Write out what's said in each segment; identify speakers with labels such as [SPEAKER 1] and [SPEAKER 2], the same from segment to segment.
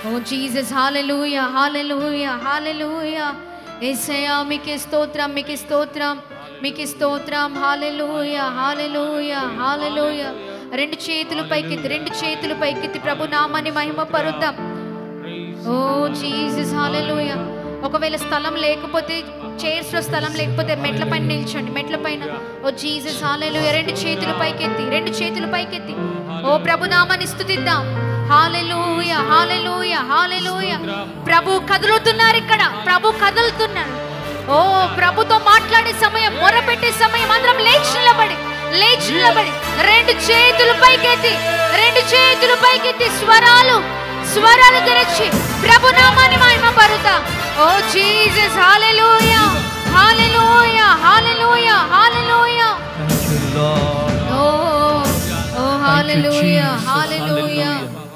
[SPEAKER 1] ఓ Jesus hallelujah hallelujah hallelujah యేసయ్యా మీకే స్తోత్రం మీకే స్తోత్రం మీకే స్తోత్రం హాలెలూయా హాలెలూయా హాలెలూయా రెండు చేతులు పైకెత్తి రెండు చేతులు పైకెత్తి ప్రభు నామాన్ని మహిమ పరుద్దాం ఓ జీసస్ హాలెలూయా ఒకవేళ స్థలం లేకపోతే చైర్స్ లో స్థలం లేకపోతే మెట్ల పైన నిల్చోండి మెట్ల పైన ఓ జీసస్ హాలెలూయా రెండు చేతులు పైకెత్తి రెండు చేతులు పైకెత్తి ఓ ప్రభు నామాన్ని స్తుతిద్దాం హాలెలూయా హాలెలూయా హాలెలూయా ప్రభు కదులుతున్నారు ఇక్కడ ప్రభు కదులుతున్నారు ఓ ప్రభుతో మాట్లాడే సమయం మొరపెట్టే సమయం అందరం లేచి నిలబడి లేచి నిలబడి రెండు చేతులు పైకెత్తి రెండు చేతులు పైకెత్తి స్వరాలు స్వరాలు తెరచి ప్రభు నామాన్ని మహిమ పరుతా ఓ Jesus hallelujah hallelujah hallelujah hallelujah
[SPEAKER 2] Thank you, Lord.
[SPEAKER 1] Oh oh hallelujah
[SPEAKER 2] Jesus.
[SPEAKER 1] Hallelujah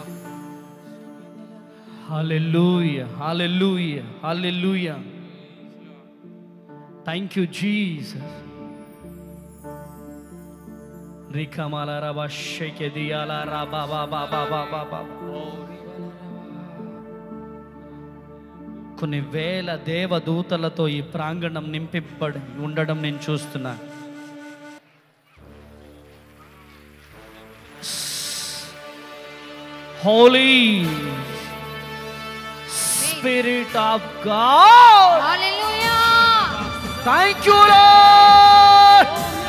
[SPEAKER 2] Hallelujah. Hallelujah. Hallelujah. Thank you, Jesus. Rikamala raba sheke diyala raba ba ba ba ba ba ba. కొన్ని వేల దేవదూతలతో ఈ ప్రాంగణం నింపిబడి ఉండడం నేను చూస్తున్నా holy spirit of God
[SPEAKER 1] hallelujah
[SPEAKER 2] thank you Lord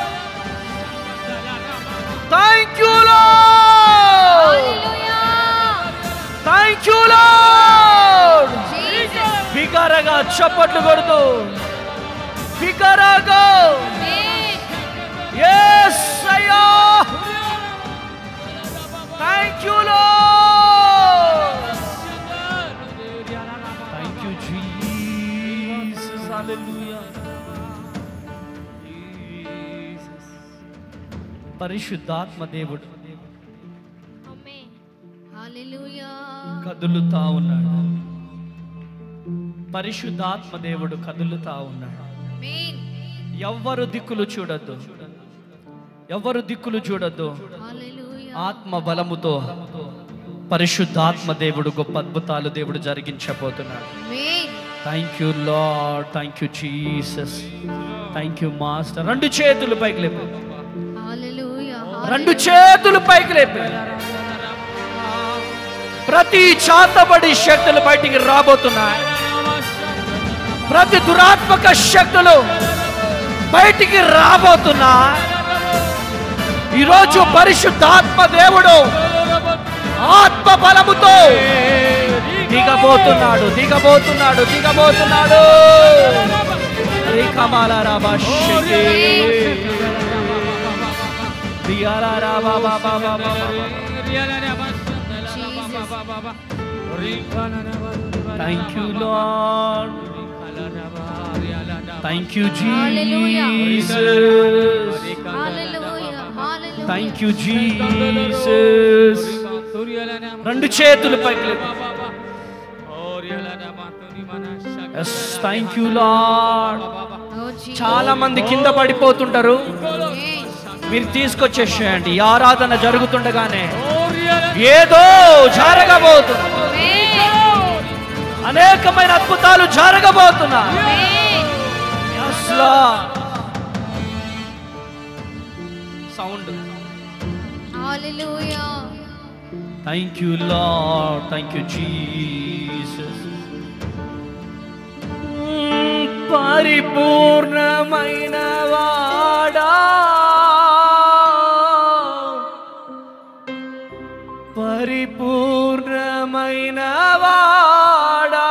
[SPEAKER 2] thank you Lord
[SPEAKER 1] hallelujah
[SPEAKER 2] thank you Lord
[SPEAKER 1] Jesus
[SPEAKER 2] బిగరగా చప్పట్లు కొడుతూ బిగరగా
[SPEAKER 1] ఆమేన్
[SPEAKER 2] ఎస్ అయ్యా thank you Lord thank you Jesus hallelujah Jesus పరిశుద్ధాత్మ దేవుడు
[SPEAKER 1] ఆమేన్ హల్లెలూయా
[SPEAKER 2] కదులుతా ఉన్నాడు పరిశుద్ధాత్మ దేవుడు కదులుతా ఉన్నాడు
[SPEAKER 1] ఆమేన్
[SPEAKER 2] ఎవ్వరు దిక్కులు చూడొద్దు ఎవ్వరు దిక్కులు చూడొద్దు
[SPEAKER 1] హల్లెలూయా
[SPEAKER 2] ఆత్మ బలముతో పరిశుద్ధాత్మ దేవుడు గొప్ప అద్భుతాలు దేవుడు జరిగించబోతున్నాడు
[SPEAKER 1] amen
[SPEAKER 2] thank you Lord thank you Jesus thank you master రెండు చేతులు పైకి లేపు
[SPEAKER 1] హల్లెలూయా
[SPEAKER 2] రెండు చేతులు పైకి లేపు ప్రతి చాతబడి శక్తులు బయటికి రాబోతున్నాయి ప్రతి దురాత్మక శక్తులు బయటికి రాబోతున్నా ఈరోజు పరిశుద్ధాత్మ దేవుడు ఆత్మ బలముతో దిగబోతున్నాడు దిగబోతున్నాడు దిగబోతున్నాడు రికమాల రాబా శక్తి. దియాల రాబా బాబా బాబా బాబా. Thank you, Lord. Thank you,
[SPEAKER 1] Hallelujah.
[SPEAKER 2] Jesus.
[SPEAKER 1] Hallelujah hallelujah
[SPEAKER 2] Thank you, Jesus. రెండు చేతులు పైకి లేపు. Yes, thank you, Lord.
[SPEAKER 1] Oh Jesus
[SPEAKER 2] చాలా మంది కింద పడిపోతుంటారు
[SPEAKER 1] ఆమేన్
[SPEAKER 2] మీరు తీసుకొచ్చేసేయండి ఈ ఆరాధన జరుగుతుండగానే ఏదో జరగబోతుంది
[SPEAKER 1] ఆమేన్
[SPEAKER 2] అనేకమైన అద్భుతాలు జరగబోతున్నా
[SPEAKER 1] amen
[SPEAKER 2] sound
[SPEAKER 1] hallelujah
[SPEAKER 2] thank you Lord thank you Jesus పరిపూర్ణమైన వాడా పరిపూర్ణమైన వాడా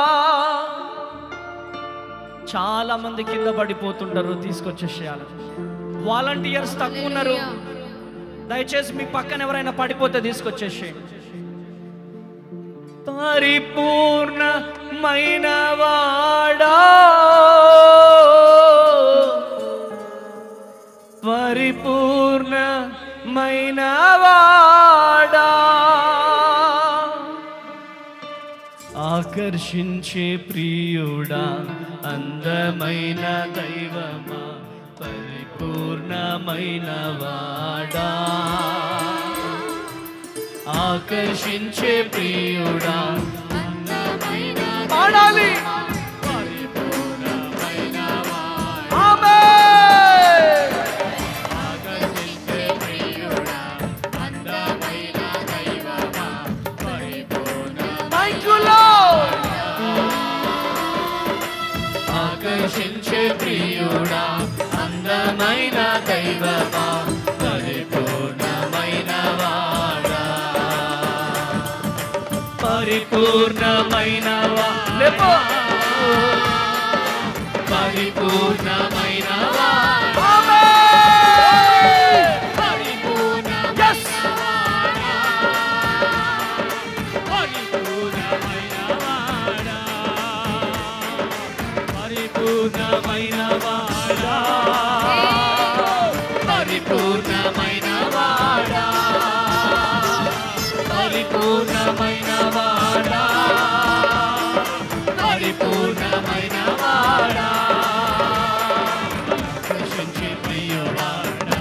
[SPEAKER 2] చాలా మంది కింద పడిపోతుంటారు తీసుకొచ్చేసేయాలి వాలంటీర్స్ తక్కువ ఉన్నారు దయచేసి మీ పక్కన ఎవరైనా పడిపోతే తీసుకొచ్చేసి పరిపూర్ణమైన వాడా పరిపూర్ణమైన వాడా ఆకర్షించే ప్రియుడా అందమైన దైవమా పరిపూర్ణమైన వాడా ఆకర్షించే ప్రియుడా
[SPEAKER 3] ప్రియుడా అందమైన దైవమా పరిపూర్ణమైన వాడా
[SPEAKER 2] పరిపూర్ణమైన వా- లేపో.
[SPEAKER 3] పరిపూర్ణమైన వాడా
[SPEAKER 2] ఆమేన్.
[SPEAKER 3] పరిపూర్ణమైన
[SPEAKER 2] Yes.
[SPEAKER 3] వాడా పరిపూర్ణమైన వాడా
[SPEAKER 2] పరిపూర్ణమైన వాడా
[SPEAKER 3] పరిపూర్ణమైన వాడా పరిపూర్ణమైన వాడా పరిపూర్ణమైన వాడా కృషించి ప్రియువాడా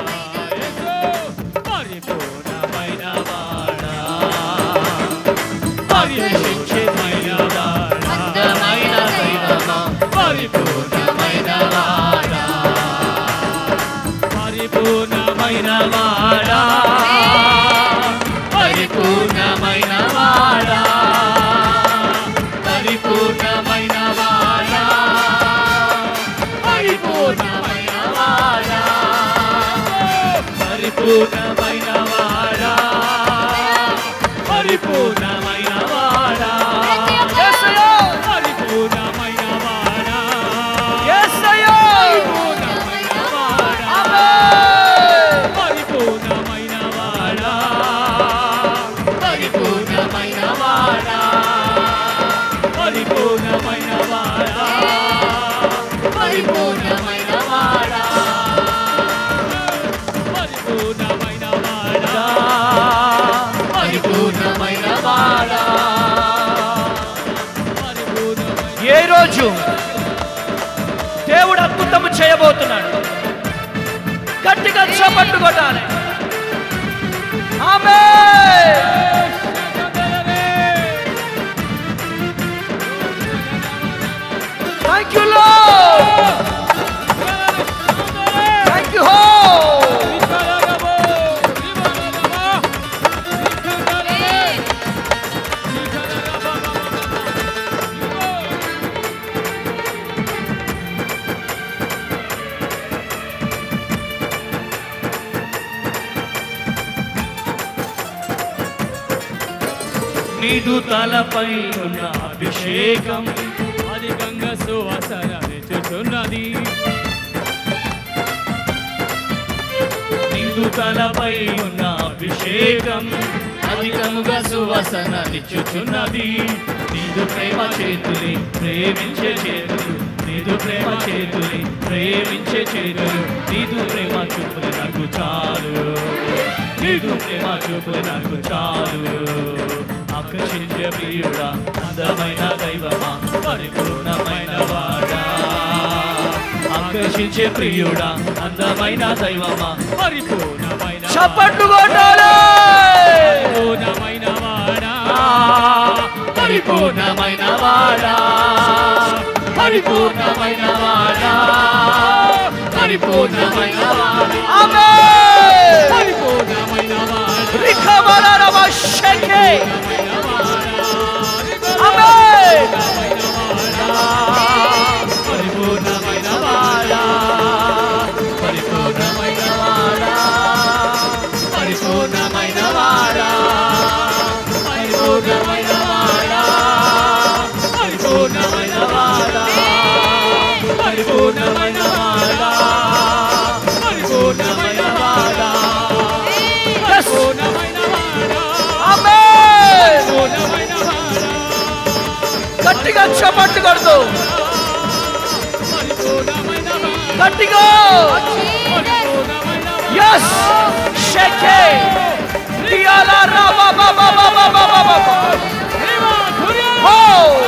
[SPEAKER 3] పరిపూర్ణమైన వాడా పరిశించిన అందమైన దైవమా పరిపూర్ణమైన వాడా
[SPEAKER 2] పరిపూర్ణమైన వాడా
[SPEAKER 3] పరిపూర్ణమైన వాడా పరిపూర్ణమైన వాడా పరిపూర్ణమైన వాడా
[SPEAKER 2] పరిపూర్ణమైన వాడా పరిపూర్ణమైన వాడా యేసయ్యా
[SPEAKER 3] పరిపూర్ణమైన వాడా
[SPEAKER 2] యేసయ్యా
[SPEAKER 3] పరిపూర్ణమైన వాడా
[SPEAKER 2] ఆమేన్
[SPEAKER 3] పరిపూర్ణమైన వాడా పరిపూర్ణమైన వాడా
[SPEAKER 2] పరిపూర్ణమైన వాడా
[SPEAKER 3] పరిపూర్ణమైన వాడా
[SPEAKER 2] పరిపూర్ణమైన వాడా
[SPEAKER 3] పరిపూర్ణమైన వాడా
[SPEAKER 2] ఏ రోజు దేవుడు అద్భుతము చేయబోతున్నాడు గట్టిగా చప్పట్లు కొట్టాలి amen thank you Lord thank you హో నీదు తలపై ఉన్న అభిషేకం
[SPEAKER 3] అధికంగా సువాసన తెచ్చుచున్నది
[SPEAKER 2] నీదు తలపై ఉన్న అభిషేకం
[SPEAKER 3] అధికముగా సువాసన తెచ్చుచున్నది
[SPEAKER 2] నీదు ప్రేమ చేతులి ప్రేమించే చేతులు నీదు ప్రేమ చేతులి ప్రేమించే చేతులు నీదు ప్రేమ చూపులు నాకు చాలు నీదు ప్రేమ చూపులు నాకు చాలు ఆకర్షించే ప్రియుడా అందమైన దైవమా పరిపూర్ణమైన వాడా ఆకర్షించే ప్రియుడా అందమైన దైవమా
[SPEAKER 3] పరిపూర్ణమైన
[SPEAKER 2] చప్పట్లు కొట్టాలి
[SPEAKER 3] పూర్ణమైన వాడా
[SPEAKER 2] పరిపూర్ణమైన వాడా పరిపూర్ణమైన వాడా పరిపూర్ణమైన వాడా ఆమేన్
[SPEAKER 3] పరిపూర్ణమైన వాడా
[SPEAKER 2] రికమరమ శకే ఆమేన్ పరిపూర్ణమైన వాడా పరిపూర్ణమైన వాడా పరిపూర్ణమైన వాడా పరిపూర్ణమైన వాడా పరిపూర్ణమైన వాడా పరిపూర్ణమైన వాడా పరిపూర్ణమైన వాడా Yes! ఆమేన్ గట్టిగా చప్పట్లు కొడుతూ గట్టిగా ఎస్ షేకే దియాలా రా బా బా బా బా బా బా బా బా బా ఓ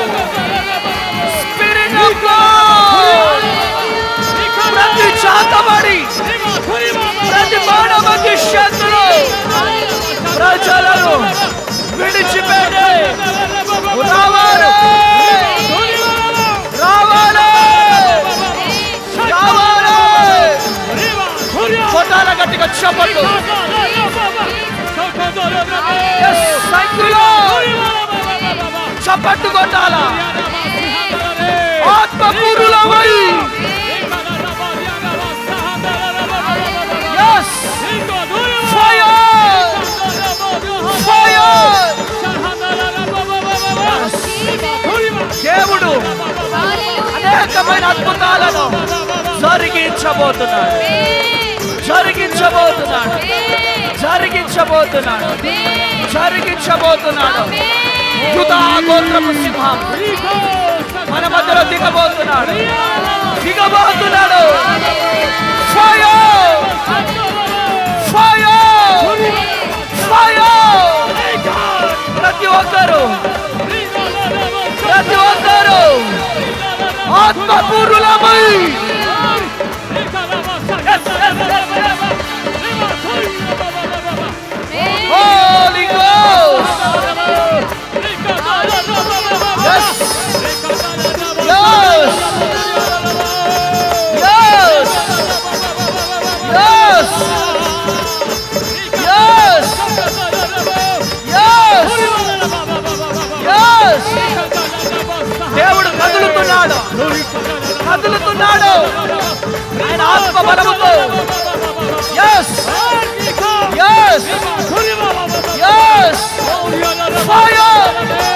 [SPEAKER 2] స్పిరిట్ ఆఫ్ గాడ్ ప్రతి చాతబడి ప్రతి మానవ శక్తులు ప్రజలను విడిచిపెట్టే రావాలి రావాలి రావాలి కొట్టాల గట్టిగా చప్పట్లు Yes, thank you, Lord. చప్పట్లు కొట్టాలా ఆత్మపూరులమై అద్భుతాలను జరిగించబోతున్నాడు జరిగించబోతున్నాడు జరిగించబోతున్నాడు జరిగించబోతున్నాడు యుధా గోత్రపు సింహం మన మధ్యలో దిగబోతున్నాడు దిగబోతున్నాడు ఫైర్ ఫైర్ ఫైర్ ప్రతి ఒక్కరు ప్రతి ఒక్కరు ఆత్మపూర్ణులమై Holy Ghost! Yes! Yes! Yes! Yes! Yes! Yes! Yes! దేవుడు కదులుతున్నాడు కదులుతున్నాడు ఆయన ఆత్మ బలముతో yes yes yes fire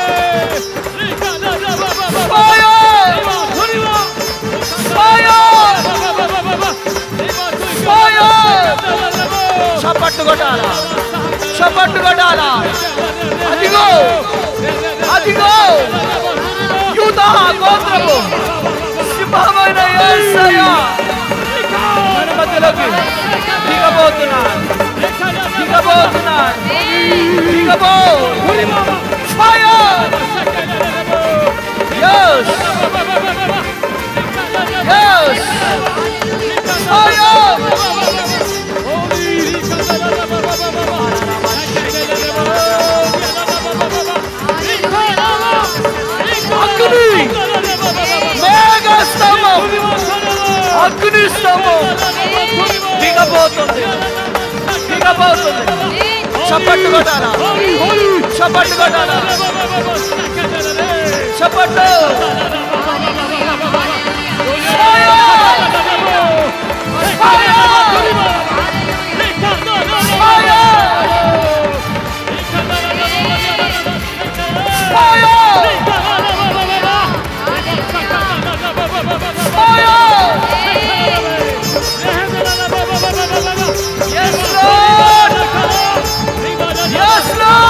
[SPEAKER 2] fire fire fire చప్పట్టు కొట్టాలా చప్పట్టు కొట్టాలా అదిగో అదిగో యూదా గోత్రము సింహమైన యేసయ్య మన మధ్యలోకి దిగబోతున్నాడు దిగబోతున్నాడు దిగబో ఫైర్ yes yes ఫైర్ అగ్ని మేఘ స్తంభం అగ్ని స్తంభం దిగబోతుంది దిగబోతుంది చప్పట్టు కొట్టాలా చప్పట్టు కొట్టాలా చప్పట్టు Yes, Lord! Yes,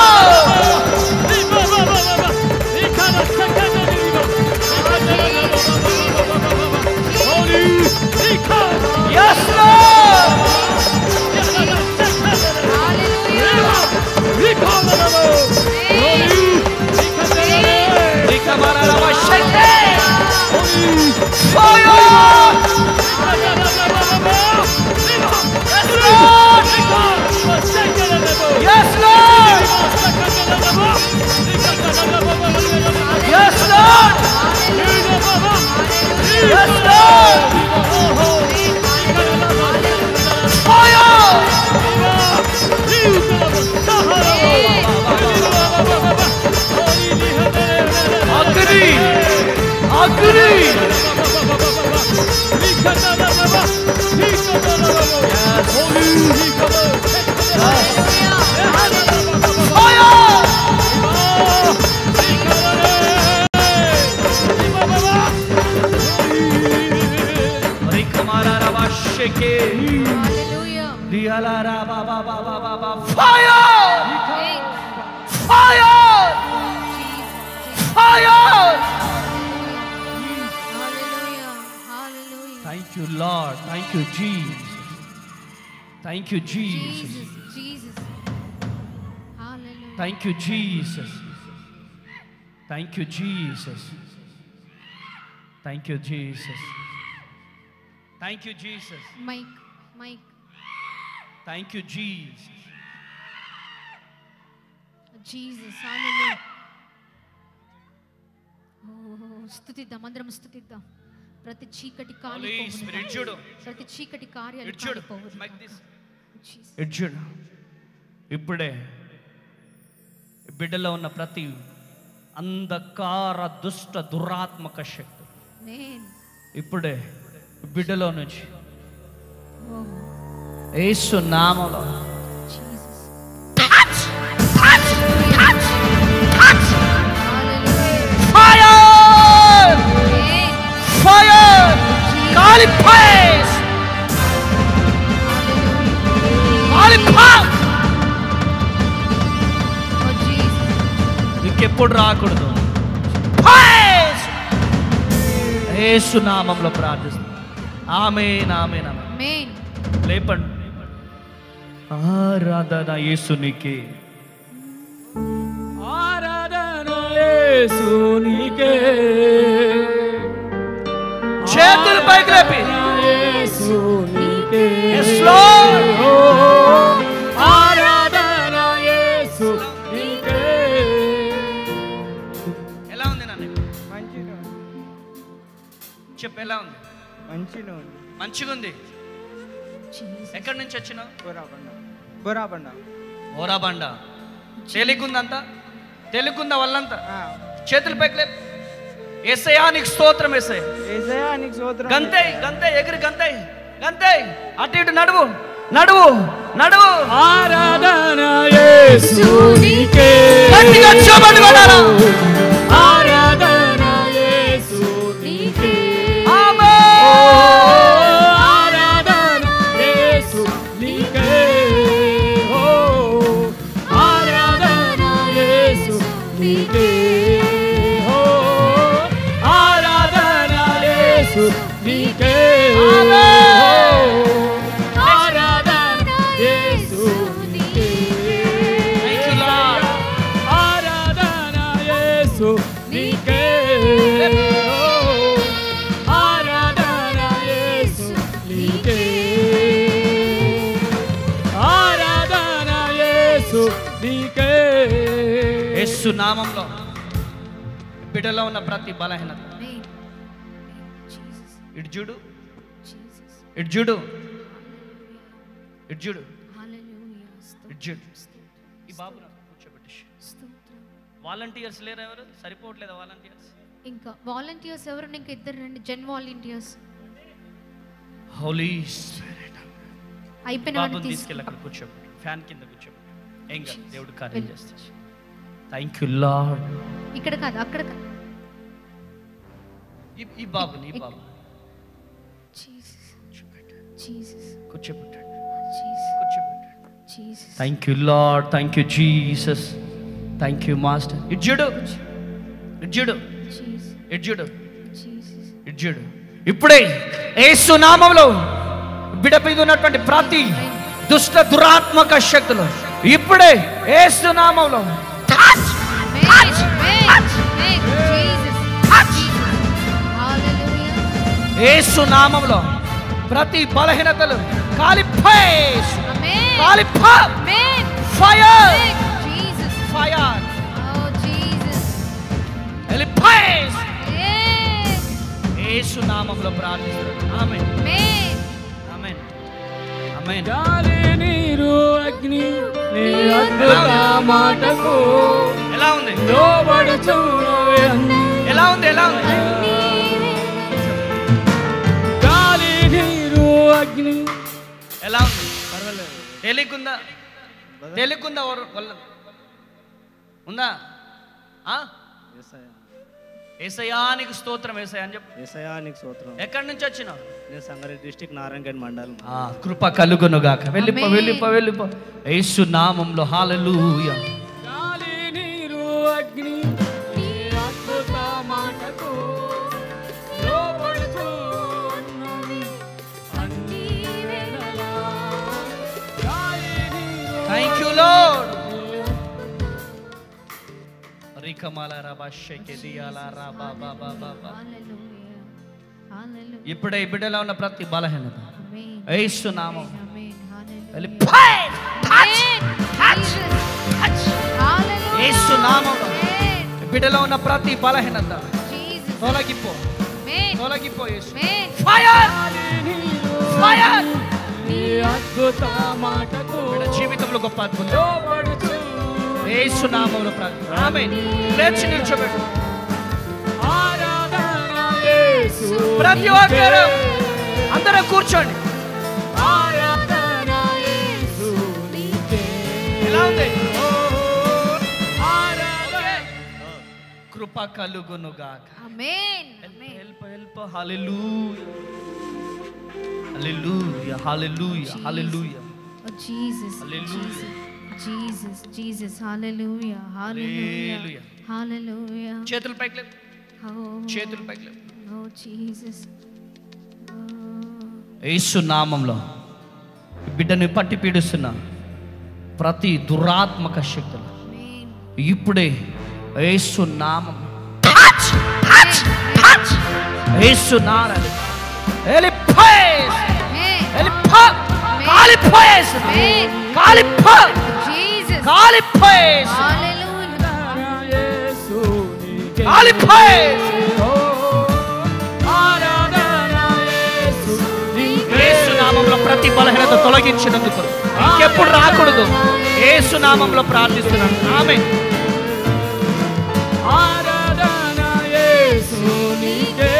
[SPEAKER 2] Lord! Yes, Lord! Fire! Yes, Lord! Yes, Lord! Yes, Lord! Fire! అగ్ని అగ్ని ఫైర్ రికమారారావాషకే
[SPEAKER 1] Hallelujah.
[SPEAKER 2] దియాలారాబాబాబాబాబా fire
[SPEAKER 1] Hey,
[SPEAKER 2] fire
[SPEAKER 1] Jesus.
[SPEAKER 2] Fire
[SPEAKER 1] Hallelujah. Hallelujah.
[SPEAKER 2] Thank you Lord thank you Jesus thank you Jesus
[SPEAKER 1] Jesus. Jesus. Hallelujah.
[SPEAKER 2] Thank you Jesus thank you Jesus thank you Jesus thank you Jesus
[SPEAKER 1] Mike. Mike.
[SPEAKER 2] Thank you Jesus
[SPEAKER 1] Jesus. Hallelujah. Oh స్థుతిద్దాం అందరం స్థుతిద్దాం ప్రతి చీకటి
[SPEAKER 2] Holy Spirit, చూడు.
[SPEAKER 1] కాలిపోవును ప్రతి చీకటి కార్యాలు
[SPEAKER 2] ఇటు చూడు
[SPEAKER 1] కాలిపోవును
[SPEAKER 2] Like this.
[SPEAKER 1] Jesus.
[SPEAKER 2] ఇటు చూడు ఇప్పుడే ఈ బిడ్డలో ఉన్న ప్రతి అంధకార దుష్ట దురాత్మక శక్తి
[SPEAKER 1] నేను
[SPEAKER 2] ఇప్పుడే ఈ బిడ్డలో నుంచి
[SPEAKER 1] ఓ
[SPEAKER 2] యేసు నామలో
[SPEAKER 1] Jesus.
[SPEAKER 2] Touch! Touch! Touch!
[SPEAKER 1] Hallelujah.
[SPEAKER 2] Fire!
[SPEAKER 1] Amen.
[SPEAKER 2] Fire! కాలిపోయేసు కాలిపో
[SPEAKER 1] Oh, Jesus.
[SPEAKER 2] ఇంకెప్పుడు రాకూడదు పోయేసు. యేసు నామంలో ప్రార్థిస్తాం ఆమె నామే నామే
[SPEAKER 1] Amen.
[SPEAKER 2] లేపండి ఆరాధన యేసునికి
[SPEAKER 3] ఆరాధన యేసునికే
[SPEAKER 2] చేతులు పైకి లేపి
[SPEAKER 3] యేసునికే
[SPEAKER 2] Yes, Lord.
[SPEAKER 3] ఓ, ఆరాధన యేసునికే
[SPEAKER 2] ఎలా ఉంది నాన్న
[SPEAKER 4] మంచిగా ఉంది.
[SPEAKER 2] చెప్పు ఎలా ఉంది
[SPEAKER 4] మంచిగా ఉంది
[SPEAKER 2] మంచిగా ఉంది
[SPEAKER 1] Jesus.
[SPEAKER 2] ఎక్కడి నుంచి వచ్చినావు
[SPEAKER 4] బొరాబండ బొరాబండ
[SPEAKER 2] ఓరాబండ తేలికుందంతా తేలికుందా వాళ్ళంతా
[SPEAKER 4] ఆ,
[SPEAKER 2] చేతులు పైకి లేపు ఏసయా నీకు స్తోత్రం ఏసయ్య
[SPEAKER 4] ఏసయ్యా నీకు స్తోత్రం
[SPEAKER 2] గంతే గంతే ఎగిరి గంతే గంతే అటు ఇటు నడువు నడువు నడువు
[SPEAKER 3] ఆరాధన యేసునికే
[SPEAKER 2] గట్టిగా చప్పట్లు కొట్టాలా?
[SPEAKER 3] ఆరాధన యేసునికే
[SPEAKER 2] ఆమేన్.
[SPEAKER 3] ఆరాధన యేసునికే ఓ ఆరాధన యేసునికే ఓ ఆరాధన యేసునికే ఆరాధన యేసునికే
[SPEAKER 2] Thank you, Lord.
[SPEAKER 3] ఆరాధన యేసు నీకే ఆరాధన యేసు నీకే ఆరాధన యేసు నీకే
[SPEAKER 2] యేసు నామంలో బిడ్డలో ఉన్న ప్రతి బలహీనత
[SPEAKER 1] Amen. Jesus.
[SPEAKER 2] ఇటు చూడు
[SPEAKER 1] Jesus.
[SPEAKER 2] ఇటు చూడు ఇటు చూడు
[SPEAKER 1] Hallelujah. స్తోత్రం.
[SPEAKER 2] ఇటు చూడు ఈ బాబు నాకు కూర్చోబెట్టి
[SPEAKER 1] స్తోత్రం.
[SPEAKER 2] వాలంటీర్స్ లేరు ఎవరు సరిపోవట్లేదా వాలంటీర్స్
[SPEAKER 1] ఇంకా వాలంటీర్స్ ఎవరు ఇంకా ఇద్దరు రండి జెన్ వాలంటీర్స్
[SPEAKER 2] హోలీ
[SPEAKER 1] అయిపోయిన
[SPEAKER 2] బాబుని
[SPEAKER 1] వాడిని
[SPEAKER 2] తీసుకెళ్ళి
[SPEAKER 1] తీసుకు
[SPEAKER 2] అక్కడ కూర్చోబెట్టు ఫ్యాన్ కింద కూర్చోబెట్టు ఏం కాదు దేవుడు కార్యం చేస్తాడు థ్యాంక్ యూ లార్డ్
[SPEAKER 1] ఇక్కడ కాదు అక్కడ కాదు
[SPEAKER 2] ఈ ఈ బాబుని ఈ బాబు
[SPEAKER 1] జీసస్
[SPEAKER 2] కూర్చోబెట్టు
[SPEAKER 1] జీసస్
[SPEAKER 2] కూర్చోబెట్టండి
[SPEAKER 1] జీసస్
[SPEAKER 2] కూర్చోబెట్టండి
[SPEAKER 1] Jesus
[SPEAKER 2] thank you Lord thank you Jesus thank you master ఇటు చూడు ఇటు చూడు
[SPEAKER 1] జీసస్
[SPEAKER 2] ఇటు చూడు
[SPEAKER 1] జీసస్
[SPEAKER 2] ఇటు చూడు ఇప్పుడే యేసు నామంలో బిడ మీద ఉన్నటువంటి ప్రతి దుష్ట దురాత్మక శక్తులు ఇప్పుడే యేసు నామంలో
[SPEAKER 1] Amen. Amen. Amen. Jesus. Jesus. Hallelujah.
[SPEAKER 2] యేసు నామంలో ప్రతి బలహీనతలు కాలిఫేస్
[SPEAKER 1] Amen.
[SPEAKER 2] కాలిఫా
[SPEAKER 1] Amen.
[SPEAKER 2] Fire
[SPEAKER 1] Amen. Jesus.
[SPEAKER 2] Fire
[SPEAKER 1] Oh, Jesus.
[SPEAKER 2] ఎలిఫేస్
[SPEAKER 1] Amen.
[SPEAKER 2] యేసు నామంలో ప్రార్థిస్తున్నాను ఆమేన్
[SPEAKER 1] Amen.
[SPEAKER 2] ఆమేన్ ఆమేన్
[SPEAKER 3] గాలి నీరు అగ్ని నీ అద్భుత మాటకు
[SPEAKER 2] ఎలా ఉంది
[SPEAKER 3] లోబడుచున్నవి అన్ని
[SPEAKER 2] ఎలా ఉంది ఎలా ఉంది
[SPEAKER 3] గాలి నీరు అగ్ని
[SPEAKER 2] ఎలా ఉంది పర్వాలేదు తేలికుందా తేలికుందా వర- వల్ల ఉందా ఆ?
[SPEAKER 4] ఏసయ్యా
[SPEAKER 2] ఏసయానికి స్తోత్రం ఏసయ్య అని చెప్పు
[SPEAKER 4] ఏసయ్యా నీకు స్తోత్రం
[SPEAKER 2] ఎక్కడి నుంచి వచ్చినావు
[SPEAKER 4] నేను సంగారెడ్డి డిస్టిక్ నారాయణగఢ్ మండలం
[SPEAKER 2] ఆ, కృప కలుగునుగాక వెళ్ళిపో
[SPEAKER 1] ఆమేన్.
[SPEAKER 2] వెళ్ళిపో వెళ్ళిపో యేసు నామంలో హాలెలూయా
[SPEAKER 3] గాలి నీరు అగ్ని నీ అద్భుత మాటకు లోబడుచు ఉన్నవి అన్ని వేళలా. గాలి నీరు
[SPEAKER 2] థ్యాంక్ యూ లార్డ్ రికమాల రబా షెకె దియాల రబా బా బా బా బా.
[SPEAKER 1] Hallelujah. Hallelujah.
[SPEAKER 2] ఇప్పుడే ఈ బిడ్డలో ఉన్న ప్రతి బలహీనత
[SPEAKER 1] Amen.
[SPEAKER 2] యేసు నామం
[SPEAKER 1] Amen. Hallelujah.
[SPEAKER 2] వెళ్ళి పై!
[SPEAKER 1] Amen. Jesus. Hallelujah.
[SPEAKER 2] యేసు నామంలో
[SPEAKER 1] Amen.
[SPEAKER 2] ఈ బిడ్డలో ఉన్న ప్రతి బలహీనత
[SPEAKER 1] Jesus.
[SPEAKER 2] తొలగిపో
[SPEAKER 1] Amen.
[SPEAKER 2] తొలగిపో యేసు
[SPEAKER 1] Amen.
[SPEAKER 2] ఫైర్
[SPEAKER 3] నీరు
[SPEAKER 2] ఫైర్
[SPEAKER 3] నీ అద్భుత మాటకు
[SPEAKER 2] బిడ్డ జీవితంలో గొప్ప అద్భుతం
[SPEAKER 3] లోబడుచు
[SPEAKER 2] యేసు నామంలో ప్రార్థన ఆమేన్ లేచి నిల్చోబెట్టు
[SPEAKER 3] ఆరాధన యేసు
[SPEAKER 2] ప్రతి ఒక్కరు అందరూ కూర్చోండి
[SPEAKER 3] ఆరాధన యేసు నీకే.
[SPEAKER 2] ఎలా ఉంది
[SPEAKER 3] ఓ, ఆరాధన
[SPEAKER 2] కృప కలుగునుగాక
[SPEAKER 1] Amen. Amen.
[SPEAKER 2] Help help hallelujah hallelujah hallelujah hallelujah
[SPEAKER 1] Oh, Jesus,
[SPEAKER 2] Hallelujah.
[SPEAKER 1] Jesus, Jesus, Jesus, hallelujah, hallelujah,
[SPEAKER 2] Hallelujah.
[SPEAKER 1] hallelujah.
[SPEAKER 2] చేతులు పైకి లేపు
[SPEAKER 1] Oh,
[SPEAKER 2] చేతులు పైకి లేపు
[SPEAKER 1] oh, Jesus.
[SPEAKER 2] యేసు నామంలో ఈ బిడ్డని పట్టి పీడిస్తున్న ప్రతి దురాత్మక శక్తులు
[SPEAKER 1] Amen.
[SPEAKER 2] ఇప్పుడే యేసు నామం యేసు నారం వెళ్ళిపోయేసి
[SPEAKER 1] Amen.
[SPEAKER 2] వెళ్ళిపో కాలిపోయేసి
[SPEAKER 1] Amen.
[SPEAKER 2] కాలిపో
[SPEAKER 1] Jesus.
[SPEAKER 2] కాలిపోయేసి
[SPEAKER 1] Hallelujah.
[SPEAKER 3] యేసునికే
[SPEAKER 2] కాలిపోయేసి
[SPEAKER 3] ఆరాధన యేసునికే
[SPEAKER 2] యేసు నామంలో ప్రతి బలహీనత తొలగించినందుకు ఇంకెప్పుడు రాకూడదు యేసు నామంలో ప్రార్థిస్తున్నాను ఆమె
[SPEAKER 3] ఆరాధన యేసునికే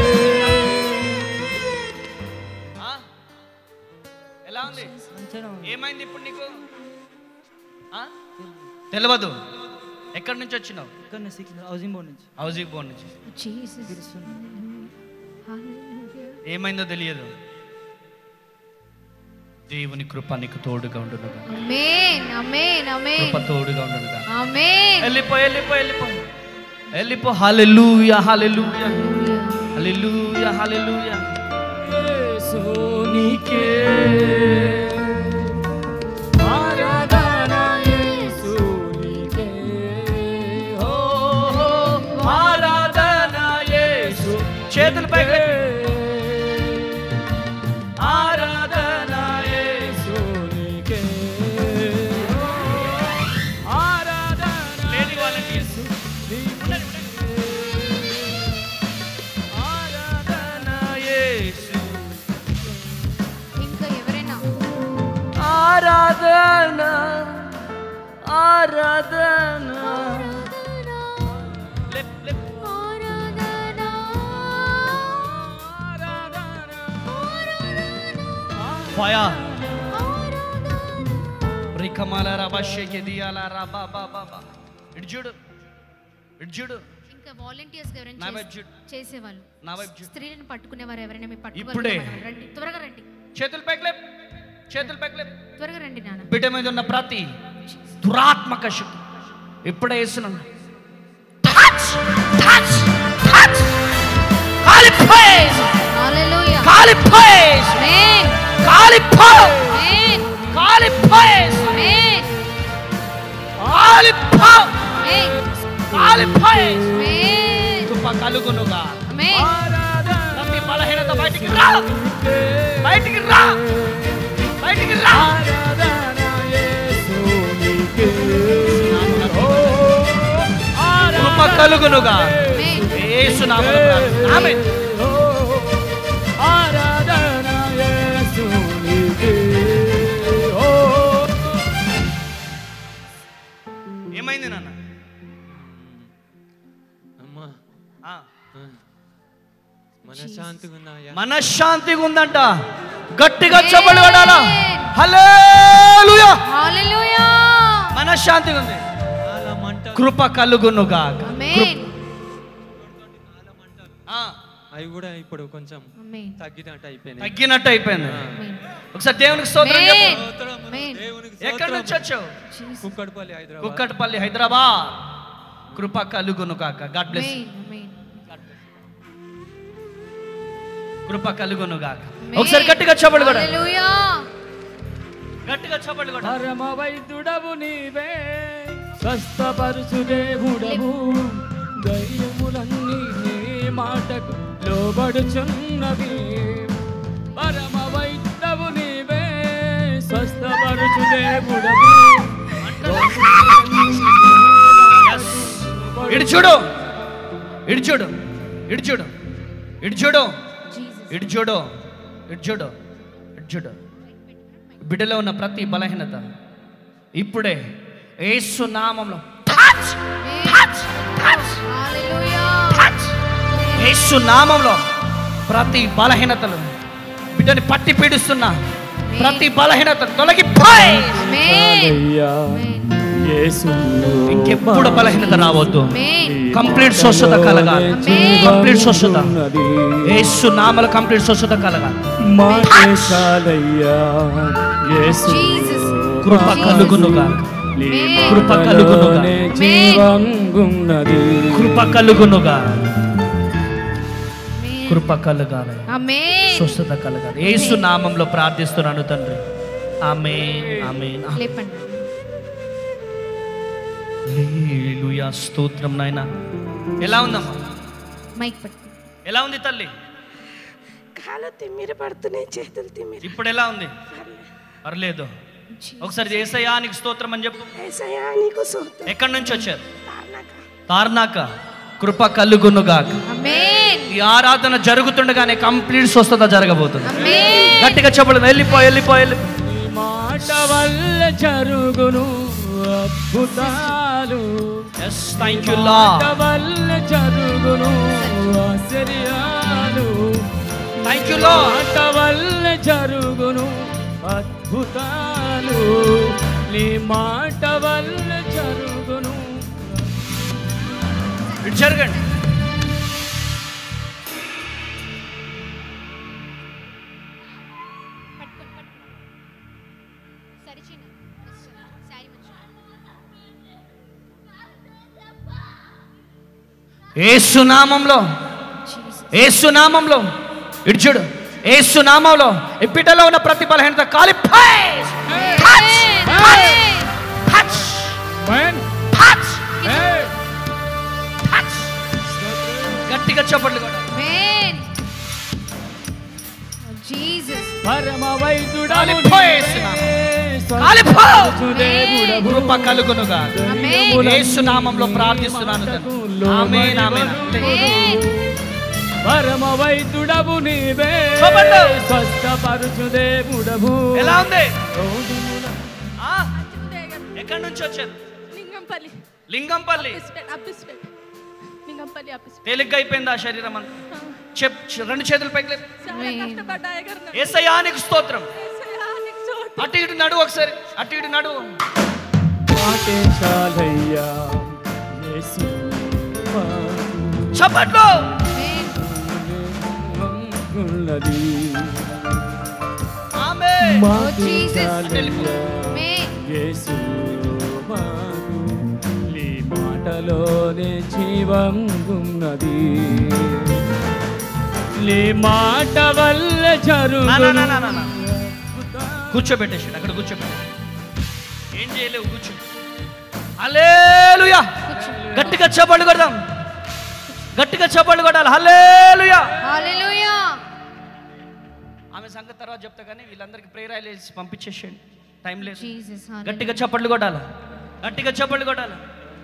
[SPEAKER 2] ఎలా ఉంది
[SPEAKER 4] మంచిగా
[SPEAKER 2] ఏమైంది ఇప్పుడు నీకు ఆ? తెలియదు ఎక్కడి నుంచి వచ్చినావు
[SPEAKER 4] ఇక్కడ సిక్స్ హౌసింగ్ బోర్డ్ నుంచి
[SPEAKER 2] హౌసింగ్ బోర్డ్ నుంచి
[SPEAKER 1] Jesus. Hallelujah.
[SPEAKER 2] ఏమైందో తెలియదు దేవుని కృప నీకు తోడుగా ఉండును
[SPEAKER 1] Amen. Amen. Amen.
[SPEAKER 2] కృప తోడుగా ఉండును
[SPEAKER 1] Amen.
[SPEAKER 2] వెళ్ళిపో వెళ్ళిపో వెళ్ళిపో వెళ్ళిపో హల్లెలూయా హల్లెలూయా హల్లెలూయా హల్లెలూయా
[SPEAKER 3] యేసునికే ఆరాధన యేసునికే
[SPEAKER 2] ఓ ఆరాధన యేసు చేతులు పైకి ఆరాధన యేసు
[SPEAKER 3] యేసునికే ఆరాధన
[SPEAKER 2] లేని వాళ్ళకి ఆరాధన యేసు
[SPEAKER 1] ఇంకా ఎవరైనా
[SPEAKER 2] ఆరాధన ఆరాధన లేప్, లేప్. ఫయర్ రికమాల రబాషేకి దియాల రబా బా బా బా ఇటు చూడు ఇటు చూడు
[SPEAKER 1] ఇంకా వాలంటీర్స్
[SPEAKER 2] నా
[SPEAKER 1] ఎవరైనా
[SPEAKER 2] వైపు చూడు
[SPEAKER 1] చేసేవాళ్ళు
[SPEAKER 2] నా వైపు చూడు
[SPEAKER 1] స్త్రీలను పట్టుకునేవారు ఎవరైనా మీ
[SPEAKER 2] ఇప్పుడే.
[SPEAKER 1] పట్టుకోవాలి రండి త్వరగా రండి
[SPEAKER 2] చేతులు పైకి లేపు చేతులు పైకి లేపు
[SPEAKER 1] త్వరగా రండి నాన్న
[SPEAKER 2] బిడ్డ మీద ఉన్న ప్రతి దురాత్మక శక్తి ఇప్పుడే వేస్తున్నాను కాలిపోయేసి
[SPEAKER 1] హల్లెలూయా
[SPEAKER 2] కాలిపోయేసి
[SPEAKER 1] ఆమేన్
[SPEAKER 2] కాలిపో
[SPEAKER 1] ఆమేన్
[SPEAKER 2] కాలిపోయేసి
[SPEAKER 1] ఆమేన్
[SPEAKER 2] కాలిపో
[SPEAKER 1] ఆమేన్
[SPEAKER 2] కాలిపోయేసి
[SPEAKER 1] ఆమేన్
[SPEAKER 2] కృప కలుగునుగా
[SPEAKER 1] ఆమేన్
[SPEAKER 2] ప్రతి బలహీనత బయటికి రా బయటికి రా బయటికి రా
[SPEAKER 3] ఆరాధన యేసునికే
[SPEAKER 2] కృప కలుగునుగా
[SPEAKER 1] ఆమేన్
[SPEAKER 2] యేసు నామములో ప్రార్థన. ఆమేన్
[SPEAKER 3] ఆరాధన యేసునికే ఓ
[SPEAKER 2] ఏమైంది నాన్న
[SPEAKER 5] అమ్మా
[SPEAKER 2] ఆ,
[SPEAKER 5] మనశ్శాంతిగా ఉన్నాయా
[SPEAKER 2] మనశ్శాంతిగా ఉందంట గట్టిగా చెప్పలు పడాలా
[SPEAKER 1] Amen.
[SPEAKER 2] హల్లెలూయా
[SPEAKER 1] హల్లెలూయా
[SPEAKER 2] మనశ్శాంతిగా ఉంది
[SPEAKER 5] చాలా మంట
[SPEAKER 2] కృప కలుగునుగా
[SPEAKER 1] ఆమేన్
[SPEAKER 2] ఆ,
[SPEAKER 5] అవి కూడా ఇప్పుడు కొంచెం
[SPEAKER 1] ఆమేన్
[SPEAKER 5] తగ్గినట్టు అయిపోయినాయి
[SPEAKER 2] తగ్గినట్టు అయిపోయింది
[SPEAKER 1] ఆమేన్
[SPEAKER 2] ఒకసారి దేవునికి స్తోత్రం చెప్పు
[SPEAKER 1] ఆమేన్
[SPEAKER 5] స్తోత్రం,
[SPEAKER 1] ఆమేన్
[SPEAKER 5] దేవునికి
[SPEAKER 2] ఎక్కడి
[SPEAKER 5] స్తోత్రం.
[SPEAKER 2] నుంచి వచ్చావు
[SPEAKER 1] జీసస్
[SPEAKER 5] కుక్కడపల్లి హైదరాబాద్
[SPEAKER 2] కుక్కటపల్లి హైదరాబాద్ కృప కలుగును కాక గాడ్ బ్లెస్
[SPEAKER 1] ఆమేన్ ఆమేన్
[SPEAKER 2] కృప కలుగును గాక
[SPEAKER 1] ఆమేన్.
[SPEAKER 2] ఒకసారి గట్టిగా చెప్పలు కూడా
[SPEAKER 1] హల్లెలూయా
[SPEAKER 2] గట్టిగా చెప్పలు కూడా
[SPEAKER 3] పరమ వైద్యుడవు నీవే స్వస్థపరుచు దేవుడవు ధైర్యములన్నీ నీ మాటకు లోబడుచున్నవి పరమ వైద్యుడవు నీవే స్వస్థపరుచు దేవుడవు
[SPEAKER 2] Yes. ఇటు చూడు ఇటు చూడు ఇటు చూడు ఇటు చూడు
[SPEAKER 1] జీసస్
[SPEAKER 2] ఇటు చూడు ఇటు చూడు ఇటు చూడు బిడ్డలో ఉన్న ప్రతి బలహీనత ఇప్పుడే యేసు నామంలో
[SPEAKER 1] హల్లెలూయా
[SPEAKER 2] యేసు నామంలో ప్రతి బలహీనతలు బిడ్డని పట్టి పీడిస్తున్న ప్రతి బలహీనత తొలగిపోయి
[SPEAKER 1] ఆమేన్
[SPEAKER 3] అయ్యా
[SPEAKER 1] ఆమేన్
[SPEAKER 3] యేసు
[SPEAKER 2] ఇంకెప్పుడు బలహీనత రావద్దు
[SPEAKER 1] ఆమేన్
[SPEAKER 2] కంప్లీట్ స్వస్థత కలగాలి
[SPEAKER 1] ఆమేన్.
[SPEAKER 2] కంప్లీట్ స్వస్థత యేసు నామల కంప్లీట్ స్వస్థత కలగాలి
[SPEAKER 3] మాకేశాలయ్యా యేసు
[SPEAKER 1] Jesus.
[SPEAKER 2] కృప కలుగునుగా
[SPEAKER 3] నీ
[SPEAKER 2] కృప కలుగునుగా.
[SPEAKER 3] మాటలోనే జీవంగున్నది
[SPEAKER 2] కృప కలుగునుగా కృప కలగాలి
[SPEAKER 1] ఆమేన్
[SPEAKER 2] స్వస్థత కలగాలి యేసు నామంలో ప్రార్థిస్తున్నాను తండ్రి ఆమేన్ ఆమేన్
[SPEAKER 1] లేపండి
[SPEAKER 2] హల్లెలూయా స్తోత్రం నాయన ఎలా ఉందమ్మా
[SPEAKER 1] మైక్ పట్టు
[SPEAKER 2] ఎలా ఉంది తల్లి
[SPEAKER 6] కాలు తిమ్మిరి పడుతున్నాయి చేతులు తిమ్మిరి
[SPEAKER 2] ఇప్పుడు ఎలా ఉంది పర్లేదు ఒకసారి ఏసయ్యా నీకు స్తోత్రం అని చెప్పు
[SPEAKER 6] ఏసయ్యా నీకు సూత్రం
[SPEAKER 2] ఎక్కడి నుంచి వచ్చారు
[SPEAKER 6] తార్నాక.
[SPEAKER 2] తార్నాక కృప కలుగునుగాక
[SPEAKER 1] ఆమేన్
[SPEAKER 2] ఈ ఆరాధన జరుగుతుండగానే కంప్లీట్ స్వస్థత జరగబోతుంది
[SPEAKER 1] ఆమేన్
[SPEAKER 2] గట్టిగా చెప్పడు వెళ్ళిపో వెళ్ళిపో వెళ్ళిపో
[SPEAKER 3] నీ మాట వల్ల జరుగును అద్భుతాలు
[SPEAKER 2] ఎస్ థ్యాంక్ యూ
[SPEAKER 3] మాట వల్ల జరుగును ఆశ్చర్యాలు
[SPEAKER 2] థ్యాంక్ యూ లో
[SPEAKER 3] మాట వల్ల జరుగును అద్భుతాలు నీ మాట వల్ల జరుగును
[SPEAKER 2] ఇటు జరగండి ఏసునామంలో ఏసునామంలో ఇటు చూడు ఏసునామంలో ఈ బిడ్డలో ఉన్న ప్రతి బలహీనత కాలి గట్టిగా చెప్పండి కూడా
[SPEAKER 1] ఆమేన్ జీసస్
[SPEAKER 3] పరమ వైద్యుడవు
[SPEAKER 2] కాలిపో యేసునామం. కాలిపో. కృప కలుగునుగా
[SPEAKER 1] ఆమేన్
[SPEAKER 2] ఏసునామంలో ప్రార్థిస్తున్నాను తండ్రి. ఆమేన్ ఆమేన్
[SPEAKER 1] ఆమేన్
[SPEAKER 3] పరమ వైద్యుడవు నీవే
[SPEAKER 2] చూపండి.
[SPEAKER 3] స్వస్థపరుచు దేవుడవు
[SPEAKER 2] ఎలా ఉంది ఆ? ఎక్కడి నుంచి వచ్చారు
[SPEAKER 6] లింగంపల్లి
[SPEAKER 2] లింగంపల్లి
[SPEAKER 6] అప్పిస్పేట్ అప్పిస్పేట్ లింగంపల్లి అప్పిస్పేట్
[SPEAKER 2] తేలిగ్గా అయిపోయింది ఆ శరీరం అంతా చెప్ రెండు చేతులు పైకి లేపు.
[SPEAKER 6] చాలా కష్టపడ్డా ఎగరన
[SPEAKER 2] ఏసయ్యా నీకు స్తోత్రం
[SPEAKER 6] ఏసయ్యా నీకు స్తోత్రం.
[SPEAKER 2] అటు ఇటు నడు ఒకసారి అటు ఇటు నడు
[SPEAKER 3] మాటేశాలయ్యా యేసు మాకు
[SPEAKER 2] చప్పట్లు
[SPEAKER 3] ఉన్నది
[SPEAKER 2] ఆమె
[SPEAKER 3] మాటేశాలయ్యా
[SPEAKER 1] ఆమేన్
[SPEAKER 3] యేసు మాకు నీ మాటలోనే జీవం ఉన్నది నీ మాట వల్ల జరుగు
[SPEAKER 2] కూర్చోబెట్టేసి అక్కడ కూర్చోబెట్టేసి ఏం చేయలేవు కూర్చో హల్లేలుయా గట్టిగా చప్పట్లు కొడదాం గట్టిగా చప్పట్లు కొట్టాలి హల్లేలుయా
[SPEAKER 1] హల్లెలూయా
[SPEAKER 2] ఆమె సంగతి తర్వాత చెప్తా కానీ వీళ్ళందరికీ ప్రేరాయలు వేసి పంపించేసేయండి టైం లేదు
[SPEAKER 1] జీసస్
[SPEAKER 2] గట్టిగా చప్పట్లు కొట్టాలి గట్టిగా చప్పట్లు కొట్టాలి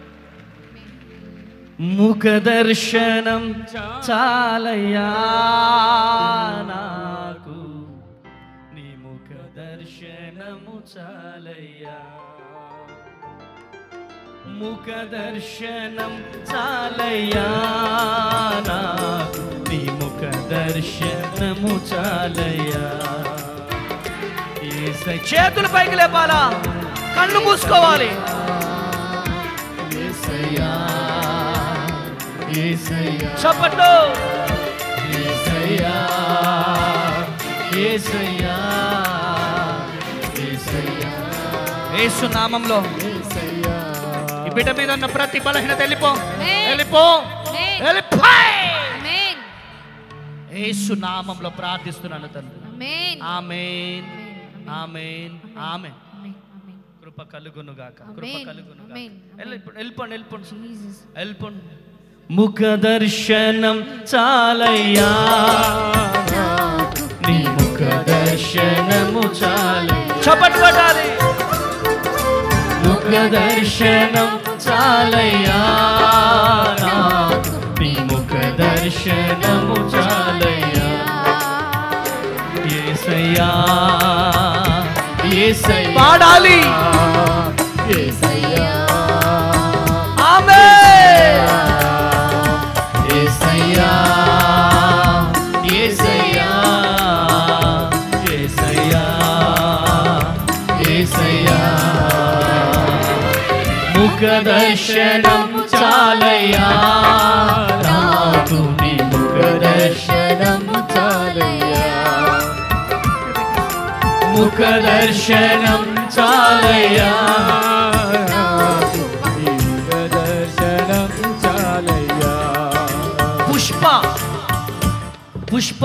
[SPEAKER 2] ముఖ దర్శనం చాలయ్యా నాకు నీ ముఖ దర్శనము చాలయ్యా ముఖ దర్శనం చాలయ్యా నాకు నీ ముఖ దర్శనము చాలయ్యా ఏసై చేతులు పైకి లేపాలా కళ్ళు మూసుకోవాలి ఏసయ్యా ఏసయ్యా చప్పట్లు ఏసయ్యా ఏసయ్యా ఏసయ్యా యేసు నామంలో ఈ బిడ్డ మీద ఉన్న ప్రతి బలహీనత వెళ్ళిపో వెళ్ళిపో వెళ్ళిపో
[SPEAKER 1] ఆమేన్
[SPEAKER 2] యేసు నామంలో ప్రార్థిస్తున్నాను తండ్రి
[SPEAKER 1] ఆమేన్
[SPEAKER 2] ఆమేన్ ఆమేన్ ఆమెన్
[SPEAKER 1] ఆమేన్ ఆమేన్
[SPEAKER 2] కృప కలుగును గాక కృప
[SPEAKER 1] ఆమేన్.
[SPEAKER 2] కలుగును గాక
[SPEAKER 1] ఆమేన్.
[SPEAKER 2] వెళ్ళిపోండి వెళ్ళిపోండి వెళ్ళిపోండి
[SPEAKER 1] జీసస్
[SPEAKER 2] వెళ్ళిపోండి ముఖ దర్శనం చాలయ్యా నీ ముఖ దర్శనము చాలయ్యా చప్పట్లు కొట్టాలి ముఖ దర్శనం చాలయ్యా నాకు నీ ముఖ దర్శనము చాలయ్యా ఏసయ్యా ఏసయ్యా పాడాలి ఆమె ఏసయ్యా ఏసయ్యా ఏసయ్యా ఏసయ్యా దర్శనం చాలయ్యా నాకు నీ ముఖ దర్శనము చాలయ్యా ముఖ దర్శనం చాలయ్యా
[SPEAKER 3] నాకు నీ ముఖ దర్శనం చాలయ్యా
[SPEAKER 2] పుష్ప పుష్ప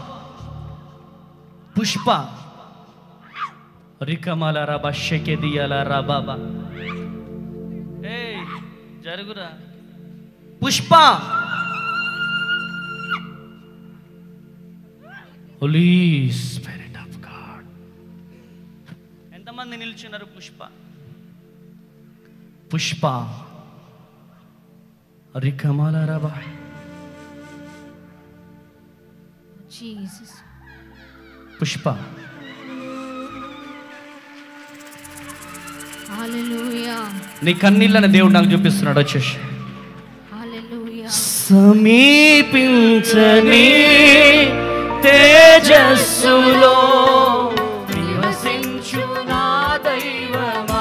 [SPEAKER 2] పుష్ప రికమల రబ షకెదియల రబాబా ఏయ్ జరుగురా Pushpa holy spirit of God ఎంతమంది నిల్చున్నారు పుష్ప పుష్ప రికమల రబా
[SPEAKER 1] జీసస్
[SPEAKER 2] పుష్ప
[SPEAKER 1] హల్లెలూయా
[SPEAKER 2] నీ కన్నీళ్ళని దేవుడు నాకు చూపిస్తున్నాడు వచ్చేసి
[SPEAKER 1] హల్లెలూయా
[SPEAKER 2] సమీపించని తేజస్సులో నివసించు నా దైవమా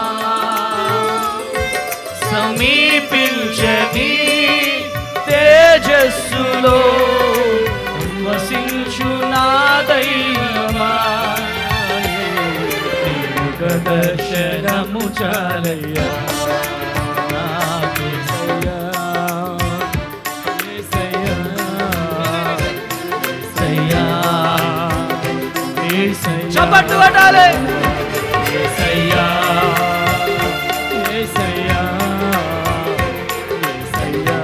[SPEAKER 2] సమీపించని తేజస్సులో నివసించు నా దైవమా
[SPEAKER 3] ముఖ దర్శనము చాలయ్యా నాకు యేసయ్యా, యేసయ్యా, యేసయ్యా,
[SPEAKER 2] చప్పట్లు పట్టాలి
[SPEAKER 3] యేసయ్యా, యేసయ్యా, యేసయ్యా,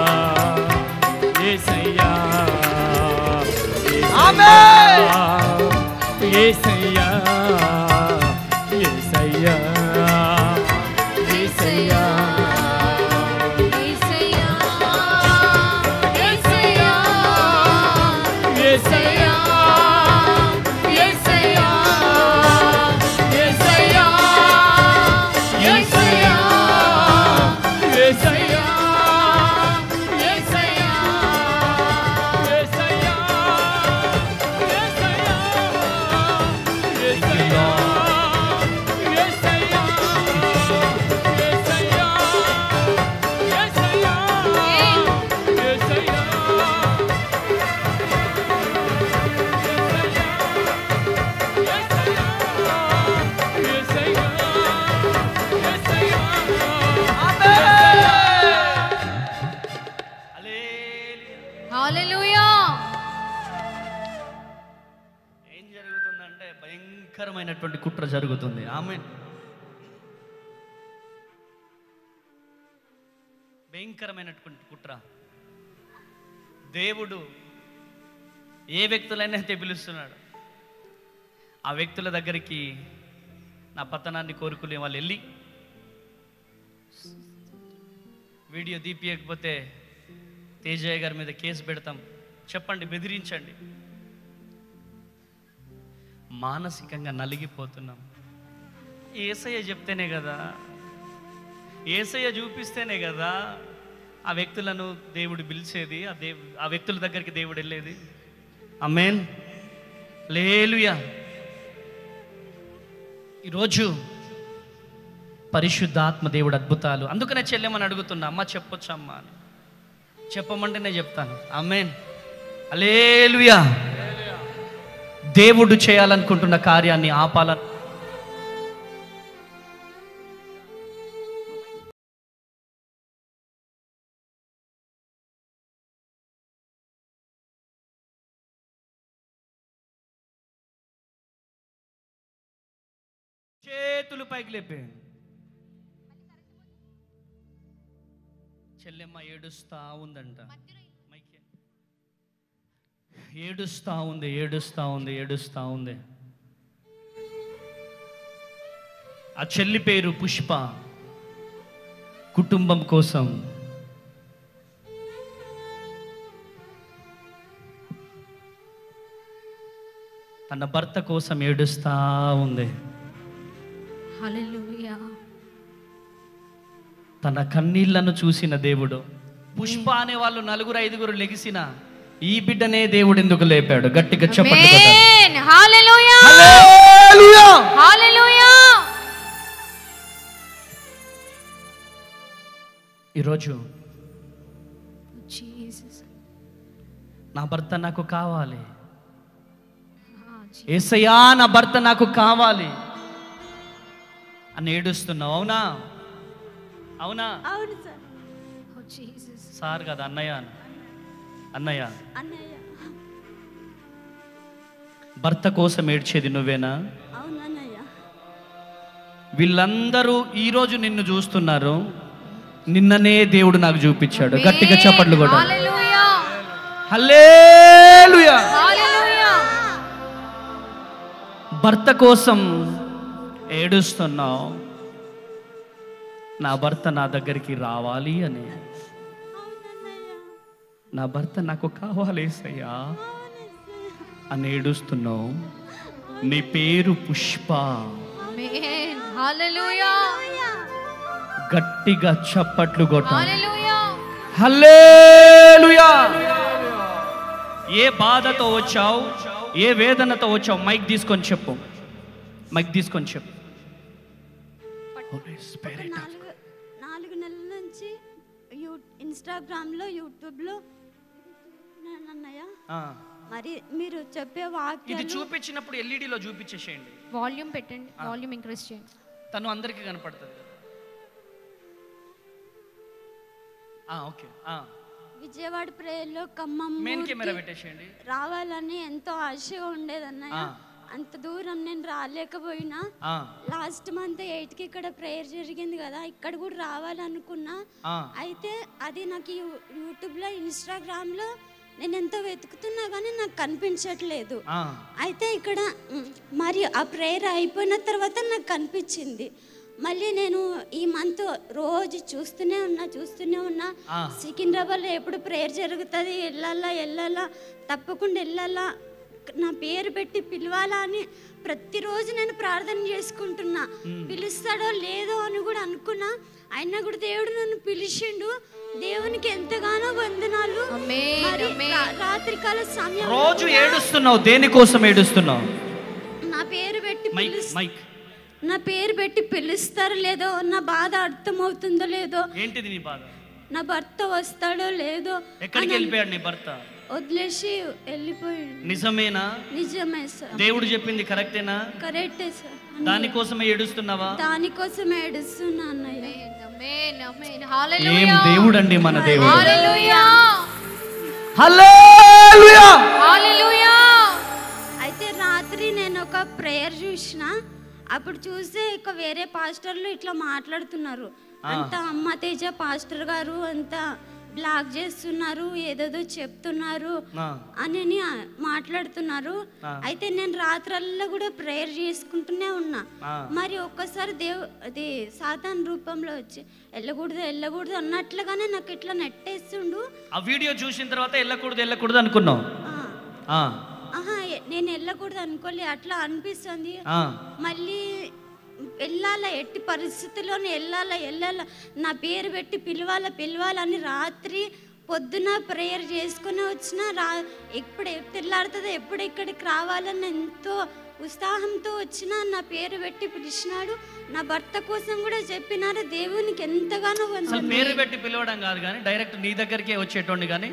[SPEAKER 3] యేసయ్యా,
[SPEAKER 2] ఆమేన్.
[SPEAKER 3] యేసయ్యా, యేసయ్యా, యేసయ్యా,
[SPEAKER 1] యేసయ్యా యేసయ్యా
[SPEAKER 3] యేసయ్యా,
[SPEAKER 1] యేసయ్యా
[SPEAKER 3] యేసయ్యా,
[SPEAKER 1] యేసయ్యా
[SPEAKER 3] యేసయ్యా,
[SPEAKER 1] యేసయ్యా
[SPEAKER 3] యేసయ్యా, యేసయ్యా, యేసయ్యా, యేసయ్యా, యేసయ్యా, యేసయ్యా, యేసయ్యా, యేసయ్యా,
[SPEAKER 1] హల్లెలూయా
[SPEAKER 2] ఏం జరుగుతుందంటే భయంకరమైనటువంటి కుట్ర జరుగుతుంది ఆమె భయంకరమైనటువంటి కుట్ర దేవుడు ఏ వ్యక్తులైనా అయితే పిలుస్తున్నాడు ఆ వ్యక్తుల దగ్గరికి నా పతనాన్ని కోరుకునే వాళ్ళు వెళ్ళి వీడియో తీపియకపోతే తేజయ్య గారి మీద కేసు పెడతాం చెప్పండి బెదిరించండి మానసికంగా నలిగిపోతున్నాం ఏసయ్య చెప్తేనే కదా ఏసయ్య చూపిస్తేనే కదా ఆ వ్యక్తులను దేవుడు పిలిచేది ఆ దేవు ఆ వ్యక్తుల దగ్గరికి దేవుడు వెళ్ళేది అమేన్ లేలుయా ఈరోజు పరిశుద్ధాత్మ దేవుడు అద్భుతాలు అందుకనే చెల్లెమని అడుగుతున్నా అమ్మ చెప్పొచ్చు అమ్మ అని చెప్పమంటేనే చెప్తాను అమేన్ అలేలుయా దేవుడు చేయాలనుకుంటున్న కార్యాన్ని ఆపాలని చేతులు పైకి లేపే చెల్లెమ్మ ఏడుస్తా ఉందంట మైకే. ఏడుస్తా ఉంది ఏడుస్తా ఉంది ఏడుస్తా ఉంది ఆ చెల్లి పేరు పుష్ప కుటుంబం కోసం తన భర్త కోసం ఏడుస్తా ఉంది
[SPEAKER 1] హల్లెలూయా
[SPEAKER 2] తన కన్నీళ్లను చూసిన దేవుడు పుష్ప అనే వాళ్ళు నలుగురు ఐదుగురు లెగిసిన ఈ బిడ్డనే దేవుడు ఎందుకు లేపాడు గట్టిగా చెప్పండి
[SPEAKER 1] ఆమేన్ హల్లెలూయా హల్లెలూయా
[SPEAKER 2] ఈరోజు
[SPEAKER 1] Jesus.
[SPEAKER 2] నా భర్త నాకు కావాలి
[SPEAKER 1] Ah, Je-
[SPEAKER 2] ఏసయ్యా నా భర్త నాకు కావాలి అని ఏడుస్తున్నావు అవునా అవునా
[SPEAKER 7] అవును సార్
[SPEAKER 1] Oh, Jesus.
[SPEAKER 2] సార్ కదా అన్నయ్య అను. అన్నయ్య
[SPEAKER 7] అన్నయ్య
[SPEAKER 2] భర్త కోసం ఏడ్చేది నువ్వేనా
[SPEAKER 7] అవును అన్నయ్య
[SPEAKER 2] వీళ్ళందరూ ఈరోజు నిన్ను చూస్తున్నారు నిన్ననే దేవుడు నాకు చూపించాడు గట్టిగా చప్పట్లు కూడా
[SPEAKER 1] Hallelujah.
[SPEAKER 2] Hallelujah
[SPEAKER 1] Hallelujah.
[SPEAKER 2] భర్త కోసం ఏడుస్తున్నావు నా భర్త నా దగ్గరికి రావాలి అని నా భర్త నాకు కావాలి ఏసయ్యా అని ఏడుస్తున్నావు నీ పేరు పుష్ప
[SPEAKER 1] Amen. Hallelujah.
[SPEAKER 2] గట్టిగా చప్పట్లు కొట్ట
[SPEAKER 1] Hallelujah.
[SPEAKER 2] హల్లేలుయా ఏ బాధతో వచ్చావు ఏ వేదనతో వచ్చావు మైక్ తీసుకొని చెప్పు మైక్ తీసుకొని చెప్పు Holy
[SPEAKER 7] ఒక
[SPEAKER 2] Spirit of
[SPEAKER 7] నాలుగు నాలుగు నెలల నుంచి యూ ఇన్స్టాగ్రామ్లో యూట్యూబ్లో నేను అన్నయ్య
[SPEAKER 2] ఆ,
[SPEAKER 7] మరి మీరు చెప్పే
[SPEAKER 2] ఇది
[SPEAKER 7] వాక్యాలు
[SPEAKER 2] చూపించినప్పుడు ఎల్ఈడిలో చూపించేసేయండి
[SPEAKER 1] వాల్యూమ్ పెట్టండి వాల్యూమ్ ఇంక్రీజ్ చేయండి
[SPEAKER 2] తను అందరికీ కనపడుతుంది కదా ఆ, ఓకే ఆ,
[SPEAKER 7] విజయవాడ ప్రేయర్లో ఖమ్మం
[SPEAKER 2] మెయిన్
[SPEAKER 7] ఊరికి
[SPEAKER 2] కెమెరా పెట్టేసేయండి
[SPEAKER 7] రావాలని ఎంతో ఆశగా ఉండేదన్నయ్య
[SPEAKER 2] ఆ.
[SPEAKER 7] అంత దూరం నేను రాలేకపోయినా
[SPEAKER 2] ఆ,
[SPEAKER 7] లాస్ట్ మంత్ ఎయిట్కి ఇక్కడ ప్రేయర్ జరిగింది కదా ఇక్కడ కూడా రావాలనుకున్నా
[SPEAKER 2] ఆ,
[SPEAKER 7] అయితే అది నాకు యూ- యూట్యూబ్లో ఇన్స్టాగ్రామ్లో నేను ఎంతో వెతుకుతున్నా కానీ నాకు కనిపించట్లేదు
[SPEAKER 2] ఆ,
[SPEAKER 7] అయితే ఇక్కడ మ్, మరి ఆ ప్రేయర్ అయిపోయిన తర్వాత నాకు కనిపించింది మళ్ళీ నేను ఈ మంత్ రోజు చూస్తూనే ఉన్నా చూస్తూనే ఉన్నా
[SPEAKER 2] ఆ.
[SPEAKER 7] సికింద్రాబాద్లో ఎప్పుడు ప్రేయర్ జరుగుతుంది వెళ్ళాలా వెళ్ళాలా తప్పకుండా వెళ్ళాలా నా పేరు పెట్టి పిలవాలా అని ప్రతిరోజు నేను ప్రార్థన చేసుకుంటున్నా పిలుస్తాడో లేదో అని కూడా అనుకున్నా అయినా కూడా దేవుడు నన్ను పిలిచిండు దేవునికి ఎంతగానో వందనాలు
[SPEAKER 1] Amen,
[SPEAKER 7] మరి
[SPEAKER 1] amen.
[SPEAKER 7] రా- రాత్రికాల సమయం
[SPEAKER 2] రోజు ఏడుస్తున్నావు దేనికోసం ఏడుస్తున్నావు
[SPEAKER 7] నా పేరు పెట్టి
[SPEAKER 2] మైక్
[SPEAKER 7] పిలుస్
[SPEAKER 2] మైక్
[SPEAKER 7] నా పేరు పెట్టి పిలుస్తారో లేదో నా బాధ అర్థమవుతుందో లేదో
[SPEAKER 2] ఏంటిది నీ బాధ
[SPEAKER 7] నా భర్త వస్తాడో లేదో
[SPEAKER 2] ఎక్కడికి
[SPEAKER 7] అని
[SPEAKER 2] వెళ్ళిపోయాడు నీ భర్త
[SPEAKER 7] వదిలేసి వెళ్ళిపోయాడు
[SPEAKER 2] నిజమేనా
[SPEAKER 7] నిజమే సార్
[SPEAKER 2] దేవుడు చెప్పింది కరెక్టేనా
[SPEAKER 7] కరెక్టే సార్
[SPEAKER 2] దానికోసమే ఏడుస్తున్నావా
[SPEAKER 7] దానికోసం ఏడుస్తున్నా అన్నయ్య
[SPEAKER 1] Amen. Amen.
[SPEAKER 2] ఏం
[SPEAKER 1] Hallelujah.
[SPEAKER 2] దేవుడు అండి మన దేవుడు
[SPEAKER 1] Hallelujah.
[SPEAKER 2] హల్లెలూయా
[SPEAKER 1] Hallelujah.
[SPEAKER 7] అయితే రాత్రి నేను ఒక ప్రేయర్ చూసిన అప్పుడు చూస్తే ఇక వేరే పాస్టర్లు ఇట్లా మాట్లాడుతున్నారు అంత అమ్మ తేజ పాస్టర్ గారు అంత బ్లాక్ చేస్తున్నారు ఏదేదో చెప్తున్నారు
[SPEAKER 2] ఆ,
[SPEAKER 7] అని మాట్లాడుతున్నారు
[SPEAKER 2] ఆ.
[SPEAKER 7] అయితే నేను రాత్రల్లా కూడా ప్రేయర్ చేసుకుంటూనే ఉన్నా
[SPEAKER 2] ఆ.
[SPEAKER 7] మరి ఒక్కసారి దేవ్ అది సాతాన్ రూపంలో వచ్చి వెళ్ళకూడదు వెళ్ళకూడదు అన్నట్లుగానే నాకు ఇట్లా నెట్టేస్తుండు
[SPEAKER 2] ఆ వీడియో చూసిన తర్వాత వెళ్ళకూడదు వెళ్ళకూడదు అనుకున్నావు
[SPEAKER 7] ఆ,
[SPEAKER 2] ఆ,
[SPEAKER 7] ఆహా ఎ- నేను వెళ్ళకూడదు అనుకోలే అట్లా అనిపిస్తుంది
[SPEAKER 2] ఆ,
[SPEAKER 7] మళ్ళీ వెళ్ళాలా ఎట్టి పరిస్థితుల్లోనే వెళ్ళాలా వెళ్ళాలా నా పేరు పెట్టి పిలవాలా పిలవాలని రాత్రి పొద్దున ప్రేయర్ చేసుకుని వచ్చిన రా ఎప్పుడు తెల్లాడుతుందో ఎప్పుడు ఇక్కడికి రావాలని ఎంతో ఉత్సాహంతో వచ్చిన నా పేరు పెట్టి పిలిచినాడు నా భర్త కోసం కూడా చెప్పినారు దేవునికి ఎంతగానో
[SPEAKER 2] అసలు
[SPEAKER 7] వందనాలు.
[SPEAKER 2] పేరు పెట్టి పిలవడం కాదు కానీ డైరెక్ట్ నీ దగ్గరికే వచ్చేటోండి కానీ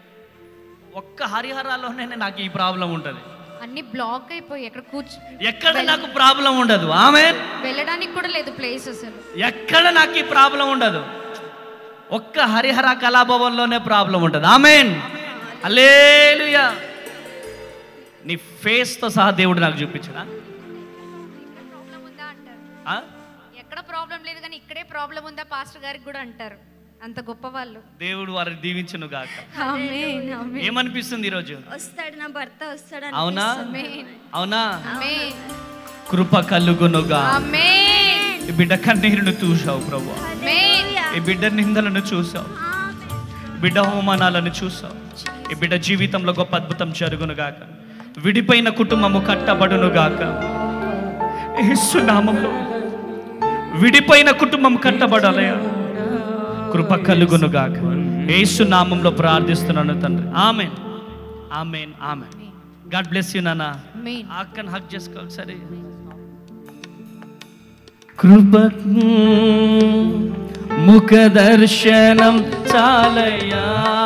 [SPEAKER 2] ఒక్క హరిహరాల్లోనే నాకు ఈ ప్రాబ్లం ఉంటుంది
[SPEAKER 1] అన్ని బ్లాక్ అయిపోయి ఎక్కడ కూర్చు
[SPEAKER 2] ఎక్కడ నాకు ప్రాబ్లం ఉండదు ఆమె
[SPEAKER 1] వెళ్ళడానికి కూడా లేదు ప్లేస్ అసలు
[SPEAKER 2] ఎక్కడ నాకు ఈ ప్రాబ్లం ఉండదు ఒక్క హరిహర కళాభవన్లోనే ప్రాబ్లం ఉంటుంది ఆమెన్ అలేలుయా నీ ఫేస్తో సహా దేవుడు నాకు చూపించడా
[SPEAKER 1] ప్రాబ్లం ఉందా అంటారు
[SPEAKER 2] ఆ?
[SPEAKER 1] ఎక్కడ ప్రాబ్లం లేదు కానీ ఇక్కడే ప్రాబ్లం ఉందా పాస్టర్ గారికి కూడా అంటారు అంత గొప్ప వాళ్ళు
[SPEAKER 2] దేవుడు వారిని దీవించును గాక
[SPEAKER 1] ఆమేన్, ఆమేన్.
[SPEAKER 2] ఏమనిపిస్తుంది ఈరోజు
[SPEAKER 7] వస్తాడు నా భర్త వస్తాడు
[SPEAKER 2] అవునా
[SPEAKER 7] అనిపిస్తుంది.
[SPEAKER 2] అవునా
[SPEAKER 1] ఆమేన్.
[SPEAKER 2] కృప కలుగునుగా
[SPEAKER 1] ఆమేన్.
[SPEAKER 2] ఈ బిడ్డ కన్నీరును చూసావు ప్రభు
[SPEAKER 1] ఆమేన్.
[SPEAKER 2] ఈ బిడ్డ నిందలను చూసావు బిడ్డ అవమానాలను చూసావు ఈ బిడ్డ జీవితంలో గొప్ప అద్భుతం జరుగును గాక విడిపోయిన కుటుంబము కట్టబడును గాక యేసునామములో విడిపోయిన కుటుంబం కట్టబడాలయ్యా కృప కలుగును గాక యేసునామంలో ప్రార్థిస్తున్నాను తండ్రి amen amen amen God bless you నాన్న
[SPEAKER 1] ఆమేన్.
[SPEAKER 2] అక్కను హక్ చేసుకోవాలి సరే కృప ముఖ దర్శనం చాలయ్యా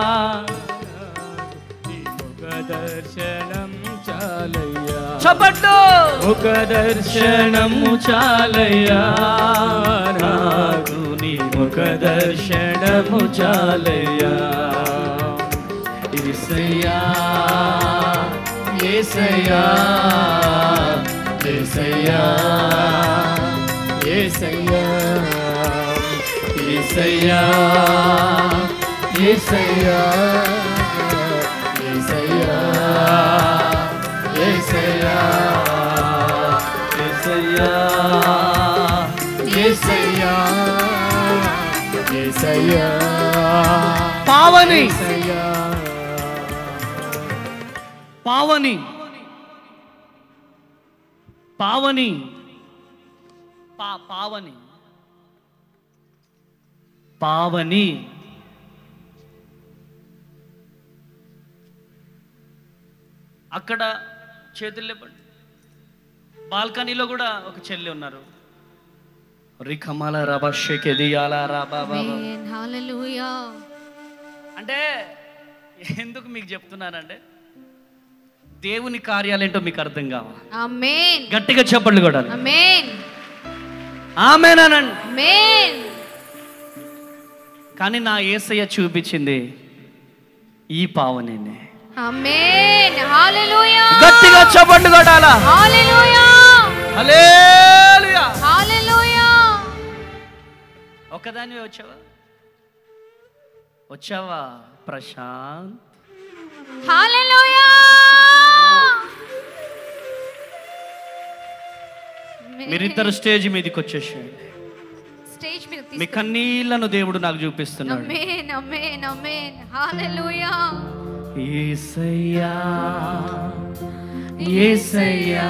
[SPEAKER 3] నీ ముఖ దర్శనం చాలయ్యా
[SPEAKER 2] చప్పట్లు
[SPEAKER 3] ముఖ దర్శనము చాలయ్యా నాకు నీ ముఖ దర్శనము చాలయ్యా
[SPEAKER 2] ఏసయ్యా ఏసయ్యా ఏసయ్యా
[SPEAKER 3] ఏసయ్యా
[SPEAKER 2] ఏసయ్యా ఏసయ్యా ఏసయ్యా ఏసయ్యా ఏసయ్యా ఏసయ్యా ఏసయ్యా పావని పావని పావని పా పావని పావని అక్కడ చేతులు లేపండి బాల్కనీలో కూడా ఒక చెల్లి ఉన్నారు రిఖమాల రబా షెకెదియాల రబా బాబా
[SPEAKER 1] Amen. Hallelujah.
[SPEAKER 2] అంటే ఎందుకు మీకు చెప్తున్నానంటే దేవుని కార్యాలేంటో మీకు అర్థం కావాలి
[SPEAKER 1] Amen.
[SPEAKER 2] గట్టిగా చెప్పండి కూడా
[SPEAKER 1] Amen.
[SPEAKER 2] ఆమెనానండి
[SPEAKER 1] Amen.
[SPEAKER 2] కానీ నా ఏసయ్య చూపించింది ఈ పావనేనే
[SPEAKER 1] Amen. Hallelujah.
[SPEAKER 2] గట్టిగా చెప్పండి కొట్టాల
[SPEAKER 1] Hallelujah.
[SPEAKER 2] హల్లెలూయా
[SPEAKER 1] Hallelujah.
[SPEAKER 2] ఒక్కదానివే వచ్చావా వచ్చావా ప్రశాంత్
[SPEAKER 1] Hallelujah.
[SPEAKER 2] మీరిద్దరు స్టేజ్ మీదకి వచ్చేసేయండి
[SPEAKER 1] స్టేజ్ మీద
[SPEAKER 2] మీ కన్నీళ్లను దేవుడు నాకు చూపిస్తున్నాడు
[SPEAKER 1] అమేన్ అమేన్ అమేన్ హల్లెలూయా
[SPEAKER 2] ఏసయ్యా ఏసయ్యా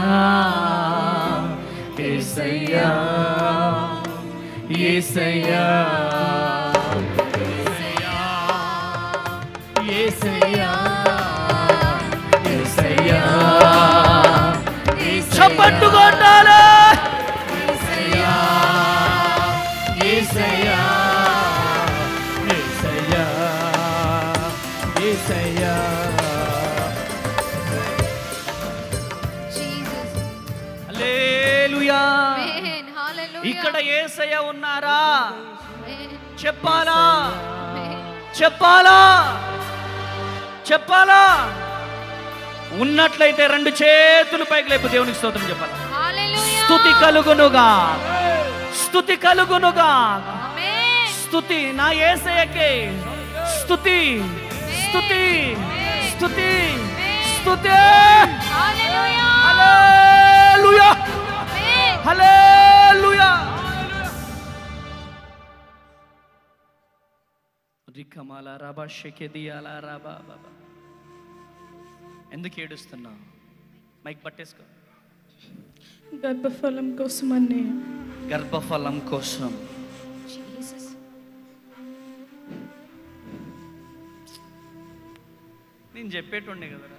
[SPEAKER 2] ఏసయ్యా ఏసయ్యా ఏసయ్యా ఏసయ్యా చప్పట్టు కొట్టాలి ఏసయ్యా ఏసయ్యా ఏసయ్యా ఏసయ్యా
[SPEAKER 1] జీసస్
[SPEAKER 2] హల్లెలూయా
[SPEAKER 1] అమేన్ హల్లెలూయా
[SPEAKER 2] ఇక్కడ ఏసయ్య ఉన్నారా
[SPEAKER 1] అమేన్
[SPEAKER 2] చెప్పాలా
[SPEAKER 1] అమేన్
[SPEAKER 2] చెప్పాలా చెప్పాలా ఉన్నట్లయితే రెండు చేతులు పైకి లేపు దేవునికి స్తోత్రం చెప్పాలి
[SPEAKER 1] హల్లెలూయా
[SPEAKER 2] స్తుతి కలుగునుగా స్తుతి కలుగునుగా
[SPEAKER 1] అమేన్
[SPEAKER 2] స్తుతి నా ఏసయ్యకే స్తుతి స్తుతి స్తుతి స్తుతి
[SPEAKER 1] హల్లెలూయా
[SPEAKER 2] హల్లెలూయా
[SPEAKER 1] అమేన్
[SPEAKER 2] హల్లెలూయా రికమాల రాబా షెకెదియాల రాబా బాబా ఎందుకు ఏడుస్తున్నావు మైక్ పట్టేసుకో
[SPEAKER 6] గర్భఫలం కోసం అన్నయ్య
[SPEAKER 2] గర్భఫలం కోసం
[SPEAKER 1] జీసస్
[SPEAKER 2] నేను చెప్పేటుండే కదరా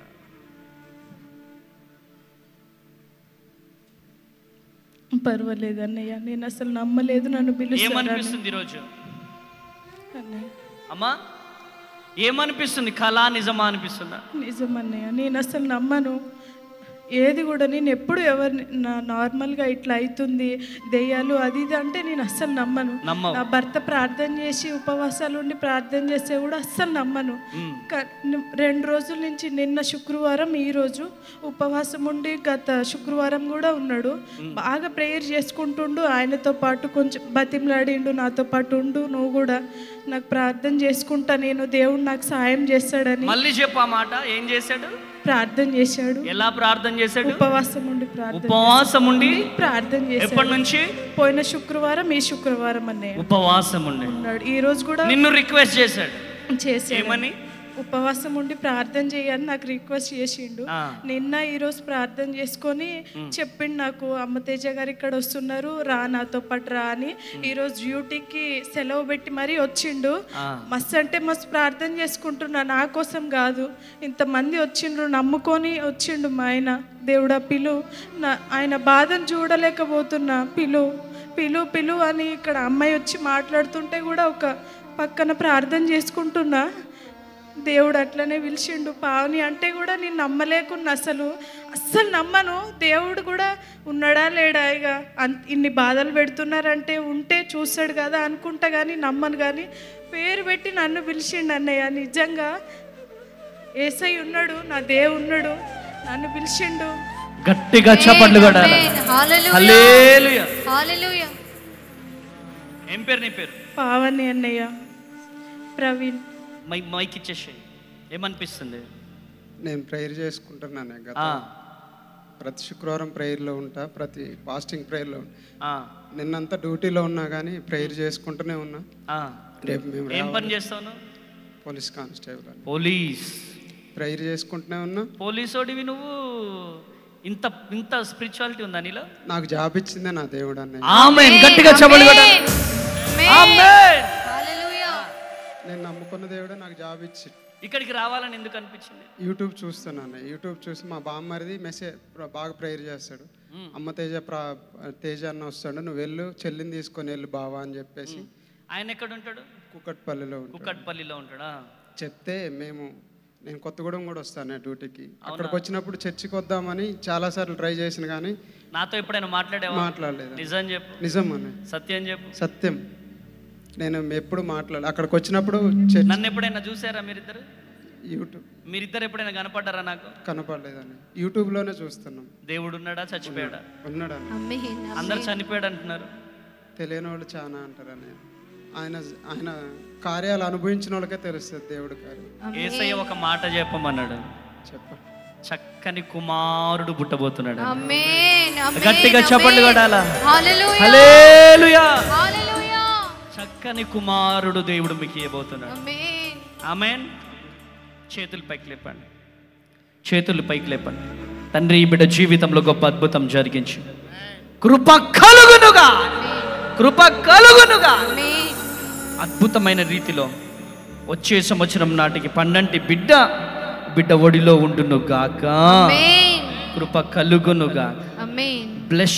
[SPEAKER 6] పర్వాలేదు అన్నయ్య నేను అసలు నమ్మలేదు నన్ను పిలుస్తాను
[SPEAKER 2] ఏమనిపిస్తుంది ఈరోజు
[SPEAKER 6] అన్నయ్య
[SPEAKER 2] అమ్మా ఏమనిపిస్తుంది కళా నిజమా అనిపిస్తుందా
[SPEAKER 6] నిజం అన్నయ్య నేను అసలు నమ్మను ఏది కూడా నేను ఎప్పుడు ఎవరిని నా నార్మల్గా ఇట్లా అవుతుంది దెయ్యాలు అది ఇది అంటే నేను అస్సలు నమ్మను
[SPEAKER 2] నమ్మవు.
[SPEAKER 6] నా భర్త ప్రార్థన చేసి ఉపవాసాలు ఉండి ప్రార్థన చేస్తే కూడా అస్సలు నమ్మను
[SPEAKER 2] మ్మ్.
[SPEAKER 6] క- ని- రెండు రోజుల నుంచి నిన్న శుక్రవారం ఈ రోజు ఉపవాసం ఉండి గత శుక్రవారం కూడా ఉన్నాడు బాగా ప్రేయర్ చేసుకుంటుండు ఆయనతో పాటు కొంచెం బతిమలాడిండు నాతో పాటు ఉండు నువ్వు కూడా నాకు ప్రార్థన చేసుకుంటా నేను దేవుడు నాకు సాయం చేస్తాడని
[SPEAKER 2] మళ్ళీ చెప్పు ఆ మాట ఏం చేశాడు
[SPEAKER 6] ప్రార్థన చేశాడు
[SPEAKER 2] ఎలా ప్రార్థన చేశాడు
[SPEAKER 6] ఉపవాసం ఉండి ప్రార్థన
[SPEAKER 2] ఉపవాసం ఉండి
[SPEAKER 6] ప్రార్థన
[SPEAKER 2] ఎప్పటి
[SPEAKER 6] చేశాడు
[SPEAKER 2] నుంచి
[SPEAKER 6] పోయిన శుక్రవారం ఈ శుక్రవారం అన్నయ్య
[SPEAKER 2] ఉపవాసం ఉండి
[SPEAKER 6] ఉన్నాడు ఈ రోజు కూడా
[SPEAKER 2] నిన్ను రిక్వెస్ట్ చేశాడు
[SPEAKER 6] చేసాడు
[SPEAKER 2] ఏమని
[SPEAKER 6] ఉపవాసం ఉండి ప్రార్థన చేయని నాకు రిక్వెస్ట్ చేసిండు
[SPEAKER 2] ఆ.
[SPEAKER 6] నిన్న ఈ రోజు ప్రార్థన చేసుకొని చెప్పిండు నాకు అమ్మ తేజ గారు ఇక్కడ వస్తున్నారు రా నాతో పాటు రా అని ఈ రోజు డ్యూటీకి సెలవు పెట్టి మరీ వచ్చిండు
[SPEAKER 2] ఆ.
[SPEAKER 6] మస్తు అంటే మస్తు ప్రార్థన చేసుకుంటున్నా నా కోసం కాదు ఇంతమంది వచ్చిండ్రు నమ్ముకొని వచ్చిండు మా ఆయన దేవుడా పిలు నా ఆయన బాధను చూడలేకపోతున్నా పిలు పిలు పిలు అని ఇక్కడ అమ్మాయి వచ్చి మాట్లాడుతుంటే కూడా ఒక పక్కన ప్రార్థన చేసుకుంటున్నా దేవుడు అట్లనే పిలిచిండు పావని అంటే కూడా నేను నమ్మలేకున్నా అసలు అస్సలు నమ్మను దేవుడు కూడా ఉన్నాడా లేడా ఇక అంత ఇన్ని బాధలు పెడుతున్నారంటే ఉంటే చూస్తాడు కదా అనుకుంటా కానీ నమ్మను కానీ పేరు పెట్టి నన్ను పిలిచిండు అన్నయ్య నిజంగా ఏసై ఉన్నాడు నా దేవు ఉన్నాడు నన్ను పిలిచిండు
[SPEAKER 2] గట్టిగా చప్పట్లు కొట్టాలి
[SPEAKER 1] హల్లెలూయా
[SPEAKER 2] హల్లెలూయా
[SPEAKER 1] హల్లెలూయా
[SPEAKER 2] ఏం పేరు నీ పేరు
[SPEAKER 6] పావని అన్నయ్య ప్రవీణ్
[SPEAKER 2] మై మైక్ ఇచ్చేసేయి ఏమనిపిస్తుంది
[SPEAKER 8] నేను ప్రేయర్ చేసుకుంటున్నాను గత
[SPEAKER 2] ఆ,
[SPEAKER 8] ప్రతి శుక్రవారం ప్రేయర్లో ఉంటా ప్రతి ఫాస్టింగ్ ప్రేయర్లో ఉంటా.
[SPEAKER 2] ఆ,
[SPEAKER 8] నిన్నంతా డ్యూటీలో ఉన్నా కానీ ప్రేయర్ చేసుకుంటూనే ఉన్నా
[SPEAKER 2] ఆ.
[SPEAKER 8] రేపు మేము
[SPEAKER 2] ఏం పని
[SPEAKER 8] రావాలి.
[SPEAKER 2] చేస్తావు నువ్వు?
[SPEAKER 8] పోలీస్ కానిస్టేబుల్ అని
[SPEAKER 2] పోలీస్
[SPEAKER 8] ప్రేయర్ చేసుకుంటూనే ఉన్నా
[SPEAKER 2] పోలీసోడివి నువ్వు ఇంత ఇంత స్పిరిచువాలిటీ ఉందా నీలో
[SPEAKER 8] నాకు జాబ్ ఇచ్చిందే నా దేవుడు అన్నయ్య
[SPEAKER 2] ఆమేన్ గట్టిగా చప్పట్లు కొట్టాలి ఆమేన్
[SPEAKER 1] హల్లెలూయా
[SPEAKER 8] నేను నమ్ముకున్న దేవుడే నాకు జాబ్ ఇచ్చి
[SPEAKER 2] ఇక్కడికి రావాలని ఎందుకు అనిపించింది
[SPEAKER 8] యూట్యూబ్ చూస్తున్నాను యూట్యూబ్ చూసి మా బామ్మరిది మెసేజ్ బాగా ప్రేయర్ చేస్తాడు అమ్మ తేజ ప్రా తేజ అన్న వస్తాడు నువ్వు వెళ్ళు చెల్లిని తీసుకొని వెళ్ళు బావా అని చెప్పేసి
[SPEAKER 2] ఆయన ఎక్కడ ఉంటాడు
[SPEAKER 8] కుక్కట్పల్లిలో ఉంటాడు
[SPEAKER 2] కుక్కట్పల్లిలో ఉంటాడా
[SPEAKER 8] చెప్తే మేము నేను కొత్తగూడెం కూడా వస్తాను డ్యూటీకి అక్కడికి వచ్చినప్పుడు చర్చికి వద్దామని చాలాసార్లు ట్రై చేసిన కానీ
[SPEAKER 2] నాతో ఎప్పుడైనా మాట్లాడేవా
[SPEAKER 8] మాట్లాడలేదు
[SPEAKER 2] నిజం చెప్పు
[SPEAKER 8] నిజం అన్న
[SPEAKER 2] సత్యం చెప్పు
[SPEAKER 8] సత్యం నేను ఎప్పుడు మాట్లాడ అక్కడికి వచ్చినప్పుడు చర్చ్
[SPEAKER 2] నన్ను ఎప్పుడైనా చూసారా మీరిద్దరు
[SPEAKER 8] యూట్యూబ్
[SPEAKER 2] మీరిద్దరు ఎప్పుడైనా కనపడ్డారా నాకు
[SPEAKER 8] కనపడలేదని యూట్యూబ్లోనే చూస్తున్నాం
[SPEAKER 2] దేవుడు ఉన్నాడా చచ్చిపోయాడా
[SPEAKER 8] ఉన్నాడని
[SPEAKER 1] ఆమేన్
[SPEAKER 2] అందరు చనిపోయాడు అంటున్నారు
[SPEAKER 8] తెలియని వాళ్ళు చాలా అంటారని ఆయన ఆయన కార్యాలు అనుభవించిన వాళ్ళకే తెలుస్తుంది దేవుడి కార్యం
[SPEAKER 2] ఏసయ్య ఒక మాట చెప్పమన్నాడు
[SPEAKER 8] చెప్ప
[SPEAKER 2] చక్కని కుమారుడు పుట్టబోతున్నాడు
[SPEAKER 1] ఆమేన్ ఆమేన్
[SPEAKER 2] గట్టిగా చప్పట్లు కొట్టాలా
[SPEAKER 1] హల్లెలూయా
[SPEAKER 2] హల్లెలూయా
[SPEAKER 1] హల్లెలూయా
[SPEAKER 2] చక్కని కుమారుడు దేవుడు మీకు ఇవ్వబోతున్నాడు
[SPEAKER 1] ఆమేన్
[SPEAKER 2] ఆమెన్ చేతులు పైకి లేపండి చేతులు పైకి లేపండి తండ్రి ఈ బిడ్డ జీవితంలో గొప్ప అద్భుతం జరిగించి కృప కలుగునుగా కృప కలుగునుగా
[SPEAKER 1] ఆమేన్
[SPEAKER 2] అద్భుతమైన రీతిలో వచ్చే సంవత్సరం నాటికి పన్నంటి బిడ్డ బిడ్డ ఒడిలో ఉండును గాక
[SPEAKER 1] ఆమేన్
[SPEAKER 2] కృప కలుగునుగా
[SPEAKER 1] ఆమేన్
[SPEAKER 2] బ్లెస్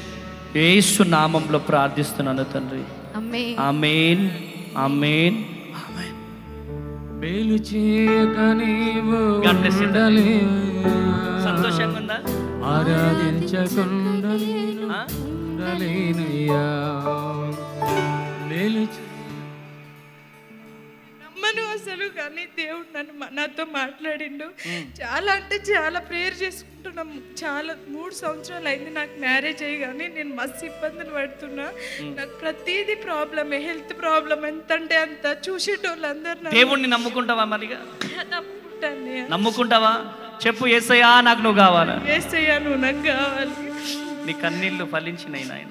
[SPEAKER 2] యేసు నామంలో ప్రార్థిస్తున్నాను తండ్రి
[SPEAKER 1] ఆమేన్
[SPEAKER 2] ఆమెన్ ఆమెన్
[SPEAKER 3] మేలు చేయక నీవు
[SPEAKER 2] God bless you, తండ్రి.
[SPEAKER 3] ఉండలేవు.
[SPEAKER 2] సంతోషంగా ఉందా
[SPEAKER 3] ఆరాధించకుండా నేను
[SPEAKER 2] ఆ?
[SPEAKER 3] ఉండలేనయ్యా మేలు చే-
[SPEAKER 6] నమ్మను అసలు కానీ దేవుడు నన్ను మా- నాతో మాట్లాడిండు చాలా అంటే చాలా ప్రేయర్ చేసుకుంటున్నాం చాలా మూడు సంవత్సరాలు అయింది నాకు మ్యారేజ్ అయ్యి కానీ నేను మస్తు ఇబ్బందులు పడుతున్నా నాకు ప్రతిదీ ప్రాబ్లమే హెల్త్ ప్రాబ్లం ఎంత అంటే అంత చూసేటోళ్ళు అందరు
[SPEAKER 2] దేవుణ్ణి నమ్ముకుంటావా మరిగా
[SPEAKER 6] నమ్ముకుంటాను
[SPEAKER 2] నమ్ముకుంటావా చెప్పు ఏసయ్యా నాకు నువ్వు కావాలా
[SPEAKER 6] వేసయ్యా నువ్వు నాకు కావాలి
[SPEAKER 2] నీ కన్నీళ్లు ఫలించినాయి నాయన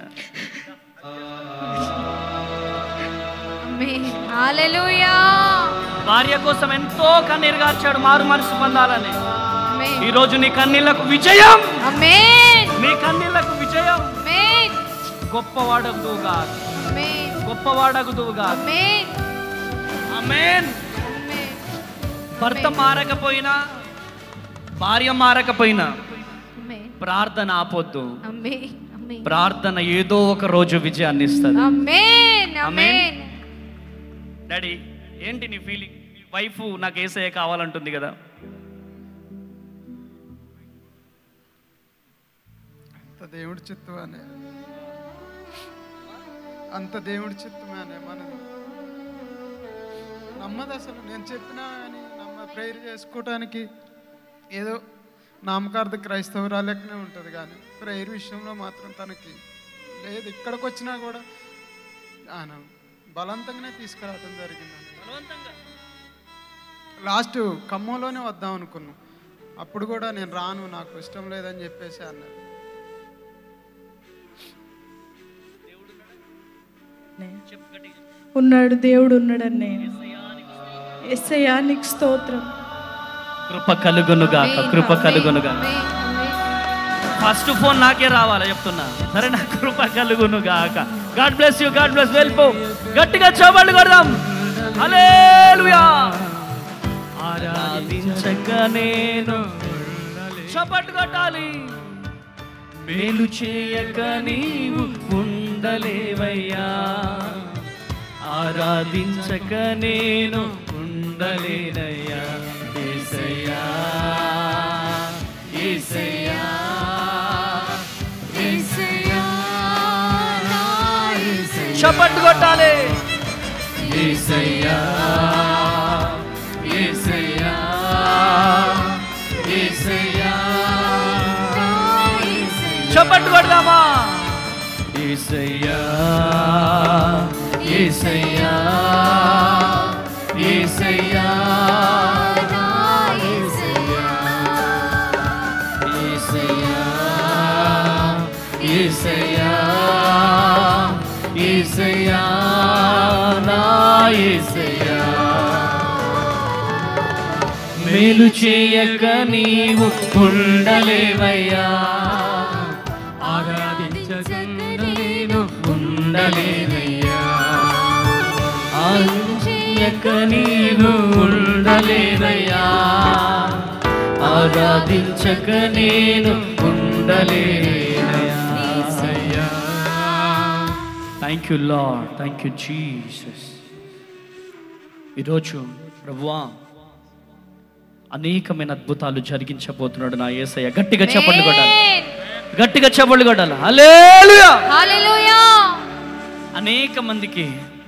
[SPEAKER 1] ఆమేన్ హల్లెలూయా
[SPEAKER 2] భార్య కోసం ఎంతో కన్నీరు గార్చాడు మారు మనసు పొందాలని
[SPEAKER 1] ఆమేన్
[SPEAKER 2] ఈ రోజు నీ కన్నీళ్లకు విజయం
[SPEAKER 1] ఆమేన్
[SPEAKER 2] నీ కన్నీళ్లకు విజయం
[SPEAKER 1] ఆమేన్
[SPEAKER 2] గొప్పవాడగుదువుగా
[SPEAKER 1] ఆమేన్
[SPEAKER 2] గొప్పవాడగుదువుగా
[SPEAKER 1] ఆమేన్
[SPEAKER 2] ఆమేన్
[SPEAKER 1] ఆమేన్
[SPEAKER 2] భర్త మారకపోయినా భార్య మారకపోయినా
[SPEAKER 1] ఆమేన్
[SPEAKER 2] ప్రార్థన ఆపొద్దు
[SPEAKER 1] ఆమేన్ ఆమేన్
[SPEAKER 2] ప్రార్థన ఏదో ఒక రోజు విజయాన్ని ఇస్తుంది
[SPEAKER 1] ఆమేన్ ఆమేన్
[SPEAKER 2] డాడీ ఏంటి నీ ఫీలింగ్ వైఫ్ నాకు ఏసయ్య కావాలంటుంది కదా
[SPEAKER 8] అంత దేవుడి చిత్తం అనే అంత దేవుడి చిత్తమే అనే మనది నమ్మదు అసలు నేను చెప్పినా అని నమ్మ ప్రేయర్ చేసుకోవటానికి ఏదో నామకార్థ క్రైస్తవురాలెక్కనే ఉంటుంది కానీ ప్రేయర్ విషయంలో మాత్రం తనకి లేదు ఇక్కడికి వచ్చినా కూడా ఆయన బలవంతంగానే తీసుకురావటం జరిగింది లాస్ట్ ఖమ్మంలోనే వద్దాం అనుకున్నాం అప్పుడు కూడా నేను రాను నాకు ఇష్టం లేదని చెప్పేసి అన్నారు
[SPEAKER 6] ఉన్నాడు దేవుడు ఉన్నాడు అన్నయ్య ఎస్ఐయా నీకు స్తోత్రం
[SPEAKER 2] కృప కలుగునుగాక కృప కలుగునుగాక
[SPEAKER 1] ఆమేన్ ఆమేన్
[SPEAKER 2] ఫస్ట్ ఫోన్ నాకే రావాలా చెప్తున్నా సరే నా కృప కలుగునుగాక God bless you God bless వెళ్ళిపో గట్టిగా చోబళ్ళు కొడదాం హల్లెలూయా ఆరాధించక నేను చప్పట్లు కొట్టాలి మేలు చేయక నీవు ఉండ ఉండలేవయ్యా ఆరాధించక నేను ఉండలేనయ్యా ఏసయ్యా ఏసయ్యా
[SPEAKER 1] యేసయ్యా నా యేసయ్యా
[SPEAKER 2] చప్పట్లు కొట్టాలి ఏసయ్యా ఏసయ్యా ఏసయ్యా చప్పట్లు కొడదామా ఏసయ్యా ఏసయ్యా ఏసయ్యా
[SPEAKER 1] నా యేసయ్యా
[SPEAKER 2] ఏసయ్యా ఏసయ్యా ఏసయ్యా నా ఏసయ్యా మేలు చేయక నీవు ఉండలేవయ్యా ఆరాధించక నేను ఉండలేనయ్యా ఆరాధించక నీవు ఉండలేనయ్యా ఆరాధించక నేను ఉండలేనయ్యా thank you Lord thank you Jesus ఈరోజు ప్రభువా అనేకమైన అద్భుతాలు జరిగించబోతున్నాడు నా యేసయ్య గట్టిగా చెప్పండి కొట్టాలి గట్టిగా చెప్పండి కొట్టాలి హల్లెలూయా
[SPEAKER 1] హల్లెలూయా
[SPEAKER 2] అనేక మందికి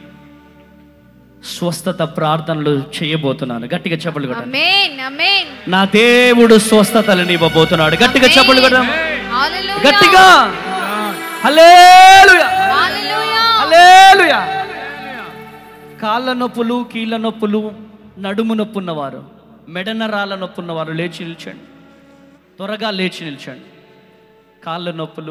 [SPEAKER 2] స్వస్థత ప్రార్థనలు చేయబోతున్నాను గట్టిగా చెప్పండి కొట్టాలి
[SPEAKER 1] ఆమేన్ ఆమేన్
[SPEAKER 2] నా దేవుడు స్వస్థతలను ఇవ్వబోతున్నాడు గట్టిగా చెప్పండి కొట్టాలి
[SPEAKER 1] హల్లెలూయా
[SPEAKER 2] గట్టిగా హల్లెలూయా
[SPEAKER 1] హల్లెలూయా
[SPEAKER 2] హల్లెలూయా కాళ్ళ నొప్పులు కీళ్ళ నొప్పులు నడుము నొప్పి ఉన్నవారు మెడనరాల నొప్పి ఉన్నవారు లేచి నిల్చండి త్వరగా లేచి నిల్చండి కాళ్ళ నొప్పులు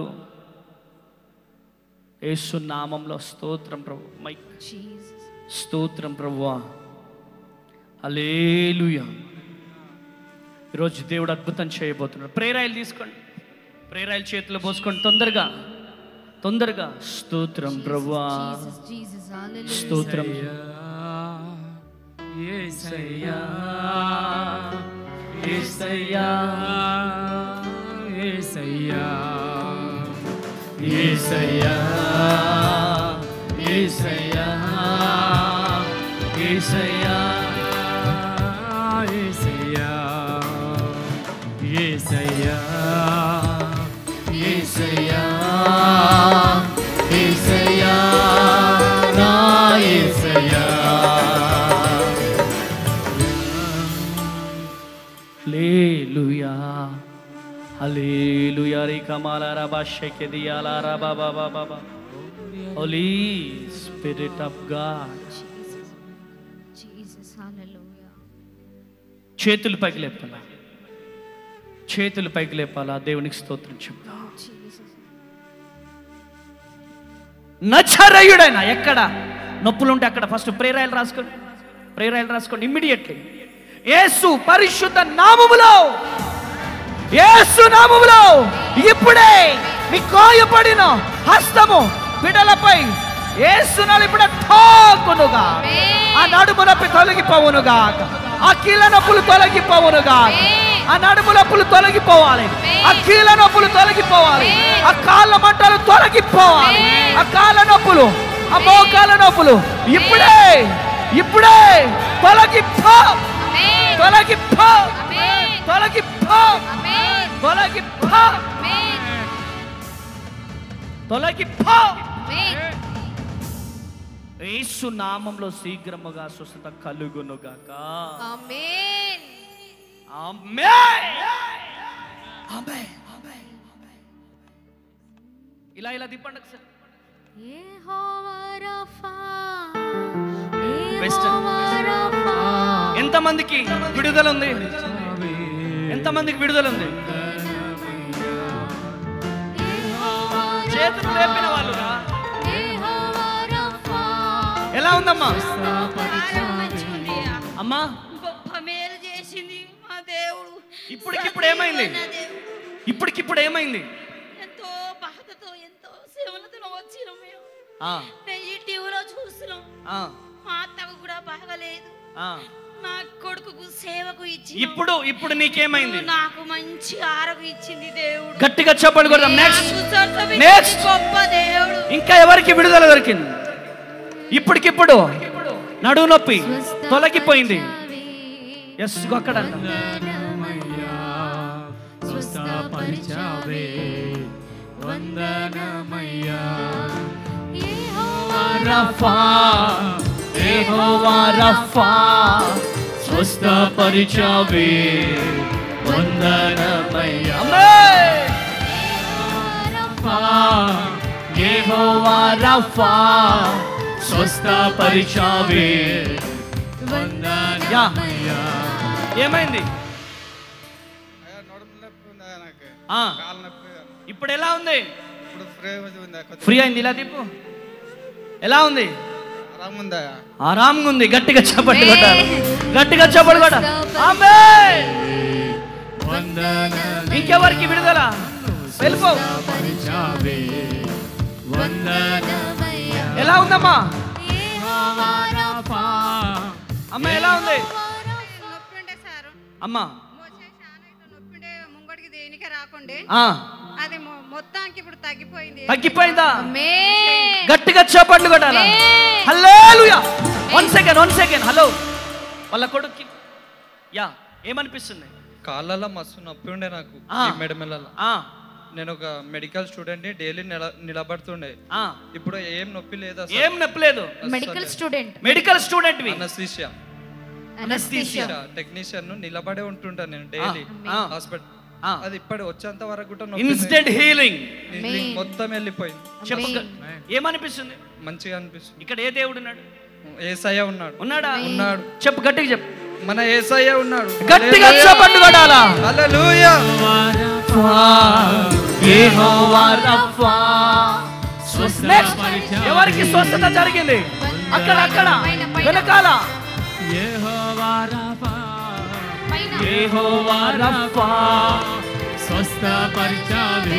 [SPEAKER 2] యేసు నామంలో స్తోత్రం ప్రభు మైక్ స్తోత్రం ప్రభువా హల్లెలూయా ఈరోజు దేవుడు అద్భుతం చేయబోతున్నాడు ప్రేరాయలు తీసుకోండి ప్రేరాయలు చేతిలో పోసుకోండి తొందరగా తొందరగా స్తోత్రం ప్రభువా
[SPEAKER 1] జీసస్ హల్లెలూయా
[SPEAKER 2] స్తోత్రం
[SPEAKER 3] యేసయ్యా
[SPEAKER 2] యేసయ్యా
[SPEAKER 3] యేసయ్యా
[SPEAKER 2] యేసయ్యా యేసయ్యా యేసయ్యా
[SPEAKER 3] యేసయ్యా యేసయ్యా
[SPEAKER 2] యేసయ్యా యేసయ్యా నా యేసయ్యా లేలుయా హల్లెలూయా రే కమాల రబా షెకెదియాల రబా బాబా బాబా holy spirit of God
[SPEAKER 1] Jesus hallelujah
[SPEAKER 2] చేతులు పైకి లేపాలా చేతులు పైకి లేపాలా దేవునికి స్తోత్రం చెప్తా
[SPEAKER 1] జీసస్
[SPEAKER 2] నచరయుడైన ఎక్కడ నొప్పులుంటే అక్కడ ఫస్ట్ ప్రేరాయలు రాసుకోండి ప్రేరాయలు రాసుకోండి ఇమ్మీడియట్లీ యేసు పరిశుద్ధ నామములో యేసు నామములో ఇప్పుడే మీ కోయపడిన హస్తము బిడలపై యేసునాలు ఇప్పుడే తాకునుగా ఆ నడుము నొప్పి తొలగిపోవునుగా ఆ కీళ్ళ నొప్పులు తొలగిపోవునుగా ఆ నడుము నొప్పులు తొలగిపోవాలి ఆ కీళ్ళ నొప్పులు తొలగిపోవాలి ఆ కాళ్ళ మంటలు తొలగిపోవాలి ఆ కాళ్ళ నొప్పులు ఆ మోకాళ్ళ నొప్పులు ఇప్పుడే ఇప్పుడే తొలగిపో
[SPEAKER 1] ఆమేన్
[SPEAKER 2] తొలగిపో
[SPEAKER 1] ఆమేన్
[SPEAKER 2] తొలగిపో
[SPEAKER 1] ఆమేన్
[SPEAKER 2] తొలగిపో
[SPEAKER 1] ఆమేన్
[SPEAKER 2] తొలగిపో
[SPEAKER 1] ఆమేన్
[SPEAKER 2] యేసు నామంలో శీఘ్రముగా స్వస్థత కలుగునుగాక
[SPEAKER 1] ఆమేన్
[SPEAKER 2] ఆమేన్ ఆమేన్ ఇలా ఇలా తిప్పండి ఒకసారి
[SPEAKER 1] యెహోవా రఫా
[SPEAKER 2] Western.
[SPEAKER 1] యెహోవా రఫా
[SPEAKER 2] ఎంతమందికి విడుదల ఉంది ఎంతమందికి విడుదల ఉంది
[SPEAKER 1] యెహోవా
[SPEAKER 2] చేతులు లేపిన వాళ్ళురా
[SPEAKER 1] యెహోవా రఫా
[SPEAKER 2] ఎలా ఉందమ్మా
[SPEAKER 7] మంచిగుందియా.
[SPEAKER 2] అమ్మా
[SPEAKER 7] గొప్ప మేలు చేసింది మా దేవుడు
[SPEAKER 2] ఇప్పటికిప్పుడు ఏమైంది
[SPEAKER 7] నా దేవుడు.
[SPEAKER 2] ఇప్పటికిప్పుడు ఏమైంది
[SPEAKER 7] ఎంతో బాధతో ఎంతో సేవలతో వచ్చినాం మేము
[SPEAKER 2] ఆ,
[SPEAKER 7] నేను ఈ టీవీలో చూస్తున్నాం
[SPEAKER 2] ఆ,
[SPEAKER 7] మా అత్తకు కూడా బాగలేదు
[SPEAKER 2] ఆ,
[SPEAKER 9] నా కొడుకుకు సేవకు ఇచ్చి
[SPEAKER 2] ఇప్పుడు ఇప్పుడు నీకేమైంది
[SPEAKER 9] నాకు మంచి ఆరోగ్యం ఇచ్చింది దేవుడు
[SPEAKER 2] గట్టిగా చెప్పండి కొడదాం నెక్స్ట్
[SPEAKER 9] నాకు స్వస్థత
[SPEAKER 2] Next.
[SPEAKER 9] ఇచ్చింది గొప్ప దేవుడు
[SPEAKER 2] ఇంకా ఎవరికి విడుదల దొరికింది ఇప్పటికిప్పుడు నడువు నొప్పి తొలగిపోయింది ఎస్ అక్కడ అంట.
[SPEAKER 3] వందనమయ్యా స్వస్థపరిచావే వందనమయ్యా
[SPEAKER 2] రఫా యెహోవా రఫా స్వస్థపరిచావే వందనమయ్యా రఫా యెహోవా రఫా స్వస్థపరిచావే వందనమయ్యా ఏమైంది ఆ, ఇప్పుడు ఎలా ఉంది ఫ్రీ అయింది ఇలా తిప్పు ఎలా ఉంది ఆరాంగా ఉంది గట్టిగా చెప్పండి కొట్టాలి గట్టిగా చెప్పండి కొట్ట ఇంకెవరికి విడుదల వెళ్ళిపో
[SPEAKER 3] పరిచావే వందనమయ్యా
[SPEAKER 2] ఎలా ఉందమ్మా
[SPEAKER 3] రఫా
[SPEAKER 2] అమ్మ ఎలా ఉంది
[SPEAKER 10] నొప్పి ఉండే సారు
[SPEAKER 2] అమ్మా
[SPEAKER 10] మోసే చాలా ఇట్లా నొప్పి ఉండే ముంగడికి దేనికే రాకుండే
[SPEAKER 2] ఆ,
[SPEAKER 10] అది మొ- మొత్తానికి ఇప్పుడు తగ్గిపోయింది
[SPEAKER 2] తగ్గిపోయిందా
[SPEAKER 1] మే
[SPEAKER 2] గట్టిగా చెప్పండి కొట్టాలా hallelujah one second one second hello వాళ్ళ కొడుక్కి యా ఏమనిపిస్తుంది
[SPEAKER 5] కాళ్ళలో మస్తు నొప్పి ఉండే నాకు
[SPEAKER 2] ఆ.
[SPEAKER 5] ఈ మెడమెలలో
[SPEAKER 2] ఆ,
[SPEAKER 5] నేను ఒక మెడికల్ స్టూడెంట్ డైలీ నిల నిలబడుతుండే
[SPEAKER 2] ఆ.
[SPEAKER 5] ఇప్పుడు ఏం నొప్పి లేదు
[SPEAKER 2] ఏం నొప్పలేదు
[SPEAKER 1] medical student
[SPEAKER 2] medical student
[SPEAKER 5] anaesthesia
[SPEAKER 1] anaesthesia
[SPEAKER 5] technician నిలబడే ఉంటుంటా నేను డైలీ
[SPEAKER 2] ఆ.
[SPEAKER 5] హాస్పిటల్
[SPEAKER 2] ఆ.
[SPEAKER 5] అది ఇప్పటి వచ్చేంత వరకు కూడా నొప్పి
[SPEAKER 2] ఇన్స్టెంట్ హీలింగ్
[SPEAKER 5] లేదు. Healing మొత్తం వెళ్ళిపోయింది
[SPEAKER 2] చెప్ప ఏమనిపిస్తుంది
[SPEAKER 5] మంచిగా అనిపిస్తుంది
[SPEAKER 2] ఇక్కడ ఏ దేవుడు ఉన్నాడు
[SPEAKER 5] ఏసయ్య ఉన్నాడు
[SPEAKER 2] ఉన్నాడా
[SPEAKER 5] ఉన్నాడు
[SPEAKER 2] చెప్పు గట్టిగా చెప్పు
[SPEAKER 5] మన ఏసయ్య ఉన్నాడు
[SPEAKER 2] గట్టిగా చెప్పండి కొడాలా
[SPEAKER 5] హల్లెలూయా
[SPEAKER 2] Next. ఎవరికి స్వస్థత జరిగింది అక్కడ అక్కడ వెనకాల
[SPEAKER 3] యెహోవా రఫా
[SPEAKER 1] పైన
[SPEAKER 2] యెహోవా రఫా
[SPEAKER 3] స్వస్థపరిచావే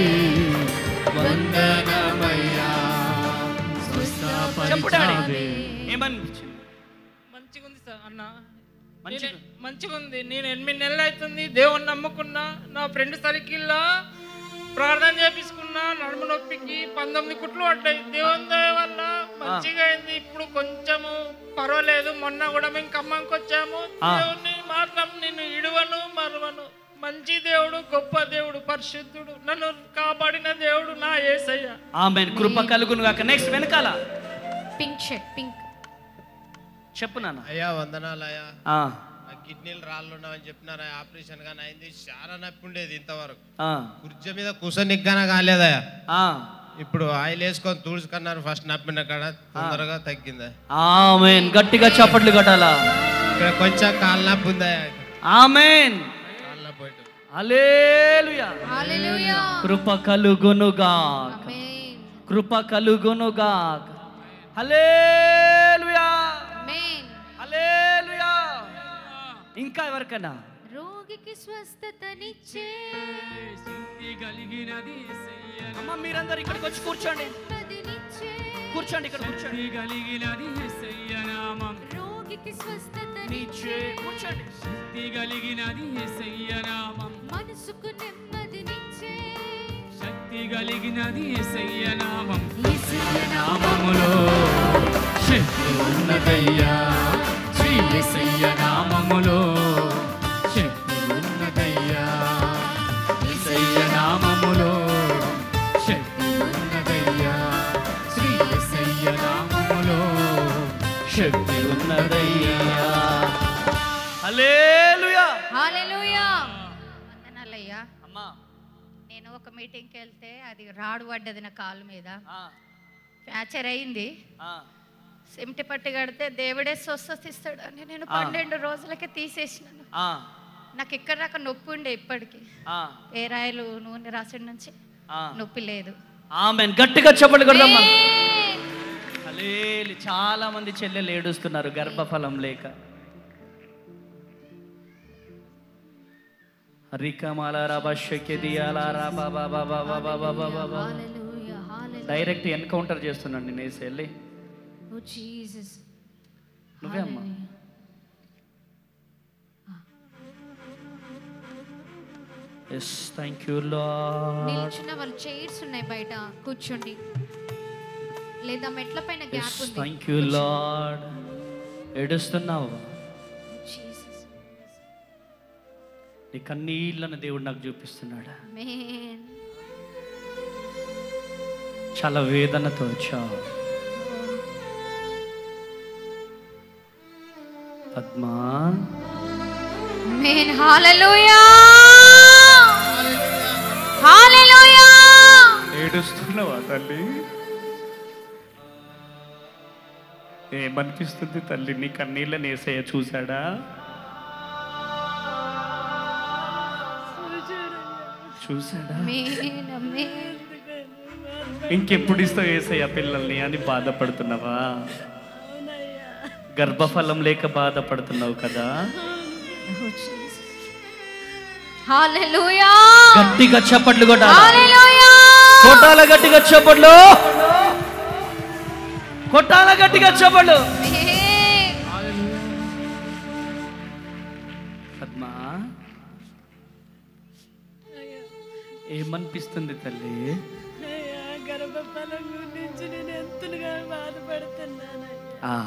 [SPEAKER 3] వందనమయ్యా
[SPEAKER 2] చెప్పు డాడీ
[SPEAKER 3] స్వస్థపరిచావే
[SPEAKER 2] ఏమనిపించింది
[SPEAKER 4] మంచిగా ఉంది సార్ అన్న
[SPEAKER 2] మంచిగా
[SPEAKER 4] నేను- మంచిగా ఉంది నేను ఎనిమిది నెలలు అవుతుంది దేవుని నమ్ముకున్నా నా ఫ్రెండ్ సర్కిల్లో ప్రార్థన చేపించుకున్నా నడుము నొప్పికి పంతొమ్మిది కుట్లు పడ్డాయి దేవుని దయ వల్ల మంచిగా అయింది ఇప్పుడు కొంచెము పర్వాలేదు మొన్న కూడా మేము ఖమ్మంకి వచ్చాము
[SPEAKER 2] ఆ.
[SPEAKER 4] దేవుని మాత్రం నిన్ను ఇడువను మరువను మంచి దేవుడు గొప్ప దేవుడు పరిశుద్ధుడు నన్ను కాపాడిన దేవుడు నా ఏసయ్య
[SPEAKER 2] ఆమె కృప కలుగును గాక నెక్స్ట్ వెనకాల
[SPEAKER 1] పింక్ షర్ట్ పింక్
[SPEAKER 2] చెప్పు నాన్న
[SPEAKER 11] అయ్యా వందనాలయ్యా
[SPEAKER 2] ఆ,
[SPEAKER 11] నా కిడ్నీలు రాళ్ళు ఉన్నావని చెప్పినారు ఆపరేషన్ కానీ అయింది చాలా నొప్పి ఉండేది ఇంతవరకు
[SPEAKER 2] ఆ,
[SPEAKER 11] కుర్చీ మీద కూర్చొనిగ్గానే కాలేదయ్యా
[SPEAKER 2] ఆ.
[SPEAKER 11] ఇప్పుడు ఆయిల్ వేసుకొని తుడుచుకున్నారు ఫస్ట్ నప్పిన కాడ తొందరగా తగ్గిందా
[SPEAKER 2] ఆమెన్ గట్టిగా చప్పట్లు కొట్టాలా
[SPEAKER 11] ఇక్కడ కొంచెం కాలు నొప్పి ఉందయ్యా
[SPEAKER 2] ఆమెన్
[SPEAKER 11] కాలు నొప్పి పోయిట్టు.
[SPEAKER 2] హల్లెలూయా
[SPEAKER 1] హల్లెలూయా
[SPEAKER 2] కృప కలుగునుగా
[SPEAKER 1] ఆమేన్
[SPEAKER 2] కృప కలుగునుగా హల్లెలూయా
[SPEAKER 1] ఆమేన్
[SPEAKER 2] హల్లెలూయా ఇంకా ఎవరికైనా
[SPEAKER 1] రోగికి స్వస్థతనిచ్చే
[SPEAKER 3] శక్తి కలిగినది యేసయ్య
[SPEAKER 2] అమ్మ మీరందరూ ఇక్కడికి వచ్చి కూర్చోండి
[SPEAKER 1] నెమ్మదినిచ్చే
[SPEAKER 2] కూర్చోండి ఇక్కడ కూర్చోండి
[SPEAKER 3] శక్తి కలిగినది యేసయ్య నామం
[SPEAKER 1] రోగికి స్వస్థతనిచ్చే
[SPEAKER 2] నీచే కూర్చోండి
[SPEAKER 3] శక్తి కలిగినది యేసయ్య నామం
[SPEAKER 1] మనసుకు నెమ్మదినిచ్చే
[SPEAKER 3] శక్తి కలిగినది యేసయ్య నామం
[SPEAKER 1] యేసయ్య
[SPEAKER 3] నామములో శక్తి ఉన్నదయ్యా శ్రీ యేసయ్య నామములో శక్తి ఉన్నదయ్యా యేసయ్య నామములో శక్తి ఉన్నదయ్యా శ్రీ యేసయ్య నామములో శక్తి ఉన్నదయ్యా
[SPEAKER 2] హల్లెలూయా
[SPEAKER 1] హల్లెలూయా
[SPEAKER 10] వందనాలయ్యా
[SPEAKER 2] అమ్మా
[SPEAKER 10] నేను ఒక మీటింగ్కి వెళ్తే అది రాడు పడ్డది నా కాలు మీద
[SPEAKER 2] ఆ,
[SPEAKER 10] ఫ్రాక్చర్ అయింది
[SPEAKER 2] ఆ.
[SPEAKER 10] సెమిటి పట్టి కడితే దేవుడే స్వస్థత ఇస్తాడు అని నేను పన్నెండు రోజులకే తీసేసినాను
[SPEAKER 2] ఆ,
[SPEAKER 10] నాకు ఎక్కడ దాకా నొప్పి ఉండే ఇప్పటికి
[SPEAKER 2] ఆ,
[SPEAKER 10] పేరాయలు నూనె రాసిన నుంచి
[SPEAKER 2] ఆ.
[SPEAKER 10] నొప్పి లేదు
[SPEAKER 2] ఆమెన్ గట్టిగా చెప్పండి కొడదమ్మా హలేలు చాలా మంది చెల్లెలు ఏడుస్తున్నారు గర్భఫలం లేక
[SPEAKER 1] హల్లెలూయా హల్లెలూయా
[SPEAKER 2] డైరెక్ట్ ఎన్కౌంటర్ చేస్తున్నాను నేను వేసి వెళ్ళి
[SPEAKER 1] ఓ జీసస్
[SPEAKER 2] నువ్వే అమ్మా ఎస్ థ్యాంక్ యూ లాడ్
[SPEAKER 1] నిల్చున్న వాళ్ళ చైర్స్ ఉన్నాయి బయట కూర్చోండి లేదా మెట్ల పైన గ్యాప్
[SPEAKER 2] ఎస్
[SPEAKER 1] ఉంది
[SPEAKER 2] థ్యాంక్ యూ లాడ్ ఏడుస్తున్నావు
[SPEAKER 1] Jesus.
[SPEAKER 2] నీ కన్నీళ్ళను దేవుడు నాకు చూపిస్తున్నాడు
[SPEAKER 1] Amen.
[SPEAKER 2] చాలా వేదనతో వచ్చావు పద్మా
[SPEAKER 1] Amen. Hallelujah. Hallelujah.
[SPEAKER 2] ఏడుస్తున్నావా తల్లి ఏమనిపిస్తుంది తల్లి నీ కన్నీళ్ళని ఏసయ్య చూశాడా చూశాడా
[SPEAKER 1] Amen. Amen.
[SPEAKER 2] ఇంకెప్పుడు ఇస్తావు ఏసయ్య పిల్లల్ని అని బాధపడుతున్నావా గర్భఫలం లేక బాధపడుతున్నావు కదా
[SPEAKER 1] Oh, Jesus. Hallelujah.
[SPEAKER 2] గట్టిగా చప్పట్లు కొట్టాలి
[SPEAKER 1] Hallelujah.
[SPEAKER 2] కొట్టాల గట్టిగా చప్పట్లు కొట్టాల గట్టిగా చప్పట్లు
[SPEAKER 1] Amen.
[SPEAKER 2] పద్మా ఏమనిపిస్తుంది తల్లి
[SPEAKER 6] అయ్యా గర్భఫలం గురించి నేను ఎంతగా బాధపడుతున్నానయ్యా
[SPEAKER 2] ఆ,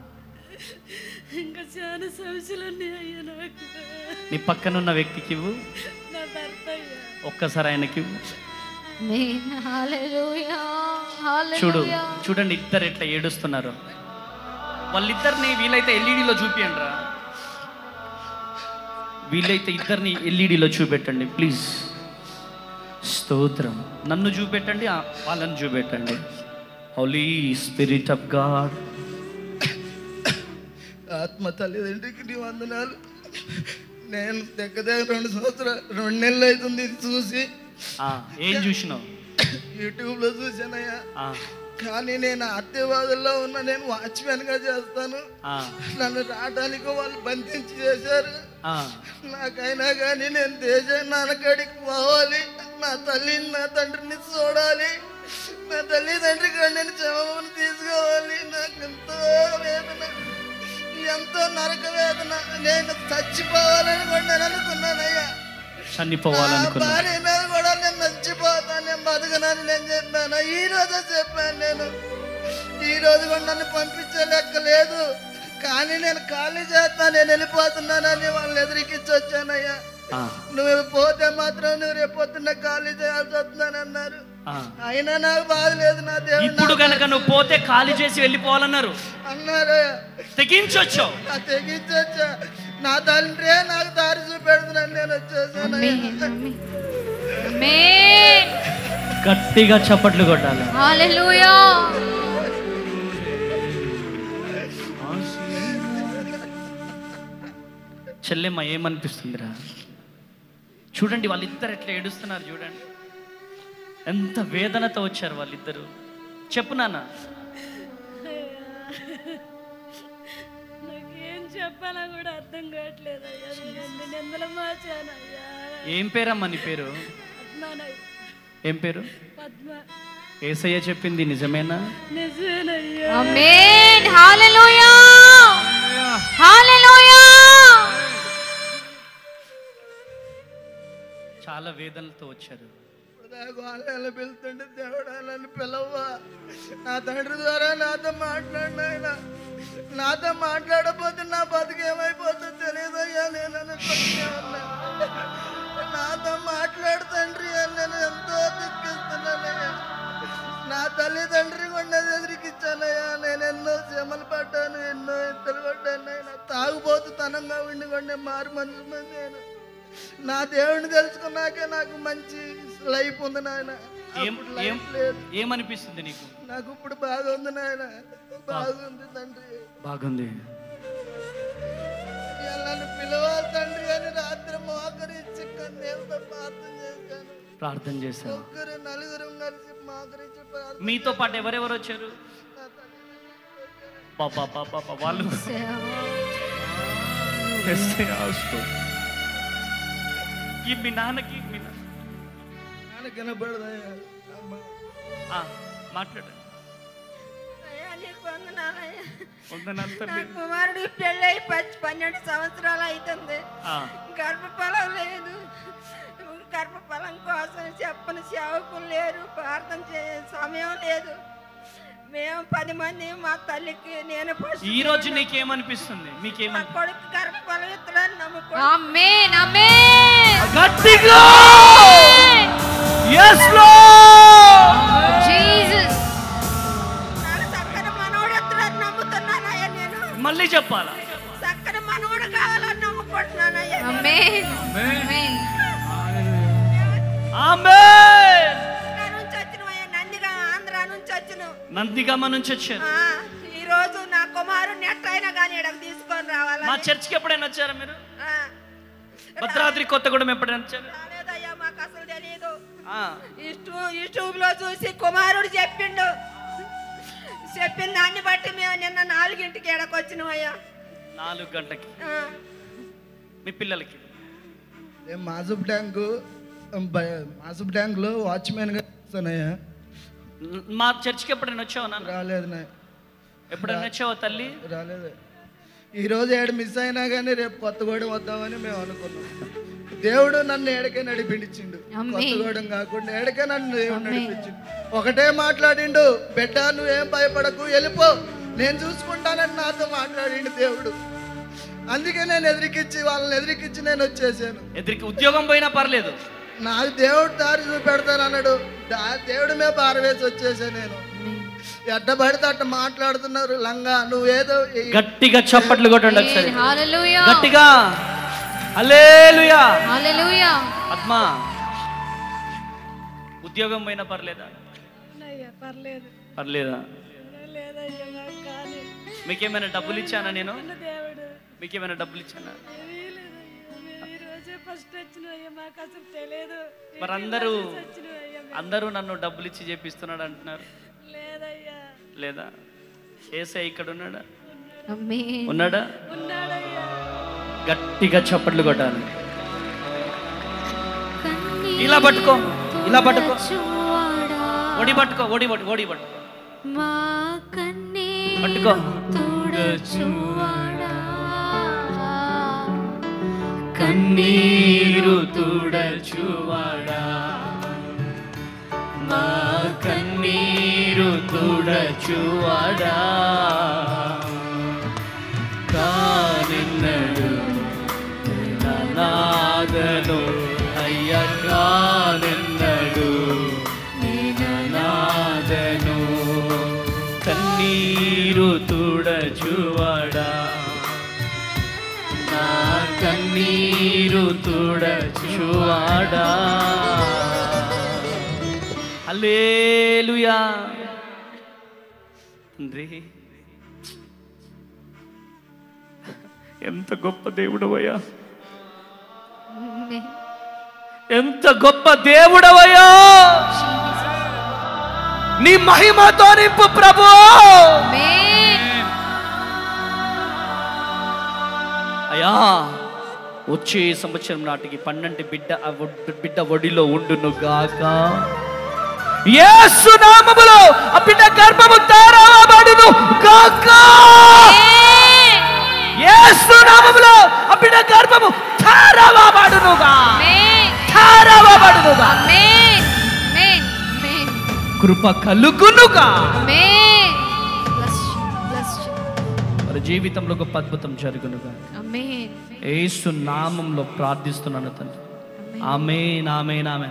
[SPEAKER 6] ఇంకా చాలా సమస్యలు ఉన్నాయి అయ్యా నాకు
[SPEAKER 2] నీ పక్కనున్న వ్యక్తికి ఇవ్వు
[SPEAKER 6] నా భర్త అయ్యా
[SPEAKER 2] ఒక్కసారి ఆయనకి ఇవ్వు
[SPEAKER 1] Amen. Hallelujah.
[SPEAKER 2] చూడు
[SPEAKER 1] Hallelujah.
[SPEAKER 2] చూడండి ఇద్దరు ఎట్లా ఏడుస్తున్నారు వాళ్ళిద్దరిని వీలైతే ఎల్ఈడిలో చూపియండి రా వీలైతే ఇద్దరిని ఎల్ఈడిలో చూపెట్టండి ప్లీజ్ స్తోత్రం నన్ను చూపెట్టండి ఆ, వాళ్ళని చూపెట్టండి హౌలీ స్పిరిట్ ఆఫ్ గాడ్
[SPEAKER 12] ఆత్మ తల్లిదండ్రికి నీ వందనాలు నేను దగ్గర దగ్గర రెండు సంవత్సరాలు రెండు నెలలు అవుతుంది ఇది చూసి
[SPEAKER 2] ఏం చూసినావు
[SPEAKER 12] యూట్యూబ్లో చూసానయ్యా
[SPEAKER 2] ఆ,
[SPEAKER 12] కానీ నేను అత్తేవాదుల్లో ఉన్న నేను వాచ్మెన్గా చేస్తాను
[SPEAKER 2] ఆ,
[SPEAKER 12] నన్ను రావడానికి వాళ్ళు బంధించి చేశారు
[SPEAKER 2] ఆ.
[SPEAKER 12] నాకైనా కానీ నేను దేశం నాన్నకాడికి పోవాలి నా తల్లిని నా తండ్రిని చూడాలి నా తల్లి తండ్రి కాడ నేను క్షమను తీసుకోవాలి నాకు ఎంతో వేదన ఎంతో నరక వేదన నేను చచ్చిపోవాలని కూడా నేను అనుకున్నానయ్యా నా
[SPEAKER 2] చనిపోవాలనుకున్నా
[SPEAKER 12] భార్య మీద కూడా నేను చచ్చిపోతాను నేను బతకనని నేను చెప్పాను ఈ రోజే చెప్పాను నేను ఈ రోజు కూడా నన్ను పంపించే లెక్క లేదు కానీ నేను ఖాళీ చేస్తాను నేను వెళ్ళిపోతున్నానని వాళ్ళని ఎదురికిచ్చి వచ్చానయ్యా
[SPEAKER 2] ఆ,
[SPEAKER 12] నువ్వు పోతే మాత్రం నువ్వు రేపు పొద్దున్న ఖాళీ చేయాల్సి వస్తుందని అన్నారు
[SPEAKER 2] ఆ.
[SPEAKER 12] అయినా నాకు బాధ లేదు నా దేవుడు
[SPEAKER 2] ఇప్పుడు కనుక నువ్వు పోతే ఖాళీ చేసి వెళ్ళిపోవాలన్నారు
[SPEAKER 12] అన్నారు
[SPEAKER 2] తెగించొచ్చావు
[SPEAKER 12] నా తెగించొచ్చా నా తండ్రే నాకు దారి చూపెడుతున్నాను నేను వచ్చేసాను
[SPEAKER 1] Amen.
[SPEAKER 2] గట్టిగా చప్పట్లు కొట్టాలి
[SPEAKER 1] Hallelujah.
[SPEAKER 2] చెల్లెమ్మ ఏమనిపిస్తుందిరా చూడండి వాళ్ళిద్దరు ఎట్లా ఏడుస్తున్నారు చూడండి ఎంత వేదనతో వచ్చారు వాళ్ళిద్దరు చెప్పు నాన్న
[SPEAKER 6] నాకేం చెప్పాలో కూడా అర్థం కావట్లేదు అయ్యా నేను ఎన్ని నిందలు మార్చానయ్యా
[SPEAKER 2] ఏం పేరమ్మా నీ పేరు
[SPEAKER 6] పద్మానయ్య
[SPEAKER 2] ఏం పేరు
[SPEAKER 6] పద్మ
[SPEAKER 2] ఏసయ్య చెప్పింది నిజమేనా
[SPEAKER 6] నిజమేనయ్యా
[SPEAKER 1] Amen. Hallelujah. Hallelujah.
[SPEAKER 2] చాలా వేదనలతో వచ్చారు
[SPEAKER 12] నాకు ఆన్లైన్లో పిలుతుంటే దేవుడా నన్ను పిలవ్వా నా తండ్రి ద్వారా నాతో మాట్లాడిన ఆయన నాతో మాట్లాడకపోతే నా బతుకు ఏమైపోతుందో తెలియదయ్యా నేను అనుకుంటున్నా ఉన్నా. నాతో మాట్లాడు తండ్రి అని నేను ఎంతో దుఃఖిస్తున్నానయ్యా నా తల్లిదండ్రి కూడా ఎదిరికిచ్చానయ్యా నేను ఎన్నో శ్రమలు పడ్డాను ఎన్నో ఇద్దరు పడ్డాను ఆయన తాగుబోతు తనంగా ఉండి కూడా మారు మనిషి నేను నా దేవుడిని తెలుసుకున్నాకే నాకు మంచి లైఫ్ ఉంది నాయన
[SPEAKER 2] ఏం
[SPEAKER 12] అప్పుడు
[SPEAKER 2] ఏం
[SPEAKER 12] లైఫ్ లేదు
[SPEAKER 2] ఏమనిపిస్తుంది నీకు
[SPEAKER 12] నాకు ఇప్పుడు బాగా ఉంది నాయన బాగుంది తండ్రి
[SPEAKER 2] బాగుంది
[SPEAKER 12] ఇవాళ నన్ను పిలవాలి తండ్రి అని రాత్రి మోకరించి దేవుడితో ప్రార్థన చేశాను
[SPEAKER 2] ప్రార్థన చేశావు
[SPEAKER 12] ముగ్గురు నలుగురు కలిసి మోకరించి ప్రార్థన
[SPEAKER 2] మీతో పాటు ఎవరెవరు వచ్చారు పాపా పాపా వాళ్ళు ఎస్ఐ హాస్పిటల్. ఈ మీ నాన్నకి మీ నా-
[SPEAKER 12] నాన్న కనబడదయ్యా అమ్మ
[SPEAKER 2] ఆ, మాట్లాడండి
[SPEAKER 9] అయ్యా, నీకు వందనాలయ్యా.
[SPEAKER 2] వందనాలు
[SPEAKER 9] నా
[SPEAKER 2] తల్లి
[SPEAKER 9] కుమారుడి పెళ్ళై పచ్చి పన్నెండు సంవత్సరాలు అవుతుంది
[SPEAKER 2] ఆ,
[SPEAKER 9] గర్భఫలం లేదు గర్భఫలం కోసం చెప్పని సేవకులు లేరు ప్రార్థన చేసే సమయం లేదు మేము పది మంది మా తల్లికి నేను first
[SPEAKER 2] ఈ రోజు నీకేమనిపిస్తుంది
[SPEAKER 9] మా
[SPEAKER 2] మీకేమని
[SPEAKER 9] కొడుకు గర్భఫలం ఇస్తాడని నమ్ముకో
[SPEAKER 1] ఆమేన్ ఆమేన్
[SPEAKER 2] గట్టిగా ఎస్
[SPEAKER 1] జీసస్
[SPEAKER 9] నాకు చక్కని మనోడు ఇస్తాడని నమ్ముతున్నానయ్యా నేను
[SPEAKER 2] మళ్ళీ చెప్పాలా
[SPEAKER 9] చక్కని మనోడు కావాలని నమ్ముకుంటున్నానయ్యా నేను.
[SPEAKER 1] ఆమేన్ ఆమేన్
[SPEAKER 2] ఆమేన్
[SPEAKER 9] ఆంధ్రా నుంచి వచ్చినవయ్యా నందిగా ఆంధ్ర నుంచి వచ్చినావు
[SPEAKER 2] నందిగామ నుంచి వచ్చారు
[SPEAKER 9] ఆ, ఈ రోజు నా కుమారుని ఎట్టయినా కానీ ఇక్కడికి తీసుకొని
[SPEAKER 2] మా
[SPEAKER 9] రావాలని
[SPEAKER 2] చర్చికి ఎప్పుడైనా వచ్చారా మీరు
[SPEAKER 9] ఆ,
[SPEAKER 2] భద్రాద్రి కొత్తగూడెం ఎప్పుడైనా వచ్చారు
[SPEAKER 9] రాలేదయ్యా మాకు అసలు తెలియదు
[SPEAKER 2] ఆ,
[SPEAKER 9] యూట్యూబ్ లో చూసి కుమారుడు చెప్పిండు చెప్పిన దాన్ని బట్టి మేము నిన్న నాలుగింటికి ఎడకొచ్చినామయ్యా
[SPEAKER 2] నాలుగు గంటకి
[SPEAKER 9] ఆ,
[SPEAKER 2] మీ పిల్లలకి
[SPEAKER 12] నేను మాజుబ్ ట్యాంకు బ- మాజుబ్ ట్యాంకులో వాచ్మెన్గా చేస్తానయ్యా
[SPEAKER 2] మా చర్చికి ఎప్పుడైనా వచ్చావా నాన్న
[SPEAKER 12] రాలేదు నా
[SPEAKER 2] ఎప్పుడైనా వచ్చావా తల్లి
[SPEAKER 12] రాలేదు ఈ రోజు ఏడు మిస్ అయినా కానీ రేపు కొత్తగూడెం వద్దామని మేము అనుకున్నాం దేవుడు నన్ను ఏడకే నడిపించిండు
[SPEAKER 1] ఆమేన్.
[SPEAKER 12] కొత్తగూడెం కాకుండా ఏడకే నన్ను దేవుడు
[SPEAKER 1] ఆమేన్.
[SPEAKER 12] నడిపించిండు ఒకటే మాట్లాడిండు బిడ్డ నువ్వేం భయపడకు వెళ్ళిపో నేను చూసుకుంటానని నాతో మాట్లాడిండు దేవుడు అందుకే నేను ఎదిరికిచ్చి వాళ్ళని ఎదిరికిచ్చి నేను వచ్చేసాను
[SPEAKER 2] ఎదురికి ఉద్యోగం పోయినా పర్లేదు
[SPEAKER 12] నాకు దేవుడు దారి చూపెడతాను అన్నాడు దా- దేవుడి మీద పారవేసి వచ్చేసాను నేను ఎట్ట పడితే అట్ట మాట్లాడుతున్నారు లంగా నువ్వేదో ఈ-
[SPEAKER 2] గట్టిగా చప్పట్లు కొట్టండి ఒకసారి
[SPEAKER 1] హల్లెలూయా
[SPEAKER 2] గట్టిగా హల్లెలూయా
[SPEAKER 1] హల్లెలూయా
[SPEAKER 2] పద్మా ఉద్యోగం పోయినా పర్లేదా
[SPEAKER 6] అయ్యా పర్లేదు
[SPEAKER 2] పర్లేదా
[SPEAKER 6] లేదయ్యా నాకు కానీ
[SPEAKER 2] మీకేమైనా డబ్బులు ఇచ్చానా నేను
[SPEAKER 6] దేవుడు
[SPEAKER 2] మీకేమైనా డబ్బులు ఇచ్చానా
[SPEAKER 6] ఏమీ లేదయ్యా మేము ఈ రోజే ఫస్ట్ వచ్చినయ్యా మాకు అసలు తెలియదు
[SPEAKER 2] మరి అందరూ
[SPEAKER 6] వచ్చినయ్యా
[SPEAKER 2] అందరూ నన్ను డబ్బులు ఇచ్చి చేపిస్తున్నాడు అంటున్నారు
[SPEAKER 6] లేదయ్యా
[SPEAKER 2] లేదా ఏసై ఇక్కడ ఉన్నాడా
[SPEAKER 1] ఆమేన్
[SPEAKER 2] ఉన్నాడా
[SPEAKER 6] ఉన్నాడయ్యా
[SPEAKER 2] గట్టిగా చప్పట్లు కొట్టాలి ఇలా పట్టుకో ఇలా పట్టుకో ఒడి పట్టుకో ఒడి పట్టు ఒడి పట్టుకో
[SPEAKER 1] మా కన్నీ
[SPEAKER 2] పట్టుకో
[SPEAKER 1] తుడచువాడా
[SPEAKER 3] కన్నీరు తుడచువాడా మా కన్నీరు తుడచువాడా కానిన్నడు నాదను అయ్య కానిన్నడు నాదను కన్నీరు తుడచువాడా నా కన్నీరు తుడచువాడా
[SPEAKER 2] హల్లేలుయా తండ్రి ఎంత గొప్ప దేవుడవయ్యా
[SPEAKER 1] ఆమేన్
[SPEAKER 2] ఎంత గొప్ప దేవుడవయ్యా నీ మహిమతో నింపు ప్రభు
[SPEAKER 1] ఆమేన్
[SPEAKER 2] అయ్యా వచ్చే సంవత్సరం నాటికి పన్నెండు బిడ్డ ఆ ఒడ్డు- బిడ్డ ఒడిలో ఉండును గాక యేసు నామములో ఆ బిడ్డ గర్భము తారాబడును గాక యేసు నామములో ఆ బిడ్డ గర్భము తారాబడునుగా
[SPEAKER 1] ఆమేన్
[SPEAKER 2] తారాబడునుగా
[SPEAKER 1] ఆమేన్ ఆమేన్ ఆమేన్
[SPEAKER 2] కృప కలుగునుగా
[SPEAKER 1] amen bless you bless you
[SPEAKER 2] మరి జీవితంలో గొప్ప అద్భుతం జరుగునుగా
[SPEAKER 1] ఆమేన్
[SPEAKER 2] యేసు నామంలో ప్రార్థిస్తున్నాను తండ్రి ఆమెన్ ఆమెన్ ఆమెన్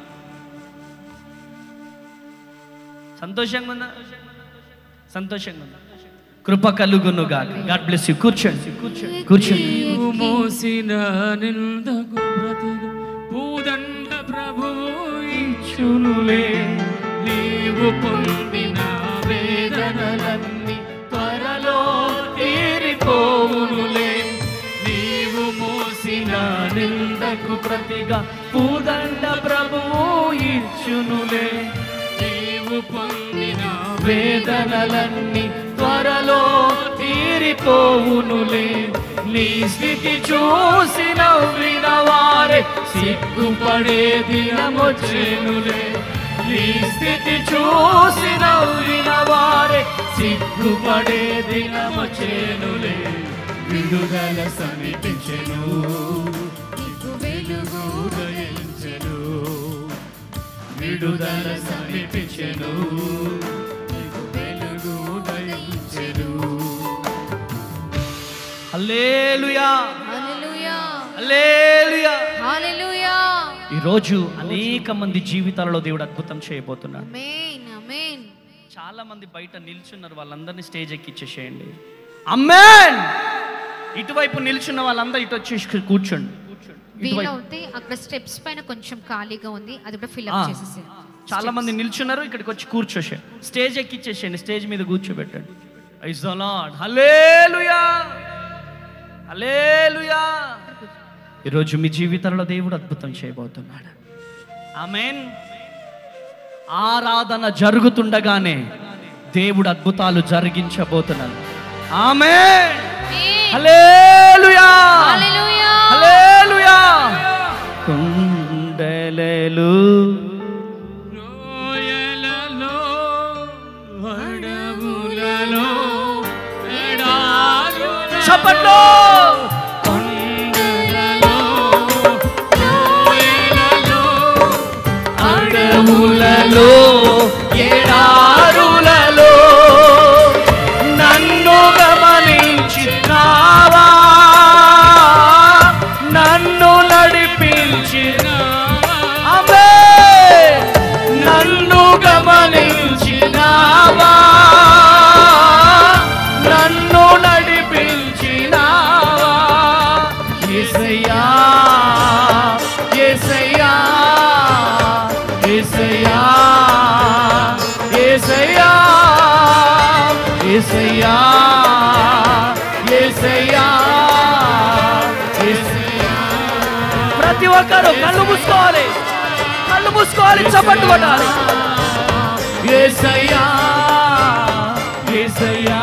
[SPEAKER 2] సంతోషంగా ఉందా సంతోషంగా ఉందా కృప కలుగును గాక గాడ్ బ్లెస్ యు కూర్చోండి కూర్చోండి కూర్చోండి
[SPEAKER 3] నీవు మోసిన నిందకు ప్రతిగా పూదండ ప్రభువు ఇచ్చునులే నీవు పొందిన వేదనలన్నీ త్వరలో తీరిపోవునులే నీవు మోసిన నిందకు ప్రతిగా పూదండ ప్రభువు ఇచ్చునులే నీవు పొందిన వేదనలన్నీ త్వరలో తీరిపోవునులే నీ స్థితి చూసి నవ్విన వారే సిగ్గుపడే దినమొచ్చేనులే నీ స్థితి చూసి నవ్విన వారే సిగ్గుపడే దినమొచ్చేనులే విడుదల సమీపించెను నీకు వెలుగు ఉదయించెను విడుదల సమీపించెను నీకు వెలుగు ఉదయించెను
[SPEAKER 2] హల్లెలూయా
[SPEAKER 1] హల్లెలూయా
[SPEAKER 2] హల్లెలూయా
[SPEAKER 1] హల్లెలూయా
[SPEAKER 2] ఈరోజు అనేక మంది జీవితాలలో దేవుడు అద్భుతం చేయబోతున్నాడు
[SPEAKER 1] ఆమేన్ ఆమేన్
[SPEAKER 2] చాలా మంది బయట నిల్చున్నారు వాళ్ళందరినీ స్టేజ్ ఎక్కిచ్చేసేయండి అమ్మేన్ ఇటువైపు నిల్చున్న వాళ్ళందరూ ఇటు వచ్చి కూర్చోండి ఇటువైపు
[SPEAKER 1] వీలవుతే అక్కడ స్టెప్స్ పైన కొంచెం ఖాళీగా ఉంది అది కూడా
[SPEAKER 2] ఆ,
[SPEAKER 1] ఫిల్అప్ చేసేసి
[SPEAKER 2] చాలా మంది నిల్చున్నారు ఇక్కడికి వచ్చి కూర్చోసే స్టేజ్ ఎక్కిచ్చేసేయండి స్టేజ్ మీద కూర్చోబెట్టండి ఐజ్ ద లార్డ్ హల్లెలూయా హల్లెలూయా ఈరోజు మీ జీవితంలో దేవుడు అద్భుతం చేయబోతున్నాడు ఆమెన్ ఆరాధన జరుగుతుండగానే దేవుడు అద్భుతాలు జరిగించబోతున్నాడు ఆమెన్ హల్లెలూయా
[SPEAKER 1] హల్లెలూయా
[SPEAKER 2] హల్లెలూయా కుండలలు
[SPEAKER 3] లోయలలో అడవులలో ఎడారులలో
[SPEAKER 2] చప్పట్లో
[SPEAKER 3] కొండలలో లోయలలో
[SPEAKER 2] అడవులలో ఎడారులలో నన్ను గమనించినావా నన్ను నడిపించిన నన్ను గమనించినావా నన్ను నడిపించినావా యేసయ్యా యేసయ్యా యేసయ్యా యేసయ్యా యేసయ్యా యేసయ్యా యేసయ్యా ప్రతి ఒక్కరు కళ్ళు మూసుకోవాలి కళ్ళు మూసుకోవాలి చప్పట్టు కొట్టాలి యేసయ్యా యేసయ్యా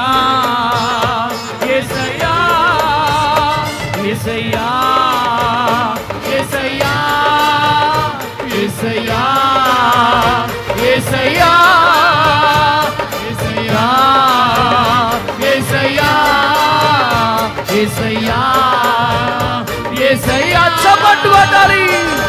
[SPEAKER 2] యేసయ్యా యేసయ్యా యేసయ్యా యేసయ్యా యేసయ్యా యేసయ్యా యేసయ్యా యేసయ్యా యేసయ్యా చప్పట్టు కొట్టాలి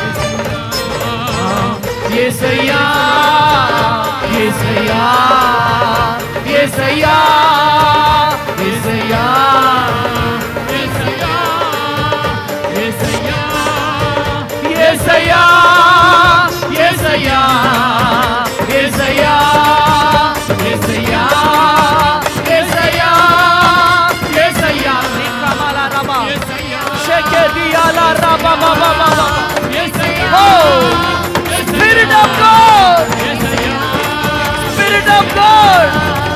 [SPEAKER 2] యేసయ్యా యేసయ్యా యేసయ్యా యేసయ్యా యేసయ్యా యేసయ్యా యేసయ్యా యేసయ్యా యేసయ్యా యేసయ్యా యేసయ్యా యేసయ్యా నికమల రబ షెకెదియాల రబ బబ బబ యేసయ్యా Spirit of God Spirit of God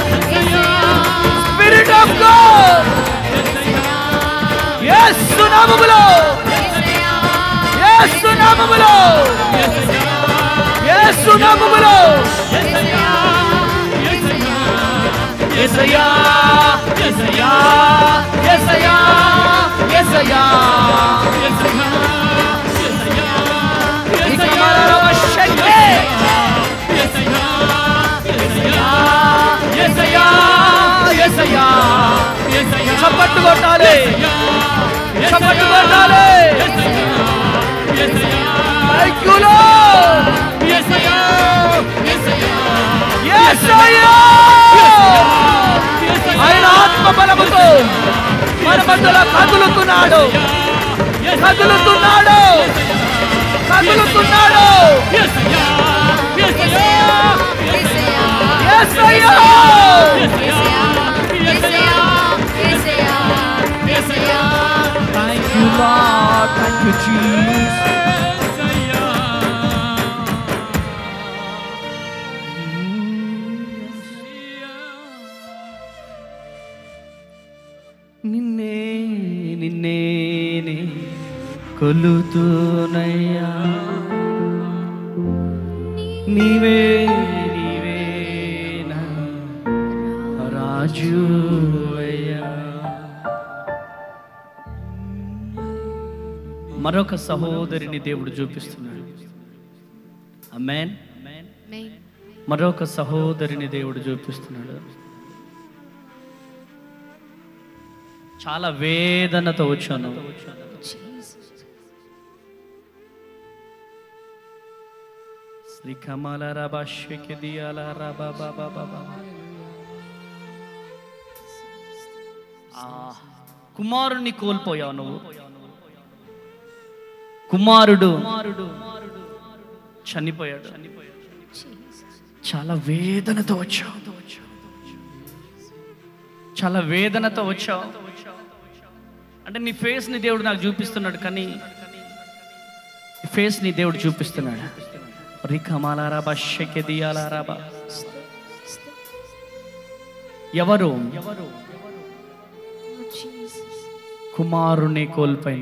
[SPEAKER 2] Spirit of God Yes నామములో Yes నామములో Yes నామములో యేసయ్యా యేసయ్యా యేసయ్యా యేసయ్యా నికమల షెకే యేసయ్యా యేసయ్యా యేసయ్యా చప్పట్టు కొట్టాలి చప్పట్టు కొట్టాలి థ్యాంక్ యూ లార్డ్ యేసయ్యా యేసయ్యా ఆయన ఆత్మ బలముతో మన మధ్యలో కదులుతున్నాడు కదులుతున్నాడు కదులుతున్నాడు యేసయ్యా Thank you, Lord. Thank you, Jesus. నిన్నే నిన్నే కొలుతూనయ్యా నీవే నీవే నా రాజు అయ్యా మరొక సహోదరిని దేవుడు చూపిస్తున్నాడు అమెన్ మరొక సహోదరిని దేవుడు చూపిస్తున్నాడు చాలా వేదనతో వచ్చాను శ్రీ కమల రబాష్యకి దియాల రబా బాబా బాబా ఆ, కుమారుణ్ణి కోల్పోయావు నువ్వు కుమారుడు చనిపోయాడు చాలా వేదనతో వచ్చావు చాలా వేదనతో వచ్చావు అంటే నీ ఫేస్ని దేవుడు నాకు చూపిస్తున్నాడు కానీ ఫేస్ ని దేవుడు చూపిస్తున్నాడు రికమాలారాబా షెకెదియాలారాబా ఎవరు కుమారుని కోల్పోయిన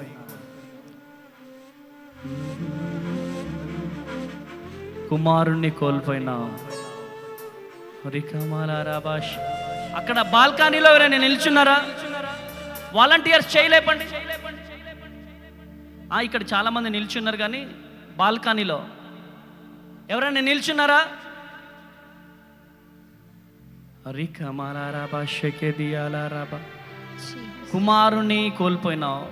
[SPEAKER 2] కుమారుణ్ణి కోల్పోయిన రికమాలారాబా షె- అక్కడ బాల్కనీలో ఎవరైనా నిల్చున్నారా వాలంటీర్స్ చేయలేపండి ఆ, ఇక్కడ చాలా మంది నిల్చున్నారు కానీ బాల్కనీలో ఎవరైనా నిల్చున్నారా రికమాలారాబా షెకెదియాలారాబా కుమారుని కోల్పోయినావు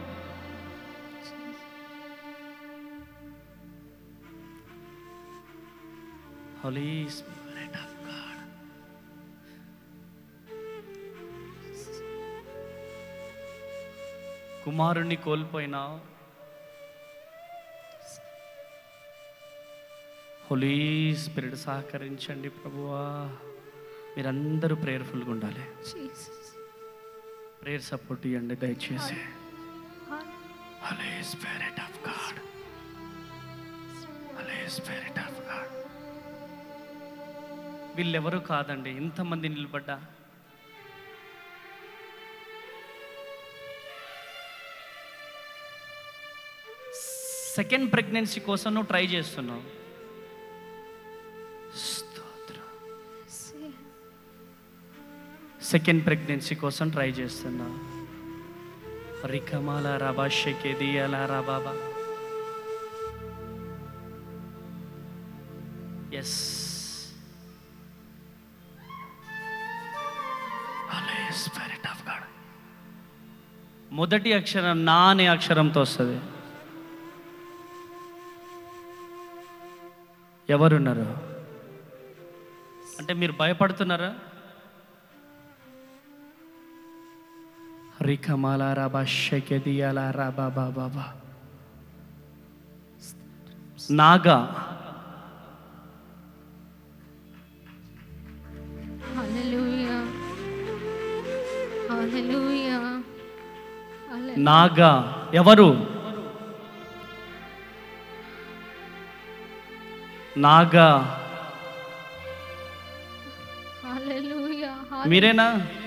[SPEAKER 2] Holy Spirit of God. కుమారుణ్ణి కోల్పోయినావు హోలీ స్పిరిట్ సహకరించండి ప్రభువా మీరందరూ ప్రేయర్ఫుల్గా ఉండాలి ప్రేయర్ సపోర్ట్ ఇవ్వండి దయచేసి holy spirit of God holy spirit of God వీళ్ళెవరు కాదండి ఇంతమంది నిలబడ్డా సెకండ్ ప్రెగ్నెన్సీ కోసం నువ్వు ట్రై చేస్తున్నావు స్తోత్రం. సెకండ్ ప్రెగ్నెన్సీ కోసం ట్రై చేస్తున్నా రికమాల రాబా షెకేది అలా రాబాబా ఎస్ స్పిరిట్ ఆఫ్ గాడ్ మొదటి అక్షరం నా అనే అక్షరంతో వస్తుంది ఎవరున్నారు అంటే మీరు భయపడుతున్నారా రికమాల రాబా షకెదియాల రాబా బాబా బా నాగా
[SPEAKER 1] హల్లెలూయా హల్లెలూయా హల్లెలూయా
[SPEAKER 2] నాగా ఎవరు నాగా
[SPEAKER 1] హల్లెలూయా
[SPEAKER 2] మీరేనా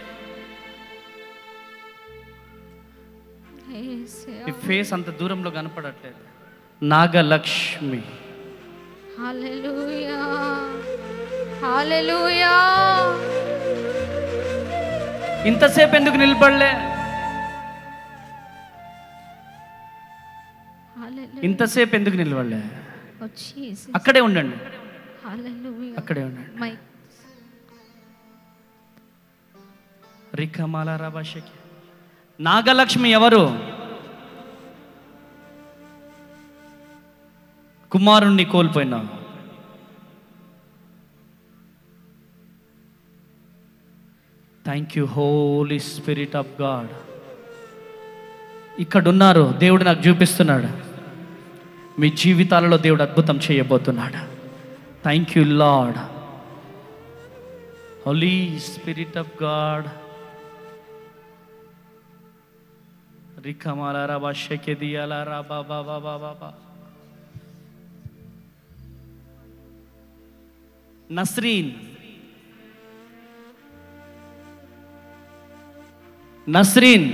[SPEAKER 1] యేసయ్యా.
[SPEAKER 2] మీ ఫేస్ అంత దూరంలో కనపడట్లేదు నాగలక్ష్మి
[SPEAKER 1] హల్లెలూయా హల్లెలూయా
[SPEAKER 2] ఇంతసేపు ఎందుకు నిలబడలే
[SPEAKER 1] హల్లెలూయా
[SPEAKER 2] ఇంతసేపు ఎందుకు నిలబడలే
[SPEAKER 1] ఓ జీసస్
[SPEAKER 2] అక్కడే ఉండండి
[SPEAKER 1] హల్లెలూయా
[SPEAKER 2] అక్కడే ఉండండి
[SPEAKER 1] మై
[SPEAKER 2] రికమాల రాబాషకి నాగలక్ష్మి ఎవరు కుమారుణ్ణి కోల్పోయినా thank you holy spirit of God ఇక్కడున్నారు దేవుడు నాకు చూపిస్తున్నాడు మీ జీవితాలలో దేవుడు అద్భుతం చేయబోతున్నాడు thank you Lord holy spirit of God రికమాల రబా షెకెదియాల రబా బాబా బాబా బా నస్రీన్ నస్రీన్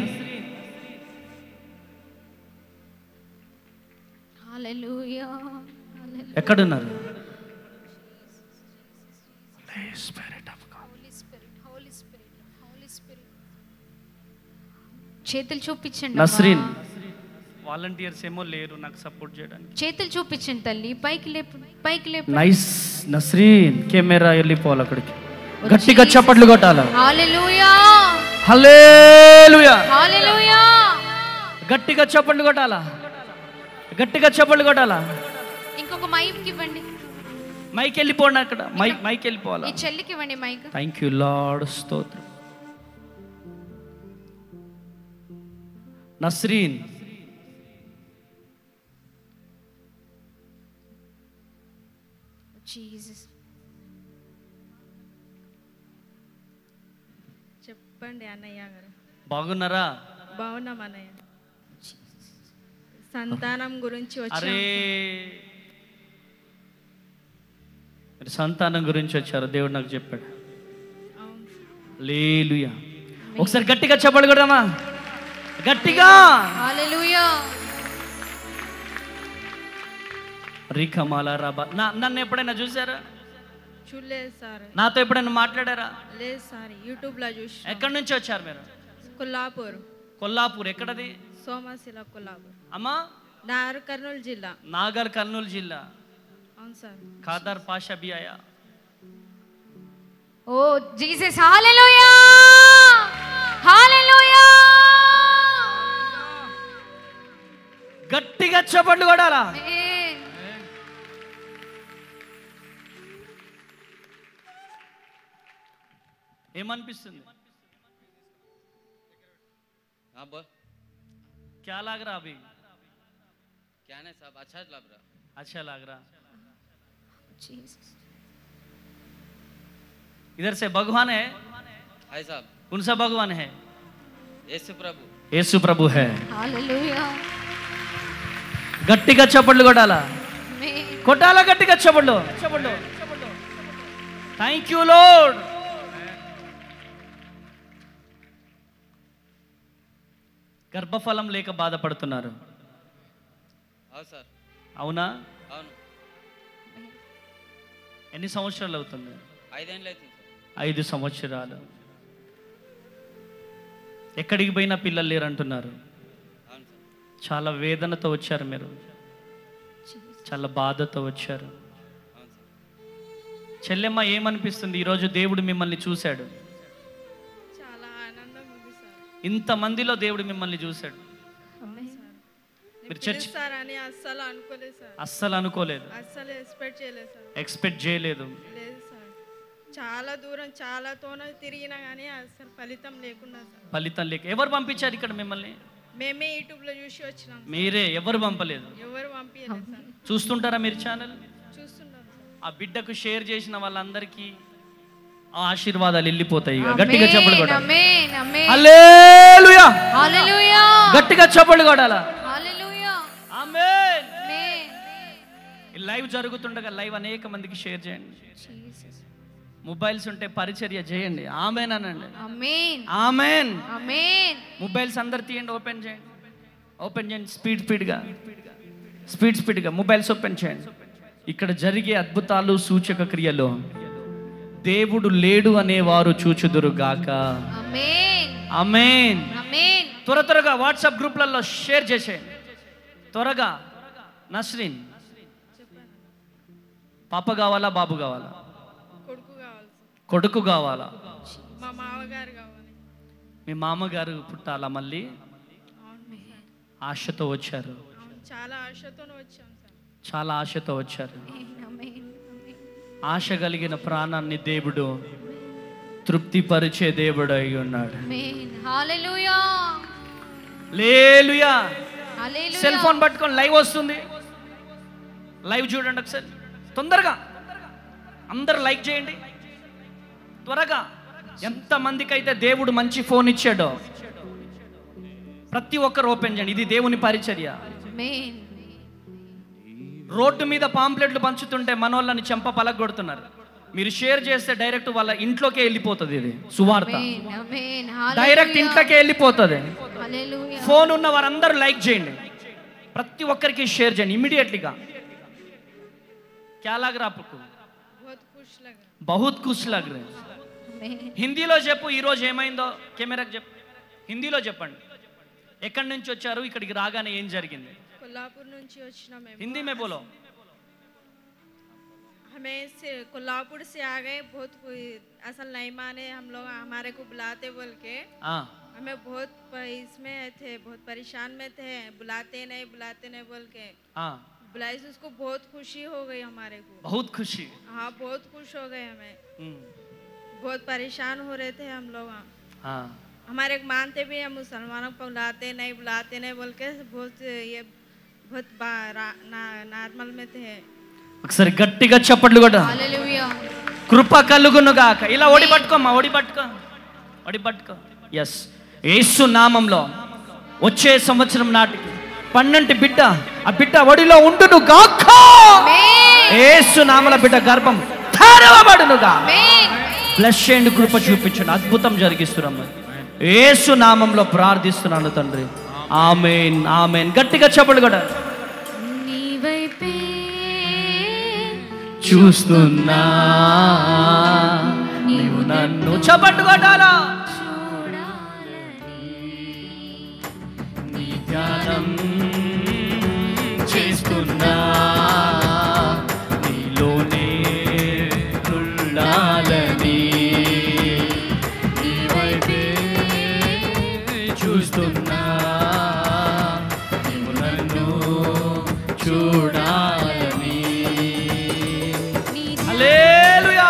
[SPEAKER 1] హల్లెలూయా హల్లెలూయా
[SPEAKER 2] ఎక్కడున్నారు
[SPEAKER 1] చేతులు చూపించండి
[SPEAKER 2] నస్రీన్
[SPEAKER 1] అమ్మా.
[SPEAKER 2] వాలంటీర్స్ ఏమో లేరు నాకు సపోర్ట్ చేయడానికి
[SPEAKER 1] చేతులు చూపించండి తల్లి పైకి లేపు పైకి లేపు
[SPEAKER 2] నైస్ నస్రీన్ కెమెరా వెళ్ళిపోవాలి అక్కడికి గట్టిగా చప్పట్లు కొట్టాల
[SPEAKER 1] హల్లెలూయా
[SPEAKER 2] హల్లేలుయా
[SPEAKER 1] హల్లెలూయా
[SPEAKER 2] గట్టిగా చప్పట్లు కొట్టాలా గట్టిగా చప్పట్లు కొట్టాలా
[SPEAKER 1] ఇంకొక మైక్ ఇవ్వండి
[SPEAKER 2] మైక్ వెళ్ళిపోండి అక్కడ మైక్ మైక్ వెళ్ళిపోవాలా
[SPEAKER 1] ఈ చెల్లికి ఇవ్వండి మైక్
[SPEAKER 2] థ్యాంక్ యూ లార్డ్ స్తోత్రం నస్రీన్
[SPEAKER 1] జీసస్
[SPEAKER 13] చెప్పండి అన్నయ్య గారు
[SPEAKER 2] బాగున్నారా
[SPEAKER 13] బాగున్నాం అన్నయ్య సంతానం గురించి
[SPEAKER 2] అరే
[SPEAKER 13] వచ్చాం
[SPEAKER 2] మీరు సంతానం గురించి వచ్చారు దేవుడు నాకు చెప్పాడు
[SPEAKER 13] అవును
[SPEAKER 2] లేలుయా ఒకసారి గట్టిగా చెప్పాలి కూడామా గట్టిగా
[SPEAKER 1] హల్లెలూయా
[SPEAKER 2] రీకమాల రాబా నా నన్ను ఎప్పుడైనా చూసారా
[SPEAKER 13] చూడలేదు సార్
[SPEAKER 2] నాతో ఎప్పుడైనా మాట్లాడారా
[SPEAKER 13] లేదు సార్ యూట్యూబ్లో చూసి
[SPEAKER 2] ఎక్కడి నుంచి వచ్చారు మీరు
[SPEAKER 13] కొల్లాపూర్
[SPEAKER 2] కొల్లాపూర్ ఎక్కడది
[SPEAKER 13] సోమశిల కొల్లాపూర్
[SPEAKER 2] అమ్మా
[SPEAKER 13] నాగర్ కర్నూలు జిల్లా
[SPEAKER 2] నాగర్ కర్నూలు జిల్లా
[SPEAKER 13] అవును సార్
[SPEAKER 2] ఖాదర్ పాషా బి ఆయా
[SPEAKER 1] ఓ జీసస్ హల్లెలూయా హల్లెలూయా
[SPEAKER 2] గట్టిగా చెప్పండి కొడాలా ఏమనిపిస్తుంది
[SPEAKER 14] हाँ बोल
[SPEAKER 2] क्या लग रहा अभी
[SPEAKER 14] क्या नहीं साहब अच्छा लग रहा
[SPEAKER 2] अच्छा लग रहा इधर से भगवान है
[SPEAKER 14] हाय साहब
[SPEAKER 2] कौन सा भगवान है
[SPEAKER 14] यीशु प्रभु
[SPEAKER 2] యేసు ప్రభు హే
[SPEAKER 1] హల్లెలూయా
[SPEAKER 2] గట్టిగా చప్పట్లు కొట్టాలా
[SPEAKER 1] ఆమేన్
[SPEAKER 2] కొట్టాలా గట్టిగా చప్పట్లు చప్పట్లు థ్యాంక్ యూ లోడ్ గర్భఫలం లేక బాధపడుతున్నారు
[SPEAKER 14] అవును సార్
[SPEAKER 2] అవునా
[SPEAKER 14] అవును
[SPEAKER 2] ఎన్ని సంవత్సరాలు అవుతుంది
[SPEAKER 14] ఐదేళ్ళు అవుతుంది సార్
[SPEAKER 2] ఐదు సంవత్సరాలు ఎక్కడికి పోయినా పిల్లలు లేరంటున్నారు
[SPEAKER 14] అవును సార్
[SPEAKER 2] చాలా వేదనతో వచ్చారు మీరు చాలా బాధతో వచ్చారు
[SPEAKER 14] అవును సార్
[SPEAKER 2] చెల్లెమ్మ ఏమనిపిస్తుంది ఈరోజు దేవుడు మిమ్మల్ని చూశాడు
[SPEAKER 13] చాలా ఆనందం ఉంది సార్
[SPEAKER 2] ఇంతమందిలో దేవుడు మిమ్మల్ని చూశాడు మీరు చర్చ్
[SPEAKER 13] పిలుస్తారని అస్సలు అనుకోలేదు సార్
[SPEAKER 2] అస్సలు అనుకోలేదు
[SPEAKER 13] అస్సలు ఎక్స్పెక్ట్ చేయలేదు సార్
[SPEAKER 2] ఎక్స్పెక్ట్ చేయలేదు
[SPEAKER 13] లేదు సార్ చాలా దూరం చాలా తోన తిరిగినా కానీ అసలు ఫలితం లేకుండా సార్
[SPEAKER 2] ఫలితం లేక ఎవరు పంపించారు ఇక్కడ మిమ్మల్ని
[SPEAKER 13] మేమే యూట్యూబ్లో చూసి వచ్చినాం సార్.
[SPEAKER 2] మీరే ఎవరు పంపలేదు
[SPEAKER 13] ఎవరు పంపించలేదు సార్
[SPEAKER 2] చూస్తుంటారా మీరు ఛానల్
[SPEAKER 13] చూస్తున్నాం సార్
[SPEAKER 2] ఆ బిడ్డకు షేర్ చేసిన వాళ్ళందరికీ ఆ ఆశీర్వాదాలు వెళ్ళిపోతాయి ఇక గట్టిగా చెప్పలు కొట్టాలి
[SPEAKER 1] ఆమేన్ ఆమేన్
[SPEAKER 2] హల్లెలూయా
[SPEAKER 1] హల్లెలూయా
[SPEAKER 2] గట్టిగా చెప్పలు కొట్టాలా
[SPEAKER 1] హల్లెలూయా
[SPEAKER 2] ఆమేన్
[SPEAKER 1] ఆమేన్
[SPEAKER 2] ఈ లైవ్ జరుగుతుండగా లైవ్ అనేక మందికి షేర్ చేయండి
[SPEAKER 1] జీసస్
[SPEAKER 2] మొబైల్స్ ఉంటే పరిచర్య చేయండి ఆమెన్ అనండి
[SPEAKER 1] ఆమేన్
[SPEAKER 2] ఆమెన్
[SPEAKER 1] ఆమేన్
[SPEAKER 2] మొబైల్స్ అందరు తీయండి ఓపెన్ చేయండి ఓపెన్ చేయండి స్పీడ్ స్పీడ్గా స్పీడ్ స్పీడ్గా మొబైల్స్ ఓపెన్ చేయండి ఇక్కడ జరిగే అద్భుతాలు సూచక క్రియలు దేవుడు లేడు అనేవారు చూచుదురు గాక
[SPEAKER 1] ఆమేన్
[SPEAKER 2] ఆమెన్
[SPEAKER 1] ఆమేన్
[SPEAKER 2] త్వర త్వరగా వాట్సాప్ గ్రూప్లలో షేర్ చేసేయండి త్వరగా నస్రీన్ పాప కావాలా బాబు కావాలా
[SPEAKER 13] కొడుకు కావాలి సార్
[SPEAKER 2] కొడుకు కావాలా
[SPEAKER 13] మా మామగారు కావాలి
[SPEAKER 2] మీ మామగారు పుట్టాలా మళ్ళీ ఆశతో వచ్చారు
[SPEAKER 13] అవును చాలా ఆశతోనే వచ్చాం సార్
[SPEAKER 2] చాలా ఆశతో వచ్చారు
[SPEAKER 1] ఆమేన్
[SPEAKER 2] ఆశ కలిగిన ప్రాణాన్ని దేవుడు తృప్తిపరిచే దేవుడు అయి ఉన్నాడు
[SPEAKER 1] ఆమేన్ హల్లెలూయా
[SPEAKER 2] లేలుయా
[SPEAKER 1] హల్లెలూయా
[SPEAKER 2] సెల్ ఫోన్ పట్టుకొని లైవ్ వస్తుంది లైవ్ చూడండి ఒకసారి తొందరగా అందరు లైక్ చేయండి త్వరగా ఎంతమందికి అయితే దేవుడు మంచి ఫోన్ ఇచ్చాడో ప్రతి ఒక్కరు ఓపెన్ చేయండి ఇది దేవుని పరిచర్య
[SPEAKER 1] ఆమేన్
[SPEAKER 2] రోడ్డు మీద పాంప్లెట్లు పంచుతుంటే మనోళ్ళని చెంప పలగొడుతున్నారు మీరు షేర్ చేస్తే డైరెక్ట్ వాళ్ళ ఇంట్లోకే వెళ్ళిపోతుంది ఇది సువార్త
[SPEAKER 1] ఆమేన్ ఆమేన్
[SPEAKER 2] డైరెక్ట్ ఇంట్లోకే వెళ్ళిపోతుంది
[SPEAKER 1] హల్లెలూయా
[SPEAKER 2] ఫోన్ ఉన్న వారందరూ లైక్ చేయండి ప్రతి ఒక్కరికి షేర్ చేయండి ఇమీడియట్లీగా क्या लग रहा आपको
[SPEAKER 13] बहुत खुश लग रहा
[SPEAKER 2] बहुत खुश लग रहे हैं.
[SPEAKER 1] ఆమేన్
[SPEAKER 2] హిందీలో చెప్పు ఈరోజు ఏమైందో కెమెరాకి చెప్పు హిందీలో చెప్పండి ఎక్కడి నుంచి వచ్చారు ఇక్కడికి రాగానే ఏం జరిగింది
[SPEAKER 13] कोल्हापुर నుంచి వచ్చిన మేము
[SPEAKER 2] హిందీ మే బోలో
[SPEAKER 13] हमें से कोल्हापुर से आ गए बहुत कोई असल नहीं माने हम लोग हमारे को बुलाते बोल के
[SPEAKER 2] ఆ,
[SPEAKER 13] हमें बहुत प- इसमें थे बहुत परेशान में थे बुलाते नहीं बुलाते नहीं बोल के
[SPEAKER 2] ఆ,
[SPEAKER 13] ब्लाइज उसको बहुत खुशी हो गई हमारे को
[SPEAKER 2] बहुत खुशी
[SPEAKER 13] हाँ बहुत खुश हो गए हमें
[SPEAKER 2] हम्म,
[SPEAKER 13] बहुत परेशान हो रहे थे हम लोग हाँ।
[SPEAKER 2] हाँ
[SPEAKER 13] हमारे एक मानते भी हैं मुसलमानों को बुलाते नहीं बुलाते नहीं बोल के बहुत ये बहुत बा- रा- ना- नॉर्मल में थे
[SPEAKER 2] ఒకసారి గట్టిగా చప్పట్లు కూడా
[SPEAKER 1] హల్లెలూయా
[SPEAKER 2] కృప కలుగును గాక ఇలా ఒడి పట్టుకోమ్మా ఒడి పట్టుకో ఒడి పట్టుకో ఎస్ యేసు నామంలో వచ్చే సంవత్సరం నాటికి పన్నెంటి బిడ్డ ఆ బిడ్డ ఒడిలో ఉండును గాక యేసు నామల బిడ్డ గర్భం తెరవబడునుగా బ్లెస్ చేయండి కృప చూపించండి అద్భుతం జరిగిస్తున్నాము యేసు నామంలో ప్రార్థిస్తున్నాను తండ్రి ఆమెన్ ఆమెన్ గట్టిగా చెప్పడు కూడా
[SPEAKER 1] నీ వైపే
[SPEAKER 2] చూస్తున్నా నీవు నన్ను చప్పట్టు కొట్టాలా నీ ధ్యానం చేస్తున్నా నీలోనే ఉండాలని నీ వైపే చూస్తున్నా నీవు నన్ను చూడాలని హల్లెలూయా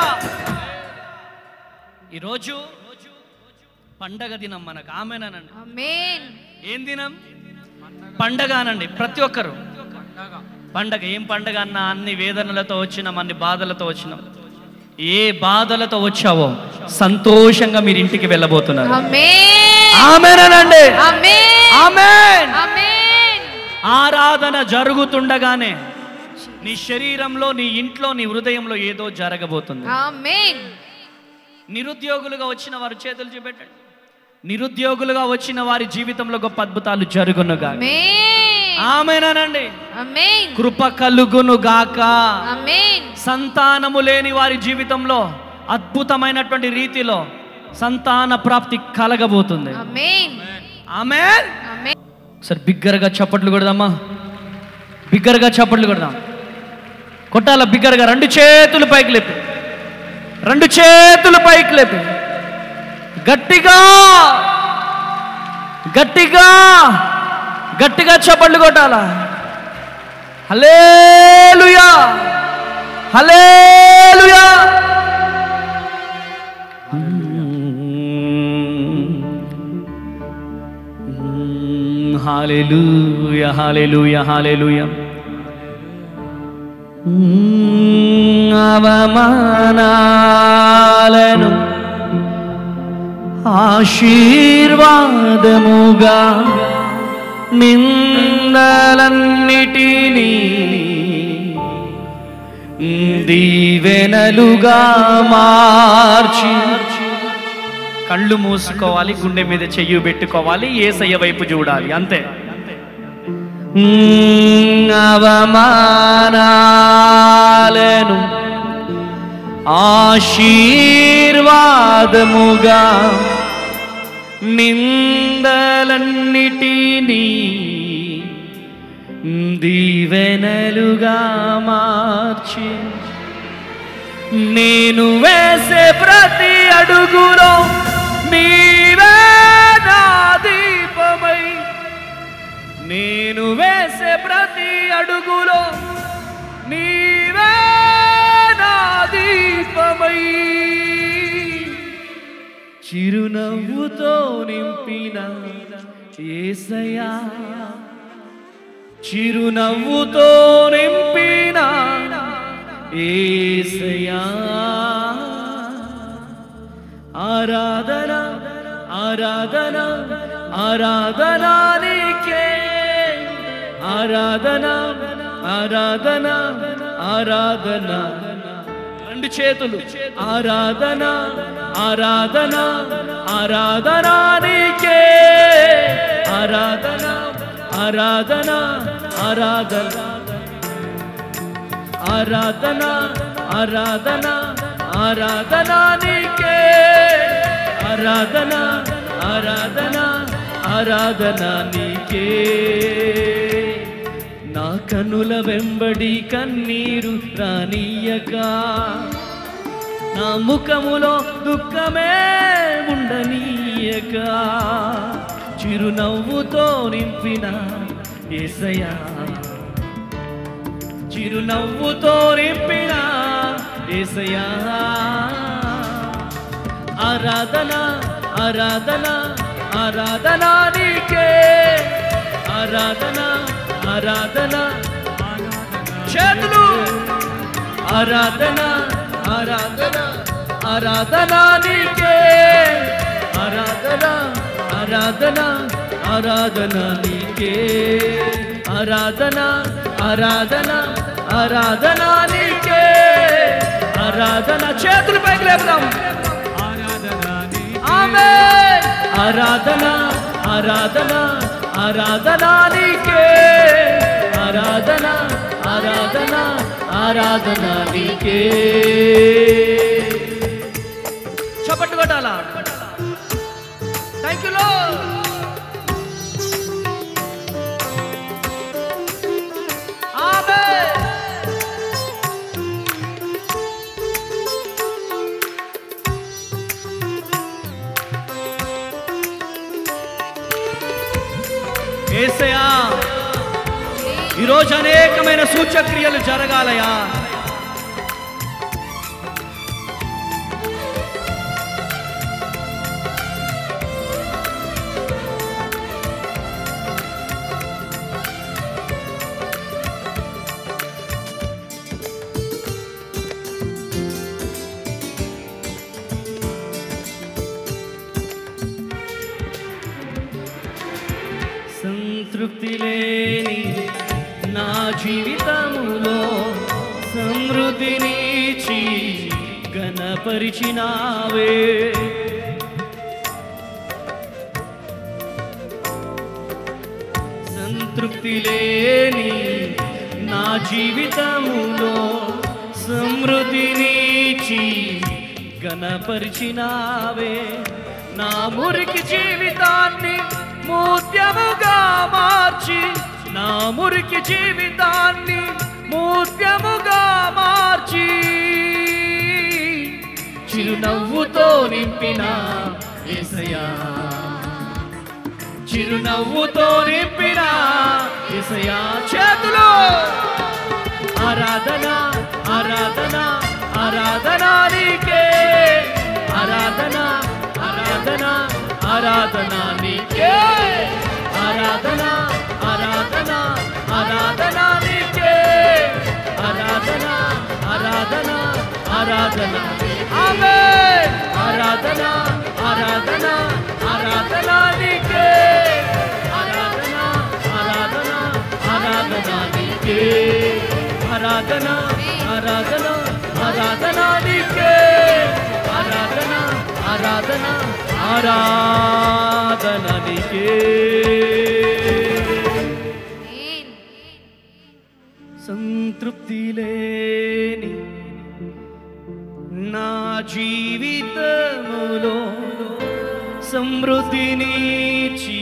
[SPEAKER 2] ఈరోజు పండగ దినం మనకు ఆమెనానండి
[SPEAKER 1] ఆమేన్
[SPEAKER 2] ఏం దినం పండగ అనండి ప్రతి ఒక్కరు పండగ ఏం పండగ అన్నా అన్ని వేదనలతో వచ్చినాం అన్ని బాధలతో వచ్చినాం ఏ బాధలతో వచ్చావో సంతోషంగా మీరు ఇంటికి వెళ్ళబోతున్నారు
[SPEAKER 1] ఆమేన్
[SPEAKER 2] ఆమెనానండి
[SPEAKER 1] ఆమేన్
[SPEAKER 2] ఆమేన్
[SPEAKER 1] ఆమేన్
[SPEAKER 2] ఆరాధన జరుగుతుండగానే నీ శరీరంలో నీ ఇంట్లో నీ హృదయంలో ఏదో జరగబోతుంది
[SPEAKER 1] ఆమేన్
[SPEAKER 2] నిరుద్యోగులుగా వచ్చిన వారు చేతులు చూపెట్టండి నిరుద్యోగులుగా వచ్చిన వారి జీవితంలో గొప్ప అద్భుతాలు జరుగునుగా
[SPEAKER 1] ఆమేన్
[SPEAKER 2] ఆమెనానండి
[SPEAKER 1] ఆమేన్
[SPEAKER 2] కృప కలుగును గాక
[SPEAKER 1] ఆమేన్
[SPEAKER 2] సంతానము లేని వారి జీవితంలో అద్భుతమైనటువంటి రీతిలో సంతాన ప్రాప్తి కలగబోతుంది
[SPEAKER 1] ఆమేన్
[SPEAKER 2] ఆమె
[SPEAKER 1] ఆమేన్
[SPEAKER 2] సరే బిగ్గరగా చప్పట్లు కొడదామా బిగ్గరగా చప్పట్లు కొడదాం కొట్టాల బిగ్గరగా రెండు చేతులు పైకి లేపి రెండు చేతులు పైకి లేపి గట్టిగా గట్టిగా గట్టిగా చప్పట్లు కొట్టాలా hallelujah hallelujah hallelujah hallelujah hallelujah అవమానాలను ఆశీర్వాదముగా నిందలన్నిటినీ దీవెనలుగా మార్చి కళ్ళు మూసుకోవాలి గుండె మీద చెయ్యి పెట్టుకోవాలి ఏసయ్య వైపు చూడాలి అంతే మ్మ్, అవమానాలను ఆశీర్వాదముగా నిందలన్నిటినీ దీవెనలుగా మార్చి నేను వేసే ప్రతి అడుగులో నీవే నా దీపమై నేను వేసే ప్రతి అడుగులో నీవే నా దీపమై చిరునవ్వుతో నింపిన ఏసయా చిరునవ్వుతో నింపిన ఏసయా ఆరాధన ఆరాధన ఆరాధన నీకే ఆరాధన ఆరాధన ఆరాధన రెండు చేతులు ఆరాధన ఆరాధన ఆరాధన నీకే ఆరాధన ఆరాధన ఆరాధన ఆరాధన ఆరాధన ఆరాధన నీకే ఆరాధన ఆరాధన ఆరాధన నీకే నా కనుల వెంబడి కన్నీరు రానీయక నా ముఖములో దుఃఖమే ఉండనీయక చిరునవ్వుతో నింపిన ఏసయా చిరునవ్వుతో నింపిన ఏసయ్యా ఆరాధన ఆరాధన ఆరాధన నీకే ఆరాధన ఆరాధన చేతులు ఆరాధన ఆరాధన ఆరాధన నీకే ఆరాధన ఆరాధన ఆరాధన నీకే ఆరాధన ఆరాధన ఆరాధన నీకే ఆరాధన చేతులు పైకి లేపుదాం ఆమె ఆరాధన ఆరాధన ఆరాధన నీకే ఆరాధన ఆరాధన ఆరాధన నీకే చప్పట్లు కొట్టాలా థ్యాంక్ యూ లో ఏసయా ఈరోజు అనేకమైన సూచక్రియలు జరగాలయా సంతృప్తి లేని నా జీవితములో సమృద్ధినిచి గణపరిచినావే సంతృప్తి లేని నా జీవితములో సమృద్ధినిచి గణపరిచినావే నా మురికి జీవితాన్ని మూత్యముగా మార్చి నా మురికి జీవితాన్ని మూత్యముగా మార్చి చిరునవ్వుతో నింపిన ఏసయా చిరునవ్వుతో నింపిన ఏసయా చేతులు ఆరాధన ఆరాధన ఆరాధన నీకే ఆరాధన ఆరాధన ఆరాధన నీకే ఆరాధన ఆరాధన ఆరాధన నీకే ఆరాధన ఆరాధన ఆరాధన ఆమె ఆరాధన ఆరాధన ఆరాధన నీకే ఆరాధన ఆరాధన ఆరాధన నీకే ఆరాధన ఆరాధన ఆరాధన నీకే ఆరాధన ఆరాధన ఆరాధన నీకే సంతృప్తి లేని నా జీవితములో సమృద్ధినిచి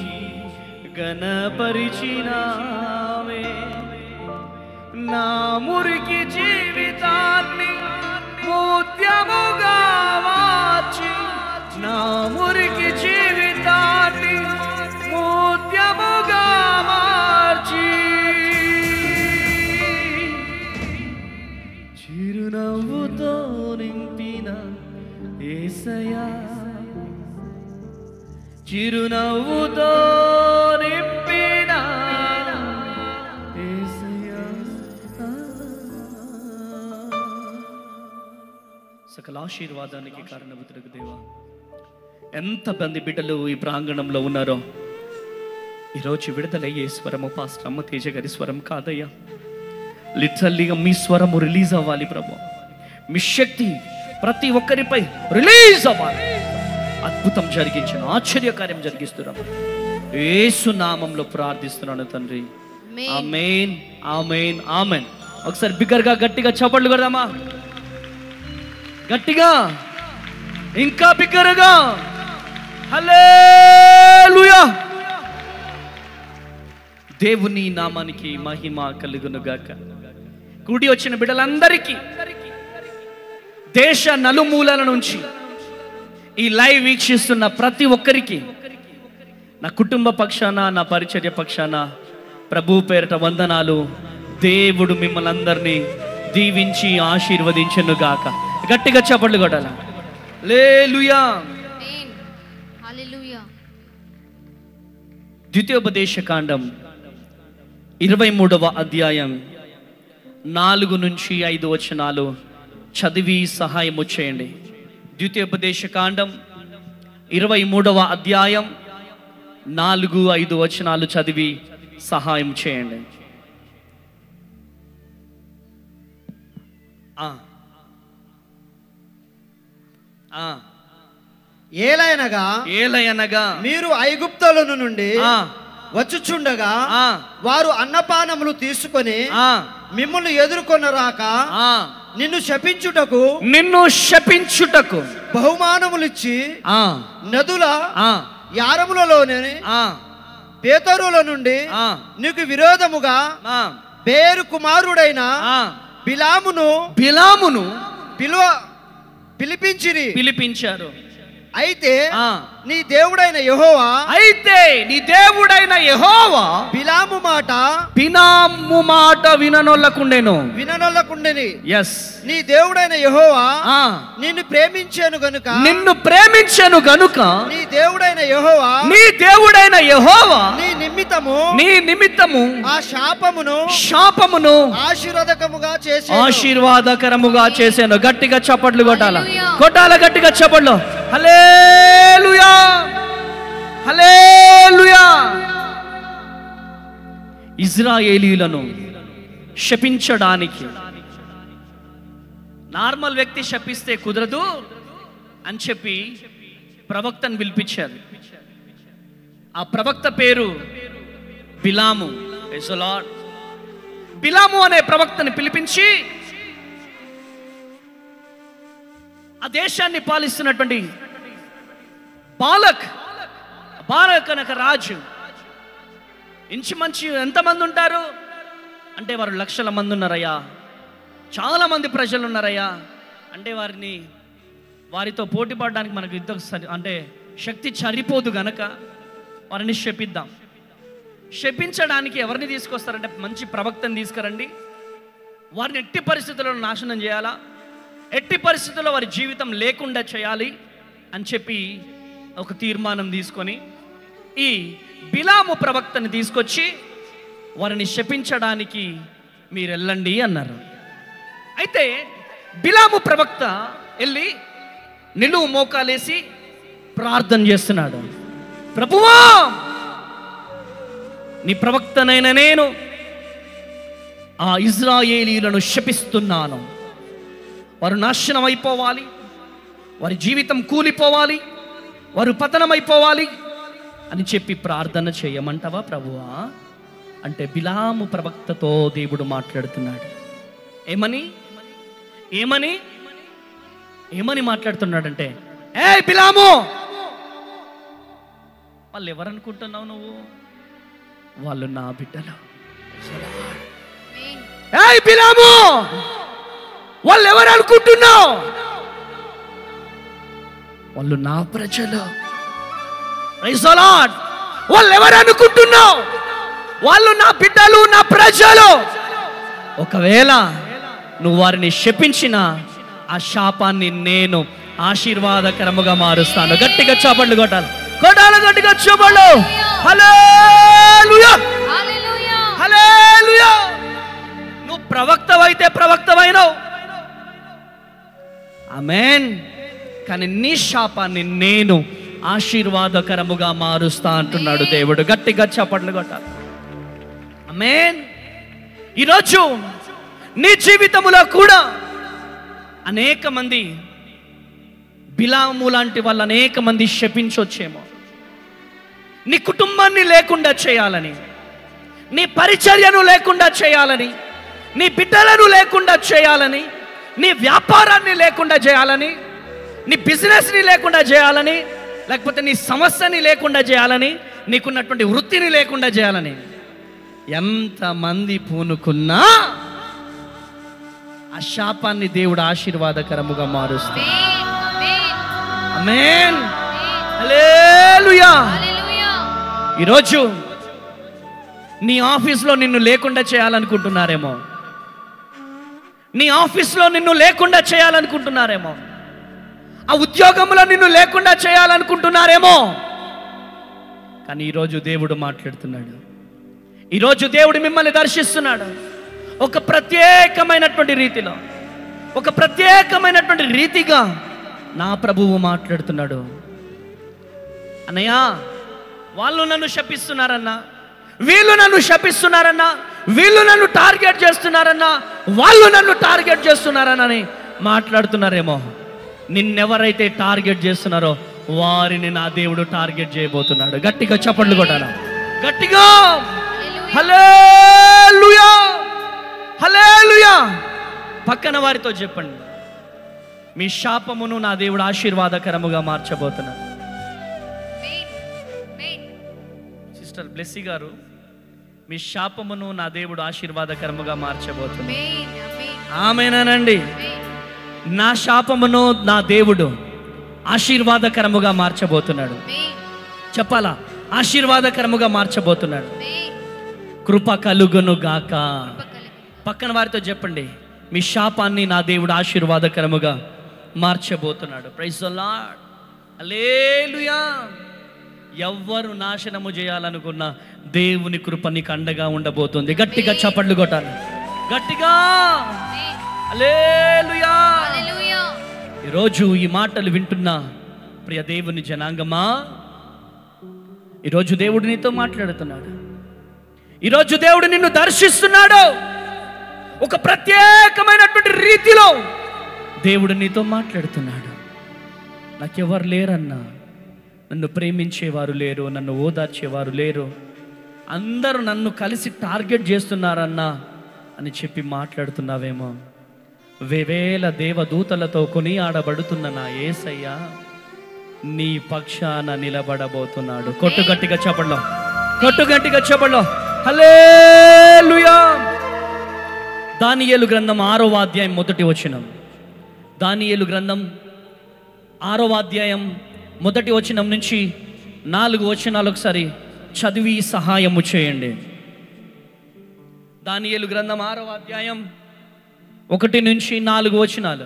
[SPEAKER 2] గణపరిచినావే నా మురికి జీవితాన్ని మూత్యముగా మార్చి నా మురికి జీవితాన్ని మూత్యముగా మార్చి చిరునవ్వుతో నింపిన ఏసయా చిరునవ్వుతో నింపిన ఏసయ్యా. సకల ఆశీర్వాదానికి కారణభూతులకు దేవా ఎంతమంది బిడ్డలు ఈ ప్రాంగణంలో ఉన్నారో ఈరోజు విడుదలయ్యే స్వరము పాస్టర్ అమ్మ తేజ గారి స్వరం కాదయ్యా లిటరల్లీగా మీ స్వరము రిలీజ్ అవ్వాలి ప్రభు మీ శక్తి ప్రతి ఒక్కరిపై రిలీజ్ అవ్వాలి అద్భుతం జరిగించిన ఆశ్చర్యకార్యం జరిగిస్తున్నాం యేసు నామంలో ప్రార్థిస్తున్నాను తండ్రి ఆమేన్ ఆమేన్ ఆమేన్ ఒకసారి బిగ్గరగా గట్టిగా చప్పట్లు కొడదామా గట్టిగా ఇంకా బిగ్గరగా హల్లెలూయా దేవుని నామానికి మహిమ కలుగును గాక కూడి వచ్చిన బిడ్డలందరికీ దేశ నలుమూలల నుంచి ఈ లైవ్ వీక్షిస్తున్న ప్రతి ఒక్కరికి నా కుటుంబ పక్షాన నా పరిచర్య పక్షాన ప్రభు పేరిట వందనాలు దేవుడు మిమ్మల్ని అందరినీ దీవించి ఆశీర్వదించను గాక గట్టిగా చప్పట్లు కొట్టాల లేలుయా
[SPEAKER 1] హల్లెలూయా
[SPEAKER 2] ద్వితీయోపదేశ కాండం ఇరవై మూడవ అధ్యాయం నాలుగు నుంచి ఐదు వచనాలు చదివి సహాయము చేయండి ద్వితీయోపదేశ కాండం ఇరవై మూడవ అధ్యాయం నాలుగు ఐదు వచనాలు చదివి సహాయం చేయండి ఆ. ఆ.
[SPEAKER 15] ఏలయనగా
[SPEAKER 2] ఏలయనగా
[SPEAKER 15] మీరు ఐగుప్తులను నుండి
[SPEAKER 2] ఆ.
[SPEAKER 15] వచ్చుచుండగా
[SPEAKER 2] ఆ.
[SPEAKER 15] వారు అన్నపానములు తీసుకొని
[SPEAKER 2] ఆ.
[SPEAKER 15] మిమ్మల్ని ఎదుర్కొన్న రాక
[SPEAKER 2] ఆ.
[SPEAKER 15] నిన్ను శపించుటకు
[SPEAKER 2] నిన్ను శపించుటకు
[SPEAKER 15] బహుమానములిచ్చి
[SPEAKER 2] ఆ.
[SPEAKER 15] నదుల
[SPEAKER 2] ఆ.
[SPEAKER 15] యారములలోనే
[SPEAKER 2] ఆ.
[SPEAKER 15] పేతరుల నుండి
[SPEAKER 2] ఆ.
[SPEAKER 15] నీకు విరోధముగా
[SPEAKER 2] ఆ.
[SPEAKER 15] బేరు కుమారుడైన
[SPEAKER 2] ఆ.
[SPEAKER 15] బిలామును
[SPEAKER 2] బిలామును
[SPEAKER 15] పిలువ పిలిపించిరి
[SPEAKER 2] పిలిపించారు
[SPEAKER 15] అయితే
[SPEAKER 2] ఆ.
[SPEAKER 15] నీ దేవుడైన యెహోవా
[SPEAKER 2] అయితే నీ దేవుడైన యెహోవా
[SPEAKER 15] బిలాము మాట
[SPEAKER 2] బినాము మాట విననొల్లకుండెను
[SPEAKER 15] విననొల్లకుండెని
[SPEAKER 2] ఎస్
[SPEAKER 15] నీ దేవుడైన యెహోవా
[SPEAKER 2] ఆ.
[SPEAKER 15] నిన్ను ప్రేమించాను గనుక
[SPEAKER 2] నిన్ను ప్రేమించను గనుక
[SPEAKER 15] నీ దేవుడైన యెహోవా
[SPEAKER 2] నీ దేవుడైన యెహోవా
[SPEAKER 15] నీ నిమిత్తము
[SPEAKER 2] నీ నిమిత్తము
[SPEAKER 15] ఆ శాపమును
[SPEAKER 2] శాపమును
[SPEAKER 15] ఆశీర్వాదకముగా చేసి
[SPEAKER 2] ఆశీర్వాదకరముగా చేశాను గట్టిగా చప్పట్లు కొట్టాల కొట్టాల గట్టిగా చప్పట్లు హలేలుయా హలేలుయా ఇజ్రాయేలీలను శపించడానికి నార్మల్ వ్యక్తి శపిస్తే కుదరదు అని చెప్పి ప్రవక్తను పిలిపించారు ఆ ప్రవక్త పేరు బిలాము Praise the Lord. బిలాము అనే ప్రవక్తని పిలిపించి ఆ దేశాన్ని పాలిస్తున్నటువంటి బాలక్ బాలక్ అనక రాజు ఇంచుమంచి ఎంతమంది ఉంటారు అంటే వారు లక్షల మంది ఉన్నారయ్యా చాలా మంది ప్రజలు ఉన్నారయ్యా అంటే వారిని వారితో పోటీ పడడానికి మనకు యుద్ధం సరి అంటే శక్తి సరిపోదు గనక వారిని శపిద్దాం శపించడానికి ఎవరిని తీసుకొస్తారంటే మంచి ప్రవక్తని తీసుకురండి వారిని ఎట్టి పరిస్థితుల్లో నాశనం చేయాలా ఎట్టి పరిస్థితుల్లో వారి జీవితం లేకుండా చేయాలి అని చెప్పి ఒక తీర్మానం తీసుకొని ఈ బిలాము ప్రవక్తని తీసుకొచ్చి వారిని శపించడానికి మీరు వెళ్ళండి అన్నారు అయితే బిలాము ప్రవక్త వెళ్ళి నిలువు మోకాలేసి ప్రార్థన చేస్తున్నాడు ప్రభువా నీ ప్రవక్తనైన నేను ఆ ఇజ్రాయేలీలను శపిస్తున్నాను వారు నాశనం అయిపోవాలి వారి జీవితం కూలిపోవాలి వారు పతనమైపోవాలి అని చెప్పి ప్రార్థన చేయమంటావా ప్రభువా అంటే బిలాము ప్రవక్తతో దేవుడు మాట్లాడుతున్నాడు ఏమని ఏమని ఏమని మాట్లాడుతున్నాడంటే ఏ బిలాము వాళ్ళు ఎవరనుకుంటున్నావు నువ్వు వాళ్ళు నా బిడ్డలు ఏయ్ బిలాము వాళ్ళు ఎవరు అనుకుంటున్నావు వాళ్ళు నా ప్రజలు Praise the Lord. వాళ్ళు ఎవరు అనుకుంటున్నావు వాళ్ళు నా బిడ్డలు నా ప్రజలు ఒకవేళ నువ్వు వారిని శపించిన ఆ శాపాన్ని నేను ఆశీర్వాదకరముగా మారుస్తాను గట్టిగా చపండు కొట్టాలి కొట్టాలి గట్టిగా చపండు హల్లెలూయా హల్లెలూయా నువ్వు ప్రవక్తవైతే ప్రవక్తమైనవు ఆమెన్ కానీ నీ శాపాన్ని నేను ఆశీర్వాదకరముగా మారుస్తా అంటున్నాడు దేవుడు గట్టిగా చప్పట్లు కొట్టాలి ఆమెన్ ఈరోజు నీ జీవితములో కూడా అనేక మంది బిలాము లాంటి వాళ్ళు అనేక మంది శపించొచ్చేమో నీ కుటుంబాన్ని లేకుండా చేయాలని నీ పరిచర్యను లేకుండా చేయాలని నీ బిడ్డలను లేకుండా చేయాలని నీ వ్యాపారాన్ని లేకుండా చేయాలని నీ బిజినెస్ని లేకుండా చేయాలని లేకపోతే నీ సమస్యని లేకుండా చేయాలని నీకున్నటువంటి వృత్తిని లేకుండా చేయాలని ఎంతమంది పూనుకున్నా ఆ శాపాన్ని దేవుడు ఆశీర్వాదకరముగా మారుస్తాడు ఆమేన్ హల్లెలూయా ఈరోజు నీ ఆఫీస్లో నిన్ను లేకుండా చేయాలనుకుంటున్నారేమో నీ ఆఫీస్లో నిన్ను లేకుండా చేయాలనుకుంటున్నారేమో ఆ ఉద్యోగంలో నిన్ను లేకుండా చేయాలనుకుంటున్నారేమో కానీ ఈరోజు దేవుడు మాట్లాడుతున్నాడు ఈరోజు దేవుడు మిమ్మల్ని దర్శిస్తున్నాడు ఒక ప్రత్యేకమైనటువంటి రీతిలో ఒక ప్రత్యేకమైనటువంటి రీతిగా నా ప్రభువు మాట్లాడుతున్నాడు అన్నయ్య వాళ్ళు నన్ను శపిస్తున్నారన్నా వీళ్ళు నన్ను శపిస్తున్నారన్నా వీళ్ళు నన్ను టార్గెట్ చేస్తున్నారన్నా వాళ్ళు నన్ను టార్గెట్ చేస్తున్నారనని మాట్లాడుతున్నారేమో నిన్నెవరైతే టార్గెట్ చేస్తున్నారో వారిని నా దేవుడు టార్గెట్ చేయబోతున్నాడు గట్టిగా చప్పట్లు కొట్టాల గట్టిగా హల్లెలూయా హల్లెలూయా పక్కన వారితో చెప్పండి మీ శాపమును నా దేవుడు ఆశీర్వాదకరముగా మార్చబోతున్నాడు సిస్టర్ బ్లెస్సీ గారు మీ శాపమును నా దేవుడు ఆశీర్వాదకరముగా మార్చబోతున్నాడు ఆమెనండి నా శాపమును నా దేవుడు ఆశీర్వాదకరముగా మార్చబోతున్నాడు చెప్పాలా ఆశీర్వాదకరముగా మార్చబోతున్నాడు కృప కలుగును గాక పక్కన వారితో చెప్పండి మీ శాపాన్ని నా దేవుడు ఆశీర్వాదకరముగా మార్చబోతున్నాడు ప్రైజ్ లార్డ్ అలేలుయా ఎవ్వరు నాశనము చేయాలనుకున్న దేవుని కృప నీకు అండగా ఉండబోతుంది గట్టిగా చప్పట్లు కొట్టాలి గట్టిగా అలేలుయా ఈరోజు ఈ మాటలు వింటున్న ప్రియ దేవుని జనాంగమా ఈరోజు దేవుడు నీతో మాట్లాడుతున్నాడు ఈరోజు దేవుడు నిన్ను దర్శిస్తున్నాడు ఒక ప్రత్యేకమైనటువంటి రీతిలో దేవుడు నీతో మాట్లాడుతున్నాడు నాకెవరు లేరన్నా నన్ను ప్రేమించేవారు లేరు నన్ను ఓదార్చేవారు లేరు అందరూ నన్ను కలిసి టార్గెట్ చేస్తున్నారన్నా అని చెప్పి మాట్లాడుతున్నావేమో వేవేల దేవదూతలతో కొని ఆడబడుతున్న నా ఏసయ్య నీ పక్షాన నిలబడబోతున్నాడు కొట్టు గట్టిగా చెప్పడలో కొట్టు గట్టిగా చెప్పడలో హల్లెలూయా దానియేలు గ్రంథం ఆరో అధ్యాయం మొదటి వచనం దానియేలు గ్రంథం ఆరో అధ్యాయం మొదటి వచనం నుంచి నాలుగు వచనాలు ఒకసారి చదివి సహాయము చేయండి దానియేలు గ్రంథం ఆరో అధ్యాయం ఒకటి నుంచి నాలుగు వచనాలు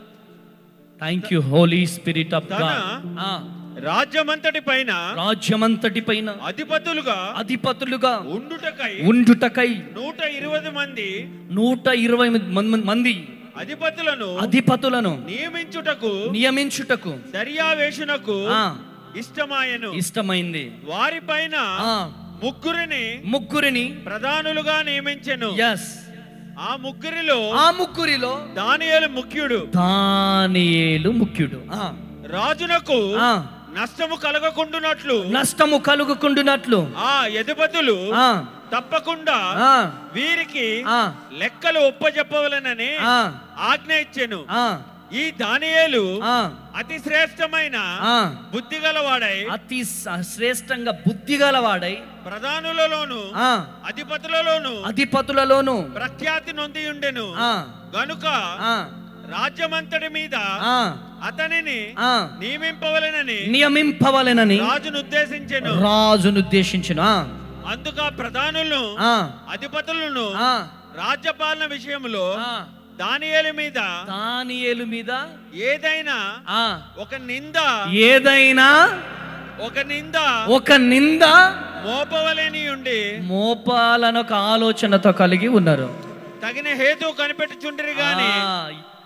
[SPEAKER 2] thank you holy spirit of
[SPEAKER 16] తన
[SPEAKER 2] గాడ్
[SPEAKER 16] రాజ్యమంతటి పైన
[SPEAKER 2] రాజ్యమంతటి పైన
[SPEAKER 16] అధిపతులుగా
[SPEAKER 2] అధిపతులుగా
[SPEAKER 16] ఉండుటకై
[SPEAKER 2] ఉండుటకై
[SPEAKER 16] నూట ఇరవై మంది
[SPEAKER 2] నూట ఇరవై మంది- మంది
[SPEAKER 16] అధిపతులను
[SPEAKER 2] అధిపతులను
[SPEAKER 16] నియమించుటకు
[SPEAKER 2] నియమించుటకు
[SPEAKER 16] దర్యావేషునకు
[SPEAKER 2] ఆ,
[SPEAKER 16] ఇష్టమాయను
[SPEAKER 2] ఇష్టమైంది
[SPEAKER 16] వారిపైన
[SPEAKER 2] ఆ,
[SPEAKER 16] ముగ్గురిని
[SPEAKER 2] ముగ్గురిని
[SPEAKER 16] ప్రధానులుగా నియమించెను
[SPEAKER 2] ఎస్
[SPEAKER 16] ఆ ముగ్గురిలో
[SPEAKER 2] ఆ ముగ్గురిలో
[SPEAKER 16] దానియేలు ముఖ్యుడు
[SPEAKER 2] దానియేలు ముఖ్యుడు ఆ,
[SPEAKER 16] రాజునకు
[SPEAKER 2] ఆ,
[SPEAKER 16] నష్టము కలగకుండునట్లు
[SPEAKER 2] నష్టము కలుగుకుండునట్లు
[SPEAKER 16] ఆ యధిపతులు
[SPEAKER 2] ఆ,
[SPEAKER 16] తప్పకుండా
[SPEAKER 2] ఆ,
[SPEAKER 16] వీరికి
[SPEAKER 2] ఆ,
[SPEAKER 16] లెక్కలు ఒప్పజెప్పవలనని
[SPEAKER 2] ఆ,
[SPEAKER 16] ఆజ్ఞ ఇచ్చెను
[SPEAKER 2] ఆ,
[SPEAKER 16] ఈ దానియేలు
[SPEAKER 2] ఆ,
[SPEAKER 16] అతి శ్రేష్టమైన
[SPEAKER 2] ఆ.
[SPEAKER 16] బుద్ధి గలవాడై
[SPEAKER 2] అతి స- శ్రేష్టంగా బుద్ధి గలవాడై
[SPEAKER 16] ప్రధానులలోను
[SPEAKER 2] ఆ,
[SPEAKER 16] అధిపతులలోను
[SPEAKER 2] అధిపతులలోను
[SPEAKER 16] ప్రఖ్యాతి నొంది ఉండెను
[SPEAKER 2] ఆ,
[SPEAKER 16] గనుక
[SPEAKER 2] ఆ,
[SPEAKER 16] రాజ్యమంతటి మీద
[SPEAKER 2] ఆ,
[SPEAKER 16] అతనిని
[SPEAKER 2] ఆ,
[SPEAKER 16] నియమింపవలెనని
[SPEAKER 2] నియమింపవలెనని
[SPEAKER 16] రాజును ఉద్దేశించెను
[SPEAKER 2] రాజును ఉద్దేశించిన
[SPEAKER 16] అందుక ప్రధానులను
[SPEAKER 2] ఆ,
[SPEAKER 16] అధిపతులను
[SPEAKER 2] ఆ,
[SPEAKER 16] రాజ్యపాలన విషయంలో
[SPEAKER 2] ఆ,
[SPEAKER 16] దానియేలు మీద
[SPEAKER 2] దానియేలు మీద
[SPEAKER 16] ఏదైనా
[SPEAKER 2] ఆ,
[SPEAKER 16] ఒక నింద
[SPEAKER 2] ఏదైనా
[SPEAKER 16] ఒక నింద
[SPEAKER 2] ఒక నింద
[SPEAKER 16] మోపవలేని ఉండి
[SPEAKER 2] మోపాలను ఒక ఆలోచనతో కలిగి ఉన్నారు
[SPEAKER 16] తగిన హేతు కనిపెట్టుచుండ్రి గాని
[SPEAKER 2] ఆ,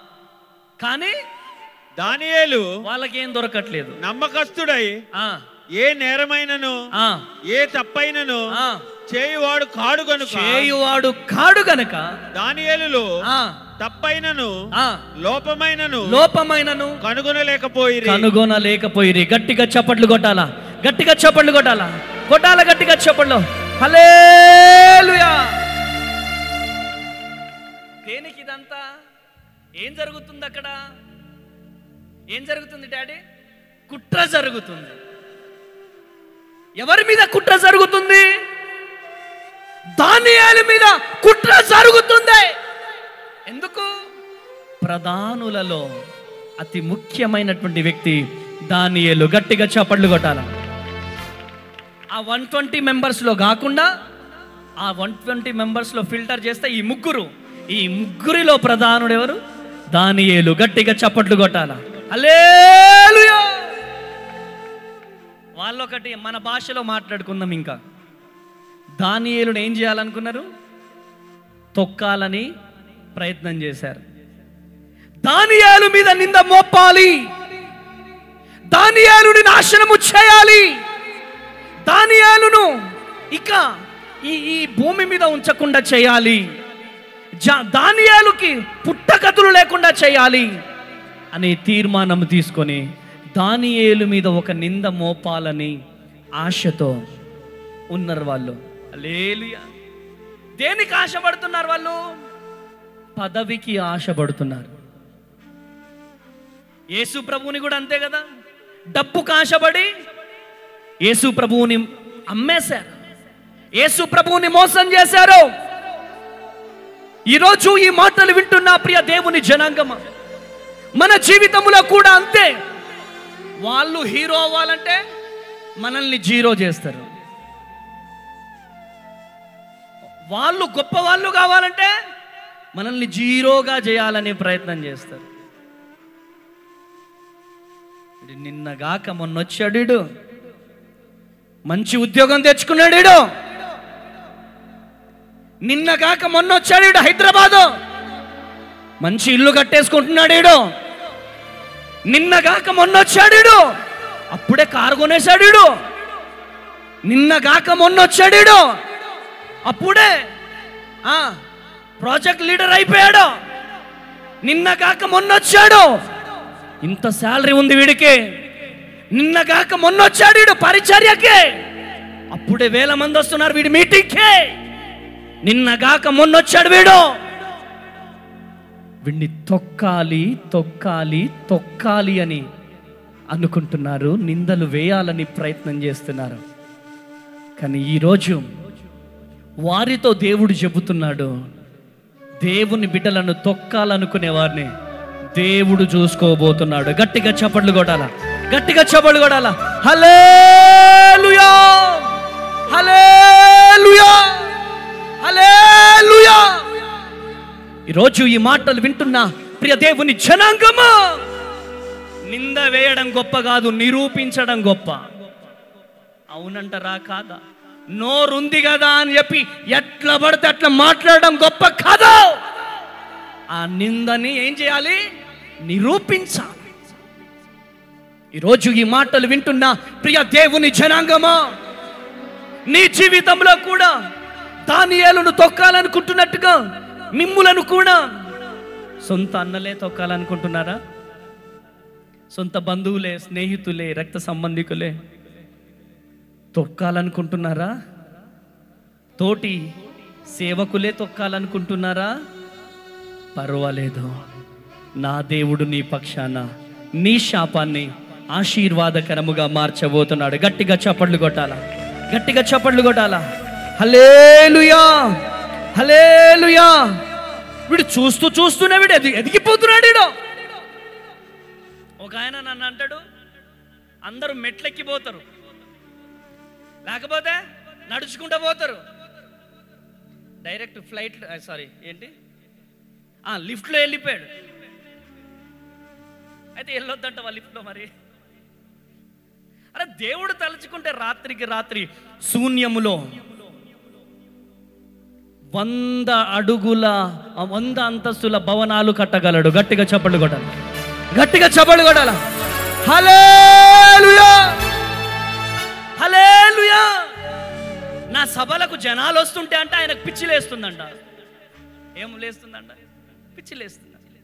[SPEAKER 2] కానీ
[SPEAKER 16] దానియేలు
[SPEAKER 2] వాళ్ళకేం దొరకట్లేదు
[SPEAKER 16] నమ్మకస్తుడై
[SPEAKER 2] ఆ,
[SPEAKER 16] ఏ నేరమైనను
[SPEAKER 2] ఆ,
[SPEAKER 16] ఏ తప్పైనను
[SPEAKER 2] ఆ,
[SPEAKER 16] చేయువాడు కాడు గనుక
[SPEAKER 2] చేయువాడు కాడు గనక
[SPEAKER 16] దానియేలులో
[SPEAKER 2] ఆ,
[SPEAKER 16] తప్పైనను
[SPEAKER 2] ఆ,
[SPEAKER 16] లోపమైనను
[SPEAKER 2] లోపమైనను
[SPEAKER 16] కనుగొనలేకపోయిరి
[SPEAKER 2] కనుగొనలేకపోయిరి గట్టిగా చప్పట్లు కొట్టాలా గట్టిగా చప్పట్లు కొట్టాలా కొట్టాలా గట్టిగా చప్పట్లు హల్లెలూయా దేనికి ఇదంతా ఏం జరుగుతుంది అక్కడ ఏం జరుగుతుంది డాడీ కుట్ర జరుగుతుంది ఎవరి మీద కుట్ర జరుగుతుంది దానియాల మీద కుట్ర జరుగుతుంది ఎందుకు ప్రధానులలో అతి ముఖ్యమైనటువంటి వ్యక్తి దానియేలు గట్టిగా చప్పట్లు కొట్టాల ఆ వన్ ట్వంటీ మెంబర్స్లో కాకుండా ఆ వన్ ట్వంటీ మెంబర్స్లో ఫిల్టర్ చేస్తే ఈ ముగ్గురు ఈ ముగ్గురిలో ప్రధానుడు ఎవరు దానియేలు గట్టిగా చప్పట్లు కొట్టాల హల్లెలూయా వాళ్ళొకటి మన భాషలో మాట్లాడుకుందాం ఇంకా దానియేలుని ఏం చేయాలనుకున్నారు తొక్కాలని ప్రయత్నం చేశారు దానియాలు మీద నింద మోపాలి దానియాలుని నాశనము చేయాలి దానియాలును ఇక ఈ ఈ భూమి మీద ఉంచకుండా చేయాలి జా- దానియాలుకి పుట్టగతులు లేకుండా చేయాలి అనే తీర్మానం తీసుకొని దానియేలు మీద ఒక నింద మోపాలని ఆశతో ఉన్నారు వాళ్ళు లేలుయా దేనికి ఆశపడుతున్నారు వాళ్ళు పదవికి ఆశపడుతున్నారు యేసు ప్రభువుని కూడా అంతే కదా డబ్బుకు ఆశపడి యేసు ప్రభువుని అమ్మేశారు యేసు ప్రభువుని మోసం చేశారు ఈరోజు ఈ మాటలు వింటున్న ప్రియ దేవుని జనాంగమ మన జీవితంలో కూడా అంతే వాళ్ళు హీరో అవ్వాలంటే మనల్ని జీరో చేస్తారు వాళ్ళు గొప్ప వాళ్ళు కావాలంటే మనల్ని జీరోగా చేయాలనే ప్రయత్నం చేస్తారు ఇది నిన్నగాక మొన్న వచ్చాడు ఈడు. మంచి ఉద్యోగం తెచ్చుకున్నాడు ఈడు. నిన్నగాక మొన్న వచ్చాడు ఈడు హైదరాబాదు మంచి ఇల్లు కట్టేసుకుంటున్నాడు ఈడు నిన్నగాక మొన్న వచ్చాడు ఈడు. అప్పుడే కారు కొనేశాడు ఈడు. నిన్నగాక మొన్న వచ్చాడు ఈడు. అప్పుడే ఆ, ప్రాజెక్ట్ లీడర్ అయిపోయాడు నిన్నగాక మొన్న వచ్చాడు ఇంత శాలరీ ఉంది వీడికి నిన్నగాక మొన్న వచ్చాడు వీడు పరిచర్యకే అప్పుడే వేల మంది వస్తున్నారు వీడి మీటింగ్కే నిన్నగాక మొన్న వచ్చాడు వీడు వీడిని తొక్కాలి తొక్కాలి తొక్కాలి అని అనుకుంటున్నారు నిందలు వేయాలని ప్రయత్నం చేస్తున్నారు కానీ ఈరోజు వారితో దేవుడు చెబుతున్నాడు దేవుని బిడ్డలను తొక్కాలనుకునే వారిని దేవుడు చూసుకోబోతున్నాడు గట్టిగా చప్పట్లు కొట్టాల గట్టిగా చప్పట్లు కొట్టాల హలేలుయా హలేలుయా హలేలుయా ఈరోజు ఈ మాటలు వింటున్న ప్రియ దేవుని జనాంగమా నింద వేయడం గొప్ప కాదు నిరూపించడం గొప్ప అవునంటారా కాదా నోరుంది కదా అని చెప్పి ఎట్లా పడితే అట్లా మాట్లాడడం గొప్ప కాదు ఆ నిందని ఏం చేయాలి నిరూపించాలి ఈరోజు ఈ మాటలు వింటున్న ప్రియ దేవుని జనాంగమా నీ జీవితంలో కూడా దానియేలును తొక్కాలనుకుంటున్నట్టుగా మిమ్ములను కూడా సొంత అన్నలే తొక్కాలనుకుంటున్నారా సొంత బంధువులే స్నేహితులే రక్త సంబంధికులే తొక్కాలనుకుంటున్నారా తోటి సేవకులే తొక్కాలనుకుంటున్నారా పర్వాలేదు నా దేవుడు నీ పక్షాన నీ శాపాన్ని ఆశీర్వాదకరముగా మార్చబోతున్నాడు గట్టిగా చప్పట్లు కొట్టాల గట్టిగా చప్పట్లు కొట్టాల హలేలుయా హలేలుయా వీడు చూస్తూ చూస్తూనే వీడు ఎది ఎదిగిపోతున్నాడు వీడు ఒక ఆయన నన్ను అంటాడు అందరూ మెట్లెక్కిపోతారు లేకపోతే నడుచుకుంటూ పోతారు డైరెక్ట్ ఫ్లైట్ సారీ ఏంటి ఆ, లిఫ్ట్లో వెళ్ళిపోయాడు అయితే వెళ్ళొద్దంట వాళ్ళ లిఫ్ట్లో మరి అరే దేవుడు తలుచుకుంటే రాత్రికి రాత్రి శూన్యములో వంద అడుగుల ఆ వంద అంతస్తుల భవనాలు కట్టగలడు గట్టిగా చప్పట్లు కొట్టాలి గట్టిగా చప్పట్లు కొట్టాల హలేలుయా హలేలుయా నా సభలకు జనాలు వస్తుంటే అంటే ఆయనకు పిచ్చి లేస్తుందంట ఏం లేస్తుందంట పిచ్చి లేస్తుందంట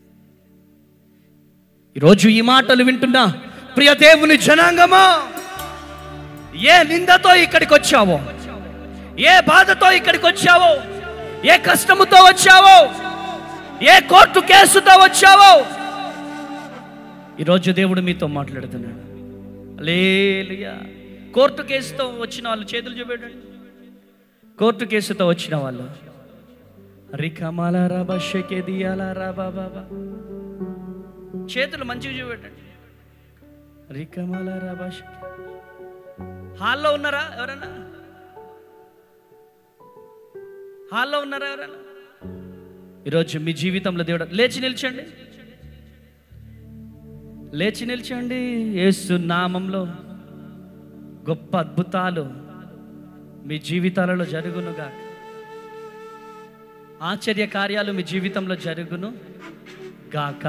[SPEAKER 2] ఈరోజు ఈ మాటలు వింటున్నా ప్రియ దేవుని జనాంగమా ఏ నిందతో ఇక్కడికి వచ్చావో ఏ బాధతో ఇక్కడికి వచ్చావో ఏ కష్టముతో వచ్చావో ఏ కోర్టు కేసుతో వచ్చావో ఈరోజు దేవుడు మీతో మాట్లాడుతున్నాడు లేలుయా కోర్టు కేసుతో వచ్చిన వాళ్ళు చేతులు చూపెట్టండి కోర్టు కేసుతో వచ్చిన వాళ్ళు రికమాల రాబా షకేదియాల రాబా బాబా చేతులు మంచిగా చూపెట్టండి రికమాల రాబా షకే హాల్లో ఉన్నారా ఎవరన్నా హాల్లో ఉన్నారా ఎవరైనా ఈరోజు మీ జీవితంలో దేవుడు లేచి నిల్చండి లేచి నిల్చండి యేసు నామంలో గొప్ప అద్భుతాలు మీ జీవితాలలో జరుగునుగా ఆశ్చర్య కార్యాలు మీ జీవితంలో జరుగును గాక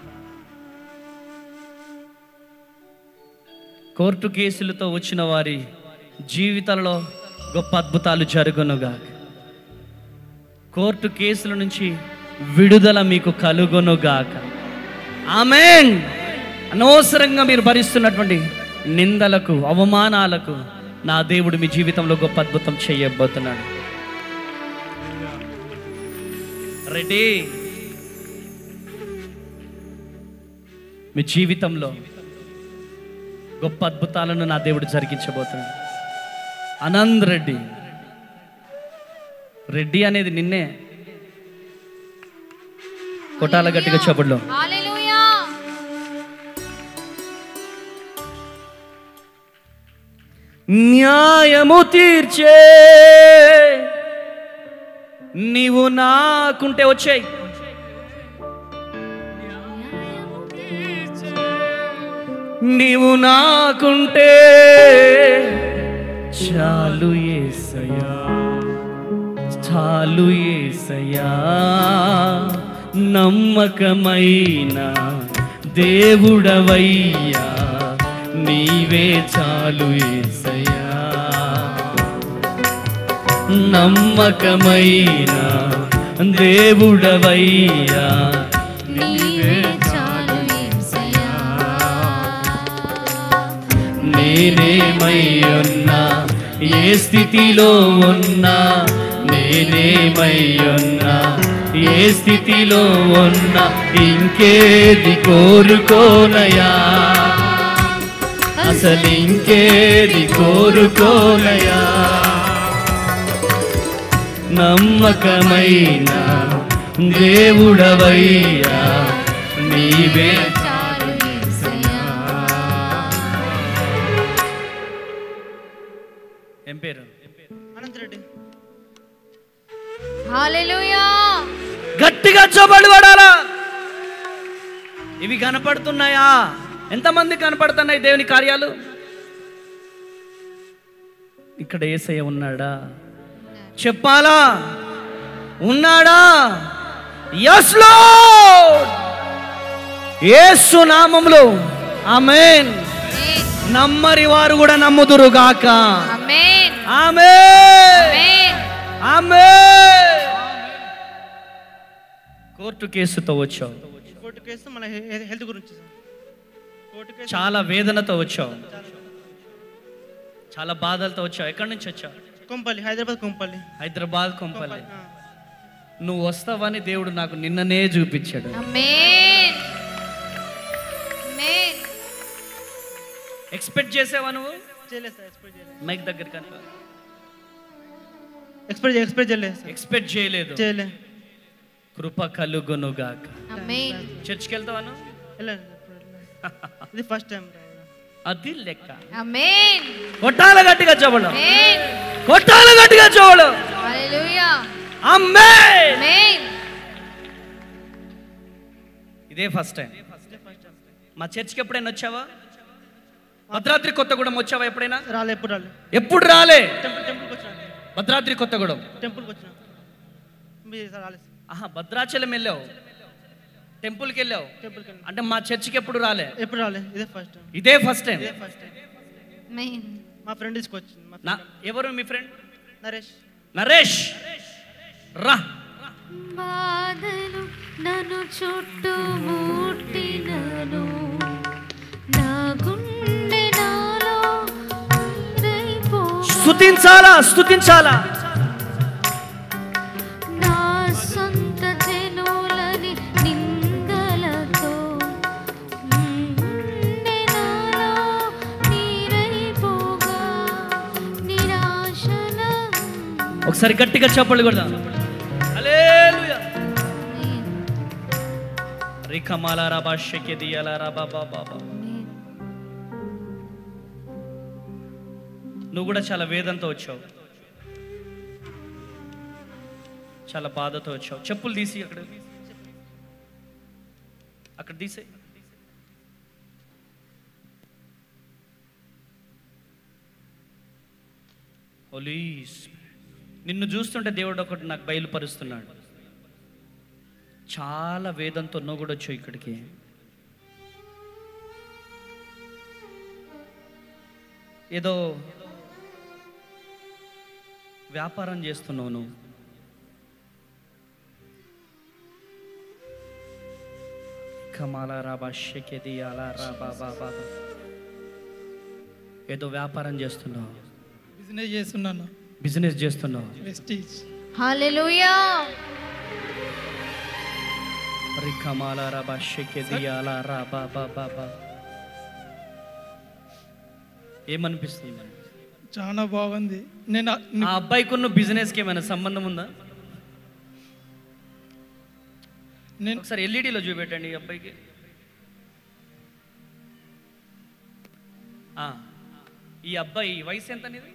[SPEAKER 2] కోర్టు కేసులతో వచ్చిన వారి జీవితాలలో గొప్ప అద్భుతాలు జరుగునుగా కోర్టు కేసుల నుంచి విడుదల మీకు కలుగునుగాక ఆమెన్ అనవసరంగా మీరు భరిస్తున్నటువంటి నిందలకు అవమానాలకు నా దేవుడు మీ జీవితంలో గొప్ప అద్భుతం చేయబోతున్నాడు రెడీ మీ జీవితంలో గొప్ప అద్భుతాలను నా దేవుడు జరిగించబోతున్నాడు అనంద్ రెడ్డి రెడ్డి అనేది నిన్నే కొట్టాల గట్టిగా చప్పుడులో
[SPEAKER 1] హల్లెలూయా
[SPEAKER 2] న్యాయము తీర్చే నీవు నాకుంటే వచ్చాయి నీవు నాకుంటే చాలు ఏసయ్యా చాలు ఏసయ్యా నమ్మకమైన దేవుడవయ్యా నీవే చాలు ఏసయ్యా నమ్మకమైన దేవుడవయ్యా
[SPEAKER 1] నీవే చాలు యేసయ్యా
[SPEAKER 2] నేనేమై ఉన్నా ఏ స్థితిలో ఉన్నా నేనేమై ఉన్నా ఏ స్థితిలో ఉన్నా ఇంకేది కోరుకోనయా అసలు ఇంకేది కోరుకోనయా నమ్మకమైన దేవుడవయ్యా నీవే
[SPEAKER 1] చాలు యేసయ్యా
[SPEAKER 2] ఏం పేరు
[SPEAKER 15] అనంతరెడ్డి
[SPEAKER 1] హల్లెలూయా
[SPEAKER 2] గట్టిగా చోబడి పడాలా ఇవి కనపడుతున్నాయా ఎంతమంది కనపడుతున్నాయి దేవుని కార్యాలు ఇక్కడ ఏసయ్య ఉన్నాడా చెప్పాలా ఉన్నాడా ఎస్ లో యేసు నామములో ఆమేన్ నమ్మరి వారు కూడా నమ్ముదురు గాక
[SPEAKER 1] ఆమేన్
[SPEAKER 2] ఆమేన్
[SPEAKER 1] ఆమేన్
[SPEAKER 2] ఆమేన్ కోర్టు కేసుతో వచ్చావు
[SPEAKER 15] కోర్టు కేసు మన హె- హెల్త్ గురించి సార్ కోర్టు కేసు
[SPEAKER 2] చాలా వేదనతో వచ్చావు చాలా బాధలతో వచ్చావు ఎక్కడి నుంచి వచ్చావు
[SPEAKER 15] కొంపల్లి హైదరాబాద్ కొంపల్లి
[SPEAKER 2] హైదరాబాద్ కొంపల్లి నువ్వు వస్తావని దేవుడు నాకు నిన్ననే చూపించాడు
[SPEAKER 1] ఆమేన్ ఆమేన్
[SPEAKER 2] ఎక్స్పెక్ట్ చేసావా నువ్వు
[SPEAKER 15] చేయలేదు సార్ ఎక్స్పెక్ట్ చేయలేదు
[SPEAKER 2] మైక్ దగ్గర కనుక
[SPEAKER 15] ఎక్స్పెక్ట్ ఎక్స్పెక్ట్ చేయలేదు సార్
[SPEAKER 2] ఎక్స్పెక్ట్ చేయలేదు
[SPEAKER 15] చేయలే
[SPEAKER 2] కృప కలుగునుగాక
[SPEAKER 1] ఆమేన్
[SPEAKER 2] చర్చ్కి వెళ్తావా నువ్వు
[SPEAKER 15] వెళ్ళండి ఇప్పుడు వెళ్ళండి. ఇది ఫస్ట్ టైం
[SPEAKER 2] అది లెక్క
[SPEAKER 1] ఆమేన్
[SPEAKER 2] కొట్టాల గట్టిగా చెప్పడం
[SPEAKER 1] ఆమేన్
[SPEAKER 2] కొట్టాల గట్టిగా చెప్పడం
[SPEAKER 1] హల్లెలూయా
[SPEAKER 2] అమ్మే
[SPEAKER 1] ఆమేన్
[SPEAKER 2] ఇదే ఫస్ట్ టైం మా చర్చ్కి ఎప్పుడైనా వచ్చావా భద్రాద్రి కొత్తగూడెం వచ్చావా ఎప్పుడైనా
[SPEAKER 15] రాలే ఎప్పుడు రాలే
[SPEAKER 2] ఎప్పుడు రాలే
[SPEAKER 15] టెంపుల్ టెంపుల్కి వచ్చిన
[SPEAKER 2] భద్రాద్రి కొత్తగూడెం
[SPEAKER 15] టెంపుల్కి వచ్చిన మీరు సార్ రాలేదు
[SPEAKER 2] ఆహా భద్రాచలం వెళ్ళావు టెంపుల్కి వెళ్ళావు
[SPEAKER 15] టెంపుల్కి వెళ్ళాను.
[SPEAKER 2] అంటే మా చర్చికి ఎప్పుడు రాలే
[SPEAKER 15] ఎప్పుడు రాలే ఇదే ఫస్ట్ టైం
[SPEAKER 2] ఇదే ఫస్ట్ టైం
[SPEAKER 15] ఇదే ఫస్ట్ టైం
[SPEAKER 1] ఆమేన్
[SPEAKER 15] మా ఫ్రెండ్ తీసుకొచ్చింది మా
[SPEAKER 2] నా ఎవరు మీ ఫ్రెండ్
[SPEAKER 15] నరేష్
[SPEAKER 2] నరేష్ రా
[SPEAKER 1] బాధలు నన్ను చుట్టుముట్టినను నా గుండె నాలో రైపో
[SPEAKER 2] స్తుతించాలా స్తుతించాలా
[SPEAKER 1] నా సొంత జనులని నిందలతో గుండె నాలో నీరైపోగా నిరాశల
[SPEAKER 2] ఒకసారి గట్టిగా చెప్పండి కూడా హల్లెలూయా రికమాల రబా షకెదియల రబా బాబా నువ్వు కూడా చాలా వేదంతో వచ్చావు చాలా బాధతో వచ్చావు చెప్పులు తీసి అక్కడ అక్కడ తీసే ఒలీస్ నిన్ను చూస్తుంటే దేవుడు ఒకటి నాకు బయలుపరుస్తున్నాడు చాలా వేదంతో నువ్వు కూడా వచ్చావు ఇక్కడికి ఏదో వ్యాపారం చేస్తున్నావు నువ్వు కమాల రాబా షెకెది అలా రాబా బాబా ఏదో వ్యాపారం చేస్తున్నావు
[SPEAKER 17] బిజినెస్ చేస్తున్నాను
[SPEAKER 2] బిజినెస్ చేస్తున్నావు
[SPEAKER 17] వెస్టీజ్
[SPEAKER 1] హల్లెలూయా
[SPEAKER 2] మరి కమాల రాబా షెకెది అలా రాబా బాబా బా ఏమనిపిస్తుంది
[SPEAKER 17] చాలా బాగుంది నేను
[SPEAKER 2] ఆ అబ్బాయికి ఉన్న బిజినెస్కి ఏమైనా సంబంధం ఉందా
[SPEAKER 17] నేను
[SPEAKER 2] ఒకసారి ఎల్ఈడిలో చూపెట్టండి ఈ అబ్బాయికి ఆ, ఈ అబ్బాయి వయసు ఎంత నీది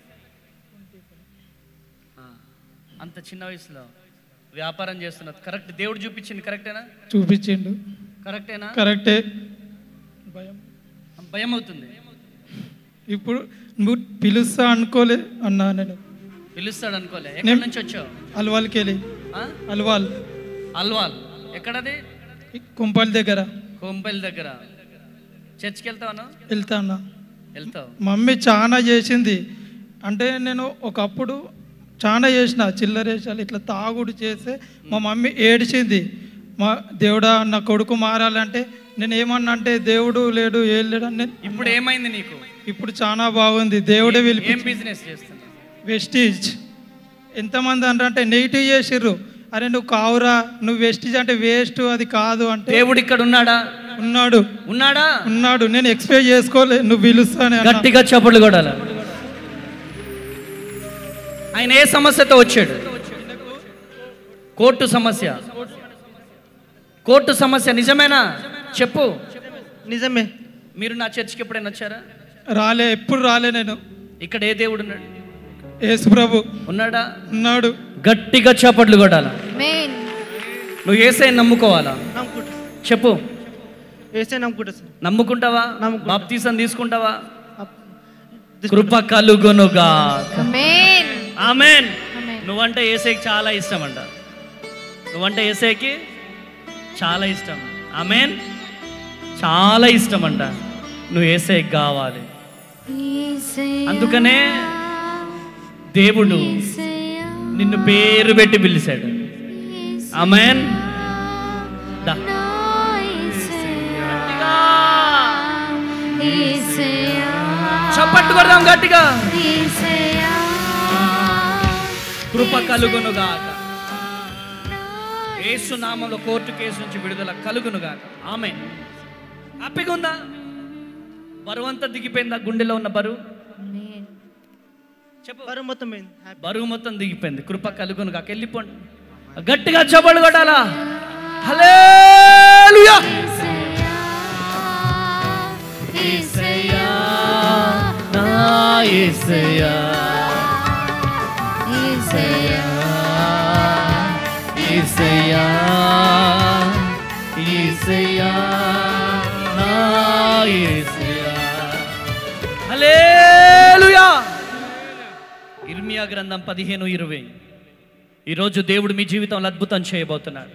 [SPEAKER 2] ఆ, అంత చిన్న వయసులో వ్యాపారం చేస్తున్నది కరెక్ట్ దేవుడు చూపించింది కరెక్టేనా
[SPEAKER 17] చూపించిండు
[SPEAKER 2] కరెక్టేనా
[SPEAKER 17] కరెక్టే భయం
[SPEAKER 2] భయం అవుతుంది
[SPEAKER 17] ఇప్పుడు నువ్వు పిలుస్తా అనుకోలే అన్నా నేను
[SPEAKER 2] పిలుస్తాడు అనుకోలే ఎక్కడి
[SPEAKER 17] నేను-
[SPEAKER 2] నుంచి వచ్చావు
[SPEAKER 17] అల్వాల్కి వెళ్ళి
[SPEAKER 2] ఆ?
[SPEAKER 17] అల్వాల్
[SPEAKER 2] అల్వాల్ ఎక్కడది
[SPEAKER 17] కుంపల్ దగ్గర
[SPEAKER 2] కొంపల్లి దగ్గర చర్చ్కి వెళ్తావా
[SPEAKER 17] వెళ్తా అన్నా
[SPEAKER 2] వెళ్తావు
[SPEAKER 17] మమ్మీ చాలా చేసింది అంటే నేను ఒకప్పుడు చాలా చేసిన చిల్లరేసాలు ఇట్లా తాగుడు చేస్తే మా మమ్మీ ఏడిచింది మా దేవుడా నా కొడుకు మారాలంటే నేను ఏమన్నా అంటే దేవుడు లేడు ఏం లేడు అని నేను-
[SPEAKER 2] ఇప్పుడు ఏమైంది నీకు
[SPEAKER 17] ఇప్పుడు చాలా బాగుంది దేవుడే
[SPEAKER 2] ఏం
[SPEAKER 17] పిలిపి
[SPEAKER 2] బిజినెస్ చేస్తున్నావు
[SPEAKER 17] వెస్టీజ్ ఎంతమంది అంటే నెగిటివ్ చేసిర్రు అరే నువ్వు కావురా నువ్వు వెస్టీజ్ అంటే వేస్ట్ అది కాదు అంటే
[SPEAKER 2] దేవుడు ఇక్కడ ఉన్నాడా
[SPEAKER 17] ఉన్నాడు
[SPEAKER 2] ఉన్నాడా
[SPEAKER 17] ఉన్నాడు నేను ఎక్స్పెక్ట్ చేసుకోలే నువ్వు పిలుస్తానే అన్నా.
[SPEAKER 2] గట్టిగా చప్పట్లు కొడాలి ఆయన ఏ సమస్యతో వచ్చాడు కోర్టు సమస్య కోర్టు సమస్య నిజమేనా చెప్పు
[SPEAKER 15] నిజమే
[SPEAKER 2] మీరు నా చర్చికి ఎప్పుడైనా వచ్చారా
[SPEAKER 17] రాలే ఎప్పుడు రాలే నేను
[SPEAKER 2] ఇక్కడ ఏ దేవుడు ఉన్నాడు
[SPEAKER 17] యేసు ప్రభు
[SPEAKER 2] ఉన్నాడా
[SPEAKER 17] ఉన్నాడు
[SPEAKER 2] గట్టిగా చప్పట్లు కొట్టాలా
[SPEAKER 1] మెయిన్
[SPEAKER 2] నువ్వు ఏసై నమ్ముకోవాలా
[SPEAKER 15] నమ్ముకుంటా
[SPEAKER 2] చెప్పు
[SPEAKER 15] వేసే నమ్ముకుంటా సార్
[SPEAKER 2] నమ్ముకుంటావా బాప్తీసం తీసుకుంటావా కృప కలుగునుగా
[SPEAKER 1] ఆమేన్
[SPEAKER 2] ఆమెన్ నువ్వంటే ఏసైకి చాలా ఇష్టం అంట నువ్వంటే ఏసైకి చాలా ఇష్టం ఆమెన్ చాలా ఇష్టం అంట నువ్వు ఏసైకి కావాలి అందుకనే దేవుడు నిన్ను పేరు పెట్టి పిలిచాడు ఆమెన్ దా. చప్పట్లు కొడదాం గట్టిగా కృప కలుగునుగాక యేసు నామంలో కోర్టు కేసు నుంచి విడుదల కలుగునుగాక ఆమె హ్యాపీగా ఉందా బరువు అంతా దిగిపోయిందా గుండెలో ఉన్న బరువు చెప్పు
[SPEAKER 15] బరువు మొత్తం పోయింది.
[SPEAKER 2] బరువు మొత్తం దిగిపోయింది కృప కలుగునుగాక వెళ్ళిపోండి గట్టిగా చప్పట్లు కొట్టాలా హల్లెలూయా యేసయ్యా నా యేసయ్యా యేసయ్యా యేసయ్యా యేసయ్యా నా యేసయ్యా హల్లెలూయా ఇర్మియా గ్రంథం పదిహేను ఇరవై ఈరోజు దేవుడు మీ జీవితంలో అద్భుతం చేయబోతున్నాడు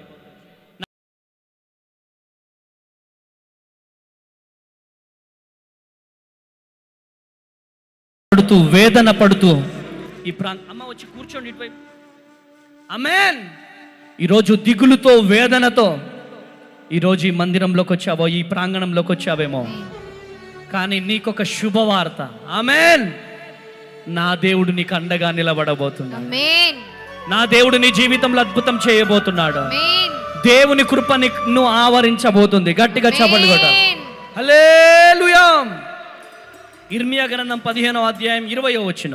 [SPEAKER 2] పడుతూ వేదన పడుతూ ఈ ప్రాంత అమ్మ వచ్చి కూర్చోండి ఇటువైపు అమేన్ ఈరోజు దిగులుతో వేదనతో ఈరోజు ఈ మందిరంలోకి వచ్చావో ఈ ప్రాంగణంలోకి వచ్చావేమో కానీ నీకొక శుభవార్త ఆమెన్ నా దేవుడు నీకు అండగా నిలబడబోతున్నాడు
[SPEAKER 1] ఆమేన్
[SPEAKER 2] నా దేవుడు నీ జీవితంలో అద్భుతం చేయబోతున్నాడు
[SPEAKER 1] ఆమేన్
[SPEAKER 2] దేవుని కృప నిన్ను ఆవరించబోతుంది గట్టిగా చప్పట్లు కొట్టాలి హల్లెలూయా ఇర్మియా గ్రంథం పదిహేనవ అధ్యాయం ఇరవయో వచ్చిన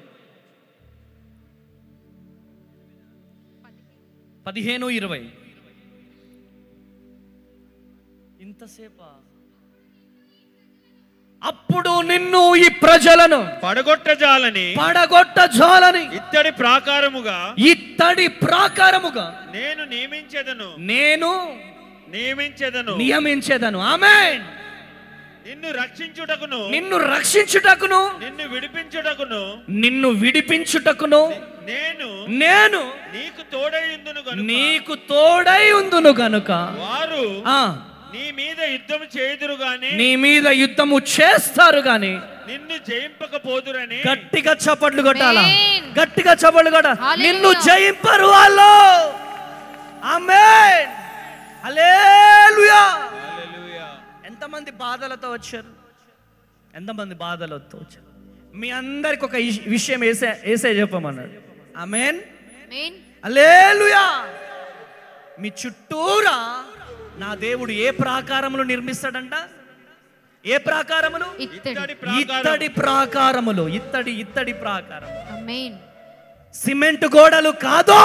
[SPEAKER 2] పదిహేను ఇరవై ఇంతసేపా అప్పుడు నిన్ను ఈ ప్రజలను
[SPEAKER 16] పడగొట్టజాలని
[SPEAKER 2] పడగొట్ట జాలని
[SPEAKER 16] ఇత్తడి ప్రాకారముగా
[SPEAKER 2] ఇత్తడి ప్రాకారముగా
[SPEAKER 16] నేను నియమించెదను
[SPEAKER 2] నేను
[SPEAKER 16] నియమించెదను
[SPEAKER 2] నియమించేదను ఆమె
[SPEAKER 16] నిన్ను రక్షించుటకును
[SPEAKER 2] నిన్ను రక్షించుటకును
[SPEAKER 16] నిన్ను విడిపించుటకును
[SPEAKER 2] నిన్ను విడిపించుటకును
[SPEAKER 16] నేను
[SPEAKER 2] నేను
[SPEAKER 16] నీకు తోడైందును గనుక
[SPEAKER 2] నీకు తోడై ఉందును గనుక
[SPEAKER 16] వారు
[SPEAKER 2] ఆ,
[SPEAKER 16] నీ మీద యుద్ధం చేదురు గాని
[SPEAKER 2] నీ మీద యుద్ధము చేస్తారు గాని
[SPEAKER 16] నిన్ను జయింపకపోదురని
[SPEAKER 2] గట్టిగా చప్పట్లు కొట్టాలా గట్టిగా చప్పట్లు కొట్ట నిన్ను జయింపరు వాళ్ళు ఆమేన్ హల్లెలూయా ఎంతమంది బాధలతో వచ్చారు ఎంతమంది బాధలతో వచ్చారు మీ అందరికి ఒక ఇష్- విషయం వేసే వేసే చెప్పమన్నాడు ఆమెన్
[SPEAKER 1] మెయిన్
[SPEAKER 2] అలేలుయా మీ చుట్టూరా నా దేవుడు ఏ ప్రాకారములు నిర్మిస్తాడంట ఏ ప్రాకారములు
[SPEAKER 1] ఇత్తడి
[SPEAKER 2] ఇత్తడి ప్రాకారములు ఇత్తడి ఇత్తడి ప్రాకారం
[SPEAKER 1] మెయిన్
[SPEAKER 2] సిమెంట్ గోడలు కాదు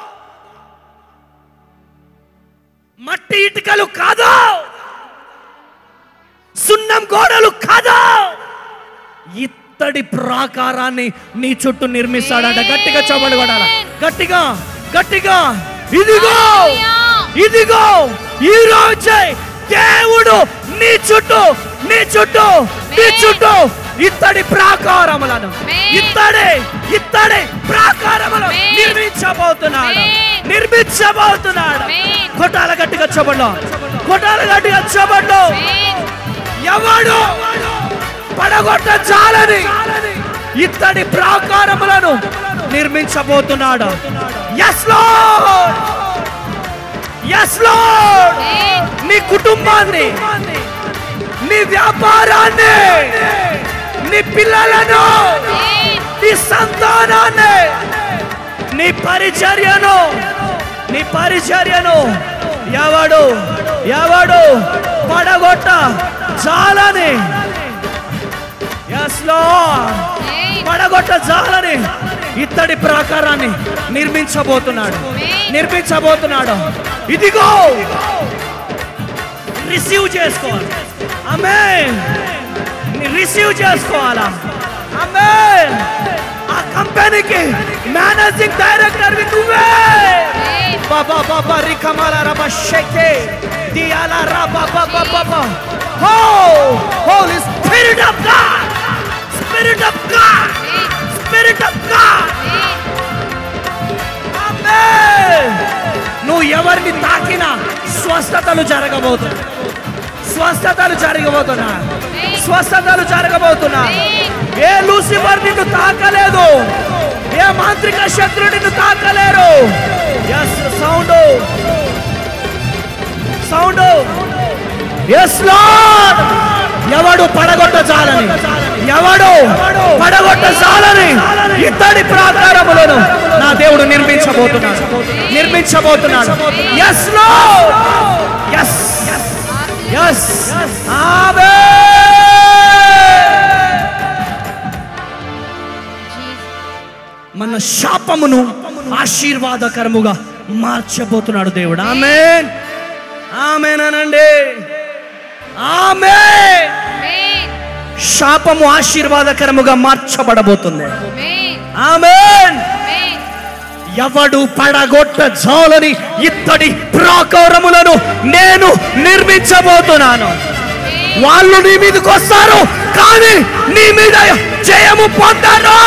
[SPEAKER 2] మట్టి ఇటుకలు కాదు సున్నం గోడలు కాదు ఇత్తడి ప్రాకారాన్ని నీ చుట్టూ నిర్మిస్తాడంట గట్టిగా చవడు కొడాల గట్టిగా గట్టిగా ఇదిగో ఇదిగో ఈ రోజే దేవుడు నీ చుట్టూ నీ చుట్టూ నీ చుట్టూ ఇత్తడి ప్రాకారములను ఇత్తడి ఇత్తడి ప్రాకారములు నిర్మించబోతున్నాడు నిర్మించబోతున్నాడు కొట్టాల గట్టిగా చబడ్లో కొట్టాల గట్టిగా చబడ్లో ఎవడు పడగొట్ట చాలని ఇత్తడి ప్రాకారములను నిర్మించబోతున్నాడు ఎస్ ఎస్ నీ కుటుంబాన్ని నీ వ్యాపారాన్ని నీ పిల్లలను నీ సంతానాన్ని నీ పరిచర్యను నీ పరిచర్యను ఎవడు ఎవడు పడగొట్ట చాలని ఎస్ పడగొట్ట జాలని ఇత్తడి ప్రాకారాన్ని నిర్మించబోతున్నాడు నిర్మించబోతున్నాడు ఇదిగో రిసీవ్ చేసుకోవాలి ఆమె రిసీవ్ చేసుకోవాలా ఆమె ఆ కంపెనీకి మేనేజింగ్ డైరెక్టర్ నువ్వే బాబా బాబా రికమాల రబ షెకే దియాల రబా బాబా బాబా హో holy spirit of God spirit of God spirit of God నువ్వు ఎవరిని తాకినా స్వస్థతలు జరగబోతున్నాయి స్వస్థతలు జరగబోతున్నా స్వస్థతలు జరగబోతున్నా ఏ లూసిఫర్ నిన్ను తాకలేదు ఏ మాంత్రిక శత్రు నిన్ను తాకలేరు yes sound sound yes Lord ఎవడు పడగొట్ట చాలని ఎవడు పడగొట్ట చాలని ఇత్తడి ప్రాకారములను నా దేవుడు నిర్మించబోతున్నాడు నిర్మించబోతున్నాడు ఎస్ లార్డ్ ఎస్ ఎస్ ఆమె మన శాపమును ఆశీర్వాదకరముగా మార్చబోతున్నాడు దేవుడు ఆమెన్ ఆమెన్ అనండి ఆమె శాపము ఆశీర్వాదకరముగా మార్చబడబోతుంది ఆమెన్ ఎవడు పడగొట్ట జాలని ఇత్తడి ప్రాకారములను నేను నిర్మించబోతున్నాను వాళ్ళు నీ మీదకి వస్తారు కానీ నీ మీద జయము పొందరు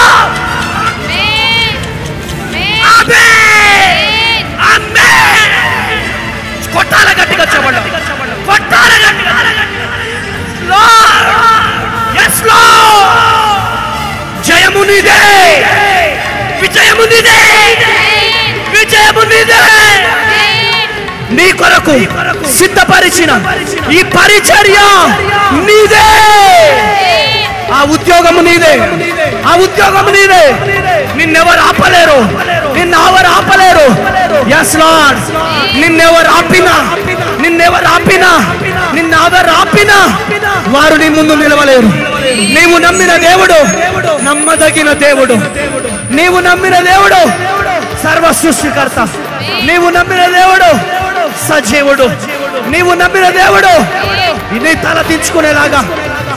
[SPEAKER 2] ఆమేన్! ఆమేన్! కొట్టాల గట్టిగా చెప్పండి కొట్టాల గట్టిగా Lord! Yes, Lord! జయము నీదే విజయము నీదే విజయము నీదే నీ కొరకు సిద్ధపరిచిన ఈ పరిచర్య నీదే ఆ ఉద్యోగము నీదే ఆ ఉద్యోగము నీదే నిన్నెవరు ఆపలేరు నిన్నెవరు ఆపలేరు ఎస్ లార్డ్ నిన్నెవరు ఆపినా నిన్నెవరు ఆపినా నిన్నెవరు ఆపినా వారు నీ ముందు నిలవలేరు నీవు నమ్మిన దేవుడు నమ్మదగిన దేవుడు నీవు నమ్మిన దేవుడు సర్వ సృష్టికర్త నీవు నమ్మిన దేవుడు సజీవుడు నీవు నమ్మిన దేవుడు ఇది తల దించుకునేలాగా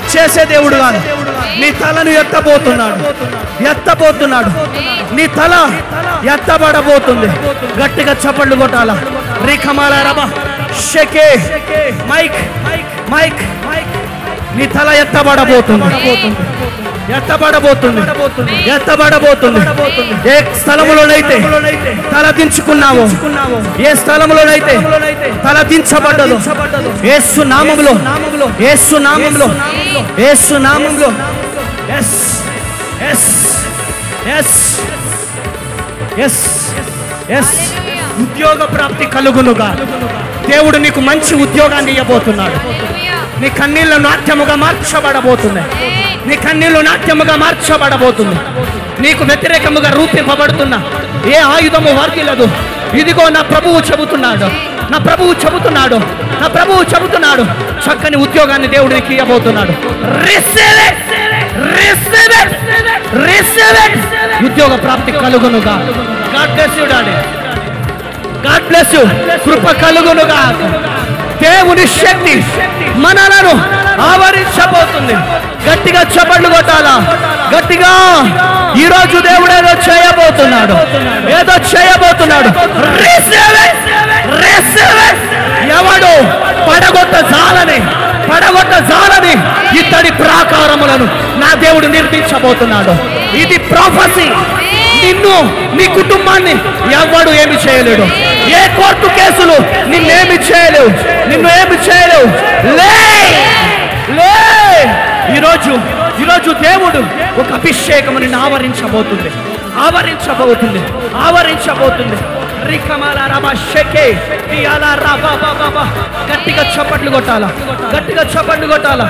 [SPEAKER 2] చేసే దేవుడు కాదు నీ తలను ఎత్తబోతున్నాడు ఎత్తబోతున్నాడు నీ తల ఎత్తబడబోతుంది గట్టిగా చప్పట్లు కొట్టాల రిఖమాల రబ షకే మైక్ మైక్ నీ తల ఎత్తబడబోతుంది ఎత్తబడబోతుంది ఎత్తబడబోతుంది ఏ స్థలములోనైతే తల దించుకున్నావో ఏ స్థలములోనైతే తల దించబడ్డదో ఏసు నామములో ఏసు నామములో ఏసు నామములో yes yes yes yes yes ఉద్యోగ ప్రాప్తి కలుగునుగా దేవుడు నీకు మంచి ఉద్యోగాన్ని ఇవ్వబోతున్నాడు నీ కన్నీళ్ళు నాట్యముగా మార్చబడబోతున్నాయి నీ కన్నీళ్ళు నాట్యముగా మార్చబడబోతుంది నీకు వ్యతిరేకముగా రూపింపబడుతున్న ఏ ఆయుధము వర్గిలదు ఇదిగో నా ప్రభువు చెబుతున్నాడు నా ప్రభువు చెబుతున్నాడు నా ప్రభువు చెబుతున్నాడు చక్కని ఉద్యోగాన్ని దేవుడు నీకు ఇవ్వబోతున్నాడు Receive it! Receive it! Receive it! ఉద్యోగ ప్రాప్తి కలుగునుగా God bless you daddy God bless you కృప కలుగునుగా దేవుని శక్తి మనలను ఆవరించబోతుంది గట్టిగా చప్పట్లు కొట్టాలా గట్టిగా ఈ రోజు దేవుడు ఏదో చేయబోతున్నాడు ఏదో చేయబోతున్నాడు Receive it! Receive it! ఎవడు పడగొట్ట జాలని పడగొట్ట జాలని ఇత్తడి ప్రాకారములను నా దేవుడు నిర్మించబోతున్నాడు ఇది ప్రాఫసీ నిన్ను నీ కుటుంబాన్ని ఎవడు ఏమి చేయలేడు ఏ కోర్టు కేసులు నిన్నేమి చేయలేవు నిన్ను ఏమి చేయలేవు లే లే ఈరోజు ఈరోజు దేవుడు ఒక అభిషేకము నిన్ను ఆవరించబోతుంది ఆవరించబోతుంది ఆవరించబోతుంది రికమాల రబ షకే ఇయాల రబ బ బ బ. గట్టిగా చప్పట్లు కొట్టాలా గట్టిగా చప్పట్లు కొట్టాలా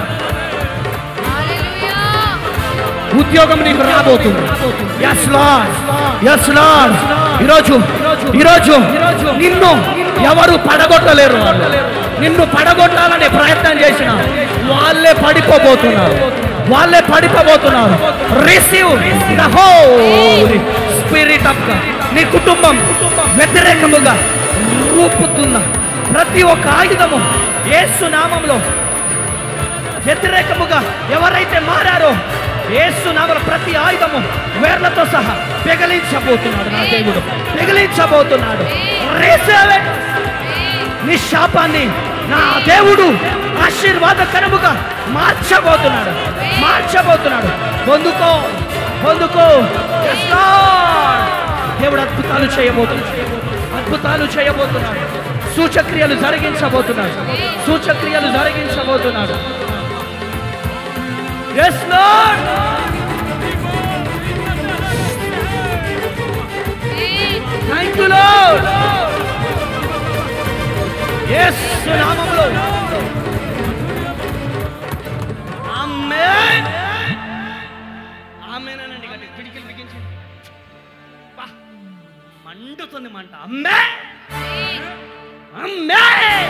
[SPEAKER 2] ఉద్యోగం నీకు రాబోతుంది ఎస్ లార్డ్ ఎస్ లార్డ్ ఈరోజు ఈరోజు నిన్ను ఎవరు పడగొట్టలేరు వాళ్ళు. నిన్ను పడగొట్టాలనే ప్రయత్నం చేసిన వాళ్ళే పడిపోబోతున్నారు వాళ్ళే పడిపోబోతున్నారు receive the holy spirit of నీ కుటుంబం వ్యతిరేకముగా రూపుతున్న ప్రతి ఒక్క ఆయుధము యేసు నామంలో వ్యతిరేకముగా ఎవరైతే మారారో ఏసునామల ప్రతి ఆయుధము వేర్లతో సహా పెగలించబోతున్నాడు నా దేవుడు పెగలించబోతున్నాడు Receive it. నీ శాపాన్ని నా దేవుడు ఆశీర్వాదకరముగా మార్చబోతున్నాడు మార్చబోతున్నాడు పొందుకో పొందుకో Yes, Lord. దేవుడు అద్భుతాలు చేయబోతున్నాడు అద్భుతాలు చేయబోతున్నాడు సూచక్రియలు జరిగించబోతున్నాడు సూచక్రియలు జరిగించబోతున్నాడు yes Lord thank you Lord yes నామములో ఆమేన్ ఆమేన్ అనండి గట్టి పిడికిలు బిగించి బా, మండుతుంది మంట అమ్మే అమ్మే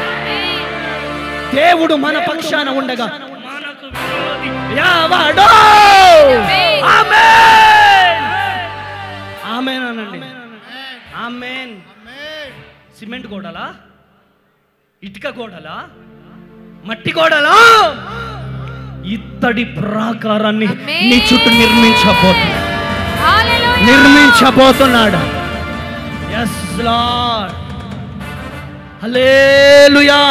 [SPEAKER 2] దేవుడు మన పక్షాన ఉండగా మనకు విరోధి ఎవడో ఆమేన్ ఆమేన్ అనండి ఆమేన్ సిమెంట్ గోడలా ఇటుక గోడలా మట్టి గోడలా ఇత్తడి ప్రాకారాన్ని నీ చుట్టూ నిర్మించబోతున్నాడు నిర్మించబోతున్నాడు ఎస్ లార్డ్ హల్లెలూయా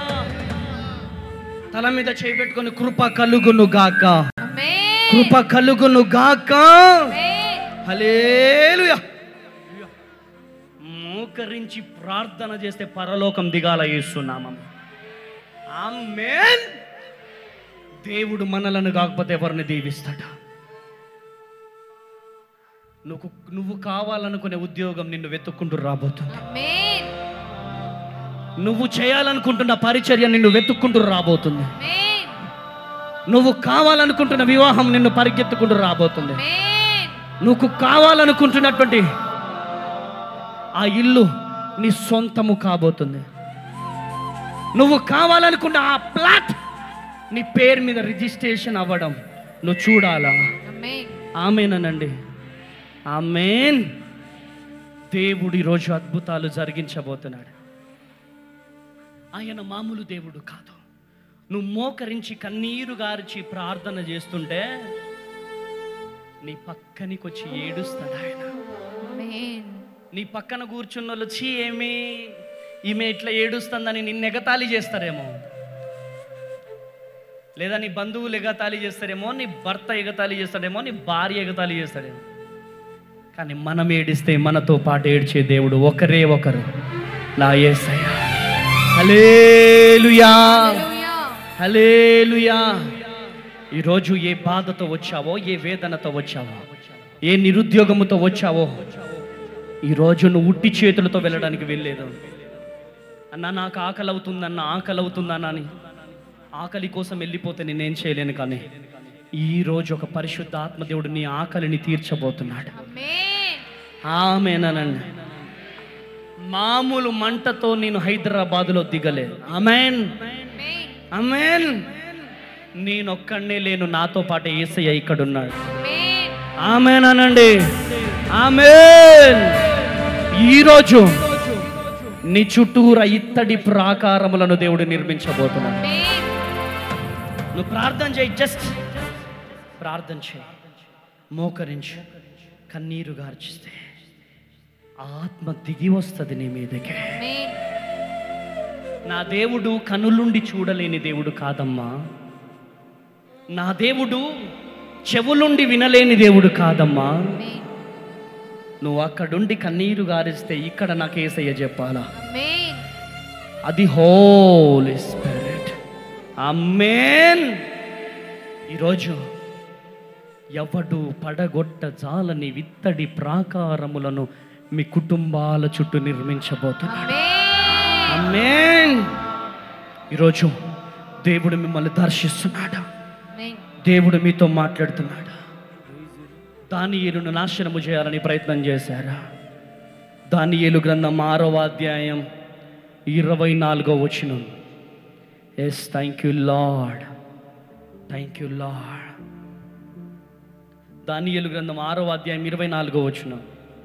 [SPEAKER 2] తల మీద చేయి పెట్టుకొని కృప కలుగును గాక కృప కలుగును గాక హల్లెలూయా మోకరించి ప్రార్థన చేస్తే పరలోకం దిగాల యేసునామం ఆమేన్ దేవుడు మనలను కాకపోతే ఎవరిని దీవిస్తాడా నువ్వు నువ్వు కావాలనుకునే ఉద్యోగం నిన్ను వెతుక్కుంటూ రాబోతుంది నువ్వు చేయాలనుకుంటున్న పరిచర్య నిన్ను వెతుక్కుంటూ రాబోతుంది నువ్వు కావాలనుకుంటున్న వివాహం నిన్ను పరిగెత్తుకుంటూ రాబోతుంది నువ్వు కావాలనుకుంటున్నటువంటి ఆ ఇల్లు నీ సొంతము కాబోతుంది నువ్వు కావాలనుకున్న ఆ ప్లాట్ నీ పేరు మీద రిజిస్ట్రేషన్ అవ్వడం నువ్వు చూడాలా ఆమెనండి ఆమెన్ దేవుడు ఈరోజు అద్భుతాలు జరిగించబోతున్నాడు ఆయన మామూలు దేవుడు కాదు నువ్వు మోకరించి కన్నీరు గార్చి ప్రార్థన చేస్తుంటే నీ పక్కనికి వచ్చి ఏడుస్తాడు ఆయన నీ పక్కన కూర్చున్న వాళ్ళు చీ ఏమి ఈమె ఇట్లా ఏడుస్తుందని నిన్ను ఎగతాళి చేస్తారేమో లేదా నీ బంధువులు ఎగతాళి చేస్తారేమో నీ భర్త ఎగతాళి చేస్తాడేమో నీ భార్య ఎగతాళి చేస్తాడేమో కానీ మనం ఏడిస్తే మనతో పాటు ఏడ్చే దేవుడు ఒకరే ఒకరు నా యేసయ్య హల్లెలూయా హల్లెలూయా ఈరోజు ఏ బాధతో వచ్చావో ఏ వేదనతో వచ్చావో ఏ నిరుద్యోగముతో వచ్చావో ఈరోజు నువ్వు ఉట్టి చేతులతో వెళ్ళడానికి వెళ్ళలేదు అన్న నాకు ఆకలి అవుతుందన్న ఆకలి అవుతుందన్న అని ఆకలి కోసం వెళ్ళిపోతే నేనేం చేయలేను కానీ ఈ రోజు ఒక పరిశుద్ధ ఆత్మదేవుడు నీ ఆకలిని తీర్చబోతున్నాడు ఆమెనండి మామూలు మంటతో నేను హైదరాబాదులో దిగలేదు అమెన్ అమెన్ నేనొక్కడనే లేను నాతో పాటు ఏసయ్య ఇక్కడ ఉన్నాడు ఆమెనండి ఆమెన్ ఈరోజు నీ చుట్టూరా ఇత్తడి ప్రాకారములను దేవుడు నిర్మించబోతున్నాడు నువ్వు ప్రార్థన చేయి జస్ట్ ప్రార్థన చేయి మోకరించు కన్నీరు గార్చిస్తే ఆత్మ దిగి వస్తుంది నీ మీదకే నా దేవుడు కనులుండి చూడలేని దేవుడు కాదమ్మా నా దేవుడు చెవులుండి వినలేని దేవుడు కాదమ్మా నువ్వు అక్కడుండి కన్నీరు గారిస్తే ఇక్కడ నాకు ఏసయ్య చెప్పాలా అది హోలీ స్పిరిట్ అమ్మేన్ ఈరోజు ఎవడు పడగొట్ట జాలని విత్తడి ప్రాకారములను మీ కుటుంబాల చుట్టూ నిర్మించబోతున్నాడు అమ్మేన్ ఈరోజు దేవుడు మిమ్మల్ని దర్శిస్తున్నాడు దేవుడు మీతో మాట్లాడుతున్నాడు దానియేలును నాశనము చేయాలని ప్రయత్నం చేశారా దానియేలు గ్రంథం ఆరవ అధ్యాయం ఇరవై నాలుగో వచనం yes thank you Lord thank you Lord Daniyelu గ్రంథం ఆరవ అధ్యాయం ఇరవై నాలుగో వచనం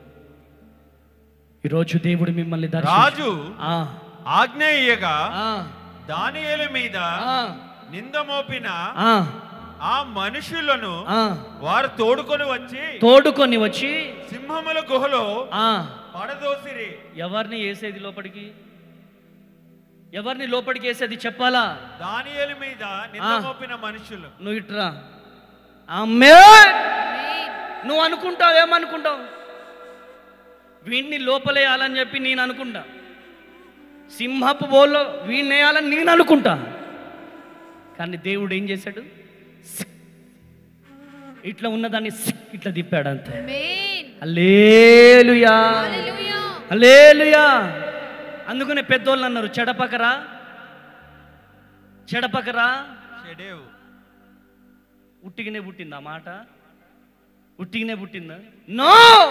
[SPEAKER 2] ఈరోజు దేవుడు మిమ్మల్ని దర్శించు-
[SPEAKER 16] రాజు
[SPEAKER 2] ఆ,
[SPEAKER 16] ఆజ్ఞ ఇయ్యగా దానియేలు మీద నింద మోపిన
[SPEAKER 2] ఆ,
[SPEAKER 16] ఆ మనుషులను
[SPEAKER 2] ఆ.
[SPEAKER 16] వారు తోడుకొని వచ్చి
[SPEAKER 2] తోడుకొని వచ్చి
[SPEAKER 16] సింహముల గుహలో
[SPEAKER 2] ఆ,
[SPEAKER 16] పడదోసిరి
[SPEAKER 2] ఎవరిని వేసేది లోపలికి ఎవరిని లోపలికి వేసేది చెప్పాలా
[SPEAKER 16] దానియేలు మీద నింద
[SPEAKER 2] ఆ.
[SPEAKER 16] మోపిన మనుషులు
[SPEAKER 2] నువ్వు ఇట్రా అమ్మే నువ్వు అనుకుంటావు ఏమనుకుంటావు వీడిని లోపలేయాలని చెప్పి నేను అనుకుంటా సింహపు బోల్లో వీడిని వేయాలని నేను అనుకుంటా కానీ దేవుడు ఏం చేశాడు సిక్. ఇట్లా ఉన్నదాన్ని సిక్ ఇట్లా తిప్పాడు అంతే అల్లేలుయా అల్లేలుయా అందుకనే పెద్దోళ్ళు అన్నారు చెడపకరా చెడపకరా
[SPEAKER 16] చెడేవు
[SPEAKER 2] ఉట్టిగానే పుట్టిందా మాట ఉట్టిగానే పుట్టిందా నో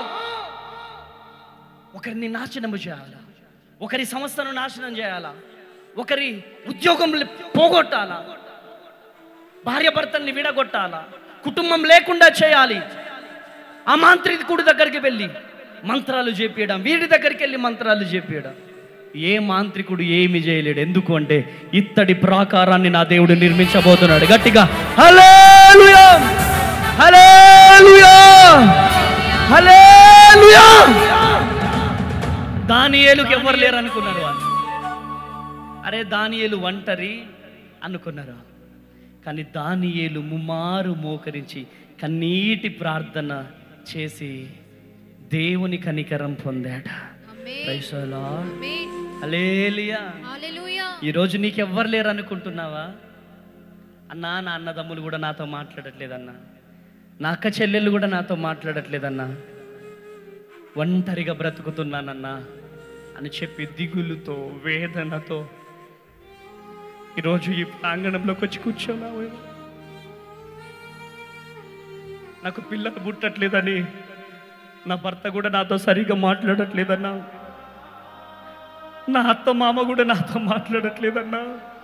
[SPEAKER 2] ఒకరిని నాశనము చేయాలా ఒకరి సంస్థను నాశనం చేయాలా ఒకరి ఉద్యోగం లే- పోగొట్టాలా భార్య భర్తల్ని విడగొట్టాలా కుటుంబం లేకుండా చేయాలి ఆ మాంత్రికుడి దగ్గరికి వెళ్ళి మంత్రాలు చెప్పియడం వీడి దగ్గరికి వెళ్ళి మంత్రాలు చెప్పియడం ఏ మాంత్రికుడు ఏమి చేయలేడు ఎందుకు అంటే ఇత్తడి ప్రాకారాన్ని నా దేవుడు నిర్మించబోతున్నాడు గట్టిగా హల్లెలూయా హల్లెలూయా హల్లెలూయా దానియేలుకి ఎవరు లేరు అనుకున్నారు వాళ్ళు అరే దానియేలు ఒంటరి అనుకున్నారు కానీ దానియేలు ముమ్మారు మోకరించి కన్నీటి ప్రార్థన చేసి దేవుని కనికరం పొందాట Praise the Lord. హల్లెలూయా ఈరోజు నీకెవ్వరు లేరు అనుకుంటున్నావా అన్నా నా అన్నదమ్ములు కూడా నాతో మాట్లాడట్లేదన్నా నా అక్క చెల్లెళ్ళు కూడా నాతో మాట్లాడట్లేదన్నా ఒంటరిగా బ్రతుకుతున్నానన్నా అని చెప్పి దిగులుతో వేదనతో ఈరోజు ఈ ప్రాంగణంలోకి వచ్చి కూర్చోనావు నాకు పిల్లలు పుట్టట్లేదని నా భర్త కూడా నాతో సరిగా మాట్లాడట్లేదన్నా నా అత్త మామ కూడా నాతో మాట్లాడట్లేదన్నా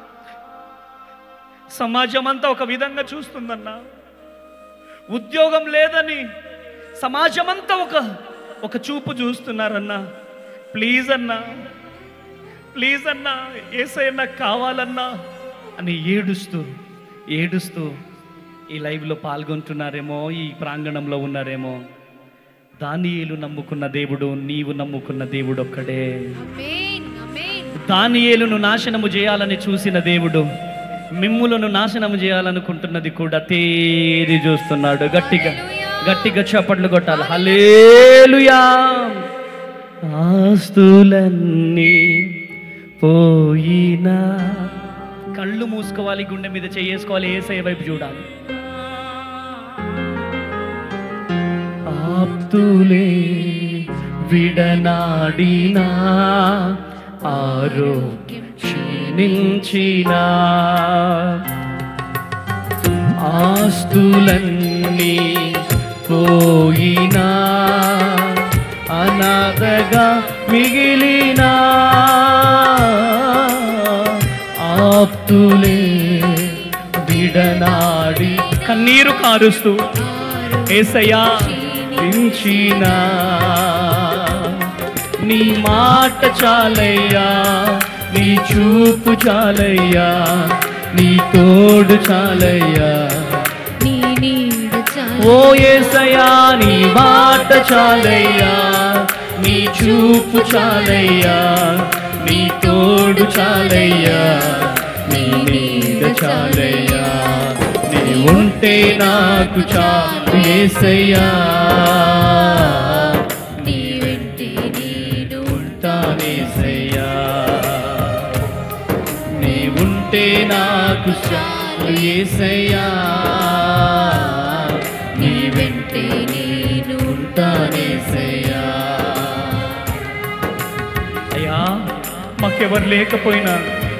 [SPEAKER 2] సమాజం అంతా ఒక విధంగా చూస్తుందన్నా ఉద్యోగం లేదని సమాజం అంతా ఒక ఒక చూపు చూస్తున్నారన్నా ప్లీజ్ అన్నా ప్లీజ్ అన్నా ఏసై నాకు కావాలన్నా అని ఏడుస్తూ ఏడుస్తూ ఈ లైవ్లో పాల్గొంటున్నారేమో ఈ ప్రాంగణంలో ఉన్నారేమో దానియేలు నమ్ముకున్న దేవుడు నీవు నమ్ముకున్న దేవుడు ఒక్కడే దానియేలును నాశనము చేయాలని చూసిన దేవుడు మిమ్ములను నాశనము చేయాలనుకుంటున్నది కూడా తేరి చూస్తున్నాడు గట్టిగా గట్టిగా చప్పట్లు కొట్టాలి హలేలుయా ఆస్తులన్నీ పోయినా కళ్ళు మూసుకోవాలి గుండె మీద చేసుకోవాలి ఏసయ్య వైపు చూడాలి ఆప్తులే విడనాడినా ఆరోగ్యం క్షీణించిన ఆస్తులన్నీ పోయినా అనాథగా మిగిలిన ఆప్తులే విడనాడి కన్నీరు కారుస్తూ ఏసయ్యా మించిన నీ మాట చాలయ్యా నీ చూపు చాలయ్యా నీ తోడు చాలయ్యా
[SPEAKER 1] నీ నీడ చాలు
[SPEAKER 2] ఓ ఏసయ్యా నీ మాట చాలయ్యా నీ చూపు చాలయ్యా నీ తోడు చాలయ్యా నీ నీడ చాలయ్యా నీ ఉంటే నాకు చాలు ఏసయ్యా
[SPEAKER 1] నీ వెంటే నేను
[SPEAKER 2] ఉంటానేసయ్యా నీ ఉంటే నాకు చాలు ఏసయ్యా నీ వెంటే నేను ఉంటానేసయ్యా అయ్యా మాకెవరు లేకపోయినా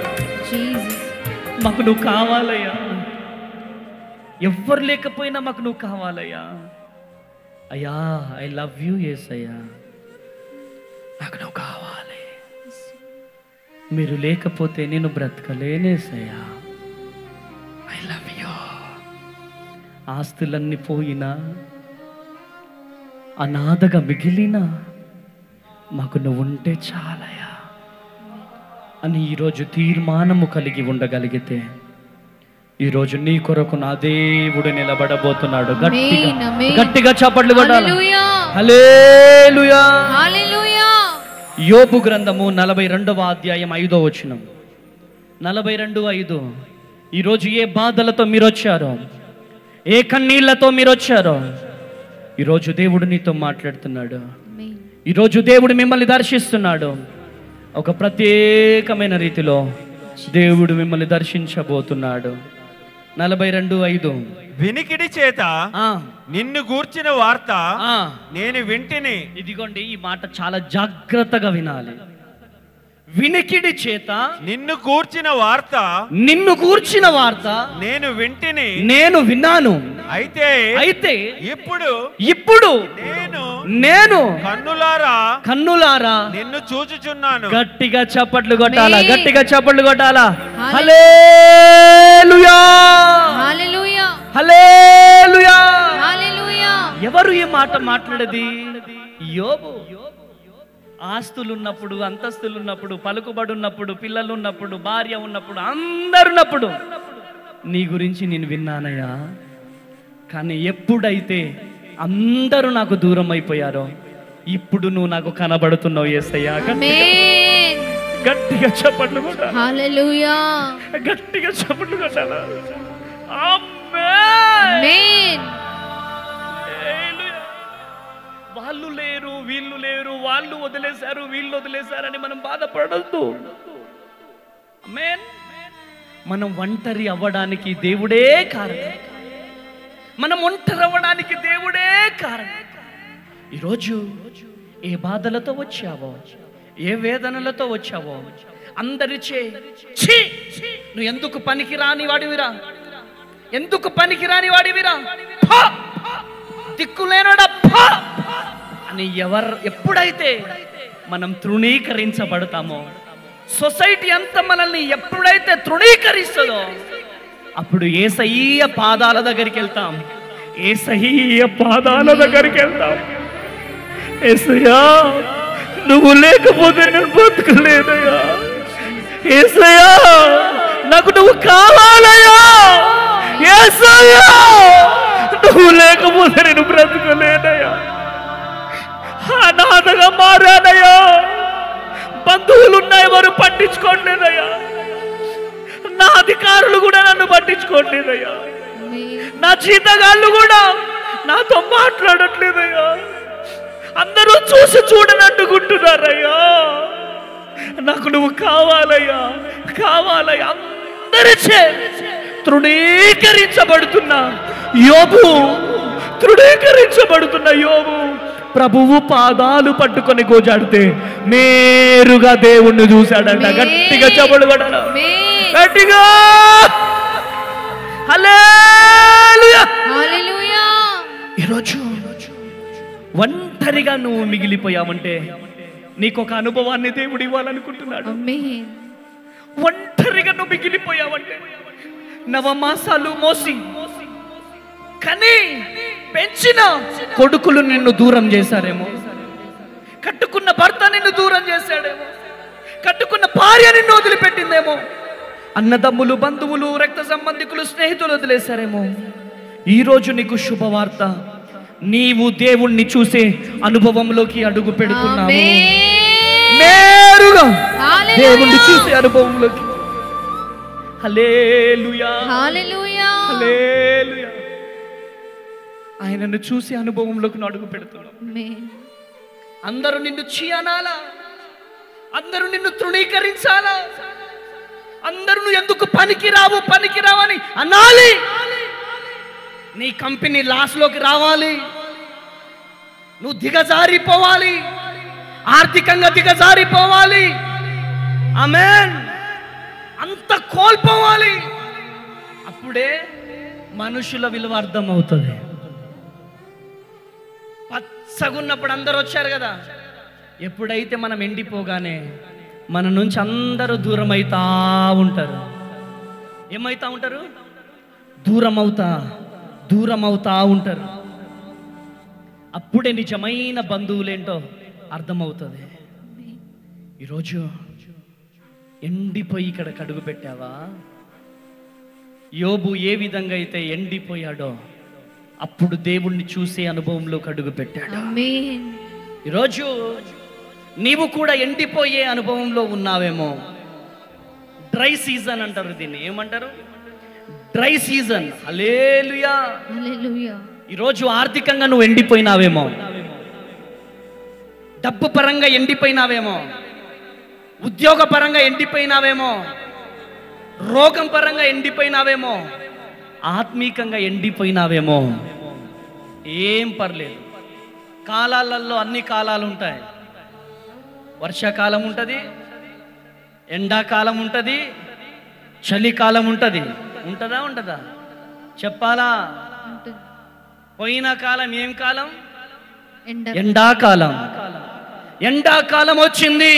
[SPEAKER 2] మాకు నువ్వు కావాలయ్యా ఎవ్వరు లేకపోయినా మాకు నువ్వు కావాలయ్యా అయ్యా ఐ లవ్ యూ ఎస్ అయ్యా నాకు నువ్వు కావాలి మీరు లేకపోతే నేను బ్రతకలేనేసయ్యా ఐ లవ్ యూ ఆస్తులన్నీ పోయినా అనాథగా మిగిలినా మాకు నువ్వు ఉంటే చాలయ్యా అని ఈరోజు తీర్మానము కలిగి ఉండగలిగితే ఈరోజు నీ కొరకు నా దేవుడు నిలబడబోతున్నాడు గట్టిగా
[SPEAKER 1] ఆమేన్, ఆమేన్.
[SPEAKER 2] గట్టిగా చప్పట్లు కొట్టాలి
[SPEAKER 1] హల్లెలూయా.
[SPEAKER 2] హల్లెలూయా
[SPEAKER 1] హల్లెలూయా
[SPEAKER 2] యోబు గ్రంథము నలభై రెండవ అధ్యాయం ఐదో వచనం నలభై రెండు ఐదు ఈరోజు ఏ బాధలతో మీరు వచ్చారో ఏ కన్నీళ్లతో మీరు వచ్చారో ఈరోజు దేవుడు నీతో మాట్లాడుతున్నాడు ఈరోజు దేవుడు మిమ్మల్ని దర్శిస్తున్నాడు ఒక ప్రత్యేకమైన రీతిలో దేవుడు మిమ్మల్ని దర్శించబోతున్నాడు నలభై రెండు ఐదు
[SPEAKER 16] వినికిడి చేత నిన్ను గూర్చిన వార్త నేను వింటిని
[SPEAKER 2] ఇదిగోండి ఈ మాట చాలా జాగ్రత్తగా వినాలి వినికిడి చేత
[SPEAKER 16] నిన్ను కూర్చిన వార్త
[SPEAKER 2] నిన్ను కూర్చిన వార్త
[SPEAKER 16] నేను వింటిని
[SPEAKER 2] నేను విన్నాను
[SPEAKER 16] అయితే
[SPEAKER 2] అయితే
[SPEAKER 16] ఇప్పుడు
[SPEAKER 2] ఇప్పుడు
[SPEAKER 16] నేను
[SPEAKER 2] నేను
[SPEAKER 16] కన్నులారా
[SPEAKER 2] కన్నులారా
[SPEAKER 16] నిన్ను చూచుచున్నాను
[SPEAKER 2] గట్టిగా చప్పట్లు కొట్టాలా
[SPEAKER 1] ఆమేన్.
[SPEAKER 2] గట్టిగా చప్పట్లు కొట్టాలా
[SPEAKER 1] హల్లె-
[SPEAKER 2] హల్లెలూయా
[SPEAKER 1] హల్లెలూయా
[SPEAKER 2] హల్లెలూయా
[SPEAKER 1] హల్లెలూయా
[SPEAKER 2] ఎవరు ఈ మాట మాట్లాడేది యోబు ఆస్తులు ఉన్నప్పుడు అంతస్తులు ఉన్నప్పుడు పలుకుబడి ఉన్నప్పుడు పిల్లలు ఉన్నప్పుడు భార్య ఉన్నప్పుడు అందరున్నప్పుడు నీ గురించి నేను విన్నానయ్యా కానీ ఎప్పుడైతే అందరూ నాకు దూరం అయిపోయారో ఇప్పుడు నువ్వు నాకు కనబడుతున్నావు ఏసయ్యా గట్టిగా-
[SPEAKER 1] ఆమేన్
[SPEAKER 2] గట్టిగా చప్పట్లు కొట్టాలి
[SPEAKER 1] హల్లెలూయా
[SPEAKER 2] గట్టిగా చప్పట్లు కొట్టాలా
[SPEAKER 1] ఆమేన్
[SPEAKER 2] వాళ్ళు లేరు వీళ్ళు లేరు వాళ్ళు వదిలేశారు వీళ్ళు వదిలేశారని మనం బాధపడద్దు మనం ఒంటరి అవ్వడానికి దేవుడే కారణం మనం ఒంటరి అవ్వడానికి దేవుడే కారణం ఈరోజు ఏ బాధలతో వచ్చావో ఏ వేదనలతో వచ్చావో అందరిచే ఛీ నువ్వు ఎందుకు పనికి రాని వాడివిరా ఎందుకు పనికి రాని వాడివిరా ఫా! దిక్కులేనోడా ఫా! అని ఎవరు ఎప్పుడైతే మనం తృణీకరించబడతామో సొసైటీ అంతా మనల్ని ఎప్పుడైతే తృణీకరిస్తుందో అప్పుడు ఏసయ్య పాదాల దగ్గరికి వెళ్తాం ఏసయ్య పాదాల దగ్గరికి వెళ్తాం ఏసయ్యా నువ్వు లేకపోతే నేను బతకలేదయ్యా ఏసయ్యా నా నాకు నువ్వు కావాలయ్యా యేసయ్యా నువ్వు లేకపోతే నేను బ్రతకలేనయ్యా అనాథగా మారానయ్యా బంధువులు ఉన్నాయి వారు పట్టించుకోవట్లేదయ్యా నా అధికారులు కూడా నన్ను పట్టించుకోవట్లేదయ్యా నా జీతగాళ్ళు కూడా నాతో మాట్లాడట్లేదయ్యా అందరూ చూసి చూడనట్టుకుంటున్నారయ్యా నాకు నువ్వు కావాలయ్యా కావాలయ్యా అందరిచే తృణీకరించబడుతున్న యోబు తృణీకరించబడుతున్న యోబు ప్రభువు పాదాలు పట్టుకొని గోజాడితే నేరుగా దేవుణ్ణి చూశాడంట గట్టిగా చెబడు గట్టిగా హల్లెలూయా
[SPEAKER 1] హల్లెలూయా
[SPEAKER 2] ఈరోజు ఒంటరిగా నువ్వు మిగిలిపోయావంటే నీకు ఒక అనుభవాన్ని దేవుడు ఇవ్వాలనుకుంటున్నాడు ఒంటరిగా నువ్వు మిగిలిపోయావంటే నవమాసాలు మోసి కానీ పెంచిన కొడుకులు నిన్ను దూరం చేశారేమో కట్టుకున్న భర్త నిన్ను దూరం చేశాడేమో కట్టుకున్న భార్య నిన్ను వదిలిపెట్టిందేమో అన్నదమ్ములు బంధువులు రక్త సంబంధికులు స్నేహితులు వదిలేశారేమో ఈరోజు నీకు శుభవార్త నీవు దేవుణ్ణి చూసే అనుభవంలోకి అడుగు పెడుతున్నావు నేరుగా దేవుణ్ణి చూసే అనుభవంలోకి హల్లెలూయా
[SPEAKER 1] హల్లెలూయా
[SPEAKER 2] హల్లెలూయా ఆయనను చూసే అనుభవంలోకి నువ్వు అడుగు పెడుతున్నావు
[SPEAKER 1] ఆమేన్
[SPEAKER 2] అందరూ నిన్ను చీ అనాలా అందరూ నిన్ను తృణీకరించాలా అందరూ నువ్వు ఎందుకు పనికి రావు పనికి రావని అనాలి నీ కంపెనీ లాస్లోకి రావాలి నువ్వు దిగజారిపోవాలి ఆర్థికంగా దిగజారిపోవాలి ఆమెన్ అంత కోల్పోవాలి అప్పుడే మనుషుల విలువ అర్థమవుతుంది పచ్చగున్నప్పుడు అందరూ వచ్చారు కదా ఎప్పుడైతే మనం ఎండిపోగానే మన నుంచి అందరూ దూరం అవుతా ఉంటారు ఏమైతా ఉంటారు దూరం అవుతా దూరం అవుతా ఉంటారు అప్పుడే నిజమైన బంధువులేంటో అర్థమవుతుంది ఈరోజు ఎండిపోయి ఇక్కడ కడుగు పెట్టావా యోబు ఏ విధంగా అయితే ఎండిపోయాడో అప్పుడు దేవుణ్ణి చూసే అనుభవంలో కడుగు పెట్టాడు
[SPEAKER 1] ఆమేన్
[SPEAKER 2] ఈరోజు నీవు కూడా ఎండిపోయే అనుభవంలో ఉన్నావేమో డ్రై సీజన్ అంటారు దీన్ని ఏమంటారు డ్రై సీజన్ హలేలుయా
[SPEAKER 1] హల్లెలూయా
[SPEAKER 2] ఈరోజు ఆర్థికంగా నువ్వు ఎండిపోయినావేమో డబ్బు పరంగా ఎండిపోయినావేమో ఉద్యోగ పరంగా ఎండిపోయినావేమో రోగం పరంగా ఎండిపోయినావేమో ఆత్మీకంగా ఎండిపోయినావేమో ఏం పర్లేదు కాలాలలో అన్ని కాలాలు ఉంటాయి వర్షాకాలం ఉంటుంది ఎండాకాలం ఉంటుంది చలికాలం ఉంటుంది ఉంటుందా ఉంటుందా చెప్పాలా పోయిన కాలం ఏం కాలం ఎండాకాలం ఎండాకాలం వచ్చింది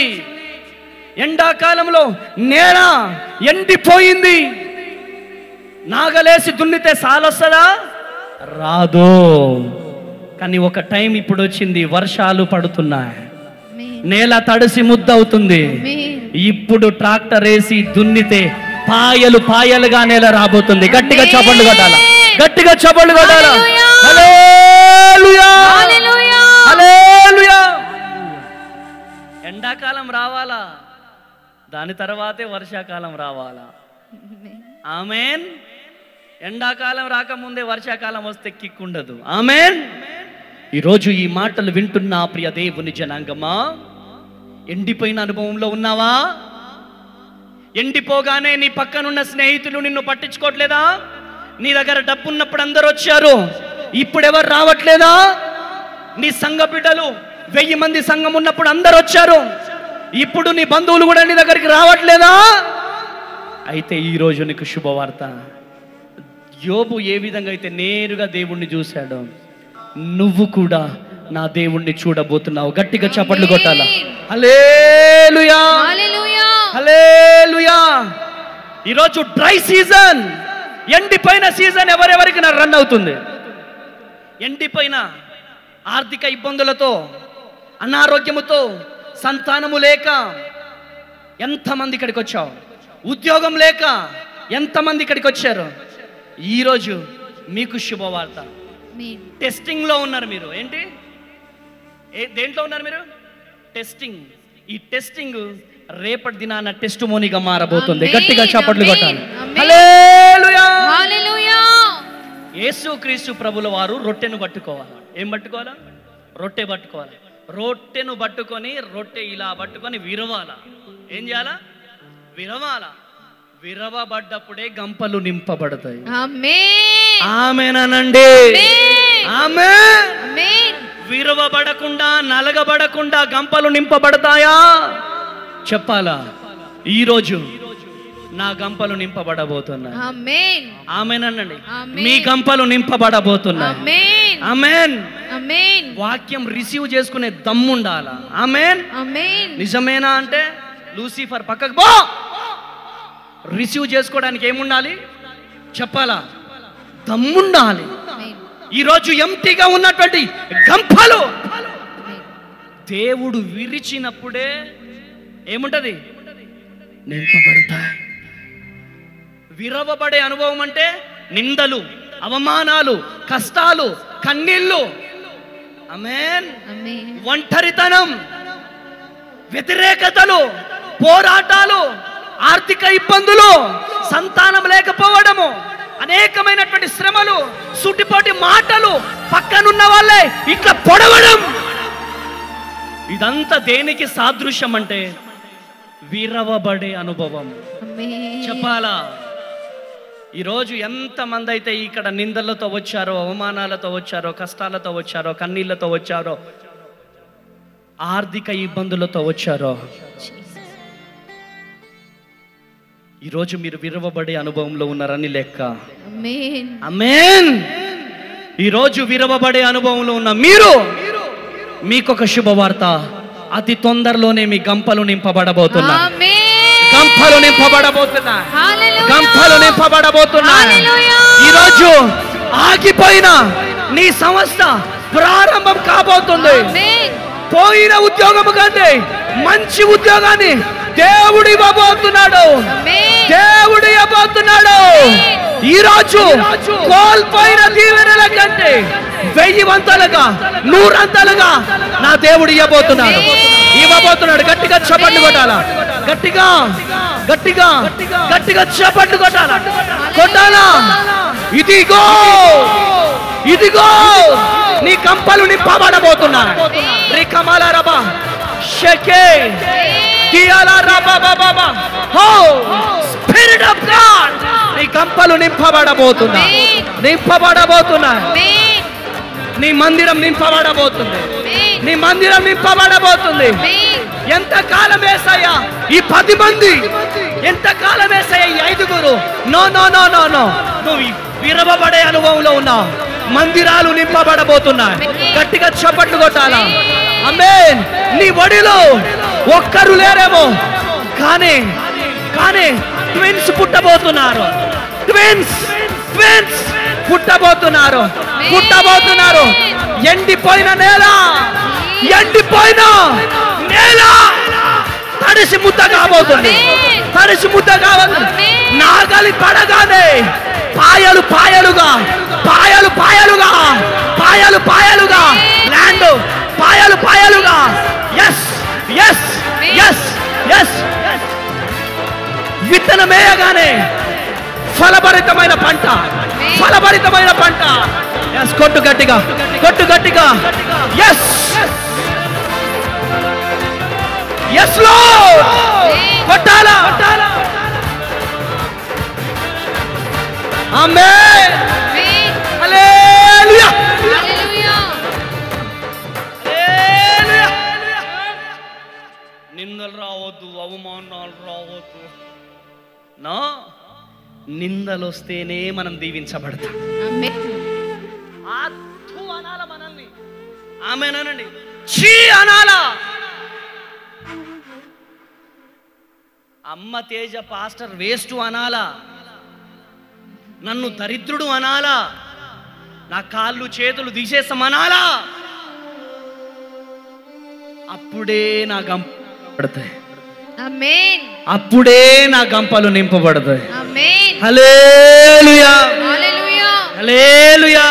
[SPEAKER 2] ఎండాకాలంలో నేల ఎండిపోయింది నాగలేసి దున్నితే సాలొస్తుందా రాదు కానీ ఒక టైం ఇప్పుడు వచ్చింది వర్షాలు పడుతున్నాయి నేల తడిసి ముద్దవుతుంది ఇప్పుడు ట్రాక్టర్ వేసి దున్నితే పాయలు పాయలుగా నేల రాబోతుంది గట్టిగా చపళ్ళు కొట్టాల గట్టిగా చపళ్ళు కొట్టాల హల్లెలూయా హల్లెలూయా ఎండాకాలం రావాలా దాని తర్వాతే వర్షాకాలం రావాలా ఆమెన్ ఎండాకాలం రాకముందే వర్షాకాలం వస్తే కిక్కుండదు ఆమెన్ ఈరోజు ఈ మాటలు వింటున్న ప్రియ దేవుని జనాంగమా ఎండిపోయిన అనుభవంలో ఉన్నావా ఎండిపోగానే నీ పక్కనున్న స్నేహితులు నిన్ను పట్టించుకోవట్లేదా నీ దగ్గర డబ్బు ఉన్నప్పుడు అందరు వచ్చారు ఇప్పుడు ఎవరు రావట్లేదా నీ సంఘ బిడ్డలు వెయ్యి మంది సంఘం ఉన్నప్పుడు అందరు వచ్చారు ఇప్పుడు నీ బంధువులు కూడా నీ దగ్గరికి రావట్లేదా అయితే ఈ రోజు నీకు శుభవార్త యోబు ఏ విధంగా అయితే నేరుగా దేవుణ్ణి చూశాడో నువ్వు కూడా నా దేవుణ్ణి చూడబోతున్నావు గట్టిగా చప్పట్లు కొట్టాలా హల్లెలూయా
[SPEAKER 1] హల్లెలూయా
[SPEAKER 2] హల్లెలూయా ఈరోజు డ్రై సీజన్ ఎండిపోయిన సీజన్ ఎవరెవరికి నా రన్ అవుతుంది ఎండిపోయిన ఆర్థిక ఇబ్బందులతో అనారోగ్యముతో సంతానము లేక ఎంతమంది ఇక్కడికి వచ్చావు ఉద్యోగం లేక ఎంతమంది ఇక్కడికి వచ్చారు ఈరోజు మీకు శుభవార్త
[SPEAKER 1] ఆమేన్
[SPEAKER 2] టెస్టింగ్లో ఉన్నారు మీరు ఏంటి ఏ దేంట్లో ఉన్నారు మీరు టెస్టింగ్ ఈ టెస్టింగ్ రేపటి దినాన టెస్ట్ మోనిగా మారబోతుంది
[SPEAKER 1] ఆమేన్,
[SPEAKER 2] గట్టిగా చప్పట్లు
[SPEAKER 1] ఆమేన్,
[SPEAKER 2] కొట్టాలి
[SPEAKER 1] ఆమేన్.
[SPEAKER 2] హల్లెలూయా
[SPEAKER 1] హల్లెలూయా
[SPEAKER 2] యేసు క్రీస్తు ప్రభుల వారు రొట్టెను పట్టుకోవాలి ఏం పట్టుకోవాలా రొట్టె పట్టుకోవాలి రొట్టెను పట్టుకొని రొట్టె ఇలా పట్టుకొని విరవాల ఏం చేయాలా విరవాల విరవబడ్డప్పుడే గంపలు నింపబడతాయి
[SPEAKER 1] ఆమేన్
[SPEAKER 2] ఆమెనండి ఆమె
[SPEAKER 1] ఆమేన్
[SPEAKER 2] విరవబడకుండా నలగబడకుండా గంపలు నింపబడతాయా చెప్పాలా ఈరోజు నా గంపలు నింపబడబోతున్నాయి
[SPEAKER 1] ఆమేన్
[SPEAKER 2] ఆమెనండి
[SPEAKER 1] ఆమేన్.
[SPEAKER 2] మీ గంపలు నింపబడబోతున్నాయి
[SPEAKER 1] ఆమేన్
[SPEAKER 2] ఆమెన్
[SPEAKER 1] ఆమేన్
[SPEAKER 2] వాక్యం రిసీవ్ చేసుకునే దమ్ముండాలా ఆమెన్
[SPEAKER 1] ఆమేన్
[SPEAKER 2] నిజమేనా అంటే లూసిఫర్ పక్కకు పో రిసీవ్ చేసుకోవడానికి ఏముండాలి చెప్పాలా దమ్ముండాలి ఈరోజు ఎంటీగా ఉన్నటువంటి గంపలు దేవుడు విరిచినప్పుడే ఏముంటది నింపబడతాయి విరవబడే అనుభవం అంటే నిందలు అవమానాలు కష్టాలు కన్నీళ్ళు అమేన్ ఒంటరితనం వ్యతిరేకతలు పోరాటాలు ఆర్థిక ఇబ్బందులు సంతానం లేకపోవడము అనేకమైనటువంటి శ్రమలు సుటిపోటి మాటలు పక్కనున్న వాళ్ళే ఇట్లా పొడవడం ఇదంతా దేనికి సాదృశ్యం అంటే విరవబడే అనుభవం చెప్పాలా ఈరోజు ఎంతమంది అయితే ఇక్కడ నిందలతో వచ్చారో అవమానాలతో వచ్చారో కష్టాలతో వచ్చారో కన్నీళ్లతో వచ్చారో ఆర్థిక ఇబ్బందులతో వచ్చారో ఈరోజు మీరు విరవబడే అనుభవంలో ఉన్నారని లెక్క
[SPEAKER 1] ఆమేన్
[SPEAKER 2] అమేన్ ఈరోజు విరవబడే అనుభవంలో ఉన్న మీరు మీకొక శుభవార్త అతి తొందరలోనే మీ గంపలు నింపబడబోతున్నా గంపలు నింపబడబోతున్నా గంపలు నింపబడబోతున్నా ఈరోజు ఆగిపోయిన నీ సంస్థ ప్రారంభం కాబోతుంది పోయిన ఉద్యోగం కంటే మంచి ఉద్యోగాన్ని దేవుడు ఇవ్వబోతున్నాడు దేవుడు ఇవ్వబోతున్నాడు ఈ రోజు కోల్పోయిన దీవెనల కంటే వెయ్యి వంతలుగా నూరంతలుగా నా దేవుడు ఇవ్వబోతున్నాడు ఇవ్వబోతున్నాడు గట్టిగా చప్పట్లు కొట్టాలా గట్టిగా గట్టిగా గట్టిగా చప్పట్లు కొట్టాలా కొట్టాలా ఇదిగో ఇదిగో నీ కంపలు నింపబడబోతున్నా రీ కమాల రబా షకే కియాలా రబా బాబా హో స్పిరిట్ ఆఫ్ గాడ్ నీ కంపలు నింపబడబోతున్నా నింపబడబోతున్నా నీ మందిరం నింపబడబోతుంది నీ మందిరం నింపబడబోతుంది ఎంత కాలం వేసయ్యా ఈ పది మంది ఎంత కాలం వేసయ్యా ఈ ఐదుగురు no no no no no నువ్వు ఈ విరవబడే అనుభవంలో ఉన్నావు మందిరాలు నింపబడబోతున్నాయి గట్టిగా చప్పట్లు కొట్టాలా అమేన్ నీ ఒడిలో ఒక్కరు లేరేమో కానీ కానీ ట్విన్స్ పుట్టబోతున్నారు ట్విన్స్ ట్విన్స్ పుట్టబోతున్నారు పుట్టబోతున్నారు ఎండిపోయిన నేల ఎండిపోయిన నేల తడిసి ముద్ద కాబోతుంది తడిసి ముద్ద కాబోతుంది నాగలి పడగానే పాయలు పాయలుగా పాయలు పాయలుగా పాయలు పాయలుగా ల్యాండ్ పాయలు పాయలుగా ఎస్ ఎస్ ఎస్ ఎస్ విత్తనం వేయగానే ఫలభరితమైన పంట ఫలభరితమైన పంట ఎస్ కొట్టు గట్టిగా కొట్టు గట్టిగా ఎస్ ఎస్ లో కొట్టాలా ఆమె హల్లెలూయా నిందలు రావద్దు అవమానాలు రావద్దు నా నిందలు వస్తేనే మనం దీవించబడతాం అద్దు అనాల మనల్ని ఆమెనండి చీ అనాలా అమ్మ తేజ పాస్టర్ వేస్ట్ అనాలా నన్ను దరిద్రుడు అనాలా నా కాళ్ళు చేతులు తీసేస్తామనాలా అప్పుడే నా గంప పడతాయి
[SPEAKER 1] ఆమేన్
[SPEAKER 2] అప్పుడే నా గంపలు నింపబడతాయి
[SPEAKER 1] ఆమేన్
[SPEAKER 2] హలేలుయా
[SPEAKER 1] హల్లెలూయా
[SPEAKER 2] హలేలుయా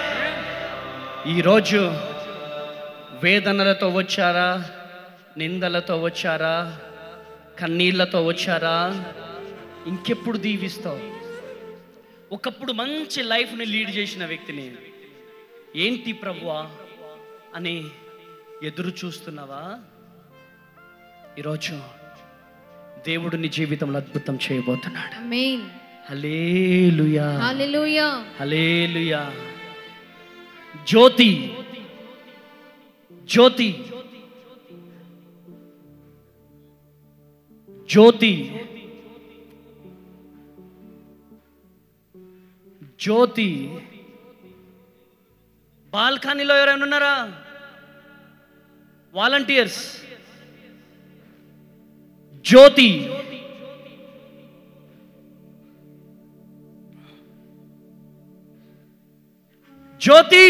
[SPEAKER 2] ఈరోజు వేదనలతో వచ్చారా నిందలతో వచ్చారా కన్నీళ్లతో వచ్చారా ఇంకెప్పుడు దీవిస్తావు ఒకప్పుడు మంచి లైఫ్ని లీడ్ చేసిన వ్యక్తిని ఏంటి ప్రభువా అని ఎదురు చూస్తున్నావా ఈరోజు దేవుడు నీ జీవితంలో అద్భుతం చేయబోతున్నాడు
[SPEAKER 1] ఆమేన్
[SPEAKER 2] హలేలుయా
[SPEAKER 1] హల్లెలూయా
[SPEAKER 2] హలేలుయా జ్యోతి జ్యోతి జ్యోతి జ్యోతి బాల్కనీలో ఎవరైనా ఉన్నారా వాలంటీర్స్ జ్యోతి జ్యోతి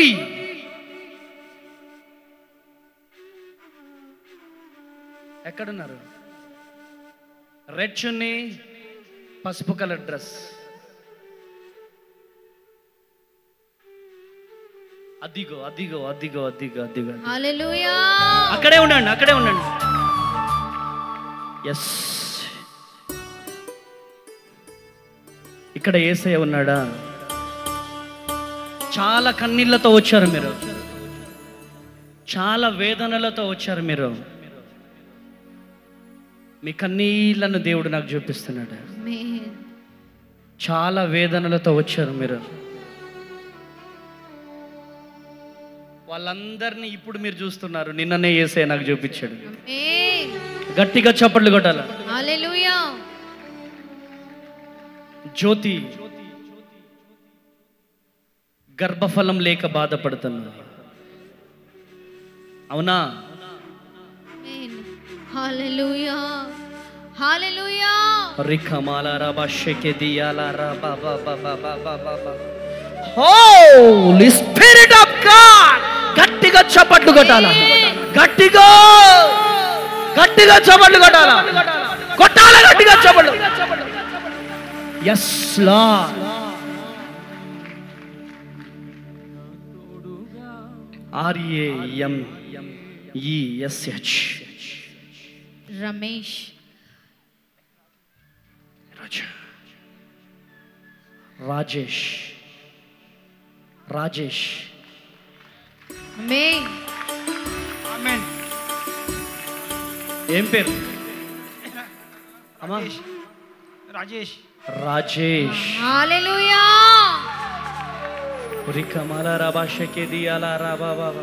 [SPEAKER 2] ఎక్కడున్నారు రెడ్ చున్నీ పసుపు కలర్ డ్రెస్ అదిగో అదిగో అదిగో అదిగో అదిగో
[SPEAKER 1] హల్లెలూయా
[SPEAKER 2] అక్కడే ఉండండి అక్కడే ఉండండి ఎస్ ఇక్కడ ఏసయ్య ఉన్నాడా చాలా కన్నీళ్లతో వచ్చారు మీరు చాలా వేదనలతో వచ్చారు మీరు మీ కన్నీళ్లను దేవుడు నాకు చూపిస్తున్నాడు
[SPEAKER 1] ఆమేన్
[SPEAKER 2] చాలా వేదనలతో వచ్చారు మీరు వాళ్ళందరినీ ఇప్పుడు మీరు చూస్తున్నారు నిన్ననే ఏసే నాకు చూపించాడు
[SPEAKER 1] ఆమేన్
[SPEAKER 2] గట్టిగా చప్పట్లు కొట్టాల
[SPEAKER 1] హల్లెలూయా
[SPEAKER 2] జ్యోతి గర్భఫలం లేక బాధపడుతున్నా అవునా
[SPEAKER 1] ఆమేన్ హల్లెలూయా హల్లెలూయా
[SPEAKER 2] రిఖమాలారా షెకెదియాలారా బాబా బాబా బాబా బాబా హోలీ స్పిరిట్ ఆఫ్ గాడ్ గట్టిగా చప్పట్లు కొట్టాల గట్టిగా గట్టిగా చప్పట్లు కొట్టాల కొట్టాల గట్టిగా చప్పట్లు ఎస్ లా R A M E S H
[SPEAKER 1] Ramesh
[SPEAKER 2] Rajesh Rajesh
[SPEAKER 1] amen
[SPEAKER 2] ఏం పేరు అమ్మా
[SPEAKER 15] రాజేష్
[SPEAKER 2] రాజేష్
[SPEAKER 1] హల్లెలూయా
[SPEAKER 2] రికమాల రాబాషకే దియాల రాబా బాబా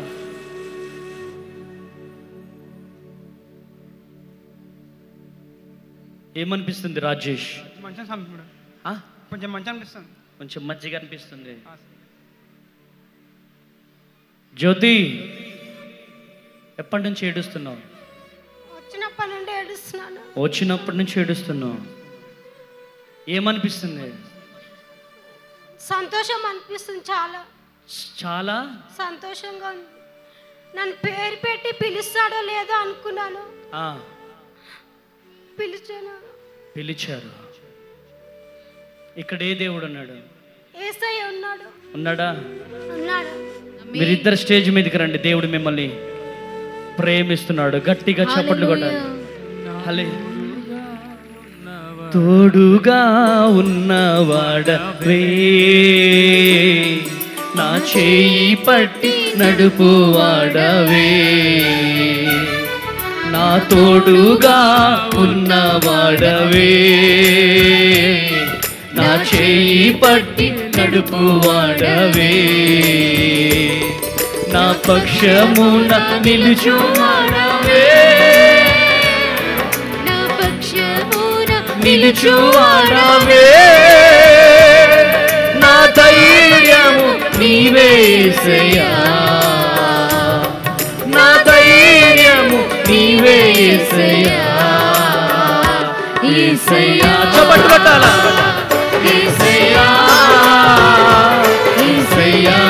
[SPEAKER 2] ఏమనిపిస్తుంది రాజేష్
[SPEAKER 15] మంచి అనిపిస్తుంది
[SPEAKER 2] ఆ?
[SPEAKER 15] కొంచెం మంచి అనిపిస్తుంది
[SPEAKER 2] కొంచెం మంచిగా అనిపిస్తుంది జ్యోతి ఎప్పటి నుంచి ఏడుస్తున్నావు
[SPEAKER 18] వచ్చినప్పటి నుండి ఏడుస్తున్నాను
[SPEAKER 2] వచ్చినప్పటి నుంచి ఏడుస్తున్నావు ఏమనిపిస్తుంది
[SPEAKER 18] సంతోషం అనిపిస్తుంది చాలా
[SPEAKER 2] చాలా
[SPEAKER 18] సంతోషంగా ఉంది నన్ను పేరు పెట్టి పిలుస్తాడో లేదో అనుకున్నాను
[SPEAKER 2] ఆ,
[SPEAKER 18] పిలిచాను
[SPEAKER 2] పిలిచారు ఇక్కడ ఏ దేవుడు ఉన్నాడు
[SPEAKER 18] ఏసయ్య ఉన్నాడు
[SPEAKER 2] ఉన్నాడా
[SPEAKER 18] ఉన్నాడు
[SPEAKER 2] మీరిద్దరు స్టేజ్ మీదకి రండి దేవుడు మిమ్మల్ని ప్రేమిస్తున్నాడు గట్టిగా చప్పట్లు కొట్టాలి హలే తోడుగా ఉన్నవాడవే నా చేయి పట్టి నడుపు వాడవే నా తోడుగా ఉన్నవాడవే నా చేయి పట్టి నడుపు వాడవే నా పక్షమున నిలుచు వాడవే
[SPEAKER 1] నా పక్షమున
[SPEAKER 2] నిలుచువాడవే నా ధైర్యము నీవేసయ్యా నా ధైర్యము నీవేసయ్యా ఈసయ్యా చప్పట్లు కొట్టాలా ఈసయ్యా ఈసయ్యా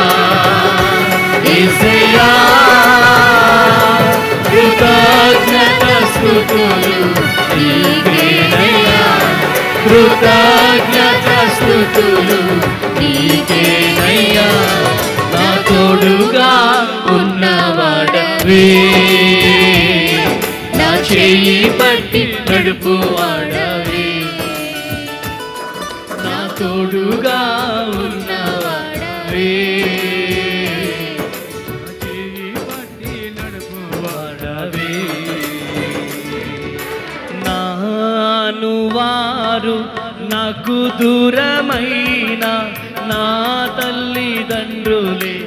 [SPEAKER 2] ఈసయ్యా కృతజ్ఞత స్తుతులు నీకేనయ్యా కృతజ్ఞత
[SPEAKER 3] కృతజ్ఞత స్థుతులు నీకేనయ్యా నా తోడుగా ఉన్నవాడవే నా చేయి పట్టి నడుపువాడవే నా తోడుగా ఉన్నవాడవే నా చేయి పట్టి నడుపువాడవే
[SPEAKER 2] నాను వారు నాకు దూరమైన నా తల్లిదండ్రులే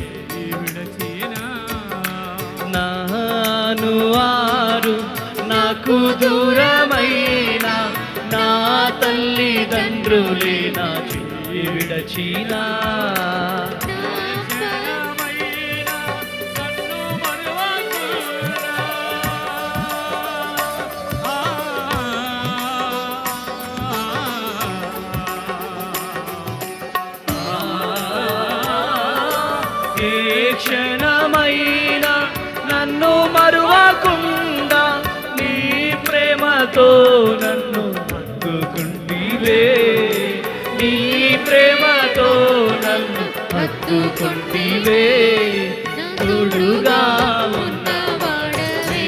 [SPEAKER 2] నాను వారు నాకు దూరమైన నా తల్లిదండ్రులే నా చేయి విడచినా ఏ క్షణమైన నన్ను మరువకుండా నీ ప్రేమతో నన్ను హత్తుకుంటివే నీ ప్రేమతో నన్ను హత్తుకుంటివే తోడుగా ఉన్నవాడవే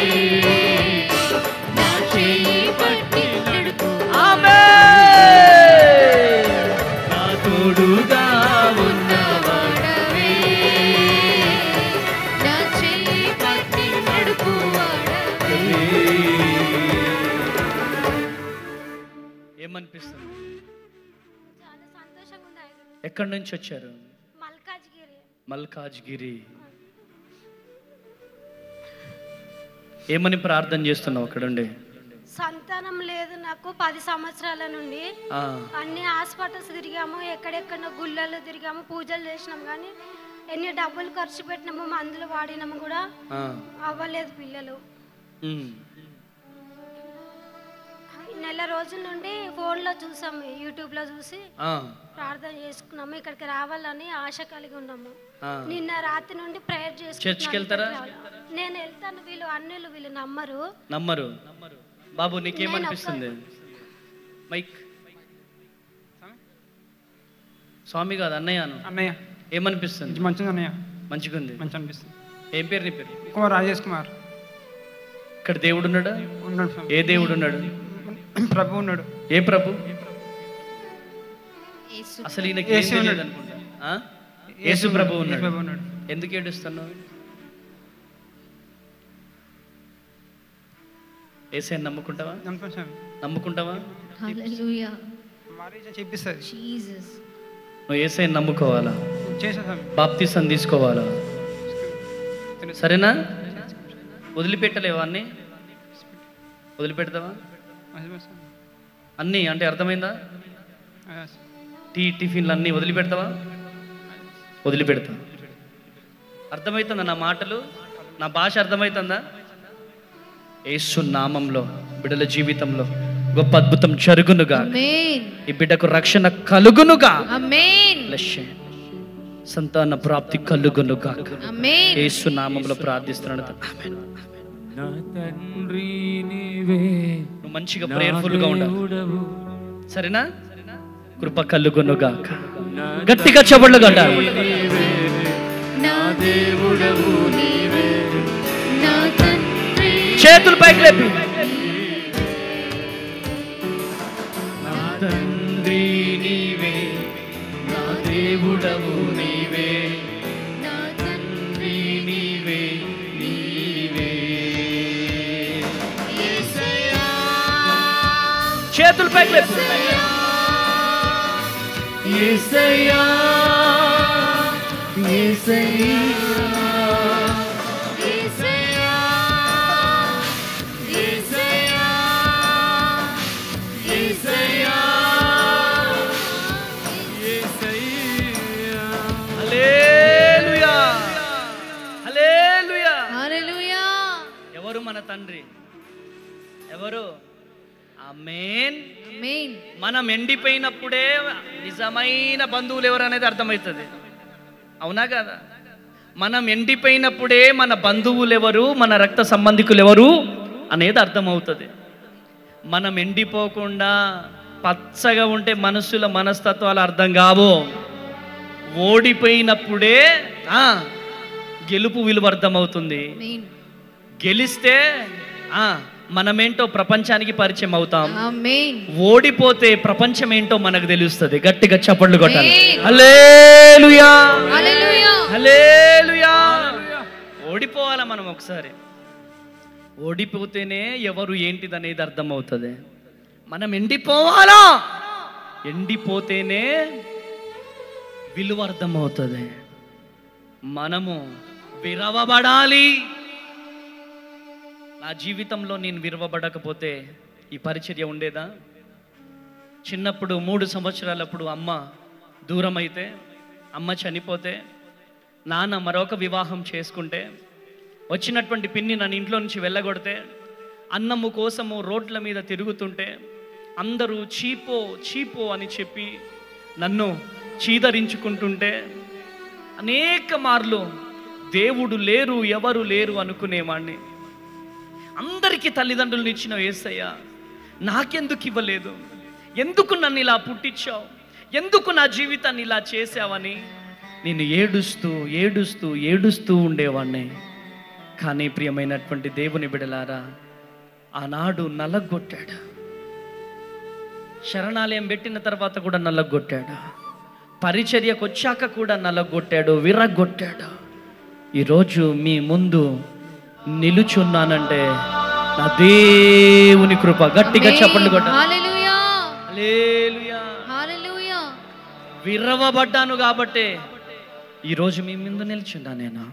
[SPEAKER 2] నా చేయి పట్టి నడుపు ఆమె నా తోడుగా ఉన్నవాడవే
[SPEAKER 1] నా చేయి పట్టి నడుపువాడవే
[SPEAKER 2] ఏమనిపిస్తుంది
[SPEAKER 18] చాలా సంతోషంగా ఉంది ఆయన.
[SPEAKER 2] ఎక్కడి నుంచి వచ్చారు
[SPEAKER 18] మల్కాజ్గిరి
[SPEAKER 2] మల్కాజ్గిరి ఏమని ప్రార్థన చేస్తున్నావు అక్కడుండి
[SPEAKER 18] సంతానం లేదు నాకు పది సంవత్సరాల నుండి
[SPEAKER 2] ఆ,
[SPEAKER 18] అన్ని హాస్పిటల్స్ తిరిగాము ఎక్కడెక్కడ గుళ్ళల్లో తిరిగాము పూజలు చేసినాం కానీ ఎన్ని డబ్బులు ఖర్చు పెట్టినాము మందులు వాడినాము కూడా
[SPEAKER 2] ఆ,
[SPEAKER 18] అవ్వలేదు పిల్లలు
[SPEAKER 2] ఉమ్,
[SPEAKER 18] నెల రోజుల నుండి ఫోన్లో చూసాము యూట్యూబ్లో చూసి
[SPEAKER 2] ఆ,
[SPEAKER 18] ప్రార్థన చేసుకున్నాము ఇక్కడికి రావాలని ఆశ కలిగి ఉన్నాము
[SPEAKER 2] ఆ.
[SPEAKER 18] నిన్న రాత్రి నుండి ప్రేయర్
[SPEAKER 2] చర్చ్కి వెళ్తారా?
[SPEAKER 18] నేను వెళ్తాను వీళ్ళు అన్యులు వీళ్ళు నమ్మరు
[SPEAKER 2] నమ్మరు బాబు నీకేమనిపిస్తుంది మైక్ స్వామి కాదు అన్నయ్యను
[SPEAKER 19] అన్నయ్య
[SPEAKER 2] ఏమనిపిస్తుంది
[SPEAKER 19] మంచిది అన్నయ్య
[SPEAKER 2] మంచిగా ఉంది
[SPEAKER 19] మంచి అనిపిస్తుంది
[SPEAKER 2] ఏం పేరు నీ పేరు
[SPEAKER 19] కుమార్ రాజేష్ కుమార్
[SPEAKER 2] ఇక్కడ దేవుడు ఉన్నాడా
[SPEAKER 19] ఉన్నాడు స్వామి.
[SPEAKER 2] ఏ దేవుడు ఉన్నాడు
[SPEAKER 19] ప్రభు ఉన్నాడు
[SPEAKER 2] ఏ ప్రభు
[SPEAKER 1] యేసు.
[SPEAKER 2] అసలు ఈయనకి
[SPEAKER 19] యేసు
[SPEAKER 2] ఏం
[SPEAKER 19] ఉన్నాడు.
[SPEAKER 2] తెలియదు అనుకుంటా ఆ?
[SPEAKER 19] యేసు
[SPEAKER 2] యేసు ప్రభు
[SPEAKER 19] యేసు
[SPEAKER 2] ఉన్నాడు
[SPEAKER 19] ప్రభు ఉన్నాడు.
[SPEAKER 2] ఎందుకు ఏడుస్తున్నావు ఏసై నమ్ముకుంటావా
[SPEAKER 19] నమ్మకం స్వామి
[SPEAKER 2] నమ్ముకుంటావా
[SPEAKER 1] హల్లెలూయా
[SPEAKER 19] మరి చెప్పిస్తుంది
[SPEAKER 1] జీసస్
[SPEAKER 2] నువ్వు ఏసై నమ్ముకోవాలా
[SPEAKER 19] చేసా స్వామి
[SPEAKER 2] బాప్తిసం తీసుకోవాలా సరేనా వదిలిపెట్టలేవా అన్ని వదిలిపెడతావా
[SPEAKER 19] అదే స్వామి.
[SPEAKER 2] అన్నీ అంటే అర్థమైందా
[SPEAKER 19] అదే స్వామి.
[SPEAKER 2] టీ టిఫిన్లు అన్నీ వదిలిపెడతావా వదిలిపెడతా అర్థమవుతుందా నా మాటలు నా భాష అర్థమవుతుందా యేసు నామంలో బిడ్డల జీవితంలో గొప్ప అద్భుతం జరుగునుగా
[SPEAKER 1] ఆమేన్
[SPEAKER 2] ఈ బిడ్డకు రక్షణ కలుగునుగా
[SPEAKER 1] ఆమేన్
[SPEAKER 2] లక్ష్యం సంతాన ప్రాప్తి కలుగునుగా
[SPEAKER 1] ఆమేన్
[SPEAKER 2] యేసు నామంలో ప్రార్థిస్తున్నాను ఆమేన్.
[SPEAKER 3] నా తండ్రి నీవే
[SPEAKER 2] నువ్వు మంచిగా ప్రేయర్ఫుల్ గా ఉండాలి సరేనా కృప కలుగునుగా గట్టిగా చెబుళ్ళు కొట్టాలి
[SPEAKER 3] నా దేవుడవు నీవే
[SPEAKER 1] నా తండ్రి
[SPEAKER 2] చేతులు పైకి లేపి
[SPEAKER 3] నా తండ్రి నీవే నా దేవుడవు నీవే
[SPEAKER 1] నా తండ్రి
[SPEAKER 3] నీవే నీవే
[SPEAKER 2] చేతులు పైకి లేపి
[SPEAKER 3] యేసయ్యా యేసయ్యా
[SPEAKER 1] యేసయ్యా యేసయ్యా
[SPEAKER 3] యేసయ్యా యేసయ్యా
[SPEAKER 2] హల్లెలూయా హల్లెలూయా
[SPEAKER 1] హల్లెలూయా
[SPEAKER 2] ఎవరు మన తండ్రి ఎవరు ఆమేన్
[SPEAKER 1] ఆమేన్
[SPEAKER 2] మనం ఎండిపోయినప్పుడే నిజమైన బంధువులు ఎవరు అనేది అర్థమవుతుంది అవునా కదా మనం ఎండిపోయినప్పుడే మన బంధువులు ఎవరు మన రక్త సంబంధికులు ఎవరు అనేది అర్థమవుతుంది మనం ఎండిపోకుండా పచ్చగా ఉంటే మనుషుల మనస్తత్వాలు అర్థం కావు ఓడిపోయినప్పుడే ఆ, గెలుపు విలువ అర్థమవుతుంది గెలిస్తే ఆ, మనమేంటో ప్రపంచానికి పరిచయం అవుతాం
[SPEAKER 1] ఆమేన్
[SPEAKER 2] ఓడిపోతే ప్రపంచం ఏంటో మనకు తెలుస్తుంది గట్టిగా చప్పట్లు కొట్టాలి
[SPEAKER 1] ఆమేన్.
[SPEAKER 2] హల్లెలూయా
[SPEAKER 1] హల్లెలూయా
[SPEAKER 2] హల్లెలూయా ఓడిపోవాలా మనం ఒకసారి ఓడిపోతేనే ఎవరు ఏంటిది అనేది అర్థమవుతుంది మనం ఎండిపోవాలా ఎండిపోతేనే విలువ అర్థమవుతుంది మనము విరవబడాలి నా జీవితంలో నేను విరవబడకపోతే ఈ పరిచర్య ఉండేదా చిన్నప్పుడు మూడు సంవత్సరాలప్పుడు అమ్మ దూరం అయితే అమ్మ చనిపోతే నాన్న మరొక వివాహం చేసుకుంటే వచ్చినటువంటి పిన్ని నన్ను ఇంట్లో నుంచి వెళ్ళగొడితే అన్నము కోసము రోడ్ల మీద తిరుగుతుంటే అందరూ చీపో చీపో అని చెప్పి నన్ను చీదరించుకుంటుంటే అనేక మార్లు దేవుడు లేరు ఎవరు లేరు అనుకునేవాణ్ణి అందరికీ తల్లిదండ్రులను ఇచ్చిన ఏసయ్య నాకెందుకు ఇవ్వలేదు ఎందుకు నన్ను ఇలా పుట్టించావు ఎందుకు నా జీవితాన్ని ఇలా చేసావని నేను ఏడుస్తూ ఏడుస్తూ ఏడుస్తూ ఉండేవాడిని కానీ ప్రియమైనటువంటి దేవుని బిడలారా ఆనాడు నలగొట్టాడు శరణాలయం పెట్టిన తర్వాత కూడా నల్లగొట్టాడు పరిచర్యకు వచ్చాక కూడా నల్లగొట్టాడు విరగొట్టాడు ఈరోజు మీ ముందు నిలుచున్నానంటే నా దేవుని కృప గట్టిగా చెప్పండి కొట్ట
[SPEAKER 1] హల్లెలూయా
[SPEAKER 2] హల్లెలూయా
[SPEAKER 1] హల్లెలూయా
[SPEAKER 2] విరవబడ్డాను కాబట్టే ఈరోజు మీ ముందు నిల్చున్నా నేను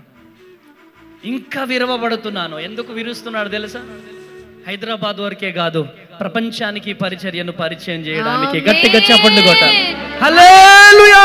[SPEAKER 2] ఇంకా విరవబడుతున్నాను ఎందుకు విరుస్తున్నాడు తెలుసా హైదరాబాద్ వరకే కాదు ప్రపంచానికి పరిచర్యను పరిచయం చేయడానికి గట్టిగా చెప్పండి కొట్ట హల్లెలూయా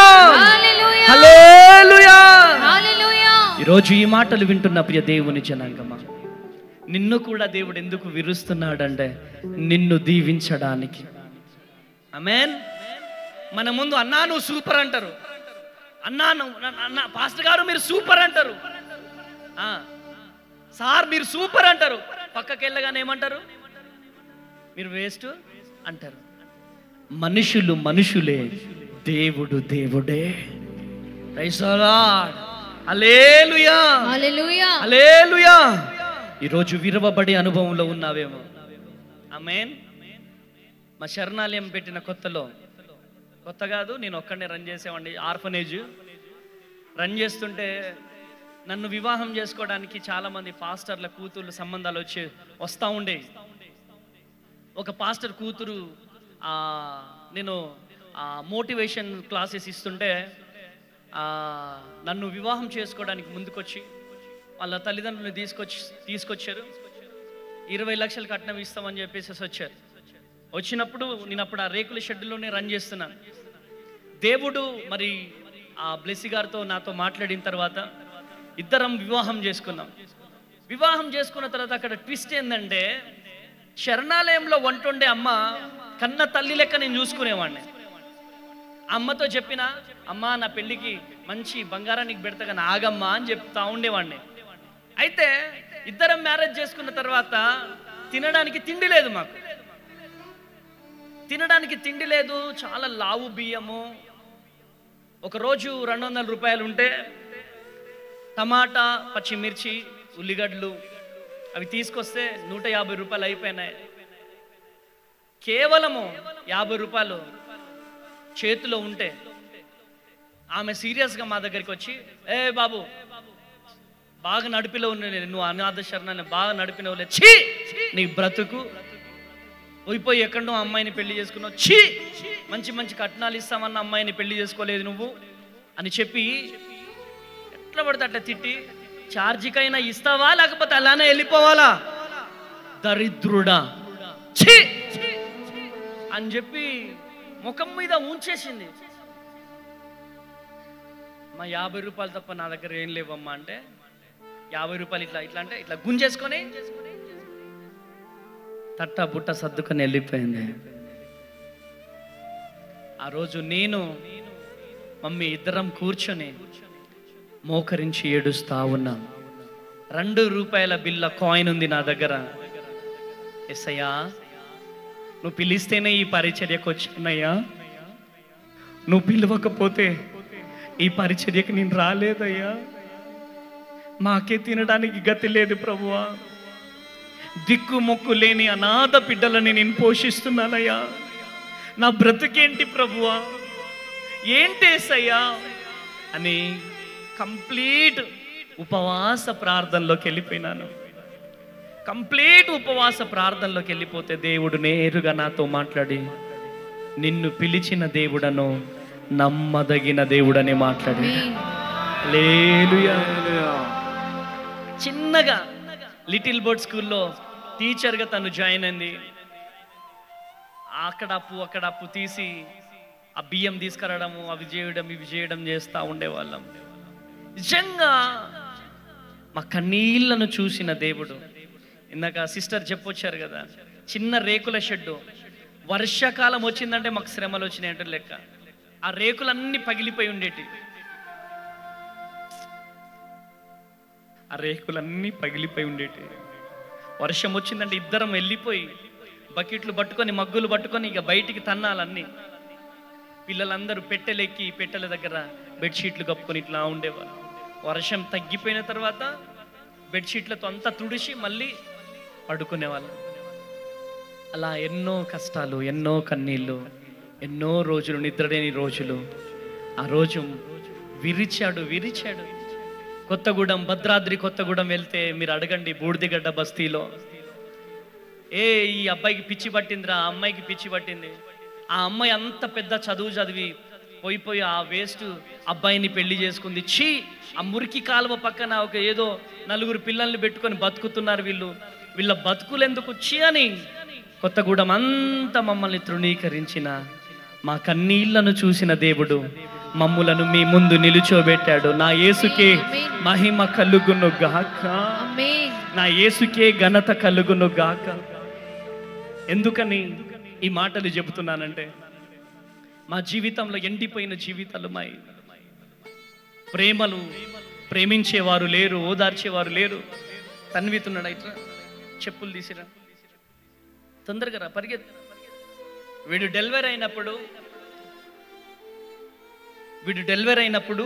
[SPEAKER 2] హల్లెలూయా
[SPEAKER 1] హల్లెలూయా
[SPEAKER 2] ఈరోజు ఈ మాటలు వింటున్న ప్రియ దేవుని జనాంగమా నిన్ను కూడా దేవుడు ఎందుకు విరుస్తున్నాడంటే నిన్ను దీవించడానికి అమేన్ మన ముందు అన్నా నువ్వు సూపర్ అంటారు అన్నా నువ్వు అన్న- అన్న పాస్టర్ గారు మీరు సూపర్ అంటారు ఆ, సార్ మీరు సూపర్ అంటారు పక్కకి వెళ్ళగానే ఏమంటారు మీరు వేస్ట్ అంటారు మనుషులు మనుషులే దేవుడు దేవుడే Praise the Lord. Hallelujah
[SPEAKER 1] hallelujah
[SPEAKER 2] hallelujah ఈరోజు విరవబడే అనుభవంలో ఉన్నావేమో ఆమేన్ మా శరణాలయం పెట్టిన కొత్తలో కొత్త కాదు నేను ఒక్కడనే రన్ చేసేవాడిని ఆర్ఫనేజ్ రన్ చేస్తుంటే నన్ను వివాహం చేసుకోవడానికి చాలామంది పాస్టర్ల కూతుర్ల సంబంధాలు వచ్చి వస్తూ ఉండేవి ఒక పాస్టర్ కూతురు ఆ, నేను మోటివేషన్ క్లాసెస్ ఇస్తుంటే ఆ, నన్ను వివాహం చేసుకోవడానికి ముందుకొచ్చి వాళ్ళ తల్లిదండ్రులను తీసుకొచ్చి తీసుకొచ్చారు ఇరవై లక్షలు కట్నం ఇస్తామని చెప్పేసి వచ్చారు వచ్చినప్పుడు నేను అప్పుడు ఆ రేకుల షెడ్లోనే రన్ చేస్తున్నాను దేవుడు మరి ఆ బ్లెస్సి గారితో నాతో మాట్లాడిన తర్వాత ఇద్దరం వివాహం చేసుకున్నాం వివాహం చేసుకున్న తర్వాత అక్కడ ట్విస్ట్ ఏంటంటే శరణాలయంలో వంటుండే అమ్మ కన్న తల్లి లెక్క నేను చూసుకునేవాడిని ఆ అమ్మతో చెప్పిన అమ్మ నా పెళ్ళికి మంచి బంగారానికి పెడతా కానీ ఆగమ్మా అని చెప్తా ఉండేవాడిని అయితే ఇద్దరం మ్యారేజ్ చేసుకున్న తర్వాత తినడానికి తిండి లేదు మాకు తినడానికి తిండి లేదు చాలా లావు బియ్యము ఒకరోజు రెండు వందల రూపాయలు ఉంటే టమాటా పచ్చిమిర్చి ఉల్లిగడ్డలు అవి తీసుకొస్తే నూట యాభై రూపాయలు అయిపోయినాయి కేవలము యాభై రూపాయలు చేతిలో ఉంటే ఆమె సీరియస్గా మా దగ్గరికి వచ్చి ఏ బాబు బాగా నడిపిలో ఉన్న నువ్వు అనాథ శరణాన్ని బాగా నడిపినవులే ఛీ నీ బ్రతుకు పోయిపోయి ఎక్కడో అమ్మాయిని పెళ్లి చేసుకున్నావు ఛీ మంచి మంచి కట్నాలు ఇస్తామన్న అమ్మాయిని పెళ్లి చేసుకోలేదు నువ్వు అని చెప్పి ఎట్లా పడితే అట్లా తిట్టి ఛార్జీకైనా ఇస్తావా లేకపోతే అలానే వెళ్ళిపోవాలా దరిద్రుడా ఛీ అని చెప్పి ముఖం మీద ఉంచేసింది మా యాభై రూపాయలు తప్ప నా దగ్గర ఏం లేవమ్మా అంటే యాభై రూపాయలు ఇట్లా ఇట్లా అంటే ఇట్లా గుంజేసుకొని తట్ట బుట్ట సర్దుకొని వెళ్ళిపోయింది ఆ రోజు నేను మమ్మీ ఇద్దరం కూర్చొని మోకరించి ఏడుస్తా ఉన్నాం రెండు రూపాయల బిల్ల కాయిన్ ఉంది నా దగ్గర ఎస్ఐయా నువ్వు పిలిస్తేనే ఈ పరిచర్యకు వచ్చానయ్యా నువ్వు పిలవకపోతే ఈ పరిచర్యకు నేను రాలేదయ్యా మాకే తినడానికి గతి లేదు ప్రభువా దిక్కు మొక్కు లేని అనాథ బిడ్డలని నేను పోషిస్తున్నానయ్యా నా బ్రతుకేంటి ప్రభువా ఏంటేసయ్యా అని కంప్లీట్ ఉపవాస ప్రార్థనలోకి వెళ్ళిపోయినాను కంప్లీట్ ఉపవాస ప్రార్థనలోకి వెళ్ళిపోతే దేవుడు నేరుగా నాతో మాట్లాడి నిన్ను పిలిచిన దేవుడను నమ్మదగిన దేవుడని మాట్లాడి లేలుయా చిన్నగా లిటిల్ బర్డ్ స్కూల్లో టీచర్గా తను జాయిన్ అయింది అక్కడ అప్పు అక్కడ అప్పు తీసి ఆ బియ్యం తీసుకురావడము అవి చేయడం ఇవి చేయడం చేస్తూ ఉండేవాళ్ళం నిజంగా మా కన్నీళ్లను చూసిన దేవుడు ఇందాక సిస్టర్ చెప్పొచ్చారు కదా చిన్న రేకుల షెడ్డు వర్షాకాలం వచ్చిందంటే మాకు శ్రమలు వచ్చినాయంటే లెక్క ఆ రేకులన్నీ పగిలిపోయి ఉండేటి ఆ రేకులన్నీ పగిలిపోయి ఉండేటి వర్షం వచ్చిందంటే ఇద్దరం వెళ్ళిపోయి బకెట్లు పట్టుకొని మగ్గులు పట్టుకొని ఇక బయటికి తన్నాలన్నీ పిల్లలందరూ పెట్టెలెక్కి పెట్టెల దగ్గర బెడ్షీట్లు కప్పుకొని ఇట్లా ఉండేవాళ్ళు వర్షం తగ్గిపోయిన తర్వాత బెడ్షీట్లతో అంతా తుడిచి మళ్ళీ పడుకునేవాళ్ళం అలా ఎన్నో కష్టాలు ఎన్నో కన్నీళ్ళు ఎన్నో రోజులు నిద్రలేని రోజులు ఆ రోజు విరిచాడు విరిచాడు కొత్తగూడెం భద్రాద్రి కొత్తగూడెం వెళ్తే మీరు అడగండి బూడిదిగడ్డ బస్తీలో ఏ ఈ అబ్బాయికి పిచ్చి పట్టిందిరా ఆ అమ్మాయికి పిచ్చి పట్టింది ఆ అమ్మాయి అంత పెద్ద చదువు చదివి పోయి పోయి ఆ వేస్ట్ అబ్బాయిని పెళ్లి చేసుకుంది ఛీ ఆ మురికి కాలువ పక్కన ఒక ఏదో నలుగురు పిల్లల్ని పెట్టుకొని బతుకుతున్నారు వీళ్ళు వీళ్ళ బతుకులు ఎందుకు ఛీ అని కొత్తగూడెం అంతా మమ్మల్ని తృణీకరించిన మా కన్నీళ్లను చూసిన దేవుడు మమ్ములను మీ ముందు నిలుచోబెట్టాడు నా యేసుకే మహిమ కలుగును గాక నా యేసుకే ఘనత కలుగును గాక ఎందుకని ఈ మాటలు చెబుతున్నానంటే మా జీవితంలో ఎండిపోయిన జీవితాలు మా ప్రేమలు ప్రేమించేవారు లేరు ఓదార్చేవారు లేరు తన్వితున్నాడు ఇట్లా చెప్పులు తీసిరా తొందరగా రా పరిగెత్తు వీడు డెలివరీ అయినప్పుడు వీడు డెలివరీ అయినప్పుడు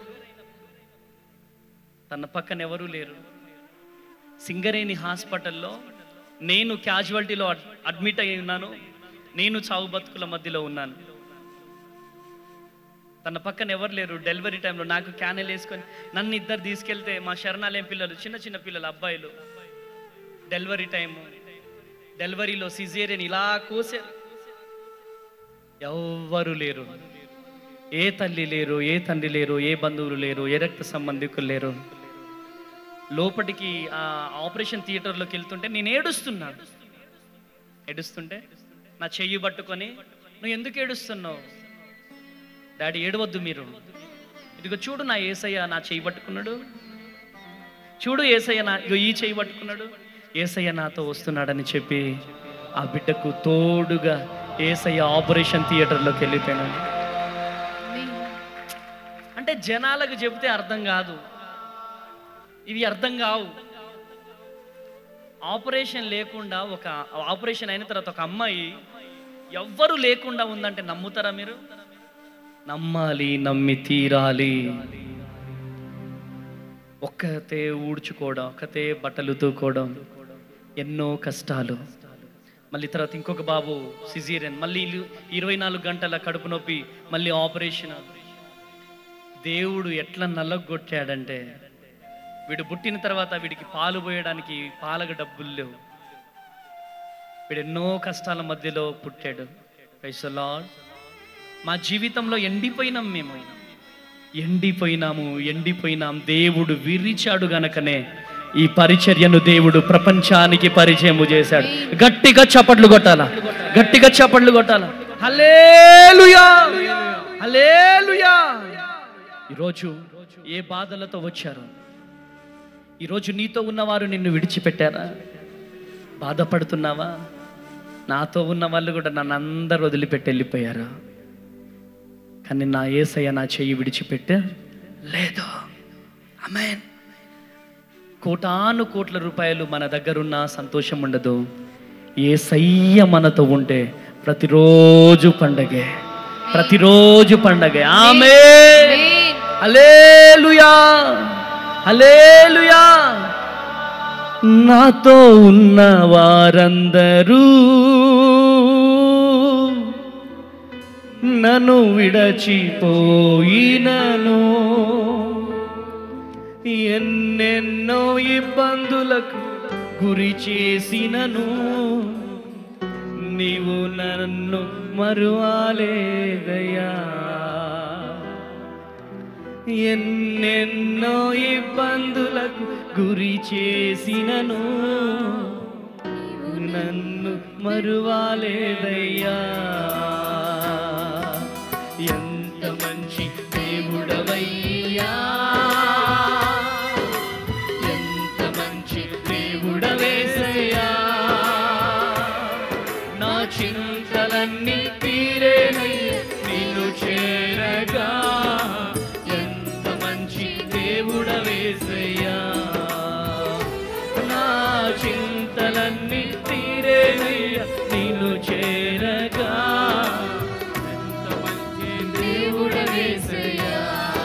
[SPEAKER 2] తన పక్కన ఎవరూ లేరు సింగరేణి హాస్పిటల్లో నేను క్యాజువాలిటీలో అడ్- అడ్మిట్ అయి ఉన్నాను నేను చావు బతుకుల మధ్యలో ఉన్నాను తన పక్కన ఎవరు లేరు డెలివరీ టైంలో నాకు క్యానెల్ వేసుకొని నన్ను ఇద్దరు తీసుకెళ్తే మా శరణాలయం పిల్లలు చిన్న చిన్న పిల్లలు అబ్బాయిలు డెలివరీ టైము డెలివరీలో సిజేరియన్ ఇలా కోసారు ఎవ్వరు లేరు ఏ తల్లి లేరు ఏ తండ్రి లేరు ఏ బంధువులు లేరు ఏ రక్త సంబంధికులు లేరు లోపటికి ఆ ఆపరేషన్ థియేటర్లోకి వెళ్తుంటే నేను ఏడుస్తున్నాను ఏడుస్తుంటే నా చెయ్యి పట్టుకొని నువ్వు ఎందుకు ఏడుస్తున్నావు డాడీ ఏడవద్దు మీరు ఇదిగో చూడు నా ఏసయ్య నా చెయ్యి పట్టుకున్నాడు చూడు ఏసయ్య నా ఇగో ఈ చెయ్యి పట్టుకున్నాడు ఏసయ్య నాతో వస్తున్నాడని చెప్పి ఆ బిడ్డకు తోడుగా ఏసయ్య ఆపరేషన్ థియేటర్లోకి వెళ్ళిపోయినాడు అంటే జనాలకు చెబితే అర్థం కాదు ఇవి అర్థం కావు ఆపరేషన్ లేకుండా ఒక ఆపరేషన్ అయిన తర్వాత ఒక అమ్మాయి ఎవ్వరు లేకుండా ఉందంటే నమ్ముతారా మీరు నమ్మాలి నమ్మి తీరాలి ఒక్కతే ఊడ్చుకోవడం ఒక్కతే బట్టలు తూకోవడం ఎన్నో కష్టాలు మళ్ళీ తర్వాత ఇంకొక బాబు సిజీరియన్ మళ్ళీ ఇల్లు- ఇరవై నాలుగు గంటల కడుపు నొప్పి మళ్ళీ ఆపరేషన్ దేవుడు ఎట్లా నల్లగొట్టాడంటే వీడు పుట్టిన తర్వాత వీడికి పాలు పోయడానికి పాలకు డబ్బులు లేవు వీడు ఎన్నో కష్టాల మధ్యలో పుట్టాడు Praise the Lord. మా జీవితంలో ఎండిపోయినాం మేము ఎండిపోయినాము ఎండిపోయినాం దేవుడు విరిచాడు గనకనే ఈ పరిచర్యను దేవుడు ప్రపంచానికి పరిచయం చేశాడు గట్టిగా చప్పట్లు కొట్టాలా గట్టిగా చప్పట్లు కొట్టాలా హల్లేలుయా హల్లేలుయా ఈరోజు ఏ బాధలతో వచ్చారు ఈరోజు నీతో ఉన్నవారు నిన్ను విడిచిపెట్టారా బాధపడుతున్నావా నాతో ఉన్న వాళ్ళు కూడా నన్ను అందరు వదిలిపెట్టి వెళ్ళిపోయారు కానీ నా ఏసయ్య నా చెయ్యి విడిచిపెట్టే లేదు అమెన్ కోటాను కోట్ల రూపాయలు మన దగ్గరున్న సంతోషం ఉండదు ఏ సయ్య మనతో ఉంటే ప్రతిరోజు పండగే ప్రతిరోజు పండగే ఆమె అలేలుయా అలేలుయా నాతో ఉన్న వారందరూ నన్ను విడచిపోయినను ఎన్నెన్నో ఇబ్బందులకు గురి చేసినను నీవు నన్ను మరువాలేదయ్యా ఎన్నెన్నో ఇబ్బందులకు గురి చేసినను నన్ను మరువాలేదయ్యా ఎంత మంచి దేవుడవయ్యా ఎంత మంచి దేవుడవేసయ్యా నా చింతలన్నీ తీరేనయ్యా నిన్ను చేరగా ఎంత మంచి దేవుడవేసయ్యా నా చింతలన్నీ తీరేనయ్యా నిన్ను చేరగా ఎంత మంచి దేవుడవేసయ్యా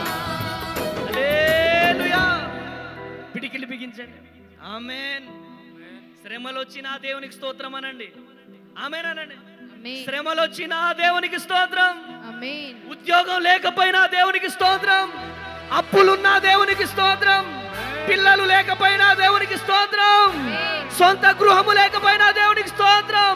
[SPEAKER 2] హల్లెలూయా పిడికిలి బిగించండి ఆమెన్ శ్రమలు వచ్చిన ఆ దేవునికి స్తోత్రం అనండి ఆమెన్ అనండి శ్రమలు వచ్చిన ఆ దేవునికి స్తోత్రం ఉద్యోగం లేకపోయినా దేవునికి స్తోత్రం అప్పులున్న దేవునికి స్తోత్రం పిల్లలు లేకపోయినా దేవునికి స్తోత్రం సొంత గృహము లేకపోయినా దేవునికి స్తోత్రం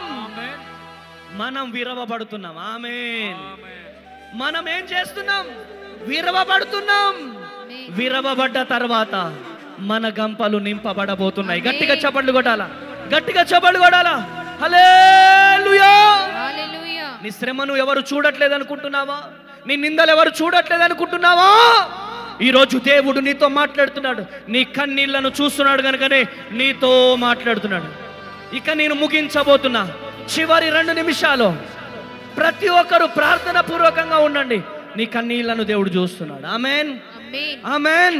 [SPEAKER 2] మనం విరవబడుతున్నాం ఆమెన్ మనం ఏం చేస్తున్నాం విరవబడుతున్నాం విరవబడ్డ తర్వాత మన గంపలు నింపబడబోతున్నాయి గట్టిగా చప్పట్లు కొట్టాలా గట్టిగా చప్పట్లు కొట్టాలా హల్లెలూయా నీ శ్రమను ఎవరు చూడట్లేదు అనుకుంటున్నావా నీ నిందలు ఎవరు చూడట్లేదు అనుకుంటున్నావా ఈరోజు దేవుడు నీతో మాట్లాడుతున్నాడు నీ కన్నీళ్లను చూస్తున్నాడు కనుకనే నీతో మాట్లాడుతున్నాడు ఇక నేను ముగించబోతున్నా చివరి రెండు నిమిషాలు ప్రతి ఒక్కరు ప్రార్థన పూర్వకంగా ఉండండి నీ కన్నీళ్లను దేవుడు చూస్తున్నాడు ఆమెన్ ఆమెన్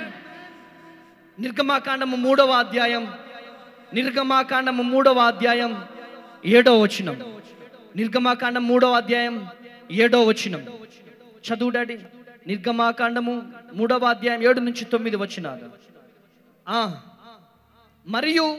[SPEAKER 2] నిర్గమాకాండము మూడవ అధ్యాయం నిర్గమాకాండము మూడవ అధ్యాయం ఏడో వచనం నిర్గమాకాండం మూడవ అధ్యాయం ఏడో వచనం చదువు డాడీ నిర్గమాకాండము మూడవ అధ్యాయం ఏడు నుంచి తొమ్మిది వచ్చినారు ఆ, మరియు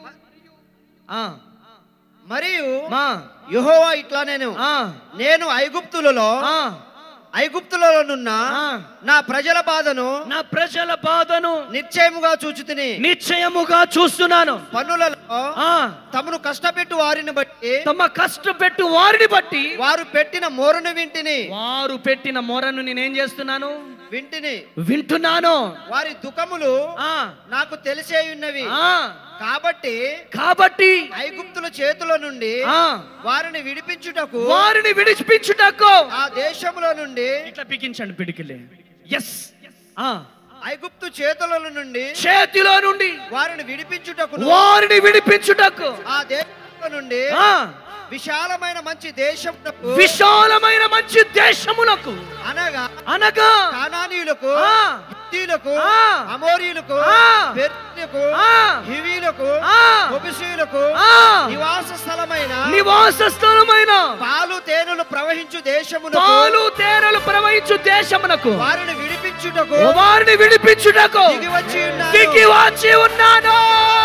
[SPEAKER 2] ఆ,
[SPEAKER 20] మరియు
[SPEAKER 2] మా
[SPEAKER 20] యెహోవా ఇట్లా నేను నేను ఐగుప్తులలో ఐగుప్తులలోనున్న నా ప్రజల బాధను
[SPEAKER 2] నా ప్రజల బాధను
[SPEAKER 20] నిశ్చయముగా చూచుతిని
[SPEAKER 2] నిశ్చయముగా చూస్తున్నాను
[SPEAKER 20] పన్నులలో తమను కష్టపెట్టు వారిని బట్టి
[SPEAKER 2] తమ కష్టపెట్టు వారిని బట్టి
[SPEAKER 20] వారు పెట్టిన మోరును వింటిని
[SPEAKER 2] వారు పెట్టిన మొరను నేనేం చేస్తున్నాను
[SPEAKER 20] వింటిని
[SPEAKER 2] వింటున్నాను
[SPEAKER 20] వారి దుఃఖములు నాకు తెలిసే ఉన్నవి
[SPEAKER 2] ఆ.
[SPEAKER 20] కాబట్టి
[SPEAKER 2] కాబట్టి
[SPEAKER 20] ఐగుప్తుల చేతుల నుండి
[SPEAKER 2] ఆ.
[SPEAKER 20] వారిని విడిపించుటకు
[SPEAKER 2] వారిని విడిపించుటకు
[SPEAKER 20] ఆ దేశంలో నుండి
[SPEAKER 2] ఇట్లా పికించండి పిడికిలే ఎస్
[SPEAKER 20] ఐగుప్తు చేతుల నుండి
[SPEAKER 2] చేతిలో నుండి
[SPEAKER 20] వారిని విడిపించుటకు
[SPEAKER 2] వారిని విడిపించుటకు
[SPEAKER 20] ఆ దేశంలో నుండి
[SPEAKER 2] ఆ.
[SPEAKER 20] విశాలమైన మంచి దేశం
[SPEAKER 2] విశాలమైన మంచి దేశములకు
[SPEAKER 20] అనగా
[SPEAKER 2] అనగా
[SPEAKER 20] కానానీయులకు
[SPEAKER 2] ఆ.
[SPEAKER 20] హిత్తీయులకు
[SPEAKER 2] ఆ.
[SPEAKER 20] అమోరీయులకు
[SPEAKER 2] ఆ.
[SPEAKER 20] పెర్తీయులకు
[SPEAKER 2] ఆ.
[SPEAKER 20] హివీలకు
[SPEAKER 2] ఆ.
[SPEAKER 20] మొబిసీయులకు
[SPEAKER 2] ఆ.
[SPEAKER 20] నివాస స్థలమైన
[SPEAKER 2] నివాస స్థలమైన
[SPEAKER 20] పాలు తేనెలు ప్రవహించు దేశమును
[SPEAKER 2] పాలు తేనెలు ప్రవహించు దేశమునకు
[SPEAKER 20] వారిని విడిపించుటకు
[SPEAKER 2] వారిని విడిపించుటకు
[SPEAKER 20] దిగి వచ్చి ఉన్నాను.
[SPEAKER 2] దిగి వచ్చి ఉన్నాను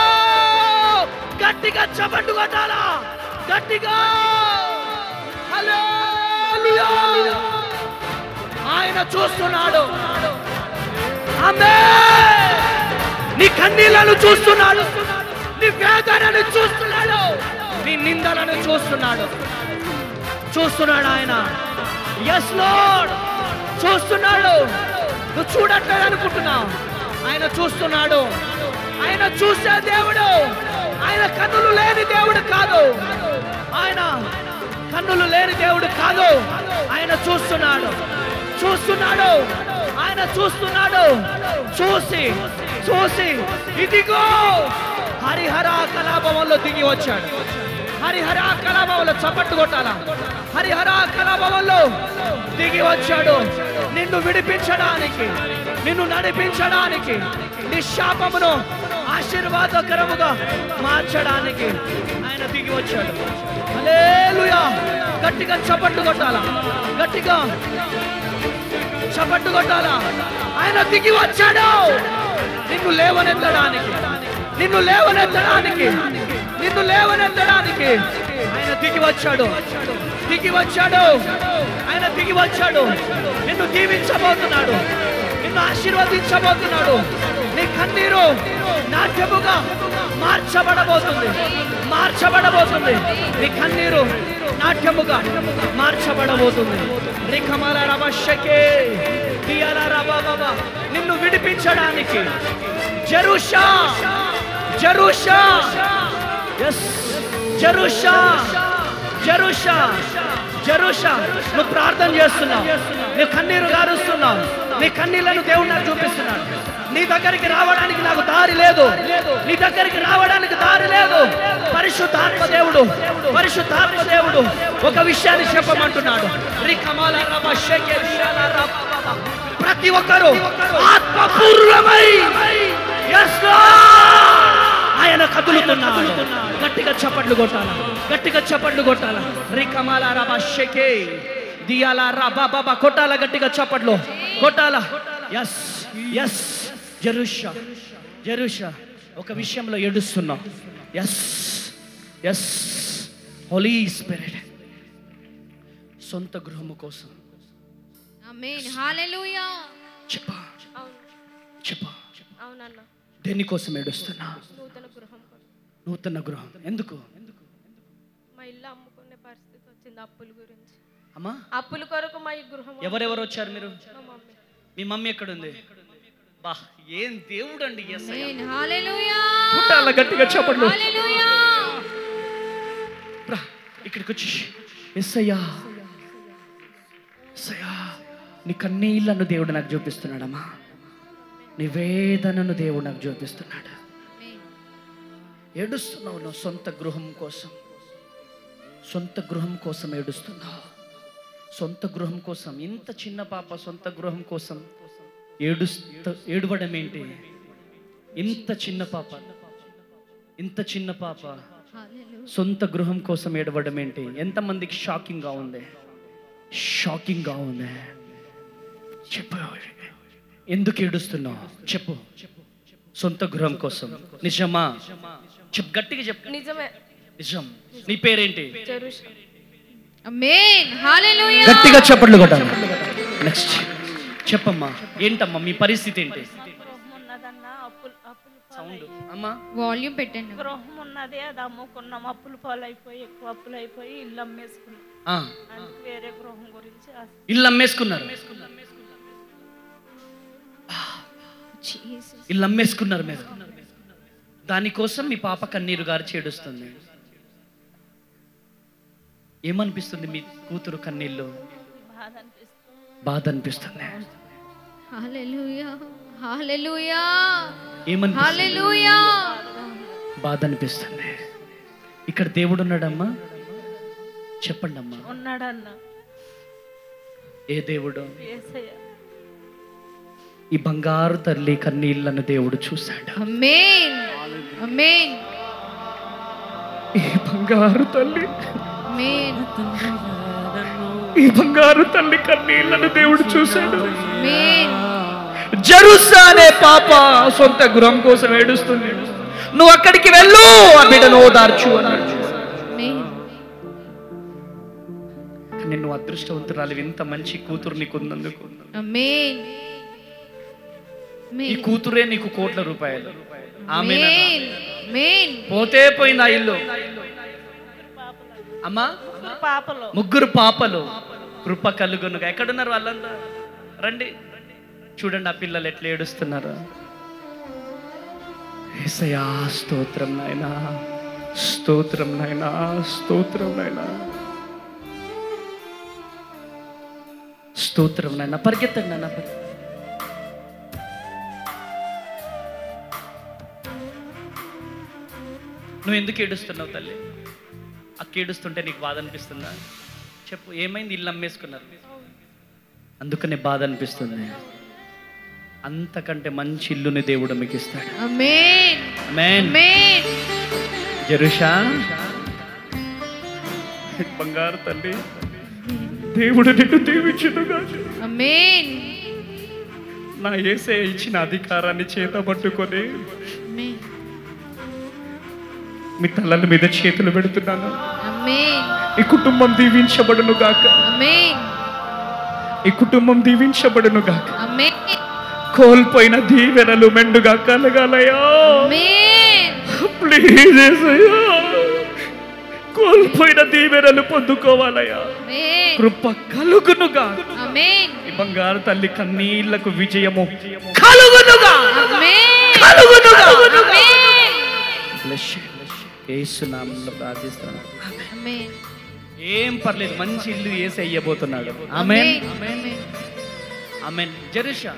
[SPEAKER 2] గట్టిగా చపండు కొట్టాలా గట్టిగా హల్లెలూయా. ఆయన చూస్తున్నాడు ఆమేన్. నీ కన్నీళ్లను చూస్తున్నాడు నీ వేదనను చూస్తున్నాడు నీ నిందలను చూస్తున్నాడు చూస్తున్నాడు ఆయన ఎస్ లోడ్ చూస్తున్నాడు నువ్వు చూడట్లేదు అనుకుంటున్నావు ఆయన చూస్తున్నాడు ఆయన చూసే దేవుడు ఆయన కన్నులు లేని దేవుడు కాదు ఆయన కన్నులు లేని దేవుడు కాదు ఆయన చూస్తున్నాడు చూస్తున్నాడు ఆయన చూస్తున్నాడు చూసి చూసి ఇదిగో హరిహర కళాభవంలో దిగి వచ్చాడు హరిహర కళాభవంలో చప్పట్టు కొట్టాలా హరిహర కళాభవంలో దిగి వచ్చాడు నిన్ను విడిపించడానికి నిన్ను నడిపించడానికి నీ శాపమును ఆశీర్వాదకరముగా మార్చడానికి ఆయన ఆయన దిగి వచ్చాడు హల్లెలూయా గట్టిగా చప్పట్లు కొట్టాలా గట్టిగా చప్పట్లు కొట్టాలా ఆయన దిగి వచ్చాడు నిన్ను లేవనెత్తడానికి నిన్ను లేవనెత్తడానికి నిన్ను లేవనెత్తడానికి ఆయన దిగి వచ్చాడు దిగి వచ్చాడు ఆయన దిగి వచ్చాడు నిన్ను దీవించబోతున్నాడు నిన్ను ఆశీర్వదించబోతున్నాడు నీ కన్నీరు నాట్యముగా మార్చబడబోతుంది మార్చబడబోతుంది నీ కన్నీరు నాట్యముగా మార్చబడబోతుంది రికమల రవశకే దియాల రబాబా నిన్ను విడిపించడానికి జరుషా జరుషా ఎస్ జరుషా జరుషా జరుషా నువ్వు ప్రార్థన చేస్తున్నావు నీ కన్నీరు గారుస్తున్నావు నీ కన్నీళ్లను దేవుడు నాకు చూపిస్తున్నాడు నీ దగ్గరికి రావడానికి నాకు దారి లేదు నీ దగ్గరికి రావడానికి దారి లేదు పరిశుద్ధాత్మ దేవుడు పరిశుద్ధాత్మ దేవుడు ఒక విషయాన్ని చెప్పమంటున్నాడు రీ కమాల రమ షెకె విశాల రమ బబ. ప్రతి ఒక్కరూ ఆత్మపూర్వమై Yes, Lord! ఆయన కదులుతున్నాడు గట్టిగా చప్పట్లు కొట్టాల గట్టిగా చప్పట్లు కొట్టాల రికమాల రబా షెకే దియాల రబా బాబా కొట్టాల గట్టిగా చప్పట్లు కొట్టాల ఎస్ ఎస్ జరుషా జరుషా ఒక విషయంలో ఏడుస్తున్నాం ఎస్ ఎస్ హోలీ స్పిరిట్ సొంత గృహము కోసం
[SPEAKER 1] ఆమేన్ హల్లెలూయా
[SPEAKER 2] చెప్పా చెప్పా
[SPEAKER 10] అవునన్నా
[SPEAKER 2] దేనికోసం ఏడుస్తున్నా
[SPEAKER 10] నూతన గృహం కోసం.
[SPEAKER 2] నూతన గృహం ఎందుకు
[SPEAKER 10] మా ఇల్లు అమ్ముకునే పరిస్థితి వచ్చింది అప్పుల గురించి
[SPEAKER 2] అమ్మా
[SPEAKER 10] అప్పుల కొరకు మా ఈ గృహం
[SPEAKER 2] ఎవరెవరు వచ్చారు మీరు
[SPEAKER 10] మా మమ్మీ
[SPEAKER 2] మీ మమ్మీ ఎక్కడుంది బా ఏం దేవుడు అండి
[SPEAKER 1] ఆమేన్ హల్లెలూయా
[SPEAKER 2] పుట్టాల గట్టిగా చప్పట్లు
[SPEAKER 1] హల్లెలూయా
[SPEAKER 2] రా ఇక్కడికి వచ్చి ఎస్సయ్యా ఎస్సయ్యా నీ కన్నీళ్లను దేవుడు నాకు చూపిస్తున్నాడమ్మా నీ వేదనను దేవుడు నాకు చూపిస్తున్నాడు ఏడుస్తున్నావు నువ్వు సొంత గృహం కోసం సొంత గృహం కోసం ఏడుస్తున్నావు సొంత గృహం కోసం ఇంత చిన్న పాప సొంత గృహం కోసం ఏడుస్తూ ఏడవడం ఏంటి ఇంత చిన్న పాప ఇంత చిన్న పాప సొంత గృహం కోసం ఏడవడం ఏంటి ఎంతమందికి షాకింగ్గా ఉంది షాకింగ్గా ఉంది చెప్పు ఎందుకు ఏడుస్తున్నావు చెప్పు సొంత గృహం కోసం నిజమా చెప్పు గట్టిగా చెప్పు
[SPEAKER 10] నిజమే
[SPEAKER 2] నిజం నీ పేరేంటి
[SPEAKER 10] జరుష
[SPEAKER 1] ఆమేన్ హల్లెలూయా
[SPEAKER 2] గట్టిగా చెప్పట్లు కొట్టాలి నెక్స్ట్ చెప్పమ్మా ఏంటమ్మా మీ పరిస్థితి ఏంటి
[SPEAKER 21] ఉన్నదన్నా అప్పులు అప్పులు
[SPEAKER 2] సౌండ్ అమ్మా
[SPEAKER 1] వాల్యూమ్ పెట్టండి
[SPEAKER 21] గృహం ఉన్నది అది అమ్ముకున్నాం అప్పులు పాలైపోయి ఎక్కువ అప్పులు అయిపోయి ఇల్లు అమ్మేసుకున్నాం
[SPEAKER 2] ఆ,
[SPEAKER 21] అందుకు వేరే గృహం గురించి ఆశ.
[SPEAKER 2] ఇల్లు అమ్మేసుకున్నారు ఇల్లు అమ్మేసుకున్నారు మీరు దానికోసం మీ పాప కన్నీరు గారు చేడుస్తుంది ఏమనిపిస్తుంది మీ కూతురు కన్నీళ్ళు
[SPEAKER 21] బాధ అనిపిస్తుంది
[SPEAKER 2] బాధ అనిపిస్తుంది
[SPEAKER 1] హల్లెలూయా హల్లెలూయా
[SPEAKER 2] ఏమనిపిస్తుంది
[SPEAKER 1] హల్లెలూయా
[SPEAKER 2] బాధ అనిపిస్తుంది ఇక్కడ దేవుడు ఉన్నాడమ్మా చెప్పండి అమ్మా
[SPEAKER 21] ఉన్నాడన్న
[SPEAKER 2] ఏ దేవుడు
[SPEAKER 21] ఏసయ్య
[SPEAKER 2] ఈ బంగారు తల్లి కన్నీళ్లను దేవుడు చూశాడు
[SPEAKER 1] ఆమేన్ ఆమేన్
[SPEAKER 2] ఈ బంగారు తల్లి
[SPEAKER 1] ఆమేన్
[SPEAKER 2] ఈ బంగారు తల్లి కన్నీళ్లను దేవుడు చూశాడు
[SPEAKER 1] ఆమేన్
[SPEAKER 2] జరుసా అనే పాప సొంత గృహం కోసం ఏడుస్తుంది నువ్వు అక్కడికి వెళ్ళు ఆ బిడ్డను ఓదార్చు అన్నాడు
[SPEAKER 1] ఆమేన్
[SPEAKER 2] కానీ నువ్వు అదృష్టవంతురాలు ఇంత మంచి కూతురు నీకు ఉన్నందుకు
[SPEAKER 1] ఆమేన్
[SPEAKER 2] ఈ కూతురే నీకు కోట్ల రూపాయలు ఆమె
[SPEAKER 1] ఆమేన్ ఆమేన్
[SPEAKER 2] పోతే పోయింది ఆ ఇల్లు అమ్మా
[SPEAKER 21] పాపలు
[SPEAKER 2] ముగ్గురు పాపలు కృప కలుగునుగా ఎక్కడున్నారు వాళ్ళంతా రండి చూడండి ఆ పిల్లలు ఎట్లా ఏడుస్తున్నారు ఏసయ్యా స్తోత్రం నాయనా స్తోత్రం నాయనా స్తోత్రం నాయనా స్తోత్రం నాయన పరిగెత్తండి నాన్న పరిగెత్తండి. నువ్వు ఎందుకు ఏడుస్తున్నావు తల్లి అక్క ఏడుస్తుంటే నీకు బాధ అనిపిస్తుందా చెప్పు ఏమైంది ఇల్లు అమ్మేసుకున్నారు అందుకనే బాధ అనిపిస్తుంది అంతకంటే మంచి ఇల్లుని దేవుడు మీకు ఇస్తాడు
[SPEAKER 1] ఆమేన్
[SPEAKER 2] Amen.
[SPEAKER 1] ఆమేన్
[SPEAKER 2] జరుషా బంగారు తల్లి దేవుడు నిన్ను దీవించునుగా
[SPEAKER 1] అమేన్
[SPEAKER 2] నా ఏసే ఇచ్చిన అధికారాన్ని చేత పట్టుకొని
[SPEAKER 1] అమేన్
[SPEAKER 2] మీ తలల మీద చేతులు పెడుతున్నాను
[SPEAKER 1] అమేన్
[SPEAKER 2] ఈ కుటుంబం దీవించబడును గాక
[SPEAKER 1] అమేన్
[SPEAKER 2] ఈ కుటుంబం దీవించబడును గాక
[SPEAKER 1] అమేన్
[SPEAKER 2] కోల్పోయిన దీవెనలు మెండుగా కలగాలయా
[SPEAKER 1] అమేన్
[SPEAKER 2] ప్లీజ్ యేసయ్యా. కోల్పోయిన దీవెనలు పొందుకోవాలయా
[SPEAKER 1] అమేన్
[SPEAKER 2] కృప కలుగునుగా
[SPEAKER 1] అమేన్
[SPEAKER 2] ఈ బంగారు తల్లి కన్నీళ్లకు విజయము కలుగునుగా
[SPEAKER 1] అమేన్
[SPEAKER 2] కలుగునుగా
[SPEAKER 1] అమేన్
[SPEAKER 2] బ్లెస్ ఏసునామంలో ప్రార్థిస్తున్నాను
[SPEAKER 1] అమేన్
[SPEAKER 2] ఏం పర్లేదు మంచి ఇల్లు ఏసి అయ్యబోతున్నాడు
[SPEAKER 1] అమేన్
[SPEAKER 2] ఆమెన్
[SPEAKER 1] అమేన్
[SPEAKER 2] ఆమెన్ జరుషా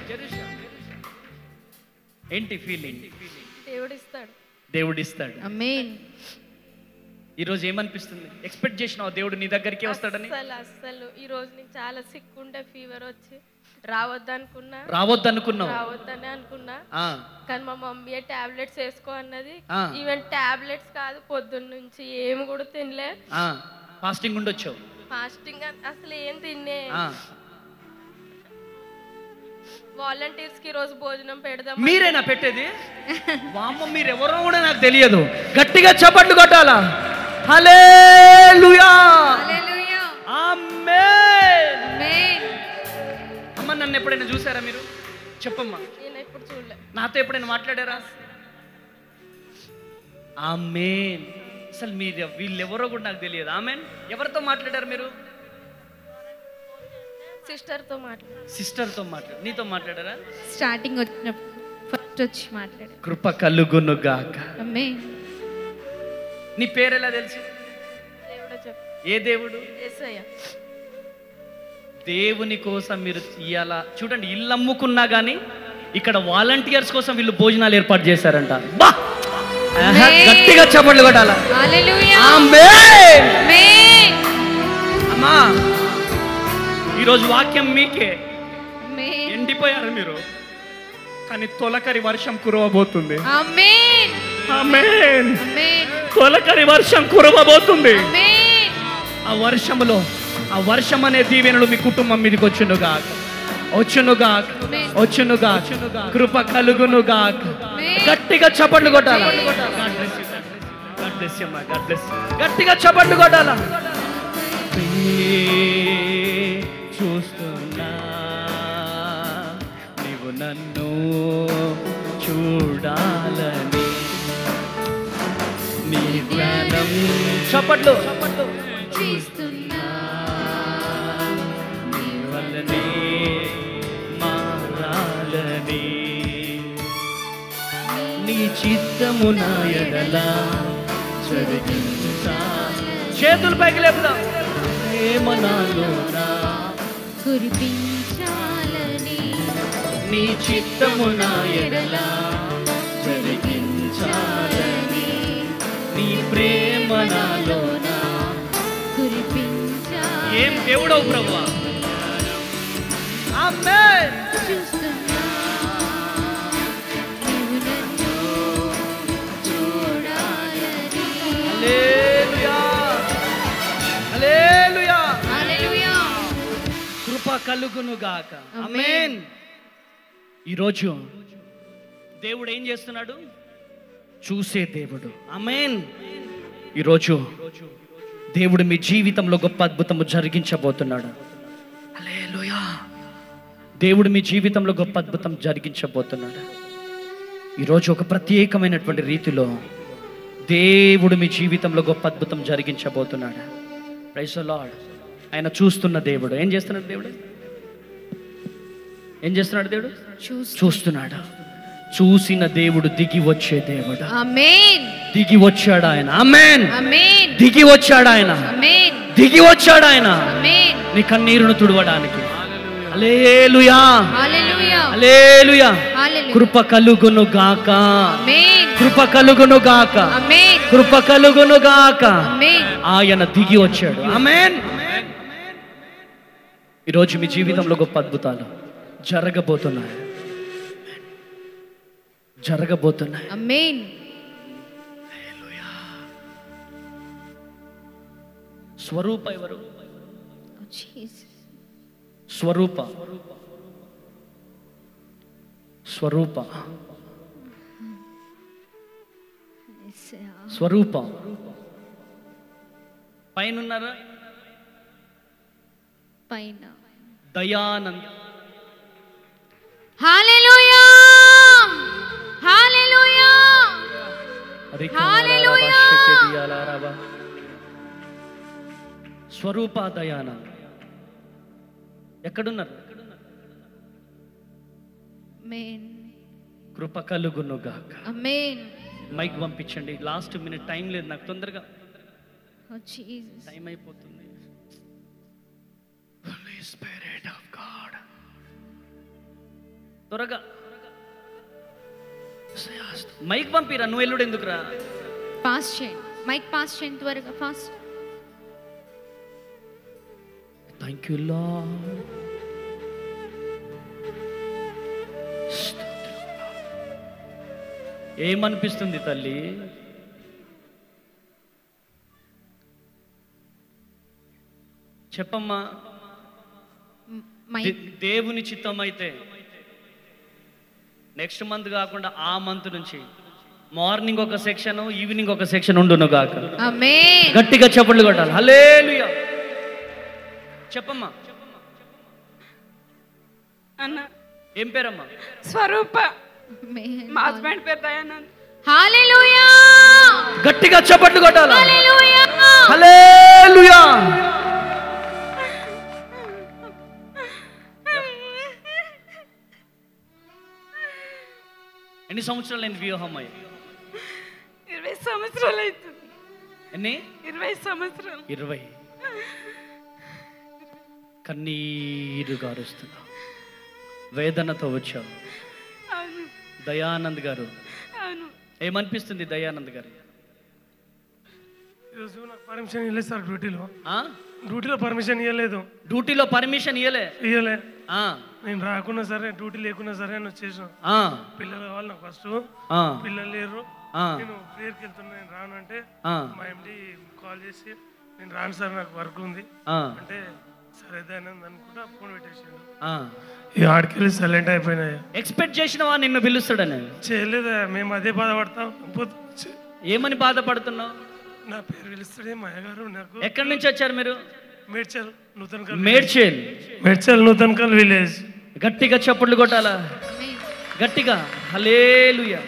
[SPEAKER 2] ఏంటి ఫీలింగ్
[SPEAKER 8] దేవుడు ఇస్తాడు
[SPEAKER 2] దేవుడు ఇస్తాడు
[SPEAKER 1] అమేన్
[SPEAKER 2] ఈరోజు ఏమనిపిస్తుంది ఎక్స్పెక్ట్ చేసినావు దేవుడు నీ దగ్గరికి వస్తాడని
[SPEAKER 8] అస్సలు అస్సలు ఈ రోజు నీకు చాలా సిక్ ఉంటే ఫీవర్ వచ్చి రావద్దనుకున్నా
[SPEAKER 2] రావద్దనుకున్నావు.
[SPEAKER 8] రావద్దనే అనుకున్నా
[SPEAKER 2] ఆ.
[SPEAKER 8] కానీ మా మమ్మీ టాబ్లెట్స్ వేసుకో అన్నది
[SPEAKER 2] ఆ.
[SPEAKER 8] ఈవెన్ టాబ్లెట్స్ కాదు పొద్దున్న నుంచి ఏమి కూడా తినలే
[SPEAKER 2] ఫాస్టింగ్ ఉండొచ్చావు
[SPEAKER 8] ఫాస్టింగ్ అసలు ఏం తిన్నే
[SPEAKER 2] ఆ.
[SPEAKER 8] వాలంటీర్స్ కి ఈ రోజు భోజనం పెడదాం
[SPEAKER 2] మీరేనా పెట్టేది వామ్మ మీరెవరో కూడా నాకు తెలియదు గట్టిగా చప్పట్లు కొట్టాలా హల్లెలూయా
[SPEAKER 1] హల్లెలూయా
[SPEAKER 2] ఆమేన్
[SPEAKER 1] అమేన్
[SPEAKER 2] అమ్మ నన్ను ఎప్పుడైనా చూసారా మీరు చెప్పమ్మా
[SPEAKER 8] నేను ఎప్పుడు చూడలే
[SPEAKER 2] నాతో ఎప్పుడైనా మాట్లాడారా ఆమేన్ అసలు మీరు వీళ్ళెవరో కూడా నాకు తెలియదు ఆమెన్ ఎవరితో మాట్లాడారు మీరు
[SPEAKER 8] సిస్టర్ తో మాట్లాడు
[SPEAKER 2] సిస్టర్తో మాట్లాడు నీతో మాట్లాడారా
[SPEAKER 1] స్టార్టింగ్ వచ్చినప్పుడు ఫస్ట్ వచ్చి మాట్లాడారు
[SPEAKER 2] కృప కలుగును గాక
[SPEAKER 1] అమేన్
[SPEAKER 2] నీ పేరు ఎలా తెలుసు
[SPEAKER 8] దేవుడే చెప్పు
[SPEAKER 2] ఏ దేవుడు
[SPEAKER 8] యేసయ్య
[SPEAKER 2] దేవుని కోసం మీరు ఇయ్యాల చూడండి ఇల్లు అమ్ముకున్నా కానీ ఇక్కడ వాలంటీర్స్ కోసం వీళ్ళు భోజనాలు ఏర్పాటు చేశారంట బా ఆహా, గట్టిగా చప్పట్లు కొట్టాల
[SPEAKER 1] హల్లెలూయా
[SPEAKER 2] ఆమేన్
[SPEAKER 1] అమేన్
[SPEAKER 2] అమ్మా ఈరోజు వాక్యం మీకే
[SPEAKER 1] అమేన్
[SPEAKER 2] ఎండిపోయారు మీరు కానీ తొలకరి వర్షం కురవబోతుంది
[SPEAKER 1] అమేన్
[SPEAKER 2] ఆమేన్
[SPEAKER 1] అమేన్
[SPEAKER 2] తొలకరి వర్షం కురవబోతుంది
[SPEAKER 1] అమేన్
[SPEAKER 2] ఆ వర్షములో ఆ వర్షం అనే దీవెనలు మీ కుటుంబం మీదకి వచ్చునుగా వచ్చునుగా వచ్చునుగా కృప కలుగునుగా గట్టిగా చప్పట్లు కొట్టాలి గట్టిగా చప్పట్లు కొట్టాలా చూస్తున్నా నీవు నన్ను చూడాలని నీ జ్ఞానం చప్పట్లు
[SPEAKER 1] చూస్తున్నా
[SPEAKER 2] నీ వల్లనే మారాలని నీ చిత్తము నా ఎడల జరిగించా చేతులు పైకి లేపుదాం ప్రేమ నాలోనా
[SPEAKER 1] కురిపించాలని
[SPEAKER 2] నీ చిత్తము నా ఎడల జరిగించాలని నీ ప్రేమ నాలోన
[SPEAKER 1] కురిపించాలని
[SPEAKER 2] ఏం దేవుడవు ప్రభువా ఆమేన్
[SPEAKER 1] చూస్తున్నా నీవు నన్ను చూడాలని
[SPEAKER 2] హల్లెలూయా హల్లెలూయా
[SPEAKER 1] హల్లెలూయా
[SPEAKER 2] కృప కలుగును గాక ఆమేన్ ఈరోజు దేవుడు ఏం చేస్తున్నాడు చూసే దేవుడు ఆమేన్ ఈరోజు దేవుడు మీ జీవితంలో గొప్ప అద్భుతము జరిగించబోతున్నాడు హల్లెలూయా దేవుడు మీ జీవితంలో గొప్ప అద్భుతం జరిగించబోతున్నాడు ఈరోజు ఒక ప్రత్యేకమైనటువంటి రీతిలో దేవుడు మీ జీవితంలో గొప్ప అద్భుతం జరిగించబోతున్నాడు ప్రైస్ లార్డ్ ఆయన చూస్తున్న దేవుడు ఏం చేస్తున్నాడు దేవుడు ఏం చేస్తున్నాడు దేవుడు చూస్తున్నాడు చూసిన దేవుడు దిగి వచ్చే దేవుడు
[SPEAKER 1] ఆమేన్
[SPEAKER 2] దిగి వచ్చాడు ఆయన ఆమేన్
[SPEAKER 1] ఆమేన్
[SPEAKER 2] దిగి వచ్చాడు ఆయన
[SPEAKER 1] ఆమేన్
[SPEAKER 2] దిగి వచ్చాడు ఆయన
[SPEAKER 1] ఆమేన్
[SPEAKER 2] నీ కన్నీరును తుడవడానికి అలేలుయా
[SPEAKER 1] హల్లెలూయా
[SPEAKER 2] అలేలుయా
[SPEAKER 1] హల్లెలూయా
[SPEAKER 2] కృప కలుగును గాక
[SPEAKER 1] ఆమేన్
[SPEAKER 2] కృప కలుగును గాక
[SPEAKER 1] ఆమేన్
[SPEAKER 2] కృప కలుగును గాక
[SPEAKER 1] ఆమేన్
[SPEAKER 2] ఆయన దిగి వచ్చాడు ఆమేన్ ఈరోజు మీ జీవితంలో గొప్ప అద్భుతాలు జరగబోతున్నాయి జరగబోతున్నాయి
[SPEAKER 1] ఆమేన్
[SPEAKER 2] స్వరూప ఎవరు
[SPEAKER 1] Oh, Jesus.
[SPEAKER 2] స్వరూప స్వరూప
[SPEAKER 1] యేసయ్యా.
[SPEAKER 2] స్వరూప పైన ఉన్నారా
[SPEAKER 1] పైన
[SPEAKER 2] దయానంద్
[SPEAKER 1] హల్లెలూయా హల్లెలూయా హల్లెలూయా
[SPEAKER 2] స్వరూప దయానంద్ ఎక్కడున్నారు
[SPEAKER 1] ఆమేన్
[SPEAKER 2] కృప కలుగునుగాక
[SPEAKER 1] ఆమేన్
[SPEAKER 2] మైక్ పంపించండి లాస్ట్ మినిట్ టైం లేదు నాకు తొందరగా
[SPEAKER 1] ఓ జీసస్
[SPEAKER 2] టైం అయిపోతుంది Holy Spirit of God. త్వరగా మైక్ పంపిరా నువ్వు ఎల్లుడు ఎందుకురా
[SPEAKER 1] పాస్ చేయండి మైక్ పాస్ చేయండి త్వరగా ఫాస్ట్
[SPEAKER 2] థ్యాంక్ యూ లా ఏమనిపిస్తుంది తల్లి చెప్పమ్మా
[SPEAKER 1] మైక్
[SPEAKER 2] దే- దేవుని చిత్తం అయితే నెక్స్ట్ మంత్ కాకుండా ఆ మంత్ నుంచి మార్నింగ్ ఒక సెక్షన్ ఈవినింగ్ ఒక సెక్షన్ ఉండును గాక
[SPEAKER 1] ఆమేన్
[SPEAKER 2] గట్టిగా చప్పట్లు కొట్టాలి హల్లెలూయా చెప్పమ్మా
[SPEAKER 7] అన్న
[SPEAKER 2] ఏం పేరమ్మా
[SPEAKER 7] స్వరూప
[SPEAKER 1] ఆమేన్
[SPEAKER 7] మా హస్బెండ్ పేరు దయానంద్
[SPEAKER 1] హల్లెలూయా
[SPEAKER 2] గట్టిగా చప్పట్లు కొట్టాలి
[SPEAKER 1] హల్లెలూయా
[SPEAKER 2] హల్లెలూయా ఎన్ని సంవత్సరాలు అయింది వివాహం అయ్యి
[SPEAKER 7] ఇరవై సంవత్సరాలు అవుతుంది
[SPEAKER 2] ఎన్ని
[SPEAKER 7] ఇరవై సంవత్సరాలు
[SPEAKER 2] ఇరవై కన్నీరు గారుస్తున్నా వేదనతో వచ్చావు
[SPEAKER 7] అవును
[SPEAKER 2] దయానంద్ గారు
[SPEAKER 7] అవును
[SPEAKER 2] ఏమనిపిస్తుంది దయానంద్ గారు
[SPEAKER 22] ఈరోజు నాకు పర్మిషన్ ఇవ్వలేదు సార్ డ్యూటీలో
[SPEAKER 2] ఆ?
[SPEAKER 22] డ్యూటీలో పర్మిషన్ ఇవ్వలేదు
[SPEAKER 2] డ్యూటీలో పర్మిషన్ ఇయ్యలే
[SPEAKER 22] ఇవ్వలే
[SPEAKER 2] ఆ,
[SPEAKER 22] నేను రాకున్నా సరే డ్యూటీ లేకున్నా సరే అని వచ్చేసాను
[SPEAKER 2] ఆ,
[SPEAKER 22] పిల్లలు కావాలి నాకు ఫస్ట్
[SPEAKER 2] ఆ.
[SPEAKER 22] పిల్లలు లేరు
[SPEAKER 2] ఆ.
[SPEAKER 22] నేను ప్రేయర్కి వెళ్తున్నా నేను రాను అంటే
[SPEAKER 2] ఆ.
[SPEAKER 22] మా ఎండి కాల్ చేసి నేను రాను సార్ నాకు వర్క్ ఉంది
[SPEAKER 2] ఆ.
[SPEAKER 22] అంటే సరే దానంది అనుకుంటా ఫోన్ పెట్టేసాడు
[SPEAKER 2] ఆ.
[SPEAKER 22] ఈ ఆడికెళ్ళి సైలెంట్ అయిపోయినాయి
[SPEAKER 2] ఎక్స్పెక్ట్ చేసినవా నిన్ను పిలుస్తాడని
[SPEAKER 22] చేయలేదా మేము అదే బాధపడతాం పోతే చే-
[SPEAKER 2] ఏమని బాధపడుతున్నావు
[SPEAKER 22] నా పేరు పిలుస్తాడే మా అయ్యగారు నాకు
[SPEAKER 2] ఎక్కడి నుంచి వచ్చారు మీరు
[SPEAKER 22] మేడ్చల్ నూతన్
[SPEAKER 2] మేడ్చల్
[SPEAKER 22] మేడ్చల్ నూతన్ కల్ విలేజ్
[SPEAKER 2] గట్టిగా చప్పట్లు కొట్టాలా గట్టిగా హలేలుయా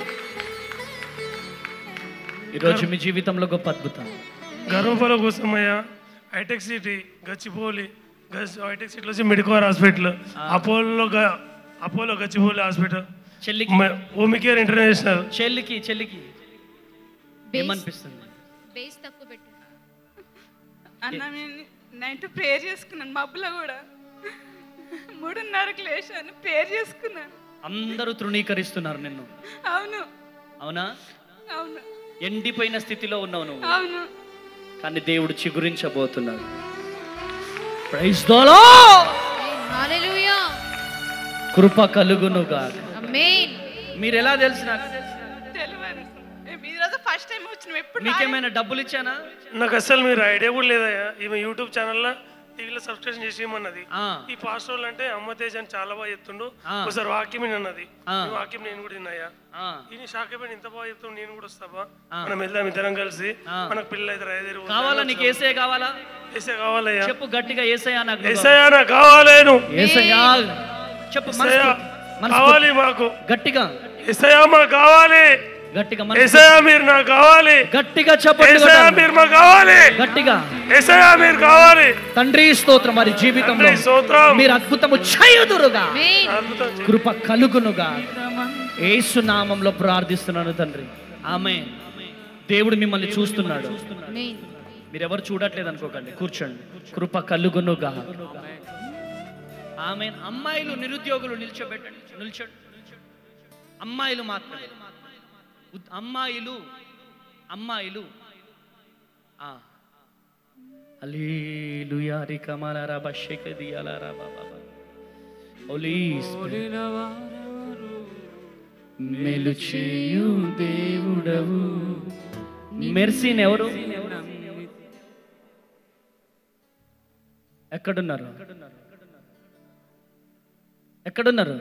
[SPEAKER 2] ఈరోజు మీ జీవితంలో గొప్ప అద్భుతం
[SPEAKER 22] గర్వఫల కోసమయ్యా హైటెక్ సిటీ గచ్చిబౌలి గచ్ హైటెక్ సిటీలో వచ్చి మెడికోర్ హాస్పిటల్ అపోలో గ- అపోలో గచ్చిబౌలి హాస్పిటల్
[SPEAKER 2] చెల్లికి
[SPEAKER 22] ఓమికేర్ ఇంటర్నేషనల్
[SPEAKER 2] చెల్లికి చెల్లికి ఏమనిపిస్తుంది
[SPEAKER 1] బేస్ తక్కువ పెట్టు
[SPEAKER 7] అన్న నేను నైట్ ప్రేయర్ చేసుకున్నాను మబ్బులో కూడా మూడున్నరకు లేచాను ప్రేయర్ చేసుకున్నాను
[SPEAKER 2] అందరూ తృణీకరిస్తున్నారు నిన్ను
[SPEAKER 7] అవును
[SPEAKER 2] అవునా
[SPEAKER 7] అవును
[SPEAKER 2] ఎండిపోయిన స్థితిలో ఉన్నావు నువ్వు
[SPEAKER 7] అవును
[SPEAKER 2] కానీ దేవుడు చిగురించబోతున్నాడు ప్రైజ్ దోలో
[SPEAKER 1] హల్లెలూయా
[SPEAKER 2] కృప కలుగునుగా
[SPEAKER 1] ఆమేన్
[SPEAKER 2] మీరు ఎలా తెలుసు నాకు
[SPEAKER 7] తెలియదు మేము ఈరోజు ఫస్ట్ టైం వచ్చినాం ఎప్పుడు
[SPEAKER 2] మీకేమైనా డబ్బులు ఇచ్చానా
[SPEAKER 22] నాకు అసలు మీరు ఐడియా కూడా లేదయ్యా ఈమె యూట్యూబ్ ఛానల్లో టీవీలో సబ్స్క్రిప్షన్ చేసేయమన్నది
[SPEAKER 2] ఆ.
[SPEAKER 22] ఈ పాస్టర్ వాళ్ళు అంటే అమ్మ తేజ్ అని చాలా బాగా చెప్తుండు
[SPEAKER 2] ఆ.
[SPEAKER 22] ఒకసారి వాక్యం విని అన్నది
[SPEAKER 2] ఆ.
[SPEAKER 22] ఈ వాక్యం నేను కూడా విన్నాయా
[SPEAKER 2] ఆ.
[SPEAKER 22] ఈయన షాక్ అయిపోయి ఇంత బాగా చెప్తుండు నేను కూడా వస్తావా
[SPEAKER 2] ఆ.
[SPEAKER 22] మనం వెళ్దాం ఇద్దరం కలిసి
[SPEAKER 2] ఆ.
[SPEAKER 22] మనకు పిల్లలు అయితే ఐదు
[SPEAKER 2] కావాలా నీకు ఏసే కావాలా
[SPEAKER 22] ఏసే కావాలయ్యా
[SPEAKER 2] చెప్పు గట్టిగా ఏసయ్యా నాకు
[SPEAKER 22] ఏసయ్యా నాకు కావాలేను
[SPEAKER 2] ఏసయ్యా చెప్పు
[SPEAKER 22] ఏసయ్యా
[SPEAKER 2] మనస్ఫూర్తి- మనస్ఫూర్తి-
[SPEAKER 22] కావాలి మాకు
[SPEAKER 2] గట్టిగా
[SPEAKER 22] ఏసయ్యా మాకు కావాలి
[SPEAKER 2] గట్టిగా
[SPEAKER 22] ఏసయ్యా మీరు నాకు కావాలి
[SPEAKER 2] గట్టిగా చెప్పండి
[SPEAKER 22] ఏసయ్యా మీరు మాకు కావాలి
[SPEAKER 2] గట్టిగా
[SPEAKER 22] ఏసయ్యా మీరు కావాలి
[SPEAKER 2] తండ్రి స్తోత్రం మరి జీవితంలో
[SPEAKER 22] తండ్రి స్తోత్రం.
[SPEAKER 2] మీరు అద్భుతము చేయుదురుగా
[SPEAKER 22] అద్భుతం చేయి.
[SPEAKER 2] కృప కలుగునుగా ఏసు నామంలో ప్రార్థిస్తున్నాను తండ్రి ఆమె దేవుడు మిమ్మల్ని చూస్తున్నాడు
[SPEAKER 1] ఆమేన్
[SPEAKER 2] మీరు ఎవరు చూడట్లేదు అనుకోకండి కూర్చోండి కృప కలుగునుగా ఆమె అమ్మాయిలు నిరుద్యోగులు నిల్చోబెట్టండి నిల్చోండి అమ్మాయిలు మాత్రమే ఉద్- అమ్మాయిలు అమ్మాయిలు ఆ. హల్లెలూయా రికమలరా బషెకదియలరా బాబా హోలీ స్పిరిట్ మెలు చేయు దేవుడవు మెర్సీన్ ఎవరు ఎక్కడున్నారు ఎక్కడున్నారు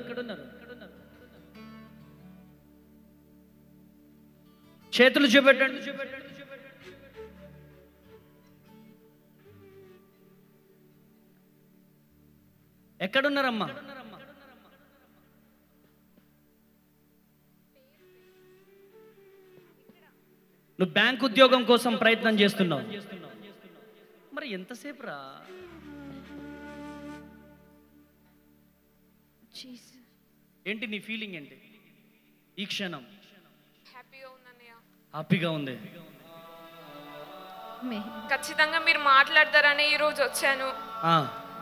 [SPEAKER 2] చేతులు చూపెట్టండి ఎక్కడున్నారమ్మా నువ్వు బ్యాంక్ ఉద్యోగం కోసం ప్రయత్నం చేస్తున్నావు మరి ఎంతసేపు రా ఏంటి నీ ఫీలింగ్ ఏంటి ఈ క్షణం
[SPEAKER 8] హ్యాపీగా ఉన్నానయ్య
[SPEAKER 2] హ్యాపీగా ఉంది
[SPEAKER 8] ఖచ్చితంగా మీరు మాట్లాడతారని ఈ రోజు వచ్చాను
[SPEAKER 2] ఆ.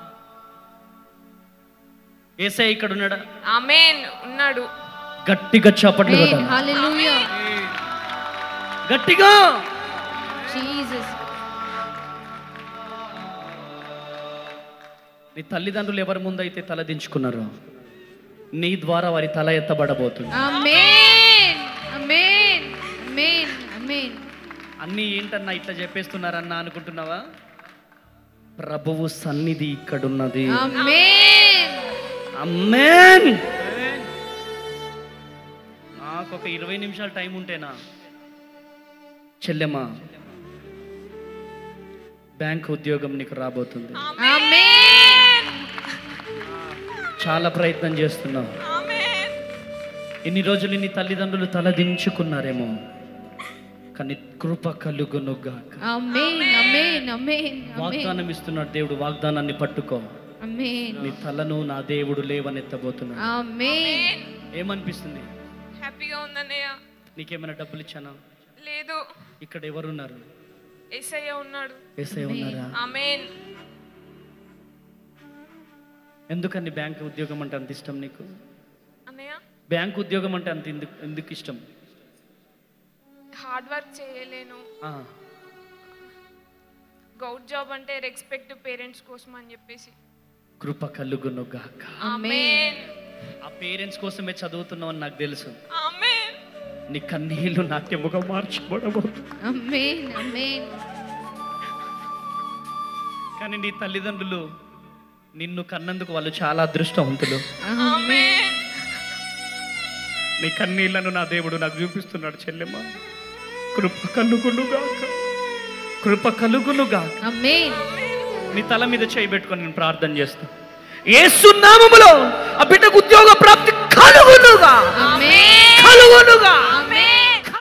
[SPEAKER 2] ఏసై ఇక్కడ ఉన్నాడా
[SPEAKER 8] ఆమెన్ ఉన్నాడు
[SPEAKER 2] గట్టిగా చప్పట్లు
[SPEAKER 1] Amen.
[SPEAKER 2] కొట్టాలి.
[SPEAKER 1] Hallelujah.
[SPEAKER 2] గట్టిగా
[SPEAKER 1] Jesus.
[SPEAKER 2] నీ తల్లిదండ్రులు ఎవరి ముందైతే తల దించుకున్నారో నీ ద్వారా వారి తల ఎత్తబడబోతుంది
[SPEAKER 1] Amen. Amen. Amen. Amen.
[SPEAKER 2] అన్నీ ఏంటన్నా ఇట్లా చెప్పేస్తున్నారన్నా అనుకుంటున్నావా ప్రభువు సన్నిధి ఇక్కడున్నది
[SPEAKER 1] Amen.
[SPEAKER 2] అమ్మేన్ నాకు ఒక ఇరవై నిమిషాలు టైం ఉంటేనా చెల్లెమ్మా బ్యాంక్ ఉద్యోగం నీకు రాబోతుంది
[SPEAKER 1] Amen.
[SPEAKER 2] చాలా ప్రయత్నం చేస్తున్నావు ఇన్ని రోజులు నీ తల్లిదండ్రులు తలదించుకున్నారేమో కానీ కృప కలుగునుగాక
[SPEAKER 1] Amen. Amen. Amen. Amen.
[SPEAKER 2] వాగ్దానం ఇస్తున్నాడు దేవుడు వాగ్దానాన్ని పట్టుకో
[SPEAKER 1] Amen.
[SPEAKER 2] నీ తలను నా దేవుడు లేవనెత్తబోతున్నాడు
[SPEAKER 1] Amen.
[SPEAKER 2] ఏమనిపిస్తుంది
[SPEAKER 8] హ్యాపీగా ఉందన్నయ్య
[SPEAKER 2] నీకేమైనా డబ్బులు ఇచ్చానా
[SPEAKER 8] లేదు
[SPEAKER 2] ఇక్కడ ఎవరున్నారు
[SPEAKER 8] ఏసయ్య ఉన్నాడు
[SPEAKER 2] ఏసై ఉన్నారా
[SPEAKER 8] ఆమెన్
[SPEAKER 2] ఎందుకని బ్యాంక్ ఉద్యోగం అంటే అంత ఇష్టం నీకు
[SPEAKER 8] అన్నయ్య
[SPEAKER 2] బ్యాంక్ ఉద్యోగం అంటే అంత ఎందుకు ఎందుకు ఇష్టం
[SPEAKER 8] హార్డ్ వర్క్ చేయలేను
[SPEAKER 2] ఆ,
[SPEAKER 8] గౌట్ జాబ్ అంటే రెస్పెక్ట్ పేరెంట్స్ కోసం అని చెప్పేసి
[SPEAKER 2] కృప కలుగునుగాక
[SPEAKER 8] ఆమెన్
[SPEAKER 2] ఆ పేరెంట్స్ కోసమే చదువుతున్నావు అని నాకు తెలుసు
[SPEAKER 8] ఆమెన్
[SPEAKER 2] నీ కన్నీళ్లు నాట్యముగా మార్చబడబోతు
[SPEAKER 1] Amen. Amen.
[SPEAKER 2] కానీ నీ తల్లిదండ్రులు నిన్ను కన్నందుకు వాళ్ళు చాలా అదృష్టవంతులు
[SPEAKER 1] Amen.
[SPEAKER 2] నీ కన్నీళ్లను నా దేవుడు నాకు చూపిస్తున్నాడు చెల్లెమ్మ కృప కలుగునుగాక కృప కలుగునుగాక
[SPEAKER 1] Amen.
[SPEAKER 2] నీ తల మీద చేయి పెట్టుకొని నేను ప్రార్థన చేస్తా ఏసునామములో ఆ బిడ్డకు ఉద్యోగ ప్రాప్తి కలుగునుగా
[SPEAKER 1] Amen.
[SPEAKER 2] కలుగునుగా
[SPEAKER 1] Amen.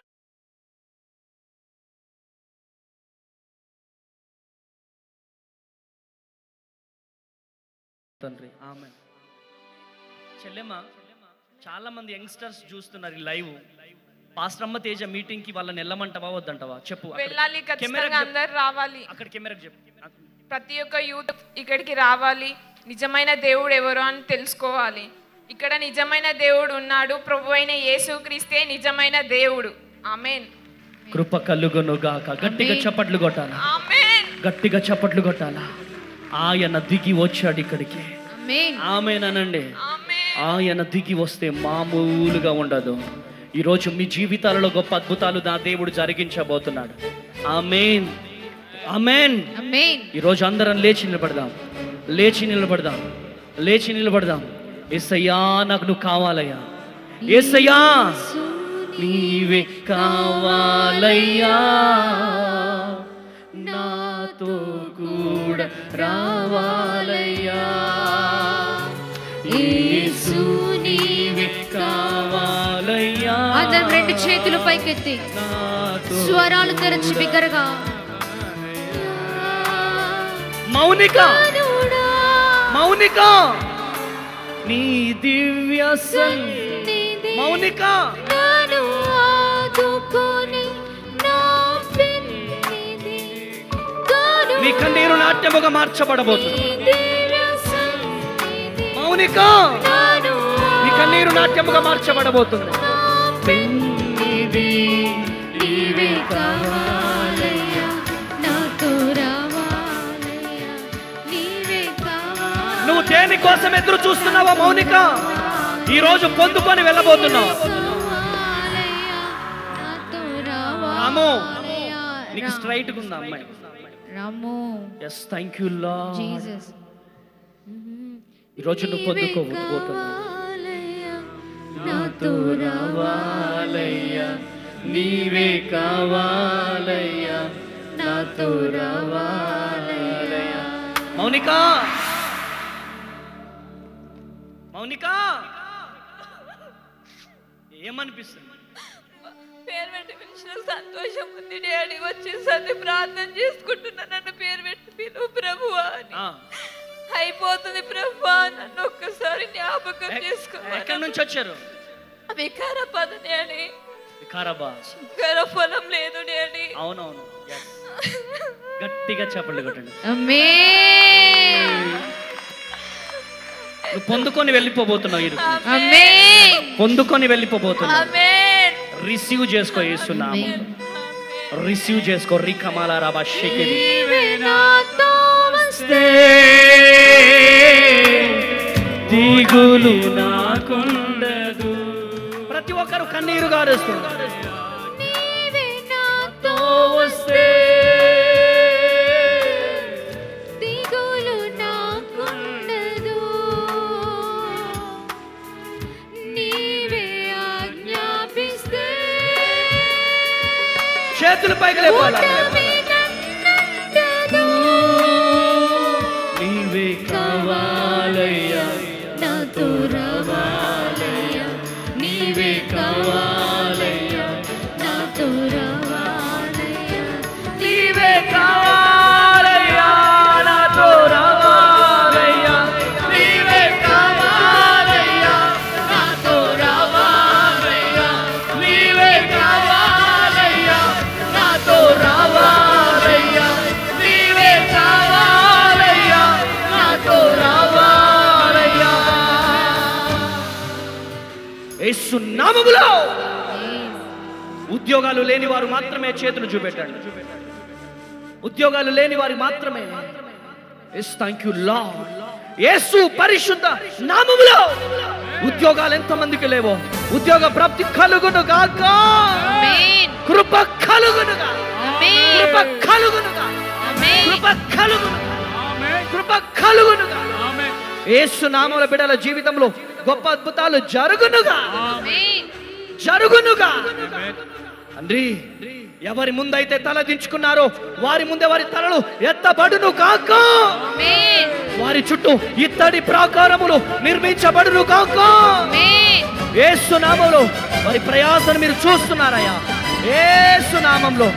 [SPEAKER 2] తండ్రి ఆమె చెల్లెమ్మ చాలా మంది యంగ్స్టర్స్ చూస్తున్నారు ఈ లైవ్ పాస్టమ్మ తేజ మీటింగ్ కి వాళ్ళని వెళ్ళమంటావా వద్దంటావా చెప్పు అక్కడ-
[SPEAKER 8] వెళ్ళాలి
[SPEAKER 2] కెమెరాకి
[SPEAKER 8] ఖచ్చితంగా
[SPEAKER 2] చెప్పు.
[SPEAKER 8] అందరు రావాలి
[SPEAKER 2] అక్కడ కెమెరాకి చెప్పు
[SPEAKER 8] ప్రతి ఒక్క యూత్ ఇక్కడికి రావాలి నిజమైన దేవుడు ఎవరు అని తెలుసుకోవాలి ఇక్కడ నిజమైన దేవుడు ఉన్నాడు ప్రభు అయిన యేసుక్రీస్తే నిజమైన దేవుడు ఆమెన్
[SPEAKER 2] కృప కలుగునుగాక గట్టిగా చప్పట్లు కొట్టాలా
[SPEAKER 8] ఆమెన్
[SPEAKER 2] గట్టిగా చప్పట్లు కొట్టాలా ఆయన దిగి వచ్చాడు ఇక్కడికి
[SPEAKER 1] Amen.
[SPEAKER 2] ఆమెనండి ఆయన దిగి వస్తే మామూలుగా ఉండదు ఈరోజు మీ జీవితాలలో గొప్ప అద్భుతాలు నా దేవుడు జరిగించబోతున్నాడు ఆమెన్ ఆమెన్
[SPEAKER 1] Amen.
[SPEAKER 2] ఈరోజు అందరం లేచి నిలబడదాం లేచి నిలబడదాం లేచి నిలబడదాం ఏసయ్యా నాకు నువ్వు కావాలయ్యా ఏసయ్యా నీవే కావాలయ్యా నాతో కూడా రావాలయ్యా యేసు నీవే కావాలయ్యా
[SPEAKER 1] అందరం రెండు చేతులు పైకెత్తి స్వరాలు తెరచి బిగ్గరగా
[SPEAKER 2] మౌనిక మౌనిక నీ దివ్య సన్నిధి మౌనిక
[SPEAKER 1] నన్ను ఆదుకొని నా పెన్నిధి కను
[SPEAKER 2] నీ కన్నీరు నాట్యముగా మార్చబడబోతుంది
[SPEAKER 1] దివ్య సన్నిధి
[SPEAKER 2] మౌనిక
[SPEAKER 1] నన్ను
[SPEAKER 2] నీ కన్నీరు నాట్యముగా మార్చబడబోతుంది పెన్నిధి
[SPEAKER 1] నీవే కావాలయ్యా నాతో రావాలయ్యా నీవే కావాలయ్యా
[SPEAKER 2] నువ్వు దేని కోసం ఎదురు చూస్తున్నావా మౌనిక ఈ రోజు పొందుకొని వెళ్ళబోతున్నావు
[SPEAKER 1] నాతో
[SPEAKER 2] రాము
[SPEAKER 1] రావాలయ్యా
[SPEAKER 2] నీకు స్ట్రైట్ ఉందా అమ్మాయి
[SPEAKER 1] Ramu
[SPEAKER 2] yes thank you Lord
[SPEAKER 1] Jesus
[SPEAKER 2] ఈరోజు నువ్వు పొందుకోబోతున్నావు
[SPEAKER 1] నాతో రావాలయ్యా నీవే కావాలయ్యా నాతో రావాలయ్యా
[SPEAKER 2] మౌనిక మౌనిక ఏమనిపిస్తుంది
[SPEAKER 8] పేరు పెట్టి పిలిచిన సంతోషం ఉంది డాడీ వచ్చేసరికి ప్రార్థన చేసుకుంటున్నా నన్ను పేరు పెట్టి పిలువు ప్రభువా అని
[SPEAKER 2] ఆ,
[SPEAKER 8] అయిపోతుంది ప్రభువా నన్ను ఒక్కసారి జ్ఞాపకం చేసుకో
[SPEAKER 2] ఎక్కడి నుంచి వచ్చారు
[SPEAKER 8] వికారాబాద్ డాడీ
[SPEAKER 2] వికారాబా
[SPEAKER 8] వికార పొలం లేదు డాడీ
[SPEAKER 2] అవునవును yes. గట్టిగా చెప్పండి కొట్టండి నువ్వు పొందుకొని వెళ్ళిపోబోతున్నావు ఈ రోజు. పొందుకొని వెళ్ళిపోబోతున్నావు రిసీవ్ చేసుకో యేసునామం రిసీవ్ చేసుకో రి కమాల రాబా షేకెది
[SPEAKER 1] నీవే నాతో వస్తే
[SPEAKER 2] దిగులు నాకుండదు ప్రతి ఒక్కరు కన్నీరు గారుస్తున్నారు
[SPEAKER 1] నీవే నాతో వస్తే దిగులు నాకుండదు నీవే ఆజ్ఞాపిస్తే
[SPEAKER 2] చేతులు పైకి లేపాలి నీవే కావాలయ్యా
[SPEAKER 1] నాతో రావాలయ్యా నీవే కావాలయ్యా నాతో రావాలయ్యా
[SPEAKER 2] నీవే కావాలయ్యా నాతో రావాలయ్యా నీవే కావాలయ్యా నాతో రావాలయ్యా నీవే కావాలయ్యా నాతో రావాలయ్యా నీవే కావాలయ్యా నాతో రావాలయ్యా యేసు నామములో ఉద్యోగాలు లేని వారు మాత్రమే చేతులు చూపెట్టండి ఉద్యోగాలు లేని వారు మాత్రమే yes thank you Lord Yesu పరిశుద్ధ నామములో ఉద్యోగాలు ఎంత మందికి లేవో ఉద్యోగ ప్రాప్తి కలుగును గాక కృప కలుగును కృప కలుగును కృప కలుగును కృప కలుగును యేసు నామముల బిడ్డల జీవితంలో గొప్ప అద్భుతాలు జరుగునుగా జరుగునుగా తండ్రి ఎవరి ముందైతే తల దించుకున్నారో వారి ముందే వారి తలలు ఎత్తబడును కాక వారి చుట్టూ ఇత్తడి ప్రాకారములు నిర్మించబడును కాక ఏసు నామంలో వారి ప్రయాసను మీరు చూస్తున్నారయ్యా ఏసు నామంలో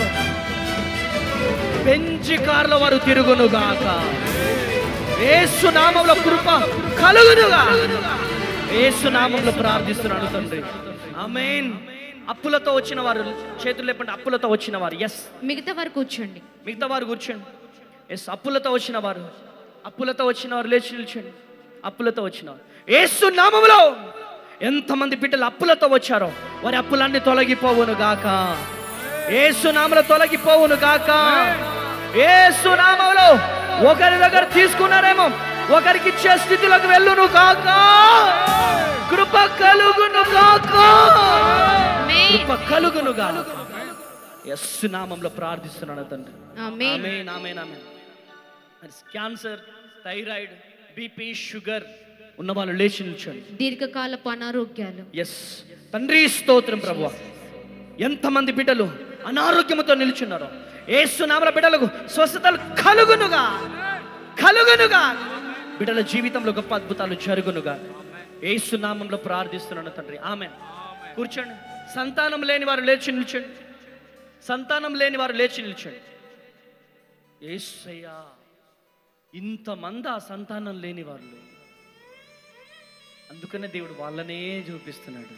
[SPEAKER 2] పెంచి కార్ల వారు తిరుగును గాక ఏసు నామంలో కృప కలుగునుగా ఏసు నామంలో ప్రార్థిస్తున్నాను తండ్రి ఆమేన్ అప్పులతో వచ్చిన వారు చేతులు లేపండి అప్పులతో వచ్చిన వారు ఎస్
[SPEAKER 1] మిగతా వారు కూర్చోండి
[SPEAKER 2] మిగతా వారు కూర్చోండి ఎస్ అప్పులతో వచ్చిన వారు అప్పులతో వచ్చిన వారు లేచి నిల్చోండి అప్పులతో వచ్చిన వారు ఏసు నామములో ఎంతమంది బిడ్డలు అప్పులతో వచ్చారో వారి అప్పులన్నీ తొలగిపోవును గాక ఏసు నామలో తొలగిపోవును గాక ఏసు నామములో ఒకరి దగ్గర తీసుకున్నారేమో ఒకరికి ఇచ్చే స్థితిలోకి వెళ్ళును గాక కృప కలుగును గాక కృప కలుగును గాక యస్సు నామంలో ప్రార్థిస్తున్నాను తండ్రి
[SPEAKER 1] ఆమేన్.
[SPEAKER 2] ఆమేన్, ఆమేన్, ఆమేన్. మరి క్యాన్సర్ థైరాయిడ్ బీపీ షుగర్ ఉన్న వాళ్ళు లేచి నిల్చోండి
[SPEAKER 1] దీర్ఘకాలపు అనారోగ్యాలు
[SPEAKER 2] ఎస్ తండ్రి స్తోత్రం ప్రభు ఎంతమంది బిడ్డలు అనారోగ్యముతో నిల్చున్నారు ఏసునామల బిడ్డలకు స్వస్థతలు కలుగునుగా కలుగునుగా బిడ్డల జీవితంలో గొప్ప అద్భుతాలు జరుగునుగా ఏసునామంలో ప్రార్థిస్తున్నాను తండ్రి ఆమె కూర్చోండి సంతానం లేని వారు లేచి నిల్చోండి సంతానం లేని వారు లేచి నిల్చోండి ఏసయ్యా ఇంతమంది ఆ సంతానం లేని వాళ్ళు అందుకనే దేవుడు వాళ్ళనే చూపిస్తున్నాడు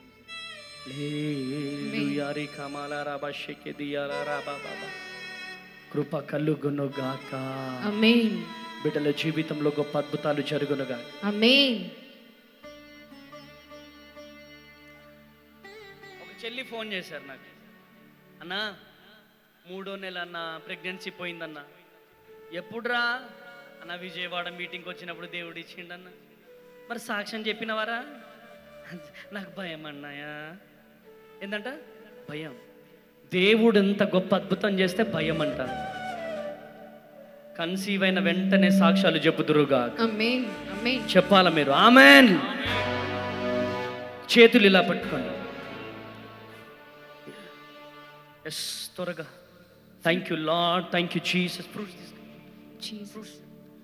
[SPEAKER 2] లేలుయారి కమాలారా బషెకె దియారా బాబా కృప కలుగును గాక
[SPEAKER 1] ఆమేన్
[SPEAKER 2] బిడ్డల జీవితంలో గొప్ప అద్భుతాలు జరుగునుగా
[SPEAKER 1] ఆమేన్
[SPEAKER 2] ఒక చెల్లి ఫోన్ చేశారు నాకు అన్నా మూడో నెల అన్న ప్రెగ్నెన్సీ పోయిందన్న ఎప్పుడురా అన్న విజయవాడ మీటింగ్కి వచ్చినప్పుడు దేవుడు ఇచ్చిండన్న మరి సాక్ష్యం చెప్పినవారా నాకు భయం అన్నాయా ఏంటంట భయం దేవుడు ఎంత గొప్ప అద్భుతం చేస్తే భయం అంట కన్సీవ్ అయిన వెంటనే సాక్ష్యాలు చెబుతురుగా
[SPEAKER 1] అమేన్ అమేన్
[SPEAKER 2] చెప్పాల మీరు ఆమెన్ చేతులు ఇలా పట్టుకోండి ఎస్ త్వరగా thank you Lord thank you Jesus
[SPEAKER 1] Jesus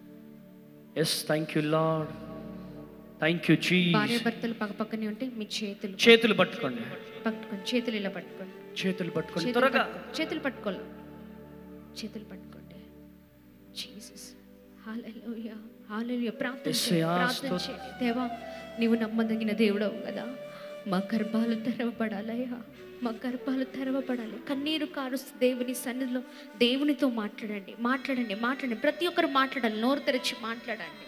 [SPEAKER 2] yes thank you Lord thank you
[SPEAKER 1] భార్య
[SPEAKER 2] జీసస్
[SPEAKER 1] భర్తలు పక్క పక్కనే ఉంటే మీ చేతులు
[SPEAKER 2] చేతులు పట్టుకోండి
[SPEAKER 1] పట్టుకోండి చేతులు ఇలా పట్టుకోండి
[SPEAKER 2] చేతులు పట్టుకోండి
[SPEAKER 1] చేతులు
[SPEAKER 2] త్వరగా
[SPEAKER 1] పట్టుకో- చేతులు పట్టుకోవాలి చేతులు పట్టుకోండి జీసస్ హల్లెలూయా హల్లెలూయా ప్రార్థన చేయండి,
[SPEAKER 2] యేసయ్యా,
[SPEAKER 1] ప్రార్థన
[SPEAKER 2] స్తోత్రం.
[SPEAKER 1] చేయండి. దేవా నీవు నమ్మదగిన దేవుడవు కదా మా గర్భాలు తెరవబడాలయ్యా మా గర్భాలు తెరవబడాలి కన్నీరు కారుస్తూ దేవుని సన్నిధిలో దేవునితో మాట్లాడండి మాట్లాడండి మాట్లాడండి ప్రతి ఒక్కరు మాట్లాడాలి నోరు తెరిచి మాట్లాడండి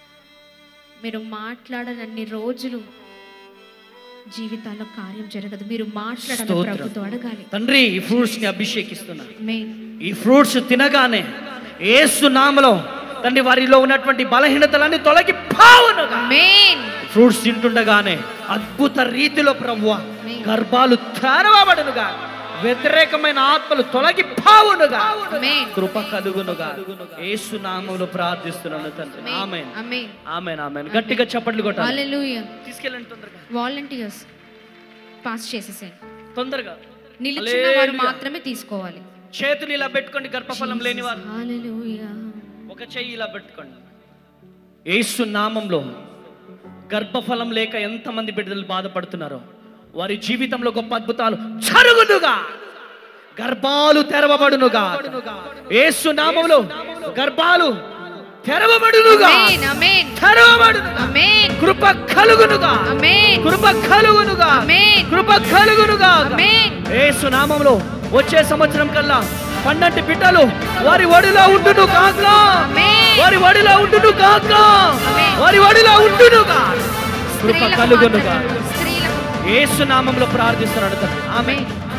[SPEAKER 1] మీరు మాట్లాడనన్ని రోజులు జీవితాల్లో కార్యం జరగదు మీరు మాట్లాడాలి
[SPEAKER 2] స్తోత్రం.
[SPEAKER 1] ప్రభుతో అడగాలి
[SPEAKER 2] తండ్రి ఈ ఫ్రూట్స్ ని అభిషేకిస్తున్నా
[SPEAKER 1] మెయిన్
[SPEAKER 2] ఈ ఫ్రూట్స్ తినగానే ఏసు నామలో తండ్రి వారిలో ఉన్నటువంటి బలహీనతలన్నీ తొలగి పావునుగా
[SPEAKER 1] మెయిన్
[SPEAKER 2] ఫ్రూట్స్ తింటుండగానే అద్భుత రీతిలో ప్రభువ గర్భాలు తెరవబడునుగా వ్యతిరేకమైన ఆత్మలు తొలగి పావునుగా కృప కలుగునుగా ఏసు నామములో ప్రార్థిస్తున్నాను తండ్రి ఆమెన్
[SPEAKER 1] అమేన్
[SPEAKER 2] ఆమెన్ ఆమెన్ గట్టిగా చప్పట్లు కొట్టాలి
[SPEAKER 1] హల్లెలూయా
[SPEAKER 2] తీసుకెళ్ళండి తొందరగా
[SPEAKER 1] వాలంటీర్స్ పాస్ చేసేసేయండి
[SPEAKER 2] తొందరగా
[SPEAKER 1] నిలుచున్న వారు
[SPEAKER 2] హల్లెలూయా.
[SPEAKER 1] మాత్రమే తీసుకోవాలి
[SPEAKER 2] చేతులు ఇలా పెట్టుకోండి గర్భఫలం లేని వారు
[SPEAKER 1] హల్లెలూయా
[SPEAKER 2] ఒక చెయ్యి ఇలా పెట్టుకోండి ఏసు నామంలో గర్భఫలం లేక ఎంతమంది బిడ్డలు బాధపడుతున్నారో వారి జీవితంలో గొప్ప అద్భుతాలు జరుగునుగా గర్భాలు తెరవబడునుగా ఏసు నామంలో గర్భాలు తెరవబడునుగా
[SPEAKER 1] ఆమేన్ ఆమేన్
[SPEAKER 2] తెరవబడునుగా
[SPEAKER 1] ఆమేన్
[SPEAKER 2] కృప కలుగునుగా
[SPEAKER 1] ఆమేన్
[SPEAKER 2] కృప కలుగునుగా
[SPEAKER 1] ఆమేన్
[SPEAKER 2] కృప కలుగునుగా
[SPEAKER 1] ఆమేన్
[SPEAKER 2] ఏసు నామంలో వచ్చే సంవత్సరం కల్లా పన్నెండు బిడ్డలు వారి ఒడిలో ఉండును కాక వారి ఒడిలో ఉండును కాక వారి ఒడిలో ఉండునుగా కృప కలుగునుగా ఏసు నామంలో ప్రార్థిస్తున్నాడు తండ్రి ఆమె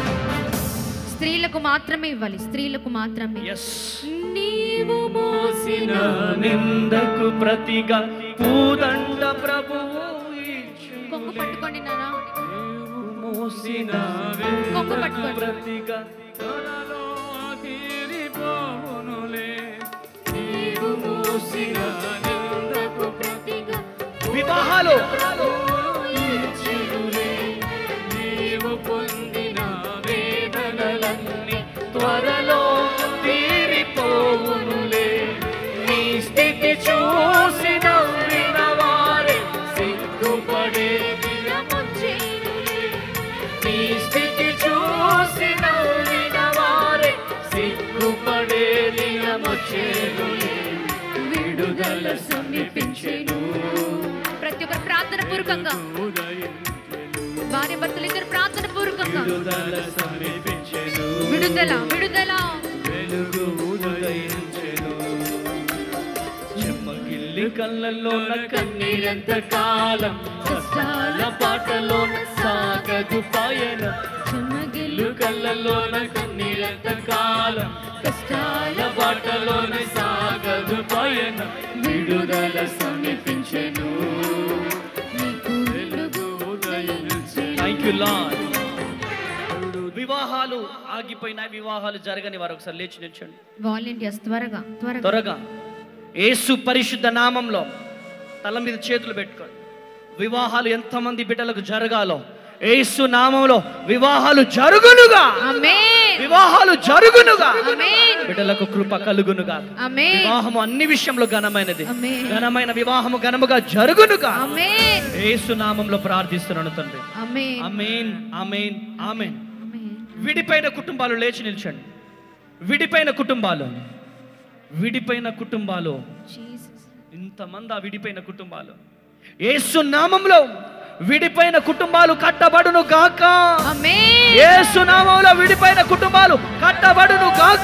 [SPEAKER 1] స్త్రీలకు మాత్రమే ఇవ్వాలి స్త్రీలకు మాత్రమే
[SPEAKER 2] నీవు మోసిన నిందకు ప్రతిగా పూదండ ప్రభువు
[SPEAKER 1] కొంగు పట్టుకోండి నానా
[SPEAKER 2] మోసిన
[SPEAKER 1] కొంగు పట్టుకోండి
[SPEAKER 2] ప్రతిగా వివాహాలు
[SPEAKER 3] నీవు పొందిన వేదనలన్నీ
[SPEAKER 2] త్వరలో తీరిపోవునులే నీ స్థితి చూసి నవ్విన వారే సిగ్గుపడే దినమొచ్చేనులే. నీ స్థితి చూసి నవ్విన వారే సిగ్గుపడే దినమొచ్చేనులే. విడుదల సమీపించెను
[SPEAKER 1] ప్రతి ఒక్కరు ప్రార్థన పూర్వకంగా భార్య భర్తలు ఇద్దరు ప్రార్థన పూర్వకంగా
[SPEAKER 2] విడుదల సమీపించెను
[SPEAKER 1] విడుదల విడుదల
[SPEAKER 2] వెలుగు ఉదయించెను చెమ్మగిల్లి కళ్ళల్లోన కన్నీరంత కాలం కష్టాల పాటలోన సాగదు పయన చెమ్మగిల్లు కళ్ళల్లోన కన్నీరంత కాలం కష్టాల పాటలోన సాగదు పయన విడుదల సమీపించెను థ్యాంక్ యూ లార్డ్ వివాహాలు ఆగిపోయిన వివాహాలు జరగని వారు ఒకసారి లేచి నిల్చండి
[SPEAKER 1] వాలంటీర్స్ త్వరగా త్వరగా
[SPEAKER 2] త్వరగా యేసు పరిశుద్ధ నామంలో తల మీద చేతులు పెట్టుకోండి వివాహాలు ఎంతమంది బిడ్డలకు జరగాలో యేసు నామంలో వివాహాలు జరుగునుగా
[SPEAKER 1] ఆమేన్
[SPEAKER 2] వివాహాలు జరుగునుగా
[SPEAKER 1] ఆమేన్
[SPEAKER 2] బిడ్డలకు కృప కలుగునుగా
[SPEAKER 1] ఆమేన్
[SPEAKER 2] వివాహము అన్ని విషయంలో ఘనమైనది
[SPEAKER 1] ఆమేన్.
[SPEAKER 2] ఘనమైన వివాహము ఘనముగా జరుగునుగా
[SPEAKER 1] ఆమేన్
[SPEAKER 2] యేసు నామంలో ప్రార్థిస్తున్నాను తండ్రి
[SPEAKER 1] ఆమేన్
[SPEAKER 2] అమేన్ అమేన్ ఆమేన్ విడిపోయిన కుటుంబాలు లేచి నిల్చండి విడిపోయిన కుటుంబాలు విడిపోయిన కుటుంబాలు ఇంతమంది ఆ విడిపోయిన కుటుంబాలు యేసు నామంలో విడిపోయిన కుటుంబాలు కట్టబడును గాక యేసు నామంలో విడిపోయిన కుటుంబాలు కట్టబడును గాక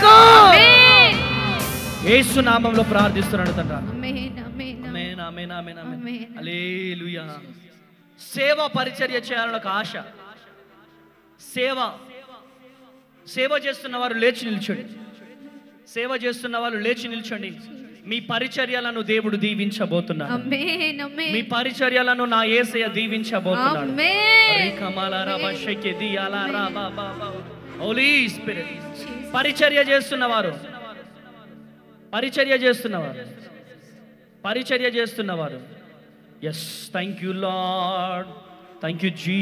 [SPEAKER 2] యేసు నామంలో ప్రార్థిస్తున్నాడు తండ్రి
[SPEAKER 1] ఆమేన్ ఆమేన్
[SPEAKER 2] ఆమేన్ ఆమేన్ ఆమేన్ ఆమేన్ హల్లెలూయా సేవ పరిచర్య చేయాలని ఒక ఆశ సేవ సేవ చేస్తున్న వారు లేచి నిల్చోండి సేవ చేస్తున్న వాళ్ళు లేచి నిల్చోండి మీ పరిచర్యలను దేవుడు దీవించబోతున్నాడు
[SPEAKER 1] ఆమేన్ ఆమేన్
[SPEAKER 2] మీ పరిచర్యలను నా యేసయ్య దీవించబోతున్నాడు
[SPEAKER 1] ఆమేన్
[SPEAKER 2] రికమలారా బషకి దియాలారా బా బా బా. హోలీ స్పిరిట్ పరిచర్య చేస్తున్న వారు పరిచర్య చేస్తున్నవారు పరిచర్య చేస్తున్నవారు yes thank you Lord thank you జీ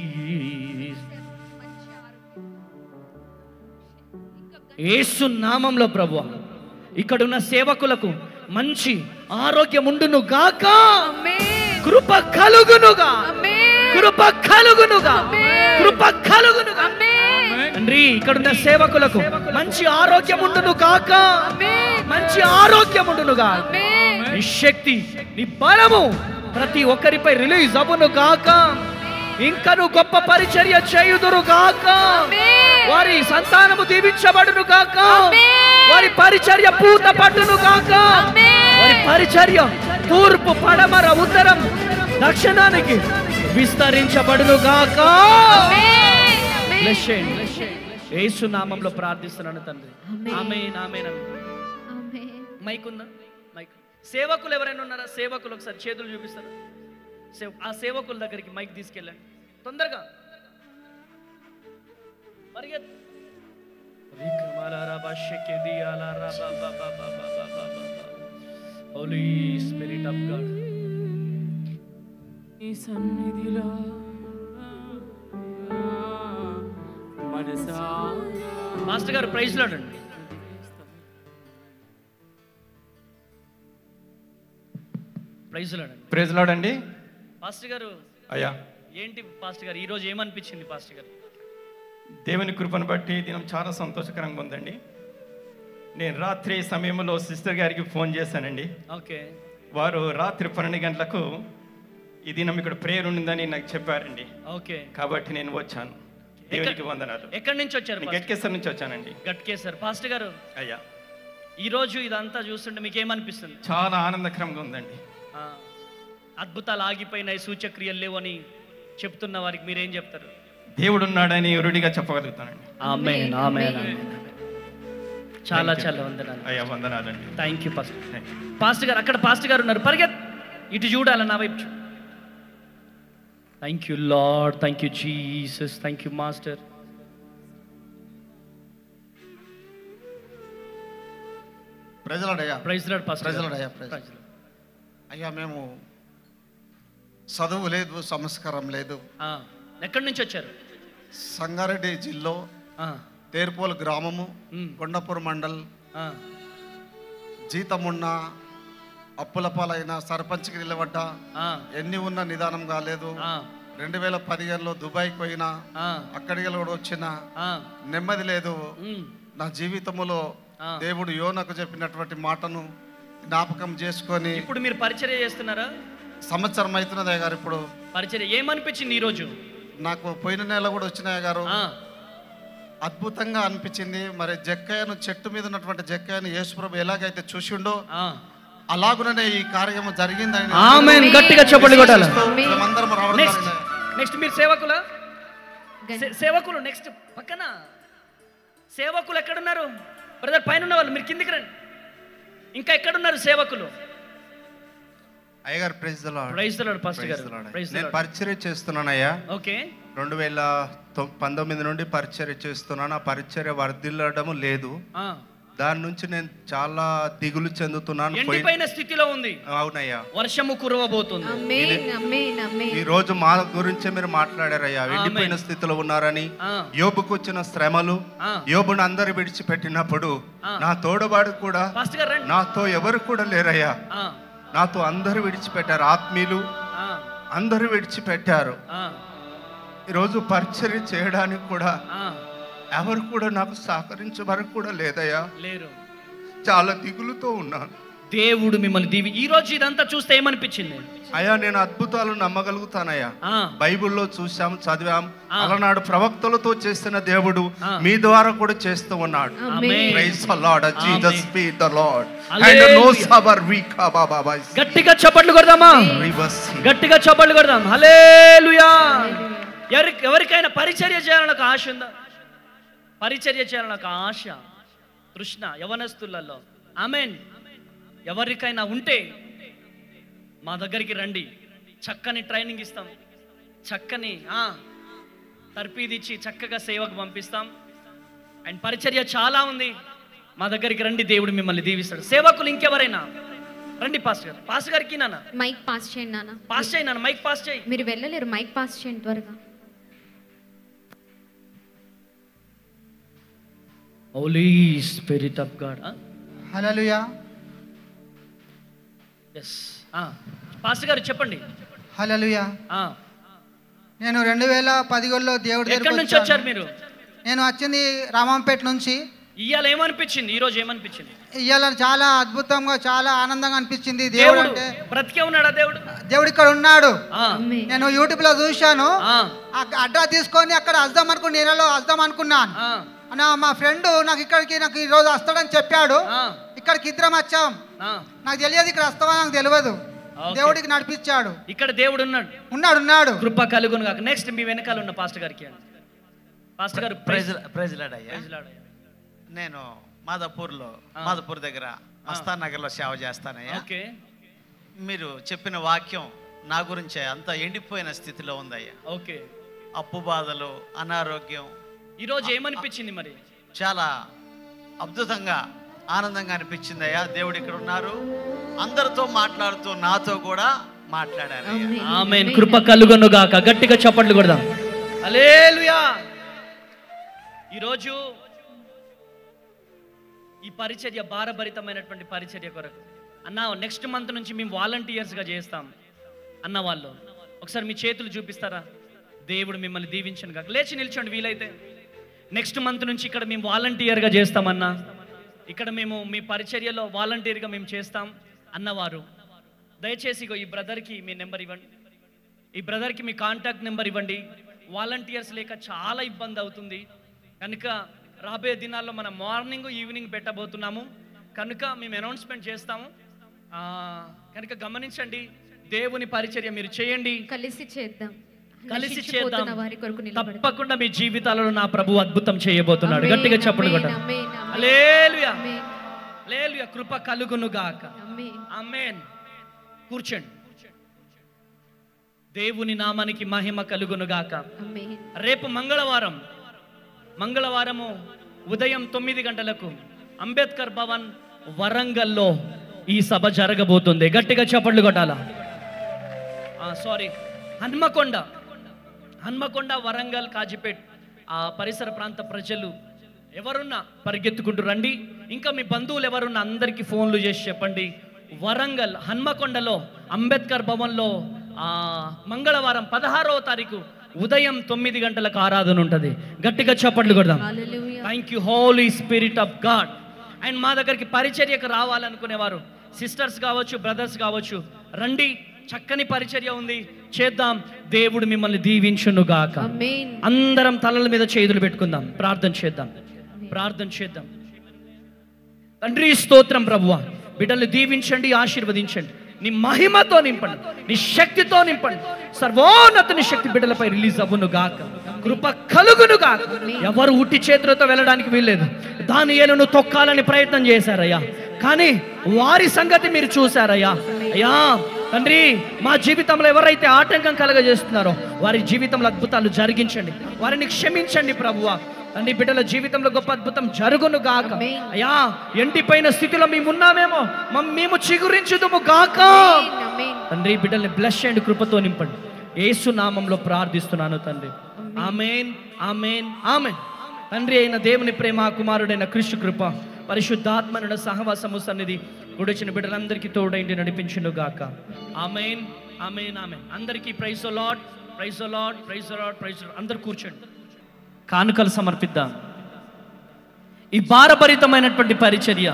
[SPEAKER 2] యేసు నామంలో ప్రభు ఇక్కడున్న సేవకులకు మంచి ఆరోగ్యం ఉండును గాక కృప కలుగునుగా కృప కలుగునుగా కృప కలుగునుగా తండ్రి ఇక్కడున్న సేవకులకు మంచి ఆరోగ్యం ఉండును కాక మంచి ఆరోగ్యం ఉండును గాక నీ శక్తి నీ బలము ప్రతి ఒక్కరిపై రిలీజ్ అవ్వను గాక ఇంకను గొప్ప పరిచర్య చేయుదురు గాక వారి సంతానము దీవించబడును గాక వారి పరిచర్య పూత పట్టును గాక వారి పరిచర్య తూర్పు పడమర ఉత్తరం దక్షిణానికి విస్తరించబడును గాక Bless you. యేసు నామంలో ప్రార్థిస్తున్నాను తండ్రి ఆమేన్ ఆమేన్ ఆమేన్. మైక్ ఉందా మైక్ సేవకులు ఎవరైనా ఉన్నారా సేవకులు ఒకసారి చేతులు చూపిస్తారా సేవ- ఆ సేవకుల దగ్గరికి మైక్ తీసుకెళ్ళండి తొందరగా పరిగెత్తు హోలీ స్పిరిట్ ఆఫ్ గాడ్
[SPEAKER 3] నీ సన్నిధిలో మనసా
[SPEAKER 2] మాస్టర్ గారు ప్రైజ్ లాడండి ప్రైజ్ లాడండి
[SPEAKER 4] ప్రైజ్ లాడండి
[SPEAKER 2] పాస్టర్ గారు
[SPEAKER 4] అయ్యా
[SPEAKER 2] ఏంటి పాస్టర్ గారు ఈ రోజు ఏమనిపించింది పాస్టర్ గారు
[SPEAKER 4] దేవుని కృపను బట్టి దినం చాలా సంతోషకరంగా ఉందండి నేను రాత్రి సమయంలో సిస్టర్ గారికి ఫోన్ చేశానండి
[SPEAKER 2] ఓకే
[SPEAKER 4] వారు రాత్రి పన్నెండు గంటలకు ఈ దినం ఇక్కడ ప్రేయర్ ఉండిందని నాకు చెప్పారండి
[SPEAKER 2] ఓకే
[SPEAKER 4] కాబట్టి నేను వచ్చాను దేవునికి వందనాలు
[SPEAKER 2] ఎక్కడి నుంచి వచ్చారు
[SPEAKER 4] నేను
[SPEAKER 2] పాస్టర్?
[SPEAKER 4] గట్కేశ్వర్ నుంచి వచ్చానండి
[SPEAKER 2] గట్కేసర్ పాస్టర్ గారు
[SPEAKER 4] అయ్యా
[SPEAKER 2] ఈ రోజు ఇదంతా చూస్తుంటే మీకు ఏమనిపిస్తుంది
[SPEAKER 4] చాలా ఆనందకరంగా ఉందండి
[SPEAKER 2] ఆ, అద్భుతాలు ఆగిపోయినాయి సూచక్రియలు లేవు అని చెప్తున్న వారికి మీరేం చెప్తారు
[SPEAKER 4] దేవుడు ఉన్నాడని రుడిగా చెప్పగలుగుతానండి
[SPEAKER 2] ఆమేన్ ఆమేన్ చాలా
[SPEAKER 4] Thank you.
[SPEAKER 2] చాలా వందనాలు
[SPEAKER 4] అయ్యా వందనాలండి
[SPEAKER 2] థ్యాంక్ యూ పాస్టర్ పాస్టర్ గారు అక్కడ పాస్టర్ గారు ఉన్నారు పరిగెత్ ఇటు చూడాలి నా వైపు thank you Lord thank you Jesus thank you master
[SPEAKER 5] ప్రజలడయ్యా
[SPEAKER 2] ప్రైజ్ లార్డ్ పాస్టర్ గారు.
[SPEAKER 5] ప్రజలడయ్యా ప్రజలు అయ్యా మేము చదువు లేదు సంస్కారం లేదు
[SPEAKER 2] ఆ, ఎక్కడి నుంచి వచ్చారు
[SPEAKER 5] సంగారెడ్డి జిల్లా తేర్పోల్ గ్రామము కొండపూర్ మండల్ జీతమున్న అప్పుల పాలైన సర్పంచ్కి నిలబడ్డ ఎన్ని ఉన్న నిదానం కాలేదు రెండు వేల పదిహేనులో దుబాయ్కి పోయినా అక్కడికి కూడా వచ్చిన నెమ్మది లేదు నా జీవితంలో దేవుడు యోనకు చెప్పినటువంటి మాటను జ్ఞాపకం చేసుకొని
[SPEAKER 2] ఇప్పుడు మీరు పరిచర్య చేస్తున్నారా
[SPEAKER 5] సంవత్సరం అవుతున్నదే గారు ఇప్పుడు
[SPEAKER 2] పరిచర్య ఏమనిపించింది ఈ రోజు
[SPEAKER 5] నాకు పోయిన నెల కూడా వచ్చినాయి గారు అద్భుతంగా అనిపించింది మరి జక్కయ్యను చెట్టు మీద ఉన్నటువంటి జక్కయ్యను యేసుప్రభు ఎలాగైతే చూసిండో అలాగుననే ఈ కార్యము జరిగిందని
[SPEAKER 2] ఆమేన్ గట్టిగా చెప్పండి కొట్టాలి
[SPEAKER 5] మేమందరం రావడం
[SPEAKER 2] నెక్స్ట్
[SPEAKER 5] జరిగింది.
[SPEAKER 2] నెక్స్ట్ మీరు సేవకులా సే- సేవకులు నెక్స్ట్ పక్కన సేవకులు ఎక్కడున్నారు బ్రదర్ పైన ఉన్న వాళ్ళు మీరు కిందికి రండి ఇంకా ఎక్కడున్నారు సేవకులు
[SPEAKER 23] అయ్యగారు praise the Lord
[SPEAKER 2] Praise the Lord, Pastor
[SPEAKER 23] Praise
[SPEAKER 2] గారు.
[SPEAKER 23] the Lord.
[SPEAKER 2] Praise the
[SPEAKER 23] నేను
[SPEAKER 2] Lord.
[SPEAKER 23] పరిచర్య చేస్తున్నానయ్యా
[SPEAKER 2] ఓకే
[SPEAKER 23] రెండు వేల తొ- పంతొమ్మిది నుండి పరిచర్య చేస్తున్నాను ఆ పరిచర్య వర్ధిల్లడం లేదు
[SPEAKER 2] ఆ,
[SPEAKER 23] దాని నుంచి నేను చాలా దిగులు చెందుతున్నాను పోయి-
[SPEAKER 2] ఎండిపోయిన స్థితిలో ఉంది
[SPEAKER 23] అవునయ్యా
[SPEAKER 2] వర్షము కురవబోతుంది
[SPEAKER 1] అమేన్ అమేన్ అమేన్
[SPEAKER 23] ఈ రోజు మా గురించే మీరు మాట్లాడారయ్యా ఎండిపోయిన స్థితిలో ఉన్నారని యోబుకు వచ్చిన శ్రమలు యోబును అందరు విడిచిపెట్టినప్పుడు నా తోడవాడు కూడా
[SPEAKER 2] పాస్టర్ గారు రండి
[SPEAKER 23] నాతో ఎవరు కూడా లేరయ్యా
[SPEAKER 2] ఆ,
[SPEAKER 23] నాతో అందరూ విడిచిపెట్టారు ఆత్మీయులు
[SPEAKER 2] ఆ,
[SPEAKER 23] అందరూ విడిచిపెట్టారు
[SPEAKER 2] ఆ,
[SPEAKER 23] ఈరోజు పరిచర్య చేయడానికి కూడా
[SPEAKER 2] ఆ,
[SPEAKER 23] ఎవరు కూడా నాకు సహకరించే వరకు కూడా లేదయ్యా
[SPEAKER 2] లేరు
[SPEAKER 23] చాలా దిగులుతో ఉన్నాను
[SPEAKER 2] దేవుడు మిమ్మల్ని దీవి ఈ రోజు ఇదంతా చూస్తే ఏమనిపించింది
[SPEAKER 23] అయ్యా నేను అద్భుతాలు నమ్మగలుగుతానయ్యా
[SPEAKER 2] ఆ.
[SPEAKER 23] బైబిల్లో చూసాం చదివాం
[SPEAKER 2] ఆ.
[SPEAKER 23] అలనాడు ప్రవక్తలతో చేసిన దేవుడు మీ ద్వారా కూడా చేస్తూ ఉన్నాడు
[SPEAKER 2] ఆమేన్.
[SPEAKER 23] Praise the Lord. Jesus
[SPEAKER 2] amen.
[SPEAKER 23] be the Lord. And
[SPEAKER 2] Hallelujah.
[SPEAKER 23] knows our weak Baba voice.
[SPEAKER 2] గట్టిగా చప్పట్లు కొడదామా
[SPEAKER 23] Reverse.
[SPEAKER 2] గట్టిగా చప్పట్లు కొడదాం హలేలుయా ఎవరి ఎవరికైనా పరిచర్య చేయాలని ఒక ఆశ ఉందా పరిచర్య చేయాలని ఒక ఆశ తృష్ణ యవనస్తులలో ఆమెన్ ఎవరికైనా ఉంటే మా దగ్గరికి రండి చక్కని ట్రైనింగ్ ఇస్తాం చక్కని ఆ, తర్పీదిచ్చి చక్కగా సేవకు పంపిస్తాం అండ్ పరిచర్య చాలా ఉంది మా దగ్గరికి రండి దేవుడు మిమ్మల్ని దీవిస్తాడు సేవకులు ఇంకెవరైనా రండి పాస్టర్ గారు పాస్టర్ గారికి నాన్న
[SPEAKER 1] మైక్ పాస్ చేయండి నాన్న
[SPEAKER 2] పాస్ చేయి నాన్న మైక్ పాస్ చేయి
[SPEAKER 1] మీరు వెళ్ళలేరు మైక్ పాస్ చేయండి త్వరగా
[SPEAKER 2] holy spirit of God
[SPEAKER 9] hallelujah
[SPEAKER 2] yes pastor గారు చెప్పండి
[SPEAKER 9] హల్లెలూయా
[SPEAKER 2] ఆ,
[SPEAKER 9] నేను రెండు వేల పదిహేడులో దేవుడి
[SPEAKER 2] ఎక్కడి
[SPEAKER 9] దగ్గరికి
[SPEAKER 2] నుంచి వచ్చారు మీరు
[SPEAKER 9] నేను వచ్చింది రామంపేట నుంచి
[SPEAKER 2] ఇవాళ ఏమనిపించింది ఈ రోజు ఏమనిపించింది
[SPEAKER 9] ఇవాళ చాలా అద్భుతంగా చాలా ఆనందంగా అనిపించింది దేవుడు
[SPEAKER 2] దేవుడు
[SPEAKER 9] అంటే
[SPEAKER 2] బ్రతికే ఉన్నాడా దేవుడు
[SPEAKER 9] దేవుడు ఇక్కడ ఉన్నాడు
[SPEAKER 2] ఆ.
[SPEAKER 9] నేను యూట్యూబ్ లో చూశాను ఆ అడ్డా తీసుకొని అక్కడ వద్దాం అనుకుని నీళ్ళలో వద్దాం అనుకున్నాను నా మా ఫ్రెండ్ నాకు ఇక్కడికి నాకు ఈ రోజు వస్తాడని చెప్పాడు ఇక్కడికి ఇద్దరం వచ్చాం నాకు తెలియదు ఇక్కడ వస్తావా నాకు తెలియదు
[SPEAKER 2] ఓకే.
[SPEAKER 9] దేవుడికి నడిపించాడు
[SPEAKER 2] ఇక్కడ దేవుడు ఉన్నాడు
[SPEAKER 9] ఉన్నాడు ఉన్నాడు
[SPEAKER 2] కృప కలుగును కాక నెక్స్ట్ మీ వెనకాల ఉన్న పాస్టర్ గారికి అండి పాస్టర్ గారు
[SPEAKER 11] ప్రైజ్
[SPEAKER 2] ప్రైజ్
[SPEAKER 11] ప్రైజ్ లాడ్ అయ్యా
[SPEAKER 2] ప్రైజ్ లాడ్ అయ్యా.
[SPEAKER 11] నేను మాదాపూర్లో మాదాపూర్ దగ్గర మస్తాన్ నగర్లో సేవ చేస్తానయ్యా
[SPEAKER 2] ఓకే
[SPEAKER 11] మీరు చెప్పిన వాక్యం నా గురించే అంత ఎండిపోయిన స్థితిలో ఉందయ్యా
[SPEAKER 2] ఓకే
[SPEAKER 11] అప్పు బాధలు అనారోగ్యం
[SPEAKER 2] ఈ రోజు ఏమనిపించింది మరి
[SPEAKER 11] చాలా అద్భుతంగా ఆనందంగా అనిపించింది అయ్యా దేవుడు ఇక్కడ ఉన్నారు అందరితో మాట్లాడుతూ నాతో కూడా మాట్లాడారు అయ్యా.
[SPEAKER 2] ఆమెన్ కృప కలుగును గాక గట్టిగా చప్పట్లు కొడదాం హల్లెలూయా ఈరోజు ఈ పరిచర్య భారభరితమైనటువంటి పరిచర్య కొరకు అన్న నెక్స్ట్ మంత్ నుంచి మేము వాలంటీర్స్గా చేస్తాం అన్న వాళ్ళు ఒకసారి మీ చేతులు చూపిస్తారా దేవుడు మిమ్మల్ని దీవించను కాక లేచి నిల్చోండి వీలైతే నెక్స్ట్ మంత్ నుంచి ఇక్కడ మేము వాలంటీర్గా చేస్తామన్నా ఇక్కడ మేము మీ పరిచర్యలో వాలంటీర్గా మేము చేస్తాం అన్నవారు దయచేసి ఇగో ఈ బ్రదర్కి మీ నెంబర్ ఇవ్వండి ఈ బ్రదర్కి మీ కాంటాక్ట్ నెంబర్ ఇవ్వండి వాలంటీర్స్ లేక చాలా ఇబ్బంది అవుతుంది కనుక రాబోయే దినాల్లో మనం మార్నింగ్ ఈవినింగ్ పెట్టబోతున్నాము కనుక మేము అనౌన్స్మెంట్ చేస్తాము ఆ, కనుక గమనించండి దేవుని పరిచర్య మీరు చేయండి
[SPEAKER 1] కలిసి చేద్దాం
[SPEAKER 2] కలిసి
[SPEAKER 1] నశించిపోతున్న
[SPEAKER 2] చేద్దాం
[SPEAKER 1] వారి కొరకు నిలబడదాం
[SPEAKER 2] తప్పకుండా మీ జీవితాలలో నా ప్రభు అద్భుతం చేయబోతున్నాడు
[SPEAKER 1] ఆమేన్,
[SPEAKER 2] గట్టిగా చెప్పండి
[SPEAKER 1] ఆమేన్,
[SPEAKER 2] కొట్టాలి.
[SPEAKER 1] ఆమేన్, ఆమేన్.
[SPEAKER 2] హల్లెలూయా
[SPEAKER 1] ఆమేన్.
[SPEAKER 2] హల్లెలూయా కృప కలుగును గాక
[SPEAKER 1] ఆమేన్.
[SPEAKER 2] ఆమేన్ కూర్చోండి దేవుని నామానికి మహిమ కలుగును గాక
[SPEAKER 1] ఆమేన్.
[SPEAKER 2] రేపు మంగళవారం మంగళవారము ఉదయం తొమ్మిది గంటలకు అంబేద్కర్ భవన్ వరంగల్లో ఈ సభ జరగబోతుంది గట్టిగా చప్పట్లు కొట్టాలా సారీ హన్మకొండ హన్మకొండ వరంగల్ కాజిపేట్ ఆ పరిసర ప్రాంత ప్రజలు ఎవరున్నా పరిగెత్తుకుంటూ రండి ఇంకా మీ బంధువులు ఎవరున్నా అందరికీ ఫోన్లు చేసి చెప్పండి వరంగల్ హన్మకొండలో అంబేద్కర్ భవన్లో ఆ, మంగళవారం పదహారవ తారీఖు ఉదయం తొమ్మిది గంటలకు ఆరాధన ఉంటుంది గట్టిగా చప్పట్లు కొడదాం thank you holy spirit of God and మా దగ్గరికి పరిచర్యకు రావాలనుకునేవారు సిస్టర్స్ కావచ్చు బ్రదర్స్ కావచ్చు రండి చక్కని పరిచర్య ఉంది చేద్దాం దేవుడు మిమ్మల్ని దీవించును గాక అందరం తలల మీద చేతులు పెట్టుకుందాం ప్రార్థన చేద్దాం ప్రార్థన చేద్దాం తండ్రి స్తోత్రం ప్రభువ బిడ్డల్ని దీవించండి ఆశీర్వదించండి నీ మహిమతో నింపండి నీ శక్తితో నింపండి సర్వోన్నతుని శక్తి బిడ్డలపై రిలీజ్ అవ్వును గాక కృప కలుగును గాక ఎవరు ఉట్టి చేతులతో వెళ్ళడానికి వీల్లేదు దాని ఏలును తొక్కాలని ప్రయత్నం చేశారయ్యా కానీ వారి సంగతి మీరు చూశారయ్యా అయ్యా తండ్రి మా జీవితంలో ఎవరైతే ఆటంకం కలగజేస్తున్నారో వారి జీవితంలో అద్భుతాలు జరిగించండి వారిని క్షమించండి ప్రభువా తండ్రి బిడ్డల జీవితంలో గొప్ప అద్భుతం జరుగును గాక అయ్యా ఎండిపోయిన స్థితిలో మేము ఉన్నామేమో మమ్- మేము చిగురించుదుము గాక తండ్రి బిడ్డల్ని బ్లెస్ చేయండి కృపతో నింపండి యేసు నామంలో ప్రార్థిస్తున్నాను తండ్రి ఆమెన్ ఆమెన్ ఆమెన్ తండ్రి అయిన దేవుని ప్రేమ కుమారుడైన కృష్ణ కృప పరిశుద్ధాత్మనుడ సహవాసము సన్నిధి గుడిచిన బిడ్డలందరికీ తోడైండి నడిపించును గాక ఆమెన్ ఆమెన్ ఆమెన్ అందరికీ praise Lord praise Lord praise Lord praise అందరు కూర్చోండి కానుకలు సమర్పిద్దాం ఈ భారభరితమైనటువంటి పరిచర్య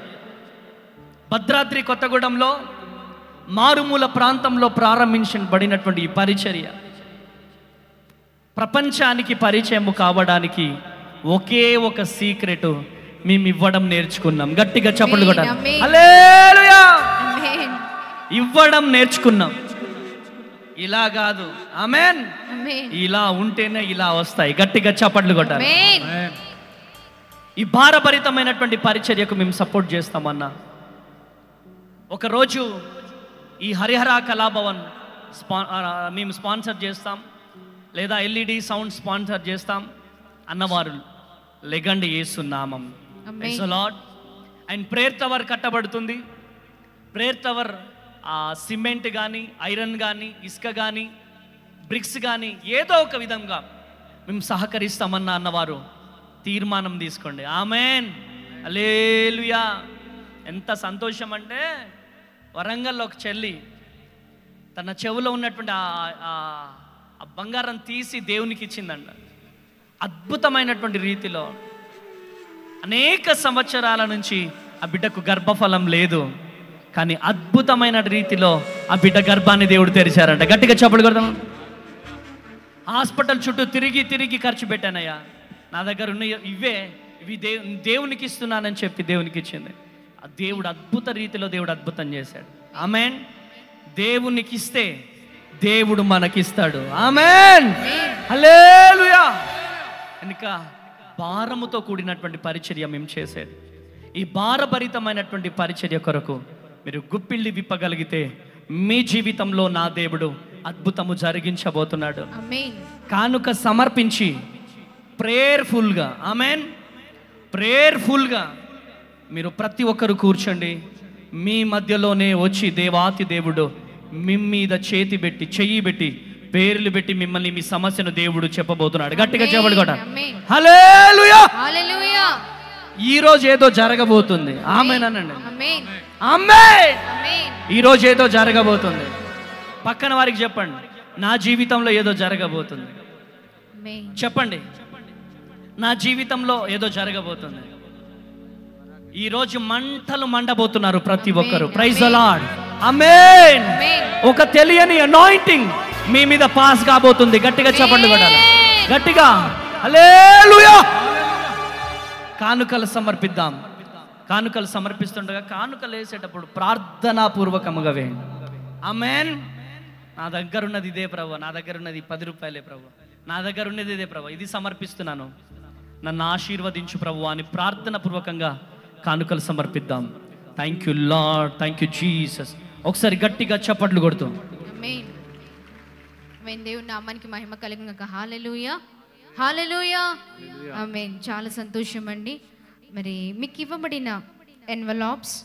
[SPEAKER 2] భద్రాద్రి కొత్తగూడెంలో మారుమూల ప్రాంతంలో ప్రారంభించబడినటువంటి ఈ పరిచర్య ప్రపంచానికి పరిచయం కావడానికి ఒకే ఒక సీక్రెట్ మేము ఇవ్వడం నేర్చుకున్నాం గట్టిగా చప్పట్లు కొట్టాలి
[SPEAKER 1] ఆమేన్.
[SPEAKER 2] హల్లెలూయా
[SPEAKER 1] ఆమేన్.
[SPEAKER 2] ఇవ్వడం నేర్చుకున్నాం ఇలా కాదు ఆమెన్
[SPEAKER 1] ఆమేన్.
[SPEAKER 2] ఇలా ఉంటేనే ఇలా వస్తాయి గట్టిగా చప్పట్లు కొట్టాలి
[SPEAKER 1] ఆమేన్.
[SPEAKER 2] ఈ భారభరితమైనటువంటి పరిచర్యకు మేము సపోర్ట్ చేస్తామన్నా ఒకరోజు ఈ హరిహర కళాభవన్ స్పా ఆ, మేము స్పాన్సర్ చేస్తాం లేదా ఎల్ఈడి సౌండ్ స్పాన్సర్ చేస్తాం అన్నవారు లెగండి ఏసు నామం
[SPEAKER 1] Amen.
[SPEAKER 2] Lord and prayer tower కట్టబడుతుంది ప్రేయర్ టవర్ ఆ సిమెంట్ కానీ ఐరన్ కానీ ఇసుక కానీ బ్రిక్స్ కానీ ఏదో ఒక విధంగా మేము సహకరిస్తామన్న అన్నవారు తీర్మానం తీసుకోండి ఆమెన్ అలేలుయా ఎంత సంతోషం అంటే వరంగల్లో ఒక చెల్లి తన చెవులో ఉన్నటువంటి ఆ- ఆ- ఆ బంగారం తీసి దేవునికి ఇచ్చిందంట అద్భుతమైనటువంటి రీతిలో అనేక సంవత్సరాల నుంచి ఆ బిడ్డకు గర్భఫలం లేదు కానీ అద్భుతమైన రీతిలో ఆ బిడ్డ గర్భాన్ని దేవుడు తెరిచారంట గట్టిగా చెప్పలు కొడదాం హాస్పిటల్ చుట్టూ తిరిగి తిరిగి ఖర్చు పెట్టానయ్యా నా దగ్గర ఉన్న ఇవే ఇవి దేవు దేవునికి ఇస్తున్నానని చెప్పి దేవునికి ఇచ్చింది ఆ దేవుడు అద్భుత రీతిలో దేవుడు అద్భుతం చేశాడు ఆమెన్ దేవునికి ఇస్తే దేవుడు మనకిస్తాడు ఆమెన్ హల్లెలూయా కనుక భారముతో కూడినటువంటి పరిచర్య మేము చేసేది ఈ భారభరితమైనటువంటి పరిచర్య కొరకు మీరు గుప్పిళ్ళి విప్పగలిగితే మీ జీవితంలో నా దేవుడు అద్భుతము జరిగించబోతున్నాడు
[SPEAKER 1] ఆమేన్
[SPEAKER 2] కానుక సమర్పించి ప్రేయర్ఫుల్గా ఆమెన్ ప్రేయర్ఫుల్గా మీరు ప్రతి ఒక్కరు కూర్చోండి మీ మధ్యలోనే వచ్చి దేవాతి దేవుడు మీ మీద చేతి పెట్టి చెయ్యి పెట్టి పేర్లు పెట్టి మిమ్మల్ని మీ సమస్యను దేవుడు చెప్పబోతున్నాడు గట్టిగా చెప్పడు కూడా
[SPEAKER 1] ఆమేన్
[SPEAKER 2] హల్లెలూయా
[SPEAKER 1] హల్లెలూయా
[SPEAKER 2] ఈ రోజు ఏదో జరగబోతుంది ఆమెనండి
[SPEAKER 1] ఆమేన్
[SPEAKER 2] ఆమేన్
[SPEAKER 1] ఆమేన్
[SPEAKER 2] ఈ రోజు ఏదో జరగబోతుంది పక్కన వారికి చెప్పండి నా జీవితంలో ఏదో జరగబోతుంది
[SPEAKER 1] ఆమేన్
[SPEAKER 2] చెప్పండి నా జీవితంలో ఏదో జరగబోతుంది ఈ రోజు మంటలు మండబోతున్నారు ప్రతి ఒక్కరు ప్రైజ్ అలాడ్ అమేన్ ఒక తెలియని అనాయింటింగ్ మీ మీద పాస్ కాబోతుంది గట్టిగా చెప్పండి కూడా గట్టిగా హల్లెలూయా కానుకలు సమర్పిద్దాం కానుకలు సమర్పిస్తుండగా కానుకలు వేసేటప్పుడు ప్రార్థనాపూర్వకముగా వేయండి ఆమెన్ నా దగ్గర ఉన్నది ఇదే ప్రభు నా దగ్గర ఉన్నది పది రూపాయలే ప్రభు నా దగ్గర ఉన్నది ఇదే ప్రభు ఇది సమర్పిస్తున్నాను నన్ను ఆశీర్వదించు ప్రభు అని ప్రార్థన పూర్వకంగా కానుకలు సమర్పిద్దాం thank you Lord thank you Jesus ఒకసారి గట్టిగా చప్పట్లు కొడుతూ
[SPEAKER 1] ఆమేన్ ఆమేన్ దేవుని నామానికి మహిమ కలిగిన హాలెలూయా హాలెలూయా ఆమేన్ చాలా సంతోషం అండి మరి మీకు ఇవ్వబడిన ఎన్వలాప్స్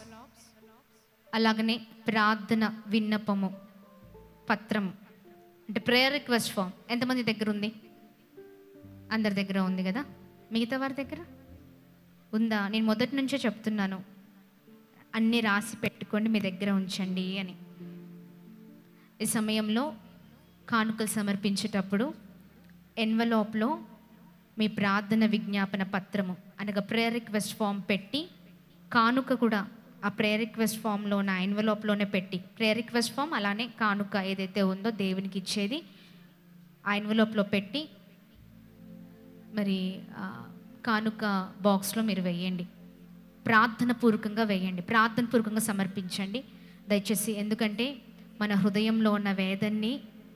[SPEAKER 1] అలాగనే ప్రార్థన విన్నపము పత్రం అంటే ప్రేయర్ రిక్వెస్ట్ ఫామ్ ఎంతమంది దగ్గర ఉంది అందరి దగ్గర ఉంది కదా మిగతా వారి దగ్గర ఉందా నేను మొదటి నుంచే చెప్తున్నాను అన్నీ రాసి పెట్టుకోండి మీ దగ్గర ఉంచండి అని ఈ సమయంలో కానుకలు సమర్పించేటప్పుడు ఎన్వలాప్లో మీ ప్రార్థన విజ్ఞాపన పత్రము అనగా ప్రేయర్ రిక్వెస్ట్ ఫామ్ పెట్టి కానుక కూడా ఆ ప్రేయర్ రిక్వెస్ట్ ఫామ్లో నా ఎన్వలాప్లోనే పెట్టి ప్రేయర్ రిక్వెస్ట్ ఫామ్ అలానే కానుక ఏదైతే ఉందో దేవునికి ఇచ్చేది ఆ ఎన్వలాప్లో పెట్టి మరి ఆ, కానుక బాక్స్లో మీరు వేయండి ప్రార్థన పూర్వకంగా వేయండి ప్రార్థన పూర్వకంగా సమర్పించండి దయచేసి ఎందుకంటే మన హృదయంలో ఉన్న వేదన్ని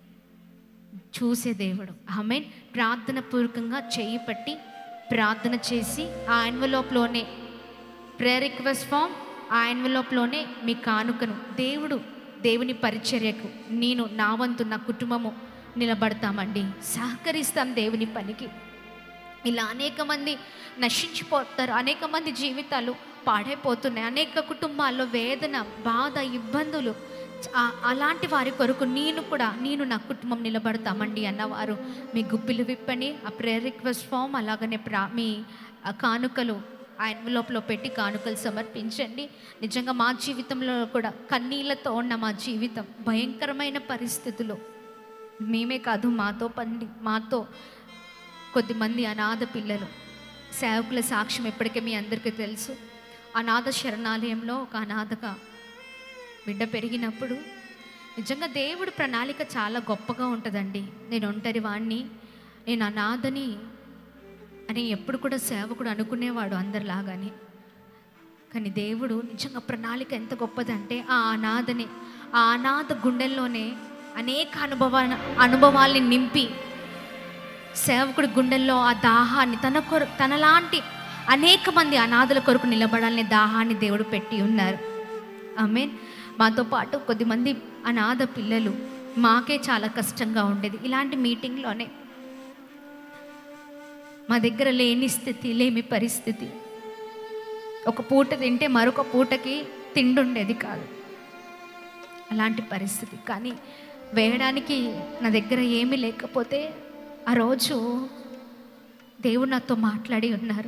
[SPEAKER 1] చూసే దేవుడు ఆమెన్ ప్రార్థన పూర్వకంగా చేయి పట్టి ప్రార్థన చేసి ఆ ఎన్వలోప్లోనే ప్రేయర్ రిక్వెస్ట్ ఫామ్ ఆ ఎన్వలోప్లోనే మీ కానుకను దేవుడు దేవుని పరిచర్యకు నేను నా వంతు నా కుటుంబము నిలబడతామండి సహకరిస్తాం దేవుని పనికి ఇలా అనేక మంది నశించిపోతారు అనేక మంది జీవితాలు పాడైపోతున్నాయి అనేక కుటుంబాల్లో వేదన బాధ ఇబ్బందులు ఆ- అలాంటి వారి కొరకు నేను కూడా నేను నా కుటుంబం నిలబడతామండి అన్నవారు మీ గుప్పిలు విప్పని ఆ ప్రేయర్ రిక్వెస్ట్ ఫామ్ అలాగనే ప్రా మీ ఆ కానుకలు ఆ ఎన్వలోప్లో పెట్టి కానుకలు సమర్పించండి నిజంగా మా జీవితంలో కూడా కన్నీళ్లతో ఉన్న మా జీవితం భయంకరమైన పరిస్థితులు మేమే కాదు మాతో పండి మాతో కొద్దిమంది అనాథ పిల్లలు సేవకుల సాక్ష్యం ఎప్పటికే మీ అందరికీ తెలుసు అనాథ శరణాలయంలో ఒక అనాథగా బిడ్డ పెరిగినప్పుడు నిజంగా దేవుడి ప్రణాళిక చాలా గొప్పగా ఉంటుందండి నేను ఒంటరి వాణ్ణి నేను అనాథని అని ఎప్పుడు కూడా సేవకుడు అనుకునేవాడు అందరిలాగానే కానీ దేవుడు నిజంగా ప్రణాళిక ఎంత గొప్పదంటే ఆ అనాథని ఆ అనాథ గుండెల్లోనే అనేక అనుభవ అనుభవాల్ని నింపి సేవకుడి గుండెల్లో ఆ దాహాన్ని తన కొర తనలాంటి అనేక మంది అనాథల కొరకు నిలబడాలనే దాహాన్ని దేవుడు పెట్టి ఉన్నారు మీన్ మాతో పాటు కొద్దిమంది అనాథ పిల్లలు మాకే చాలా కష్టంగా ఉండేది ఇలాంటి మీటింగ్లోనే మా దగ్గర లేని స్థితి లేమి పరిస్థితి ఒక పూట తింటే మరొక పూటకి తిండి ఉండేది కాదు అలాంటి పరిస్థితి కానీ వేయడానికి నా దగ్గర ఏమీ లేకపోతే ఆ రోజు దేవుడు నాతో మాట్లాడి ఉన్నారు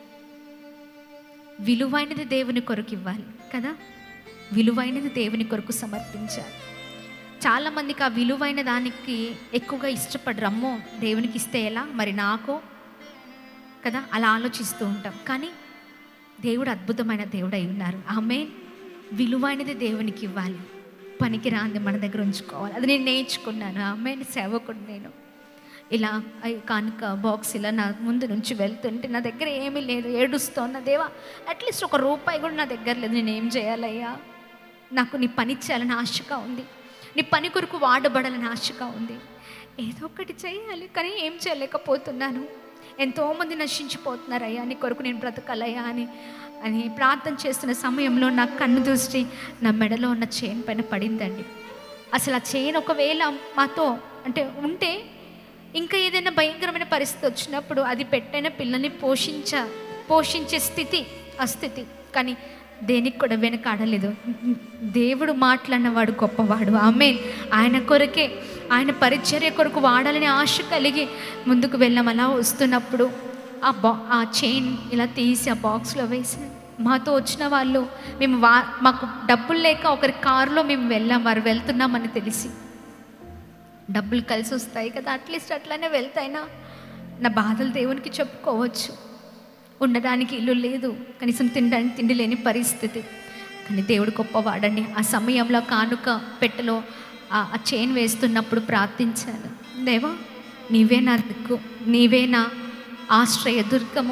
[SPEAKER 1] విలువైనది దేవుని కొరకు ఇవ్వాలి కదా విలువైనది దేవుని కొరకు సమర్పించాలి చాలామందికి ఆ విలువైన దానికి ఎక్కువగా ఇష్టపడరు అమ్మో దేవునికి ఇస్తే ఎలా మరి నాకో కదా అలా ఆలోచిస్తూ ఉంటాం కానీ దేవుడు అద్భుతమైన దేవుడు అయి ఉన్నారు ఆమె విలువైనది దేవునికి ఇవ్వాలి పనికి రాంది మన దగ్గర ఉంచుకోవాలి అది నేను నేర్చుకున్నాను ఆమె సేవకుడు నేను ఇలా ఐ కానుక బాక్స్ ఇలా నా ముందు నుంచి వెళ్తుంటే నా దగ్గర ఏమీ లేదు ఏడుస్తోన్న దేవా అట్లీస్ట్ ఒక రూపాయి కూడా నా దగ్గర లేదు నేను ఏం చేయాలయ్యా నాకు నీ పని చేయాలని ఆశగా ఉంది నీ పని కొరకు వాడబడాలని ఆశగా ఉంది ఏదో ఒకటి చేయాలి కానీ ఏం చేయలేకపోతున్నాను ఎంతోమంది నశించిపోతున్నారయ్యా నీ కొరకు నేను బ్రతకాలయ్యా అని అని ప్రార్థన చేస్తున్న సమయంలో నా కన్ను దృష్టి నా మెడలో ఉన్న చైన్ పైన పడిందండి అసలు ఆ చైన్ ఒకవేళ మాతో అంటే ఉంటే ఇంకా ఏదైనా భయంకరమైన పరిస్థితి వచ్చినప్పుడు అది పెట్టైన పిల్లల్ని పోషించ పోషించే స్థితి ఆ స్థితి కానీ దేనికి కూడా వెనకాడలేదు దేవుడు మాట్లాడినవాడు గొప్పవాడు ఆమె ఆయన కొరకే ఆయన పరిచర్య కొరకు వాడాలని ఆశ కలిగి ముందుకు వెళ్ళాం అలా వస్తున్నప్పుడు ఆ బా ఆ చైన్ ఇలా తీసి ఆ బాక్స్లో వేసి మాతో వచ్చిన వాళ్ళు మేము వా మాకు డబ్బులు లేక ఒకరి కారులో మేము వెళ్ళాం వారు వెళ్తున్నామని తెలిసి డబ్బులు కలిసి వస్తాయి కదా అట్లీస్ట్ అట్లానే వెళ్తాయినా నా బాధలు దేవునికి చెప్పుకోవచ్చు ఉండడానికి ఇల్లు లేదు కనీసం తినడానికి తిండి లేని పరిస్థితి కానీ దేవుడు గొప్పవాడండి ఆ సమయంలో కానుక పెట్టెలో ఆ ఆ చైన్ వేస్తున్నప్పుడు ప్రార్థించాను దేవా నీవే నా దిక్కు నీవే నా ఆశ్రయ దుర్గము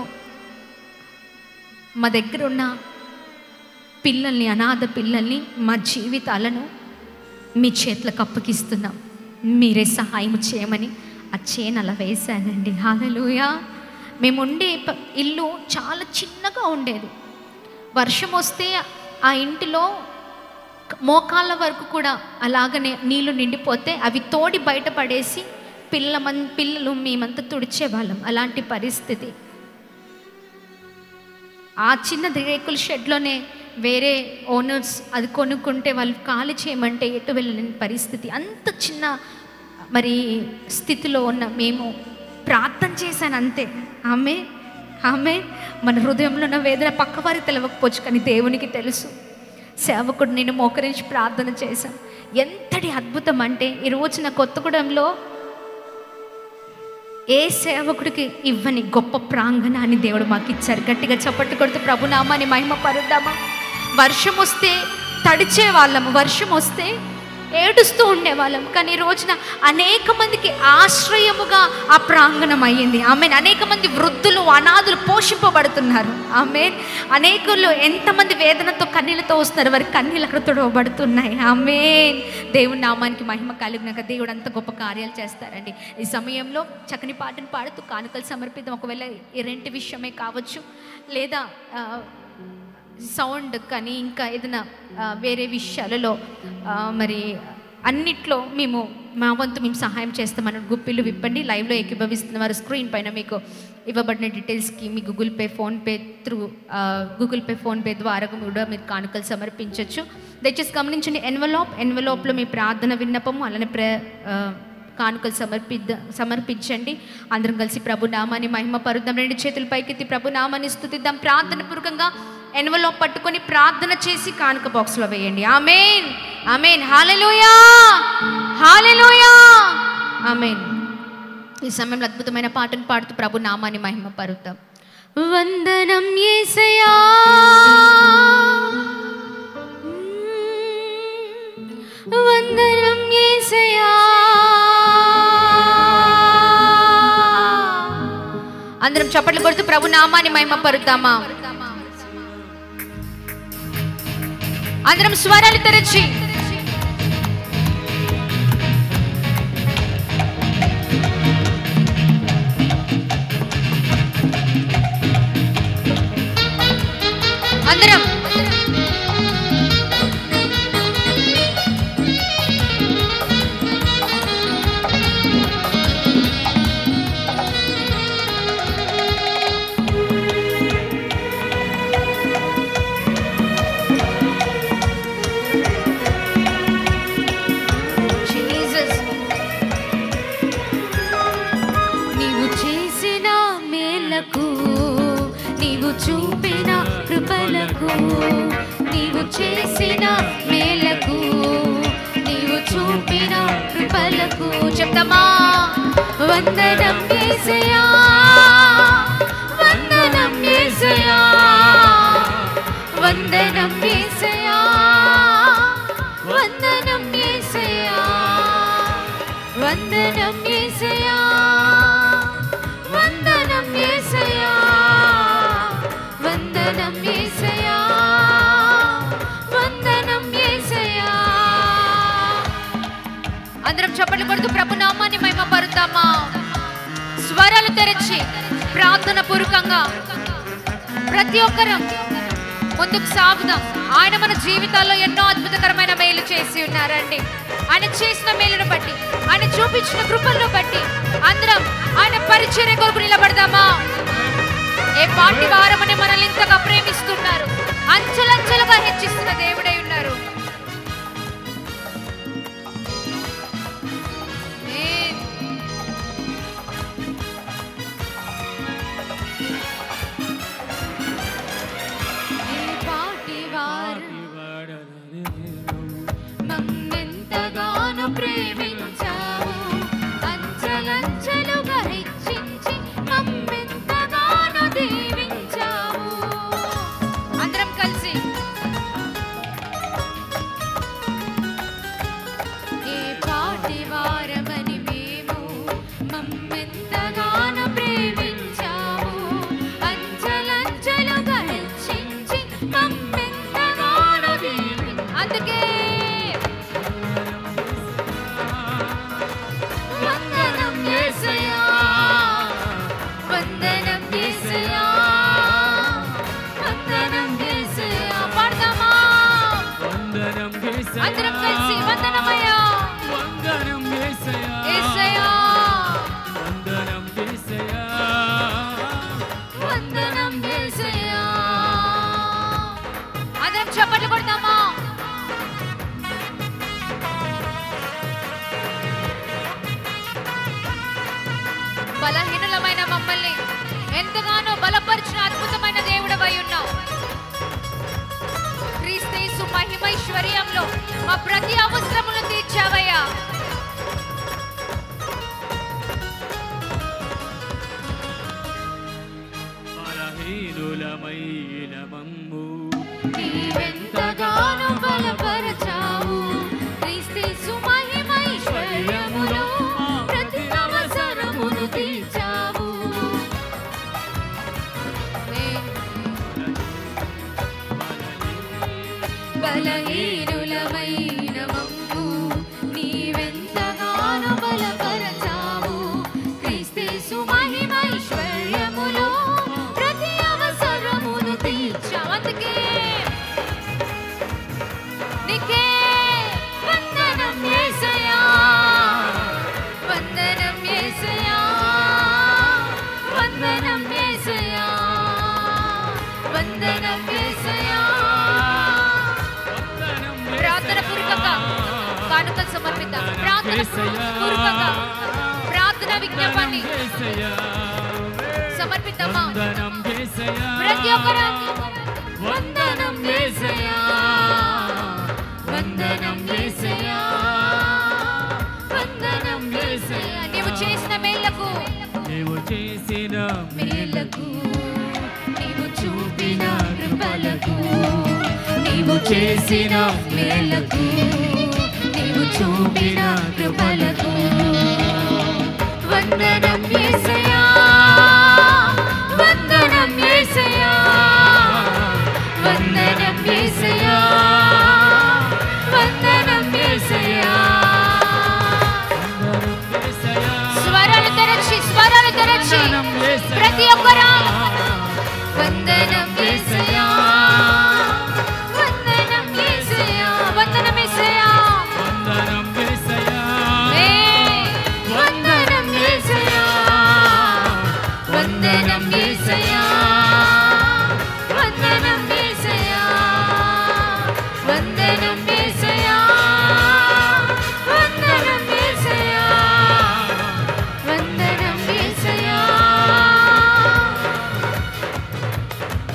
[SPEAKER 1] మా దగ్గర ఉన్న పిల్లల్ని అనాథ పిల్లల్ని మా జీవితాలను మీ చేతులకు అప్పగిస్తున్నాం మీరే సహాయం చేయమని ఆ చైన్ అలా వేశానండి హాలలుయా మేము ఉండే ప- ఇల్లు చాలా చిన్నగా ఉండేది వర్షం వస్తే ఆ ఇంటిలో క- మోకాళ్ళ వరకు కూడా అలాగనే నీళ్లు నిండిపోతే అవి తోడి బయటపడేసి పిల్ల మన్ పిల్లలు మేమంతా తుడిచేవాళ్ళం అలాంటి పరిస్థితి ఆ చిన్న రేకుల షెడ్లోనే వేరే ఓనర్స్ అది కొనుక్కుంటే వాళ్ళు ఖాళీ చేయమంటే ఎటు వెళ్ళలేని పరిస్థితి అంత చిన్న మరి స్థితిలో ఉన్న మేము ప్రార్థన చేశాను అంతే ఆమె ఆమె మన హృదయంలో ఉన్న వేదన పక్కవారికి తెలవకపోవచ్చు కానీ దేవునికి తెలుసు సేవకుడు నేను మోకరించి ప్రార్థన చేశాను ఎంతటి అద్భుతం అంటే ఈ రోజున కొత్తగూడెంలో ఏ సేవకుడికి ఇవ్వని గొప్ప ప్రాంగణాన్ని దేవుడు మాకు ఇచ్చారు గట్టిగా చప్పట్టు కొడుతూ ప్రభునామాని మహిమ పరుద్దామా వర్షం వస్తే తడిచే వాళ్ళము వర్షం వస్తే ఏడుస్తూ ఉండేవాళ్ళం కానీ ఈ రోజున అనేక మందికి ఆశ్రయముగా ఆ ప్రాంగణం అయ్యింది ఆమె అనేక మంది వృద్ధులు అనాథులు పోషింపబడుతున్నారు ఆమె అనేకులు ఎంతమంది వేదనతో కన్నీళ్ళతో వస్తున్నారు వారి కన్నీళ్ళు అక్కడ తుడవబడుతున్నాయి ఆమె దేవుని నామానికి మహిమ కలిగినాక దేవుడు అంత గొప్ప కార్యాలు చేస్తారండి ఈ సమయంలో చక్కని పాటను పాడుతూ కానుకలు సమర్పిద్దాం ఒకవేళ ఈ రెంటి విషయమే కావచ్చు లేదా ఆ, సౌండ్ కానీ ఇంకా ఏదైనా ఆ, వేరే విషయాలలో ఆ, మరి అన్నిట్లో మేము మా వంతు మేము సహాయం చేస్తామని గుప్పిళ్ళు విప్పండి లైవ్లో ఏకీభవిస్తున్న వారు స్క్రీన్ పైన మీకు ఇవ్వబడిన డీటెయిల్స్కి మీ Google Pay PhonePe through Google Pay PhonePe ద్వారా కూడా మీరు కానుకలు సమర్పించవచ్చు దయచేసి గమనించండి ఎన్వలాప్ ఎన్వలాప్లో మీ ప్రార్థన విన్నపము అలానే ప్ర ఆ, కానుకలు సమర్పిద్ద సమర్పించండి అందరం కలిసి ప్రభు నామాన్ని మహిమ పరుద్దాం రెండు చేతుల పైకెత్తి ప్రభు నామాన్ని స్థుతిద్దాం ప్రార్థన పూర్వకంగా ఎన్వలోప్ పట్టుకొని ప్రార్థన చేసి కానుక బాక్స్లో వేయండి amen amen hallelujah hallelujah amen ఈ సమయంలో అద్భుతమైన పాటను పాడుతూ ప్రభు నామాన్ని మహిమ పరుద్దాం వందనం యేసయ్యా వందనం యేసయ్యా అందరం చప్పట్లు కొడుతూ ప్రభు నామాన్ని మహిమ పరుద్దామా అందరం స్వరాలు తెరచి అందరం చూపిన కృపలకు నీవు చేసిన మేలకు నీవు చూపిన కృపలకు చెప్తామా వందనం యేసయ్యా వందనం యేసయ్యా వందనం యేసయ్యా వందనం యేసయ్యా వందనం యేసయ్యా వందనం యేసయ్యా వందనం యేసయ్యా వందనం యేసయ్యా అందరం చప్పట్లు కొడుతూ ప్రభు నామాన్ని మహిమ పరుతామా స్వరాలు తెరచి ప్రార్థన పూర్వకంగా ప్రతి ఒక్కరం ముందుకు సాగుదాం ఆయన మన జీవితాల్లో ఎన్నో అద్భుతకరమైన మేలు చేసి ఉన్నారండి ఆయన చేసిన మేలును బట్టి ఆయన చూపించిన కృపలను బట్టి అందరం ఆయన పరిచర్య కొరకు నిలబడదామా ఏ పాటి వారమని మనల్ని ఇంతగా ప్రేమిస్తున్నారు అంచెలంచెలుగా హెచ్చిస్తున్న దేవుడై ఉన్నారు ఆమేన్. ఏ పాటి వారు మమ్మెంతగానో ప్రేమించావు అంచలంచలుగా హెచ్చించి మమ్మెంతగానో దీవించావు అందరం కలిసి ఏ పాటి వారమని మేము మమ్మెంతగానో ప్రేమించావు అంచలంచలుగా హెచ్చించి మమ్మెంతగానో దీవి అందుకే వందనం యేసయ్యా వందనం యేసయ్యా వందనం యేసయ్యా పాడదామా
[SPEAKER 3] వందనం
[SPEAKER 1] అందరం కలిసి వందనమయ్యా
[SPEAKER 3] వందనం యేసయ్యా
[SPEAKER 1] యేసయ్యా
[SPEAKER 3] వందనం యేసయ్యా
[SPEAKER 1] వందనం యేసయ్యా అందరం చప్పట్లు కొడతామా బలహీనులమైన మమ్మల్ని ఎంతగానో బలపరిచిన అద్భుతమైన దేవుడవై ఉన్నావు క్రీస్తేసు మహిమైశ్వర్యంలో మా ప్రతి అవసరమును తీర్చావయ్యా
[SPEAKER 3] బలహీనులమైన మమ్ము
[SPEAKER 1] నీవెంతగానో బలపరచావు క్రీస్తేసు మహిమైశ్వర్యములో ప్రతి అవసరమును తీర్చావు బలహీనులమైన మమ్ము నీవెంతగానో బలపరచావు క్రీస్తేసు మహిమైశ్వర్యములో ప్రతి అవసరమును తీర్చావు అందుకే నీకే వందనం యేసయ్యా వందనం యేసయ్యా వందనం యేసయ్యా వందనం యేసయ్యా ప్రార్థన పూర్వకంగా కానుకలు సమర్పిద్దాం ప్రార్థన పూర్వకంగా ప్రార్థన విజ్ఞాపాన్ని సమర్పిద్దామా ప్రతి ఒక్కరాకి వందనం యేసయ్యా వందనం యేసయ్యా వందనం యేసయ్యా నీవు చేసిన మేలకు
[SPEAKER 3] నీవు చేసిన
[SPEAKER 1] మేలకు నీవు చూపిన కృపలకు నీవు చేసిన మేలకు నీవు చూపిన కృపలకు వందనం యేసయ్యా వందనం యేసయ్యా వందనం యేసయ్యా వందనం యేసయ్యా స్వరాలు తెరచి స్వరాలు తెరచి ప్రతి ఒక్కరా వందనం యేసయ్యా వందనం యేసయ్యా వందనం యేసయ్యా
[SPEAKER 3] వందనం యేసయ్యా
[SPEAKER 1] ఏ వందనం యేసయ్యా వందనం యేసయ్యా వందనం యేసయ్యా వందనం యేసయ్యా వందనం యేసయ్యా వందనం యేసయ్యా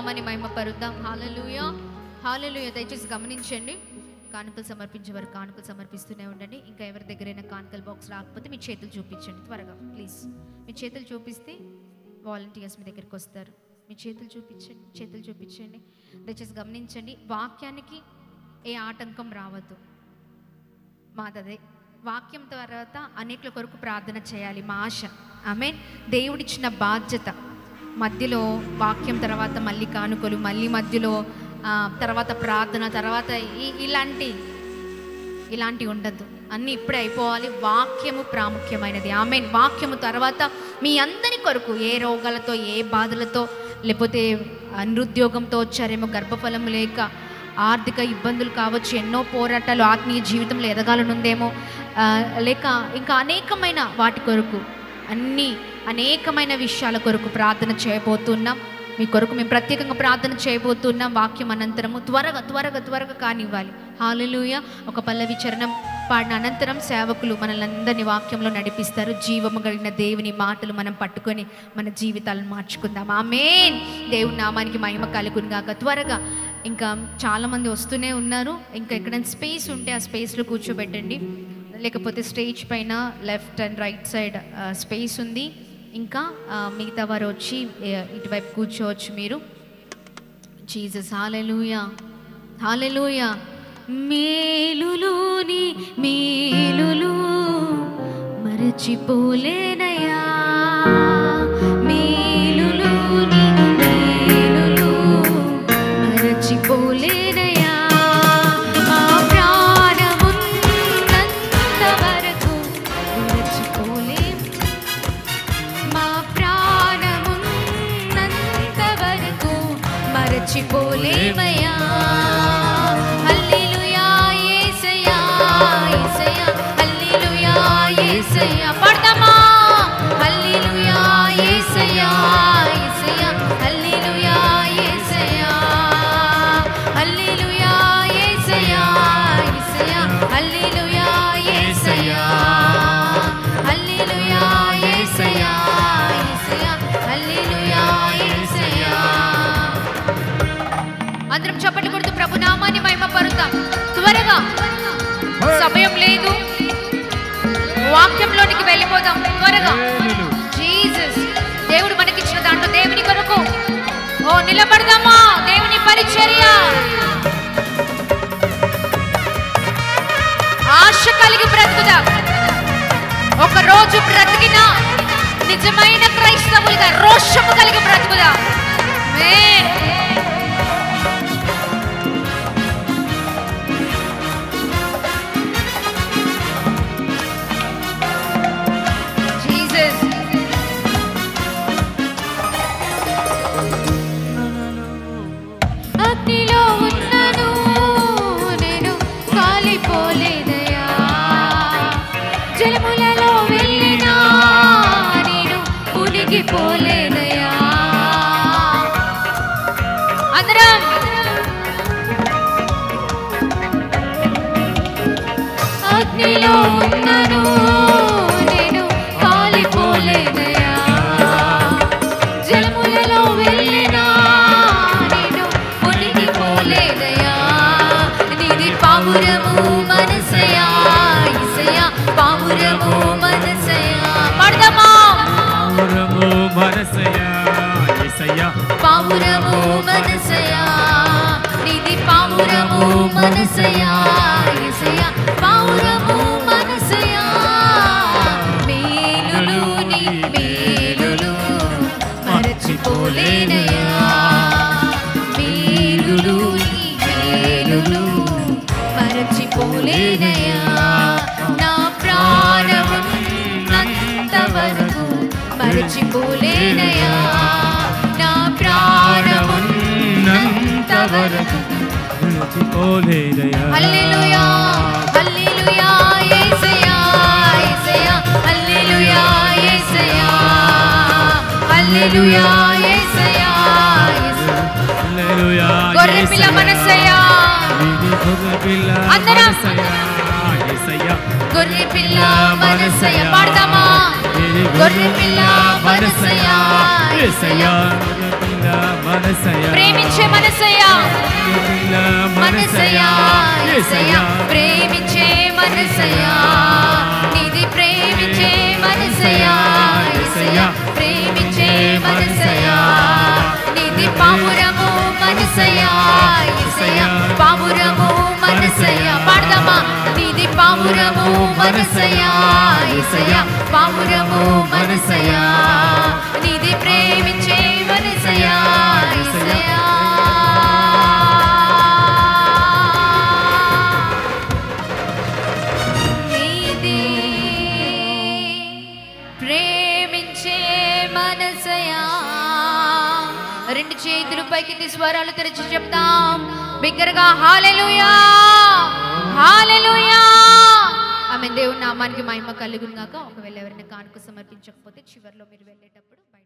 [SPEAKER 1] నామాన్ని మహిమపరుద్దాం హాలలుయ హాలలుయ దయచేసి గమనించండి కానుకలు సమర్పించే వారు కానుకలు సమర్పిస్తూనే ఉండండి ఇంకా ఎవరి దగ్గరైనా కానుకల బాక్స్ రాకపోతే మీ చేతులు చూపించండి త్వరగా ప్లీజ్ మీ చేతులు చూపిస్తే వాలంటీర్స్ మీ దగ్గరికి వస్తారు మీ చేతులు చూపించండి చేతులు చూపించండి దయచేసి గమనించండి వాక్యానికి ఏ ఆటంకం రావద్దు మాదదే వాక్యం తర్వాత అనేకుల కొరకు ప్రార్థన చేయాలి మా ఆశ ఆమె దేవుడిచ్చిన బాధ్యత మధ్యలో వాక్యం తర్వాత మళ్ళీ కానుకలు మళ్ళీ మధ్యలో ఆ, తర్వాత ప్రార్థన తర్వాత ఈ- ఇలాంటి ఇలాంటివి ఉండద్దు అన్నీ ఇప్పుడే అయిపోవాలి వాక్యము ప్రాముఖ్యమైనది ఆమె వాక్యము తర్వాత మీ అందరి కొరకు ఏ రోగాలతో ఏ బాధలతో లేకపోతే ఆ, నిరుద్యోగంతో వచ్చారేమో గర్భఫలము లేక ఆర్థిక ఇబ్బందులు కావచ్చు ఎన్నో పోరాటాలు ఆత్మీయ జీవితంలో ఎదగాలనుందేమో ఆ, లేక ఇంకా అనేకమైన వాటి కొరకు అన్ని అనేకమైన విషయాల కొరకు ప్రార్థన చేయబోతున్నాం మీ కొరకు మేము ప్రత్యేకంగా ప్రార్థన చేయబోతున్నాం వాక్యం అనంతరము త్వరగా త్వరగా త్వరగా కానివ్వాలి హాలలుయ ఒక పల్లవి చరణం పాడిన అనంతరం సేవకులు మనల్ని అందరినీ వాక్యంలో నడిపిస్తారు జీవము కలిగిన దేవుని మాటలు మనం పట్టుకొని మన జీవితాలను మార్చుకుందాం ఆమేన్ దేవుని నామానికి మహిమ కలుగును గాక త్వరగా ఇంకా చాలామంది వస్తూనే ఉన్నారు ఇంకా ఎక్కడైనా స్పేస్ ఉంటే ఆ స్పేస్లో కూర్చోబెట్టండి లేకపోతే స్టేజ్ పైన left and right side space ఉంది ఇంకా ఆ, మిగతా వారు వచ్చి ఏ, ఇటువైపు కూర్చోవచ్చు మీరు జీసస్ హాలెలూయా హాలెలూయా మేలులోని మేలులు మరచిపోలేనయా మేలులోని మేలులు మరచిపోలేనయా మా ప్రాణమున్నంత వరకు మరచిపోలేం మా ప్రాణమున్నంత వరకు మరచిపోలేమయ్యా హల్లెలూయా యేసయ్యా యేసయ్యా హల్లెలూయా యేసయ్యా పాడతామా హల్లెలూయా యేసయ్యా యేసయ్యా హల్లెలూయా యేసయ్యా హల్లెలూయా యేసయ్యా యేసయ్యా హల్లెలూయా యేసయ్యా హల్లెలూయా యేసయ్యా యేసయ్యా హల్లెలూయా యేసయ్యా అందరం చప్పట్లు కొడుతూ ప్రభు నామాన్ని మహిమపరుద్దాం త్వరగా సమయం లేదు వాక్యంలోనికి వెళ్ళిపోదాం త్వరగా జీసస్ దేవుడు మనకిచ్చిన దాంట్లో దేవుని కొరకు ఓ నిలబడదామా దేవుని పరిచర్య ఆశ కలిగి బ్రతుకుదాం ఒక రోజు బ్రతికిన నిజమైన క్రైస్తవులుగా రోషము కలిగి బ్రతుకుదాం ఆమేన్. జీసస్ అగ్నిలో ఉన్నను నేను కాలిపోలేదయా జలములలో వెళ్ళినా నేను ఉనిగిపోలేదయా అందరం అగ్నిలో ఉన్నను నేను కాలిపోలేదయా జలములలో వెళ్ళినా నేను మునిగిపోలేదయా నీది పావురము మనసయా ఇసయా పావురము మనసయా పడదమా
[SPEAKER 3] పావురము మనసయా యేసయ్యా
[SPEAKER 1] పావురము మనసయా నీది పావురము మనసయా ఇసయా పావురము మనసయా మేలులు నీ మేలులు మరచిపోలేనయా మేలులు నీ మేలులు మరచిపోలేనయా నా ప్రాణమున్నంత వరకు మరచిపోలేనయా నా ప్రాణమున్నంత వరకు
[SPEAKER 3] మరచిపోలేదయా
[SPEAKER 1] హల్లెలూయా హల్లెలూయా యేసయ్యా యేసయ్యా హల్లెలూయా యేసయ్యా హల్లెలూయా యేసయ్యా
[SPEAKER 3] హల్లెలూయా
[SPEAKER 1] గొర్రె పిల్ల మనసయ్యా
[SPEAKER 3] ఇది గొర్రె పిల్ల
[SPEAKER 1] అందరం.
[SPEAKER 3] మనసయ్యా యేసయ్యా
[SPEAKER 1] గొర్రె పిల్ల మనసయ్య పాడదామా
[SPEAKER 3] ఇది
[SPEAKER 1] గొర్రె పిల్ల మనసయ్యా
[SPEAKER 3] యేసయ్యా గొర్రె పిల్ల మనసయా
[SPEAKER 1] ప్రేమించే మనసయ్యా
[SPEAKER 3] పిల్ల
[SPEAKER 1] మనసయ్యా యేసయ్యా ప్రేమించే మనసయ్యా నిధి ప్రేమించే మనసయ్యా యేసయ్యా ప్రేమించే మనసయ్యా నిధి పావురము మనసయ్యా యేసయ్యా పావురము మనసయ్యా పాడదామా నిధి పావురము మనసయ్యా యేసయ్యా పావురము మనసయ్యా నిధి ప్రేమించే మనసయ్యా యేసయ్యా నీది ప్రేమించే మనసయా రెండు చేతులు పైకి స్వరాలు తెరిచి చెప్తాం బిగ్గరగా హాలెలుయా హాలెలుయా ఆమె దేవుని నామానికి మహిమ కలుగును గాక ఒకవేళ ఎవరైనా కానుక సమర్పించకపోతే చివరిలో మీరు వెళ్ళేటప్పుడు